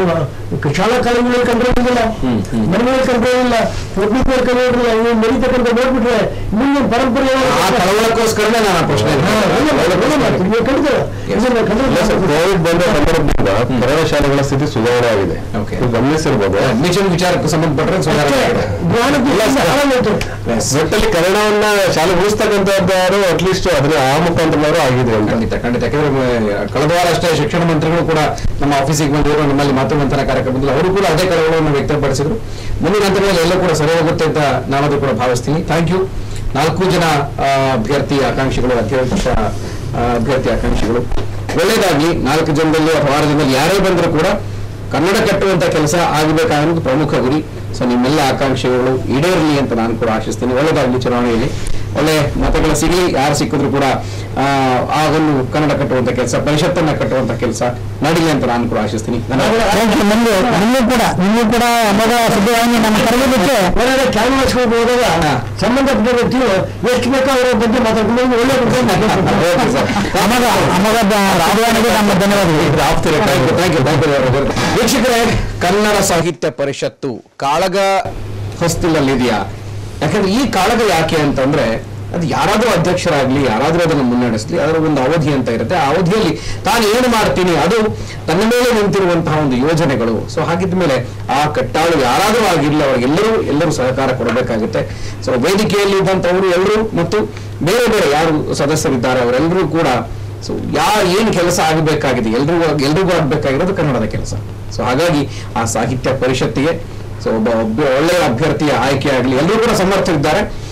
ಏನು, ಶಾಲಾ ಕಾಲೇಜುಗಳಲ್ಲಿ ಕಂಟ್ರೋಲ್ ಇಲ್ಲ ಹ್ಮ್, ಹ್ಮ್. ಮನೆಗಳಲ್ಲಿ ಕಂಟ್ರೋಲ್ ಇಲ್ಲ ಪಬ್ಲಿಕ್ ಕಂಟ್ರೋಲ್ ಇಲ್ಲ ಇವು ನಡೀತಕ್ಕಂಥ ನೋಡ್ಬಿಟ್ರೆ ಮುಂದಿನ ಪರಂಪರೆ ಆ ಕಳವಳಕ್ಕೋಸ್ಕರನೇ ನಾನು ಆ ಪ್ರಶ್ನೆ ಹಾ, ಒಳ್ಳೆ ಮಾತು, ಒಳ್ಳೆ ಮಾತು. ನೀವು ಖಂಡಿತ ಇದನ್ನ ಖಂಡಿತ ಕೋವಿಡ್ ಬಂದ ಸಂದರ್ಭದಿಂದ ಕನ್ನಡ ಶಾಲೆಗಳ ಸ್ಥಿತಿ ಸುಧಾರಣೆ ಆಗಿದೆ Okay. ನೀವು ಗಮನಿಸಿರ್ಬೋದು ಅಡ್ಮಿಷನ್ ವಿಚಾರಕ್ಕೆ ಸಂಬಂಧಪಟ್ಟರೆ ಸುಧಾರಣೆ ಅಷ್ಟೇ. ಆಗಿದೆ. ಜ್ಞಾನದಿಂದ ಆರಾಮಾಯ್ತು. ಒಟ್ಟಲ್ಲಿ ಕನ್ನಡವನ್ನ ಶಾಲೆ ಉಳಿಸ್ತಕ್ಕಂಥದ್ದಾರು ಅಟ್ಲೀಸ್ಟ್ ಅದನ್ನ ಆ ಮುಖಾಂತರನಾದ್ರು ಆಗಿದೆ ಅಂತ ಖಂಡಿತ ಖಂಡಿತ ಯಾಕಂದ್ರೆ ಆ, ಕಳೆದ ವಾರ ಅಷ್ಟೇ ಶಿಕ್ಷಣ ಮಂತ್ರಿಗಳು ಕೂಡ ನಮ್ಮ ಆಫೀಸಿಗೆ ಬಂದಿರುವ ನಮ್ಮಲ್ಲಿ ಮಾತುಮಂಥನ ಕಾರ್ಯಕ್ರಮದಲ್ಲಿ ಅವರು ಕೂಡ ಅದೇ ಕಳವಳವನ್ನು ವ್ಯಕ್ತಪಡಿಸಿದ್ರು ಮುಂದಿನ ಹಂತಗಳಲ್ಲಿ ಎಲ್ಲ ಕೂಡ ಸರಿ ಹೋಗುತ್ತೆ ಅಂತ ನಾನದು ಕೂಡ ಭಾವಿಸ್ತೀನಿ ಥ್ಯಾಂಕ್ ಯು ನಾಲ್ಕು ಜನ ಆ, ಅಭ್ಯರ್ಥಿ ಆಕಾಂಕ್ಷಿಗಳು ಅಧ್ಯಕ್ಷ ಆ, ಅಭ್ಯರ್ಥಿ ಆಕಾಂಕ್ಷಿಗಳು ಒಳ್ಳೇದಾಗ್ಲಿ ನಾಲ್ಕು ಜನದಲ್ಲಿ ಅಥವಾ ಆರು ಜನದಲ್ಲಿ ಯಾರೇ ಬಂದರೂ ಕೂಡ ಕನ್ನಡ ಕಟ್ಟುವಂತ ಕೆಲಸ ಆಗಬೇಕಾಗಿರೋದು ಪ್ರಮುಖ ಗುರಿ ಸೊ ನಿಮ್ಮೆಲ್ಲ ಆಕಾಂಕ್ಷೆಗಳು ಈಡೇರಲಿ ಅಂತ ನಾನು ಕೂಡ ಆಶಿಸ್ತೀನಿ ಒಳ್ಳೆದಾಗಲಿ ಚುನಾವಣೆಯಲ್ಲಿ ಒಳ್ಳೆ ಮತಗಳ ಸಿಗಲಿ ಯಾರು ಸಿಕ್ಕಿದ್ರು ಕೂಡ ಆ, ಆ ಒಂದು ಕನ್ನಡ ಕಟ್ಟುವಂತ ಕೆಲಸ ಪರಿಷತ್ತನ್ನ ಕಟ್ಟುವಂತ ಕೆಲಸ ನಡೀಲಿ ಅಂತ ನಾನು ಕೂಡ ಆಶಿಸ್ತೀನಿ ಧನ್ಯವಾದ. ಥ್ಯಾಂಕ್ ಯು ನಿಮ್ಗೆ ನಿಮಗೂ ಕೂಡ ನಿಮಗೂ ಕೂಡ ಅಮೋಘ ಸುದ್ದಿವಾಹಿನಿ ನಮ್ಮ ಕರೆದಿದ್ದಕ್ಕೆ ಹೊರಗಡೆ ಕ್ಯಾನ್ವಾಸ್ಗೆ ಹೋದಾಗ ಹಾ. ಸಂಬಂಧಪಟ್ಟ ವ್ಯಕ್ತಿಗಳು ಎಷ್ಟು ಬೇಕೋ ಅವರ ಬಗ್ಗೆ ಮಾತಾಡ್ಕೊಂಡು ಒಳ್ಳೆ ಬಗ್ಗೆ ಮಾತಾಡ್ತಾರೆ. Okay sir. ಅಮೋಘ ಅಮೋಘ ಸುದ್ದಿವಾಹಿನಿಗೆ ನಮ್ಮ ಧನ್ಯವಾದಗಳು ಆಪ್ತಿರ thank you thank you thank you ವೀಕ್ಷಕರೇ ಕನ್ನಡ ಸಾಹಿತ್ಯ ಪರಿಷತ್ತು ಕಾಳಗ ಹೊಸ್ತಿಲಲ್ಲಿದೆಯಾ ಯಾಕಂದ್ರೆ ಈ ಕಾಳಗ ಯಾಕೆ ಅಂತಂದ್ರೆ ಅದು ಯಾರಾದ್ರೂ ಅಧ್ಯಕ್ಷರಾಗ್ಲಿ ಯಾರಾದ್ರೂ ಅದನ್ನು ಮುನ್ನಡೆಸಲಿ ಅದರ ಒಂದು ಅವಧಿ ಅಂತ ಇರುತ್ತೆ ಆ ಅವಧಿಯಲ್ಲಿ ತಾನು ಏನು ಮಾಡ್ತೀನಿ ಅದು ತನ್ನ ಮೇಲೆ ನಿಂತಿರುವಂತಹ ಒಂದು ಯೋಜನೆಗಳು ಸೊ ಹಾಗಿದ್ದ ಮೇಲೆ ಆ ಕಟ್ಟಾಳು ಯಾರಾದರೂ ಆಗಿರಲಿ ಅವರಿಗೆಲ್ಲರೂ ಎಲ್ಲರೂ ಸಹಕಾರ ಕೊಡಬೇಕಾಗುತ್ತೆ ಸೊ ವೇದಿಕೆಯಲ್ಲಿ ಇದ್ದಂಥವರು ಎಲ್ಲರೂ ಮತ್ತು ಬೇರೆ ಬೇರೆ ಯಾರು ಸದಸ್ಯರಿದ್ದಾರೆ ಅವರೆಲ್ಲರೂ ಕೂಡ ಸೊ ಯಾ ಏನು ಕೆಲಸ ಆಗಬೇಕಾಗಿದೆ ಎಲ್ರಿಗೂ ಎಲ್ರಿಗೂ ಆಗಬೇಕಾಗಿರೋದು ಕನ್ನಡದ ಕೆಲಸ ಸೊ ಹಾಗಾಗಿ ಆ ಸಾಹಿತ್ಯ ಪರಿಷತ್ತಿಗೆ ಸೊ ಒಬ್ಬ ಒಬ್ಬ ಒಳ್ಳೆಯ ಅಭ್ಯರ್ಥಿಯ ಆಯ್ಕೆ ಆಗಲಿ ಎಲ್ಲರೂ ಕೂಡ ಸಮರ್ಥರಿದ್ದಾರೆ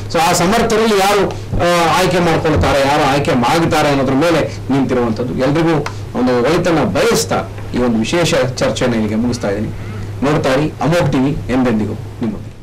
ಸೊ ಆ ಸಮರ್ಥರಲ್ಲಿ ಯಾರು ಆ, ಆಯ್ಕೆ ಮಾಡ್ಕೊಳ್ತಾರೆ ಯಾರು ಆಯ್ಕೆ ಮಾಡ್ತಾರೆ ಅನ್ನೋದ್ರ ಮೇಲೆ ನಿಂತಿರುವಂಥದ್ದು ಎಲ್ರಿಗೂ ಒಂದು ಒಳಿತನ್ನ ಬಯಸ್ತಾ ಈ ಒಂದು ವಿಶೇಷ ಚರ್ಚೆನ ಇಲ್ಲಿಗೆ ಮುಗಿಸ್ತಾ ಇದ್ದೀನಿ ನೋಡ್ತಾ ಇರಿ ಅಮೋಕ್ ಟಿವಿ ಎಂದೆಂದಿಗೂ ನಿಮ್ಮೊಂದಿಗೆ